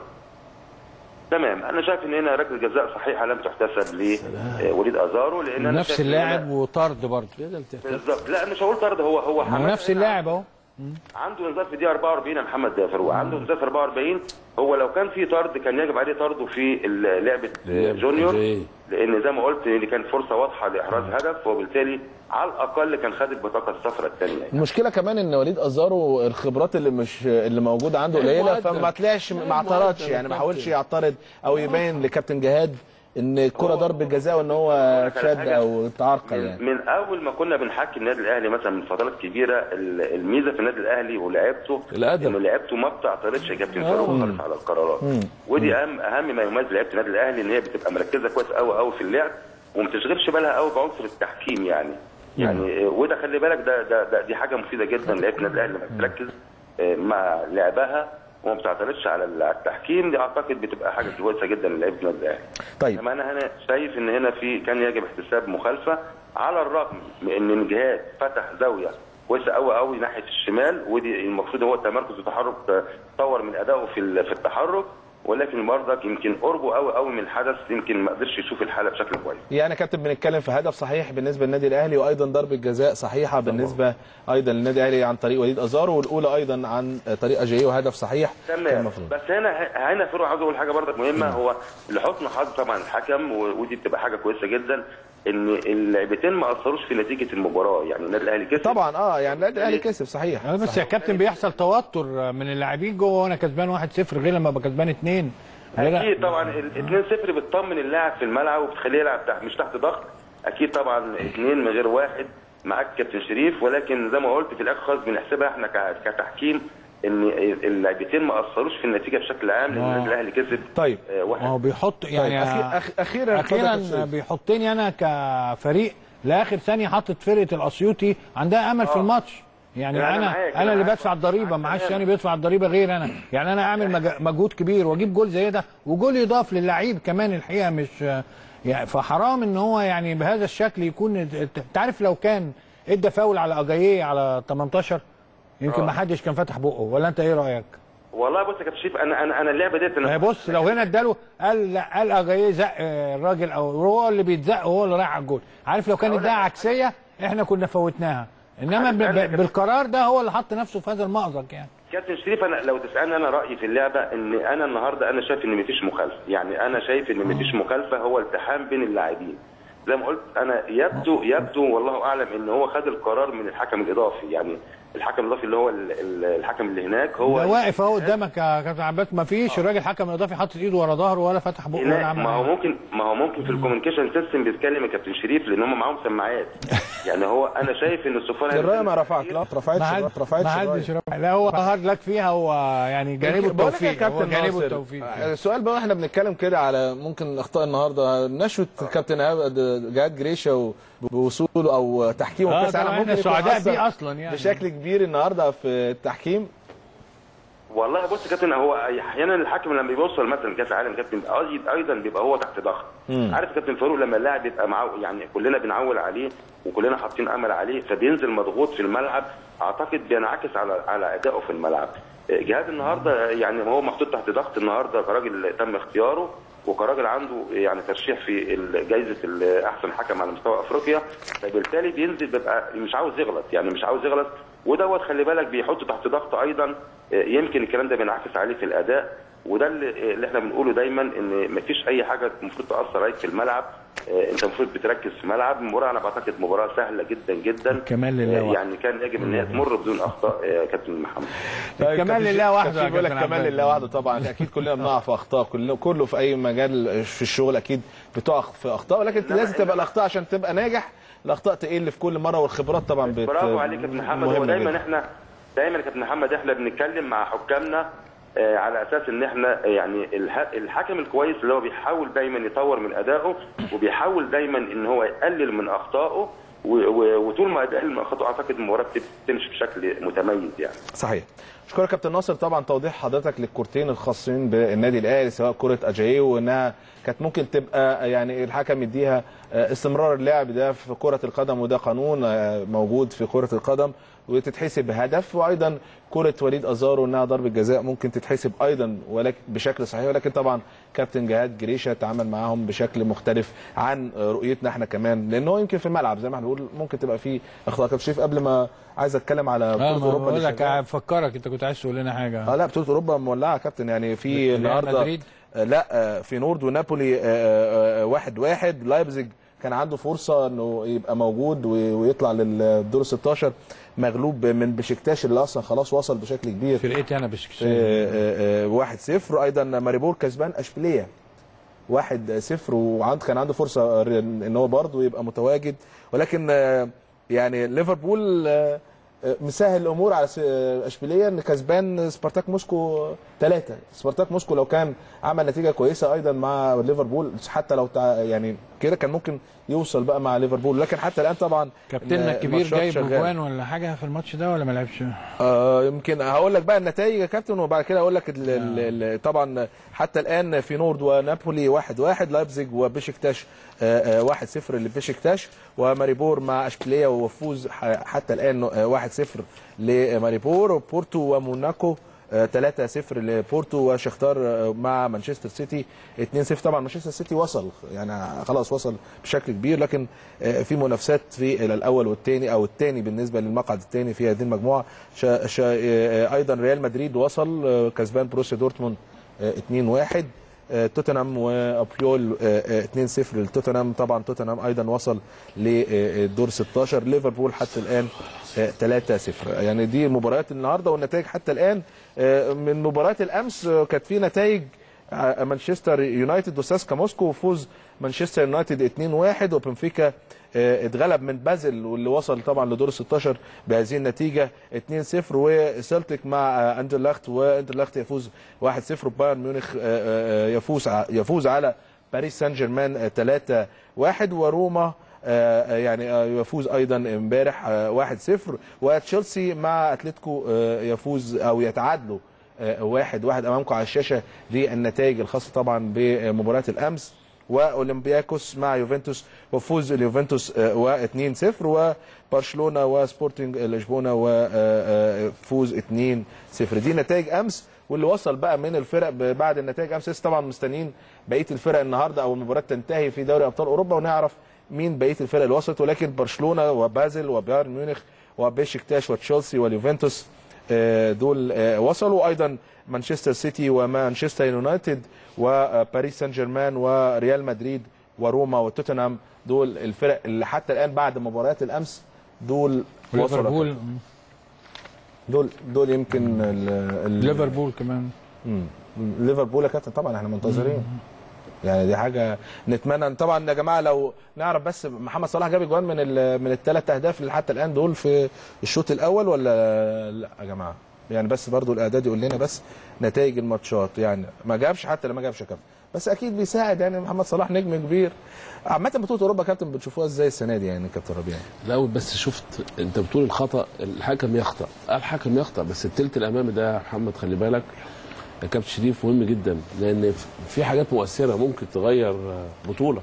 تمام انا شايف ان هنا ركله جزاء صحيحه لم تحتسب لوليد ازارو لان انا نفس شايف إن اللاعب هنا- وطرد برضه بالظبط لا مش هقول طرد هو هو ما هو حماد نفس هنا اللاعب اهو عنده انذار في الدقيقه 44 يا محمد فاروق عنده انذار في 44 هو لو كان في طرد كان يجب عليه طرده في ال- لعبه جونيور جاي. لان زي ما قلت دي كانت فرصه واضحه لاحراز هدف وبالتالي على الاقل كان خد البطاقه الصفراء الثانيه المشكلة كمان ان وليد ازارو الخبرات اللي مش اللي موجودة عنده قليلة مؤدب. فما طلعش ما غير اعترضش مؤدب يعني ما يا حاولش كابتن. يعترض او يبين لكابتن جهاد ان الكرة ضربة جزاء وان هو على شد حاجة. او تعرقل يعني من اول ما كنا بنحكي النادي الاهلي مثلا من فترات كبيره ال- الميزه في النادي الاهلي ولاعيبته الأدب. ان لعيبته ما بتعترضش يا كابتن فاروق خالص على القرارات مم. ودي اهم اهم ما يميز لعيبه النادي الاهلي ان هي بتبقى مركزه كويس قوي قوي في اللعب وما بتشغلش بالها قوي بعنصر التحكيم يعني يعني آه، وده خلي بالك ده, ده, ده دي حاجه مفيده جدا لعيبه النادي الاهلي لما بتركز آه، مع لعبها وما بتعترضش على التحكيم دي اعتقد بتبقى حاجه كويسه جدا للعيبه النادي الاهلي طيب انما انا هنا شايف ان هنا في كان يجب احتساب مخالفه على الرغم من ان الجهاد فتح زاويه كويسه قوي قوي ناحيه الشمال ودي المفروض هو التمركز والتحرك آه، طور من ادائه في ال- في التحرك ولكن برضك يمكن قربه قوي قوي من الحدث يمكن ما قدرش يشوف الحاله بشكل كويس يعني يا كابتن بنتكلم في هدف صحيح بالنسبه للنادي الاهلي وايضا ضربه جزاء صحيحه بالنسبه ايضا للنادي الاهلي عن طريق وليد ازارو والاولى ايضا عن طريق اجاييه وهدف صحيح كان تمام المفروض بس هنا هنا فاروق عاوز اقول حاجه برضك مهمه هو لحسن حظ طبعا الحكم و- ودي بتبقى حاجه كويسه جدا ان اللعبتين ما اثروش في نتيجه المباراه يعني النادي الاهلي كسب طبعا اه يعني النادي الاهلي كسب صحيح آه، بس يا كابتن بيحصل توتر من اللاعبين جوه وانا كسبان 1-0 غير لما ابقى كسبان 2 اكيد طبعا ال 2-0 بتطمن اللاعب في الملعب وبتخليه يلعب تحت مش تحت ضغط اكيد طبعا اثنين من غير واحد معاك كابتن شريف ولكن زي ما قلت في الاخر خالص بنحسبها احنا ك- كتحكيم ان اللاعبين ما اثروش في النتيجه بشكل عام لان آه. النادي الاهلي كسب طيب آه، ما واحد هو بيحط يعني طيب أخي- أخ- اخيرا اتفضل يا كابتن اخيرا شريف. بيحطني انا كفريق لاخر ثانيه حاطط فرقه الاسيوطي عندها امل في آه. الماتش يعني لا، أنا انا معاك، انا أنا اللي معاك. بدفع الضريبه ما عادش تمام. ثاني بيدفع الضريبه غير انا يعني انا اعمل مج- مجهود كبير واجيب جول زي ده وجول يضاف للعيب كمان الحقيقه مش يعني فحرام ان هو يعني بهذا الشكل يكون انت عارف لو كان ادى فاول على اجاييه على 18 يمكن آه. ما حدش كان فتح بقه ولا انت ايه رايك؟ والله بص يا كابتن شريف انا انا انا اللعبه ديت ما هي انا بص لو هنا اداله قال لا قال اجاييه زق آه، الراجل او هو اللي بيتزق وهو اللي رايح على الجول عارف لو كان اداها عكسيه احنا كنا فوتناها انما ب- ب- بالقرار ده هو اللي حط نفسه في هذا المأزق يعني كابتن شريف انا لو تسالني انا رايي في اللعبه ان انا النهارده انا شايف ان مفيش مخالفه يعني انا شايف ان مفيش مخالفه هو التحام بين اللاعبين زي ما قلت انا يبدو يبدو والله اعلم ان هو خد القرار من الحكم الاضافي يعني الحكم الاضافي اللي هو ال- ال- الحكم اللي هناك هو ده واقف اهو قدامك يا كابتن عباس ما فيش الراجل حكم اضافي حاطط ايده ورا ظهره ولا فتح بقه ولا هناك عمل ما هو حاجة. ممكن ما هو ممكن في الكوميونيكيشن سيستم بيتكلم يا كابتن شريف لان هم معاهم سماعات يعني هو انا شايف ان السفاره الرايه ما رفعت لا ما اترفعتش ما ما حد- اترفعتش ما الراية. حدش رفع. لا هو ظهر لك فيها هو يعني جانبه بقول لك يا التوفيق هو كابتن جانبه ناصر التوفيق آه، السؤال بقى احنا بنتكلم كده على ممكن اخطاء النهارده نشوه كابتن إيهاب جهاد جريشه و- بوصوله او تحكيمه آه، في كاس العالم طبعاً ممكن إحنا يكون سعداء أثر بيه أصلاً يعني. بشكل كبير النهارده في التحكيم والله بص يا كابتن هو احيانا الحكم لما بيوصل مثلا كاس العالم كابتن أيض- ايضا بيبقى هو تحت ضغط مم. عارف يا كابتن فاروق لما اللاعب يبقى معاه يعني كلنا بنعول عليه وكلنا حاطين امل عليه فبينزل مضغوط في الملعب اعتقد بينعكس على على ادائه في الملعب جهاد النهارده يعني هو محطوط تحت ضغط النهارده كراجل تم اختياره وكراجل عنده يعني ترشيح في ال- جايزه ال- احسن حكم على مستوى افريقيا فبالتالي بينزل بيبقى مش عاوز يغلط يعني مش عاوز يغلط ودوت خلي بالك بيحطه تحت ضغط ايضا يمكن الكلام ده بينعكس عليه في الاداء وده اللي اللي احنا بنقوله دايما ان مفيش اي حاجه المفروض تاثر عليك في الملعب آه، انت المفروض بتركز في ملعب المباراه انا بعتقد مباراه سهله جدا جدا كمال لله آه، وحده. يعني كان يجب ان هي تمر بدون اخطاء آه، كابتن محمد طيب كمال كابتن لله شريف- وحده كابتن يا بيقول لك كابتن كمال عباس. لله وحده طبعا اكيد كلنا بنقع في اخطاء كله كله في اي مجال في الشغل اكيد بتقع في اخطاء ولكن لازم تبقى الاخطاء عشان تبقى ناجح الاخطاء تقل في كل مره والخبرات طبعا بت برافو عليك يا كابتن محمد هو مهمة دايما جداً. احنا دايما يا كابتن محمد احنا بنتكلم مع حكامنا آه، على اساس ان احنا آه، يعني الح- الحكم الكويس اللي هو بيحاول دايما يطور من ادائه وبيحاول دايما ان هو يقلل من اخطائه و- و- وطول ما يقلل من اخطائه اعتقد المباراه بتمشي بشكل متميز يعني صحيح اشكرك كابتن ناصر طبعا توضيح حضرتك للكورتين الخاصين بالنادي الاهلي سواء كره اجاييه وانها كانت ممكن تبقى يعني الحكم يديها آه، استمرار اللعب ده في كره القدم وده قانون آه، موجود في كره القدم وتتحسب هدف وايضا كره وليد ازارو انها ضربه جزاء ممكن تتحسب ايضا ولكن بشكل صحيح ولكن طبعا كابتن جهاد جريشه تعامل معاهم بشكل مختلف عن آه، رؤيتنا احنا كمان لان هو يمكن في الملعب زي ما احنا بنقول ممكن تبقى فيه اخطاء كابتن شريف قبل ما عايز اتكلم على اه بطوله ما اوروبا بقول اللي لك شغالة. افكرك انت كنت عايز تقول لنا حاجه اه لا بطوله اوروبا مولعه يا كابتن يعني في ريال النهارده مدريد؟ آه، لا آه، في نورد ونابولي آه، آه، آه، واحد واحد لايبزيج كان عنده فرصه انه يبقى موجود و- ويطلع للدور 16 مغلوب من بشكتاش اللي اصلا خلاص وصل بشكل كبير فرقتي انا بشكل واحد صفر ايضا ماريبور كسبان اشبيليه واحد صفر وعند كان عنده فرصه ان هو برضه يبقى متواجد ولكن آه، يعني ليفربول آه، آه، مسهل الامور على س- آه، اشبيليه ان كسبان سبارتاك موسكو ثلاثه سبارتاك موسكو لو كان عمل نتيجه كويسه ايضا مع ليفربول حتى لو تع... يعني كده كان ممكن يوصل بقى مع ليفربول لكن حتى الان طبعا كابتننا الكبير الماتشات جايب شغالة. اجوان ولا حاجه في الماتش ده ولا ما لعبش؟ آه يمكن هقول لك بقى النتائج يا كابتن وبعد كده اقول لك ال- ال- ال- طبعا حتى الان في نورد ونابولي واحد واحد لايبزيج وبشكتاش آه، آه، واحد صفر لبشكتاش وماريبور مع اشبيليه وفوز ح- حتى الان آه، واحد صفر لماريبور وبورتو وموناكو 3 0 لبورتو وشختار آه، مع مانشستر سيتي 2 0 طبعا مانشستر سيتي وصل يعني خلاص وصل بشكل كبير لكن آه، في منافسات في الاول والثاني او الثاني بالنسبه للمقعد الثاني في هذه المجموعه شا شا آه، ايضا ريال مدريد وصل آه، كسبان بروسيا دورتموند 2 1 توتنهام وابيول 2 0 لتوتنهام طبعا توتنهام ايضا وصل للدور 16 ليفربول حتى الان 3 0 يعني دي مباريات النهارده والنتائج حتى الان آه، من مباريات الامس آه، كانت في نتائج آه، مانشستر يونايتد وساسكا موسكو وفوز مانشستر يونايتد 2-1 وبنفيكا آه، اتغلب من بازل واللي وصل طبعا لدور 16 بهذه النتيجه 2-0 وسلتيك مع آه، اندرلخت واندرلخت يفوز 1-0 وبايرن ميونخ آه، آه، يفوز ع- يفوز على باريس سان جيرمان 3-1 وروما آه، يعني آه، يفوز ايضا امبارح آه، 1-0 وتشيلسي مع اتلتيكو آه، يفوز او يتعادلوا آه، واحد واحد امامكم على الشاشه دي النتائج الخاصه طبعا بمباراه الامس واولمبياكوس مع يوفنتوس وفوز اليوفنتوس و 2-0 وبرشلونه وسبورتنج لشبونه وفوز 2-0 دي نتائج امس واللي وصل بقى من الفرق ب- بعد النتائج امس لسه طبعا مستنيين بقيه الفرق النهارده او المباراه تنتهي في دوري ابطال اوروبا ونعرف مين بقيه الفرق اللي وصلت ولكن برشلونه وبازل وبايرن ميونخ وبيشكتاش وتشيلسي واليوفنتوس آه، دول آه، وصلوا ايضا مانشستر سيتي ومانشستر يونايتد وباريس سان جيرمان وريال مدريد وروما وتوتنهام دول الفرق اللي حتى الان بعد مباريات الامس دول وصلوا ليفربول دول دول يمكن ال- ال- ليفربول كمان مم. ليفربول يا كابتن طبعا احنا منتظرين يعني دي حاجه نتمنى طبعا يا جماعه لو نعرف بس محمد صلاح جاب اجوان من ال- من الثلاث اهداف اللي حتى الان دول في الشوط الاول ولا لا يا جماعه يعني بس برضو الاعداد يقول لنا بس نتائج الماتشات يعني ما جابش حتى لما جابش يا كابتن بس اكيد بيساعد يعني محمد صلاح نجم كبير عامه بطوله اوروبا يا كابتن بتشوفوها ازاي السنه دي يعني كابتن ربيع الاول بس شفت انت بتقول الخطا الحكم يخطا الحكم يخطا بس التلت الامامي ده يا محمد خلي بالك يا كابتن شريف مهم جدا لان في حاجات مؤثره ممكن تغير بطوله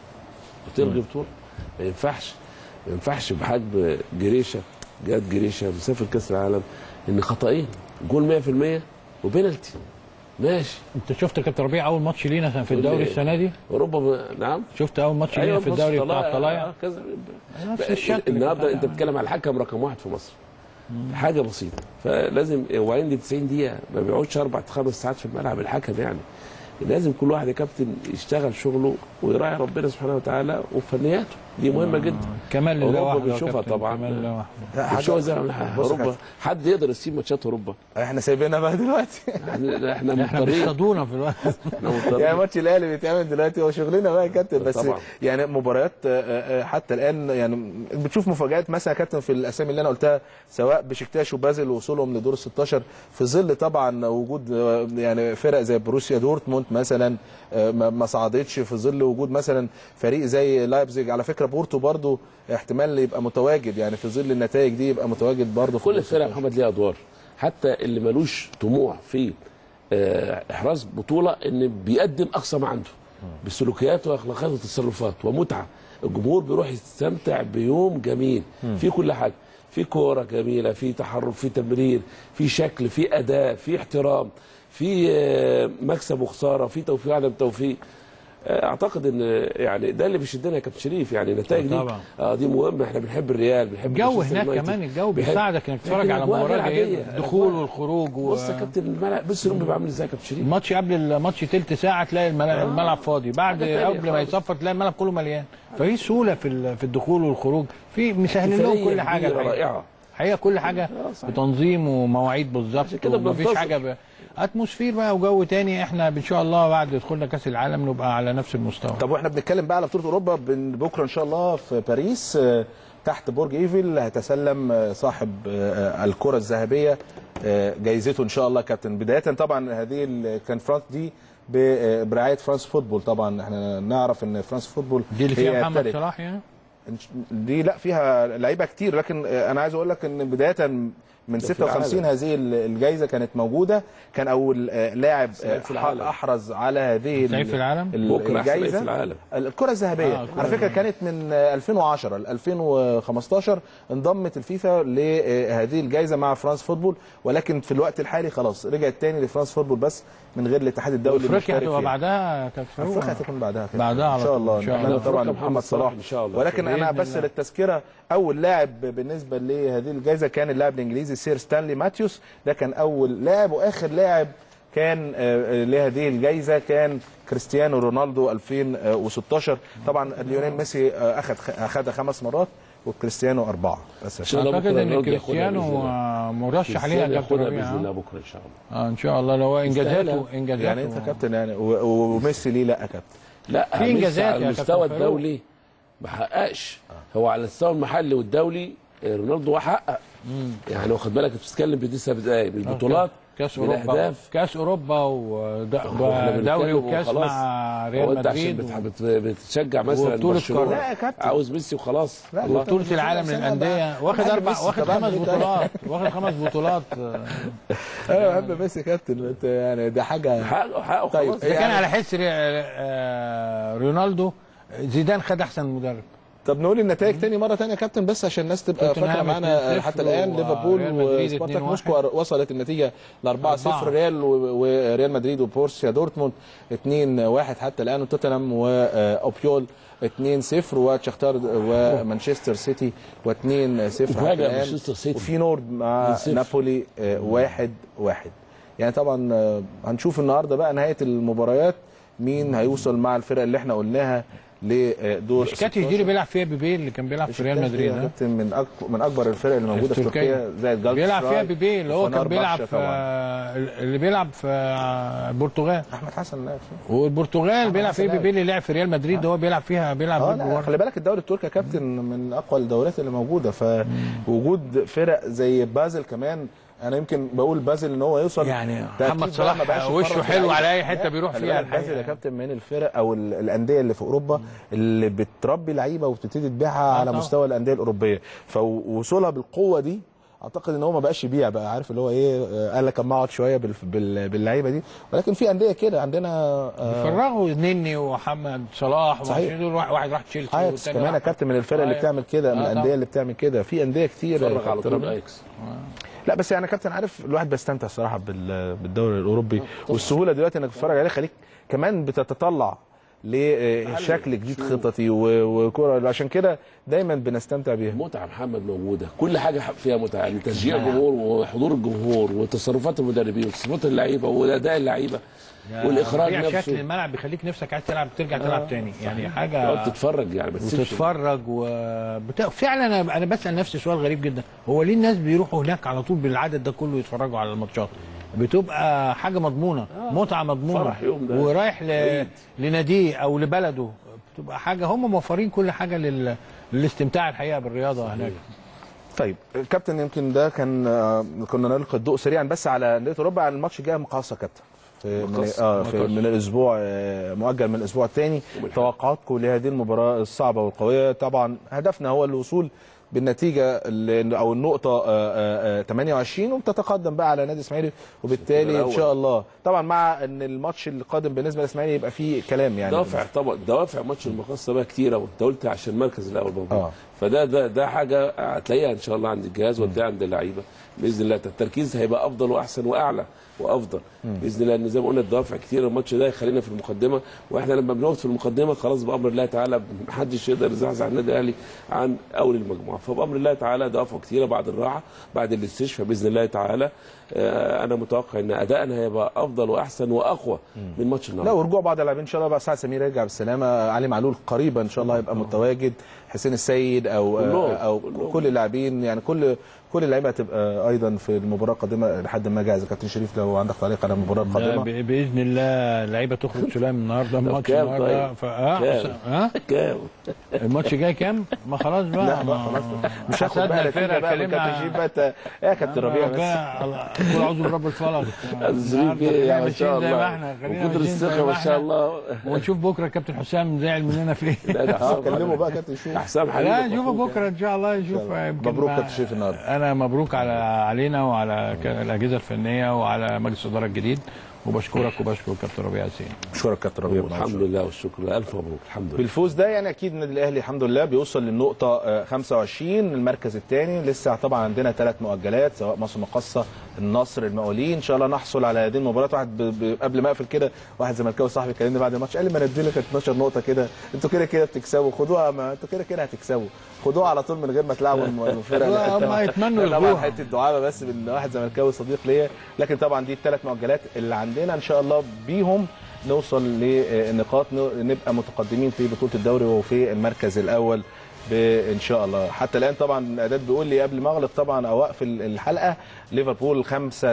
وتلغي بطوله ما ينفعش ما ينفعش بحجم جريشه جاد جريشه مسافر كاس العالم ان خطأين جول 100% وبينالتي ماشي انت شفت كابتن ربيع اول ماتش لينا في الدوري السنه دي اوروبا ب... نعم شفت اول ماتش لينا في الدوري بتاع الطلايع كذا نفس الشكل النهارده انت بتتكلم على الحكم رقم واحد في مصر حاجه بسيطه فلازم وبعدين دي 90 دقيقه ما بيقعدش اربع خمس ساعات في الملعب الحكم يعني لازم كل واحد يا كابتن يشتغل شغله ويراعي ربنا سبحانه وتعالى وفنياته دي مهمه جدا كمان لله اوروبا وحده يا بنشوفها كابتن، طبعا كمان لله وحده. بنشوفها زي بص يا اوروبا كابتن. حد يقدر يسيب ماتشات اوروبا احنا سايبينها بقى دلوقتي احنا احنا احنا مضطرين بيصطادونا في الوقت احنا مضطرين يعني ماتش الاهلي بيتعمل دلوقتي هو شغلنا بقى يا كابتن بس طبعا. يعني مباريات آه، آه، حتى الان يعني بتشوف مفاجات مثلا يا كابتن في الاسامي اللي انا قلتها سواء بشكتاش وبازل وصولهم لدور ال 16 في ظل طبعا وجود آه، يعني فرق زي بروسيا دورتموند مثلا آه، ما ما صعدتش في ظل وجود مثلا فريق زي لايبزيج على فكره بورتو برضو احتمال يبقى متواجد يعني في ظل النتائج دي يبقى متواجد برضو في كل دور الفرق يا 16. محمد ليها ادوار حتى اللي ملوش طموح في آه، احراز بطوله ان بيقدم اقصى ما عنده بسلوكيات واخلاقيات وتصرفات ومتعه الجمهور بيروح يستمتع بيوم جميل في كل حاجه في كوره جميله في تحرك في تمرير في شكل في اداء في احترام في آه، مكسب وخساره في توفيق عدم توفيق آه، اعتقد ان يعني ده اللي بيشدنا يا كابتن شريف يعني النتائج دي طبعا. اه دي مهمه احنا بنحب الريال بنحب الجو مانشستر هناك يونايتد. كمان الجو بنحب- بيساعدك انك تتفرج لكن على الأجواء مباراه غير جيده عادية. الدخول الأجواء- والخروج و... بص يا كابتن الملعب بص اليوم بيبقى عامل ازاي يا كابتن شريف الماتش قبل الماتش تلت ساعه تلاقي الملعب, الملعب فاضي بعد حاجة تانية قبل ما خالص. يصفر تلاقي الملعب كله مليان ففي سهوله في ال- في الدخول والخروج في مسهلين لهم فريق كل حاجه كبيرة الحقيقة. رائعه الحقيقه كل حاجه صحيح. بتنظيم ومواعيد بالظبط كده ومفيش بننتصر. حاجه ب... اتموسفير بقى وجو تاني احنا ان شاء الله بعد دخولنا كاس العالم نبقى على نفس المستوى طب واحنا بنتكلم بقى على بطوله اوروبا بن- بكره ان شاء الله في باريس آه، تحت برج ايفل هيتسلم آه، صاحب آه، الكره الذهبيه آه، جايزته ان شاء الله كابتن بدايه طبعا هذه ال- كان فرانس دي ب- آه، برعايه فرانس فوتبول طبعا احنا نعرف ان فرانس فوتبول دي اللي فيها هي محمد التالت. صلاح يعني دي لا فيها لعيبه كتير لكن آه، انا عايز اقول لك ان بدايه من ده في 56 العالم. هذه ال- الجائزه كانت موجوده كان اول آه، لاعب سعيد في آه، العالم. احرز على هذه ال- سعيد في العالم؟ ال- بكرة أحسن لعيب الجائزه في العالم. الكره الذهبيه آه، آه الكرة على فكره كانت من آه، 2010 ل 2015 انضمت الفيفا لهذه الجائزه مع فرانس فوتبول ولكن في الوقت الحالي خلاص رجعت تاني لفرانس فوتبول بس من غير الاتحاد الدولي افريقيا المشترك هتبقى فيها. بعدها كانت فاروق. افريقيا هتكون بعدها كده بعدها على ان شاء طول. الله إن شاء نتمنى الله. طبعا أفريقيا محمد صلاح ان شاء الله ولكن انا بإذن بس الله. للتذكره اول لاعب بالنسبه لهذه الجائزه كان اللاعب الانجليزي سير ستانلي ماتيوس ده كان اول لاعب واخر لاعب كان آه، آه، لهذه الجائزه كان كريستيانو رونالدو 2016 طبعا ليونيل ميسي آه، اخذ اخذها خمس مرات وكريستيانو اربعه بس ان شاء الله اعتقد بكره ان رونالدو ياخدها كريستيانو بإذن الله. آه، مرشح عليها كريستيانو كابتن ياخدها ربيع باذن الله آه. بكره ان شاء الله اه ان شاء الله لو انجازاته يستاهلها. انجازاته يعني انت كابتن يعني و- و- وميسي ليه لا كابتن لا في ميسي إنجازات على يا المستوى كابتن فاروق. الدولي ما حققش هو على المستوى المحلي والدولي آه، رونالدو هو حقق يعني واخد بالك بتتكلم بدي سبع دقايق بالبطولات كاس اوروبا بالاهداف كاس اوروبا هو إحنا ودوري بنتكلم وكاس وخلاص. مع هو ريال انت عشان مدريد بت- بت- بتشجع مثلا وبطولة برشلونة قارة. لا يا كابتن. عاوز ميسي وخلاص لا، الله. وبطولة العالم للانديه واخد بحب اربع ميسي واخد طبعاً، خمس إيه تاني؟ بطولات واخد خمس بطولات انا بحب ميسي كابتن انت يعني ده حاجه حقه حقه طيب خلاص اذا كان على حس ري- آه، رونالدو زيدان خد احسن مدرب طب نقول النتائج تاني مره تانية يا كابتن بس عشان الناس تبقى توتنهام فاكره معانا 2-0 حتى الان و- ليفربول ريال مدريد وسبارتاك 2-1. موسكو وصلت النتيجه ل 4-0 أربعة. ريال و- وريال مدريد وبورسيا دورتموند 2-1 حتى الان وتوتنهام واوبيول 2-0 وتشختار ومانشستر سيتي و2-0 حتى مفاجأة الان مانشستر سيتي. وفي نورد مع 2-0. نابولي 1-1 يعني طبعا آه، هنشوف النهارده بقى نهايه المباريات مين هيوصل مع الفرق اللي احنا قلناها لدور كاتش دي اللي بيلعب فيها بيبي اللي كان بيلعب في ريال مدريد ها؟ كابتن من أكبر من اكبر الفرق اللي موجوده في تركيا. تركيا زي الجالت بيلعب فيها بيبي اللي هو كان بيلعب في طبعا اللي بيلعب في البرتغال احمد حسن لاعب فيها والبرتغال بيلعب فيها حسن بيبي اللي لعب في ريال مدريد هو بيلعب فيها بيلعب اه برضه لا ورا. خلي بالك الدوري التركي يا كابتن من اقوى الدوريات اللي موجوده فوجود فرق زي بازل كمان انا يمكن بقول بازل ان هو يوصل يعني تأكيد محمد بقى صلاح ما بقاش وشه يتفرج حلو لعيبة. على أي حتة لا، بيروح خلي فيها بالك الحقيقة. بازل يا كابتن من الفرق او ال- الانديه اللي في اوروبا اللي بتربي لعيبه وبتبتدي تبيعها على طبعا. مستوى الانديه الاوروبيه فوصولها بالقوه دي اعتقد ان هو ما بقاش يبيع بقى عارف اللي هو ايه آه، قال لك اما اقعد شويه بال- بال- باللعيبه دي ولكن في انديه كده عندنا آه، فرغوا نني ومحمد صلاح صحيح. ومش دول واحد واحد راح تشيلسي اياكس والتاني كمان يا راح- كابتن من الفرق اللي أيوة. بتعمل كده من آه، الانديه طبعا. اللي بتعمل كده في انديه كتير اتفرج على كابتن طول ربيع. اياكس لا بس يعني يا كابتن عارف الواحد بيستمتع الصراحه بال- بالدوري الاوروبي والسهوله دلوقتي انك تتفرج عليه خليك كمان بتتطلع لشكل جديد خططي و- وكره عشان كده دايما بنستمتع بيها متعه محمد موجوده كل حاجه فيها متعه يعني تشجيع الجمهور وحضور الجمهور وتصرفات المدربين وتصرفات اللعيبه واداء اللعيبه والاخراج رفيع شكل نفسه الملعب بيخليك نفسك عايز تلعب ترجع تلعب تاني يعني حاجه تقعد تتفرج يعني ما تسيبش وتتفرج وبتا... فعلا انا انا بسال نفسي سؤال غريب جدا هو ليه الناس بيروحوا هناك على طول بالعدد ده كله يتفرجوا على الماتشات بتبقى حاجه مضمونه متعه مضمونه فرح يوم ده. ورايح ل... عيد. لناديه او لبلده بتبقى حاجه هم موفرين كل حاجه لل... للاستمتاع الحقيقه بالرياضه هناك طيب كابتن يمكن ده كان آه، كنا نلقي الضوء سريعا بس على انديه اوروبا على الماتش الجاي مقاصه كابتن في من, مقص. آه في مقص. من الاسبوع آه، مؤجل من الاسبوع الثاني توقعاتكم لهذه المباراه الصعبه والقويه طبعا هدفنا هو الوصول بالنتيجه ال- او النقطه آه، آه، آه، 28 وبتتقدم بقى على نادي اسماعيلي وبالتالي ان الأول. شاء الله طبعا مع ان الماتش القادم بالنسبه للاسماعيلي يبقى فيه كلام يعني دوافع طبعا دوافع ماتش المقصه بقى كتيره وانت قلت عشان المركز الاول موجود آه. فده ده ده حاجه هتلاقيها ان شاء الله عند الجهاز وهتلاقيها عند اللعيبه باذن الله التركيز هيبقى افضل واحسن واعلى وافضل باذن الله لان زي ما قلنا الدوافع كتير الماتش ده يخلينا في المقدمه واحنا لما بنقعد في المقدمه خلاص بامر الله تعالى محدش يقدر يزعزع النادي الاهلي عن اول المجموعه فبامر الله تعالى دوافع كتيره بعد الراحه بعد الاستشفاء باذن الله تعالى آه، انا متوقع ان ادائنا هيبقى افضل واحسن واقوى من ماتش لا النهارده ورجوع بعض اللاعبين ان شاء الله بقى سعد سمير يرجع بالسلامه علي معلول قريبا ان شاء الله هيبقى متواجد حسين السيد او كلهم. او كلهم. كل اللاعبين يعني كل كل اللعيبه هتبقى ايضا في المباراه القادمه لحد ما جاهزه كابتن شريف لو عندك تعليق على المباراه ده القادمه ب- باذن الله اللعيبه تخرج سلام النهارده الماتش كام النهارده طيب؟ ف... آه كام؟ ها كام الماتش جاي كام؟ ما خلاص بقى لا بقى ما- خلاص مش هاخد حسدنا بقى الفرقه نتيجه بقى من اتكلمنا كابتن شريف بقى انت يا كابتن ربيع بس قول اعوذ برب الفلق الزريب يا ما شاء ماشيين زي ما الله احنا خلينا وقدر ماشيين زي الثقه ما ما شاء احنا. الله ونشوف بكره كابتن حسام زعل مننا في ايه لا ده اه حسام كلمه بقى كابتن شريف حسام حبيبي لا نشوفه بكره ان شاء الله نشوف يمكن مبروك ما- كابتن شريف النهارده انا مبروك على علينا وعلى ك- الاجهزه الفنيه وعلى مجلس الاداره الجديد وبشكرك وبشكر كابتن ربيع ياسين اشكرك كابتن ربيع الحمد لله والشكر الف مبروك الحمد لله بالفوز ده يعني اكيد النادي الاهلي الحمد لله بيوصل للنقطه آه، 25 المركز الثاني لسه طبعا عندنا ثلاث مؤجلات سواء مصر مقصه النصر المقاولين ان شاء الله نحصل على هذه المباريات واحد ب... ب... قبل ما اقفل كده واحد زملكاوي صاحبي كلمني بعد الماتش قال لي ما نديلك 12 نقطه كده انتوا كده كده بتكسبوا خدوها ما انتوا كده كده هتكسبوا خدوها على طول من غير ما تلعبوا الم- الفرق اللي هم قدامها. يتمنوا لا، طبعا يلغوها. حته دعابه بس من واحد زملكاوي صديق ليا لكن طبعا دي الثلاث مؤجلات اللي عندنا ان شاء الله بيهم نوصل لنقاط ن- نبقى متقدمين في بطوله الدوري وفي المركز الاول ب- ان شاء الله حتى الان طبعا الاعداد بيقول لي قبل ما اغلق طبعا او اقفل الحلقه ليفربول 5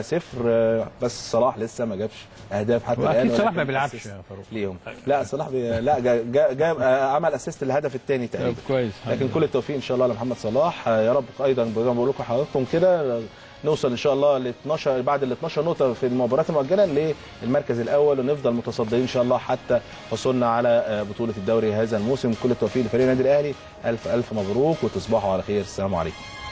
0 بس صلاح لسه ما جابش اهداف حتى الان واكيد صلاح ولكن ما بيلعبش أسيست يا فاروق ليهم لا صلاح بي... لا جا... جا... جاب آه، عمل اسيست الهدف الثاني تقريبا طب كويس الحمد لكن كل التوفيق ان شاء الله لمحمد صلاح آه، يا رب ايضا زي ما بقول لكم حضراتكم كده نوصل ان شاء الله ل 12 بعد ال 12 نقطه في المباريات المؤجله للمركز الاول ونفضل متصدرين ان شاء الله حتى حصولنا على آه، بطوله الدوري هذا الموسم كل التوفيق لفريق النادي الاهلي الف الف مبروك وتصبحوا على خير السلام عليكم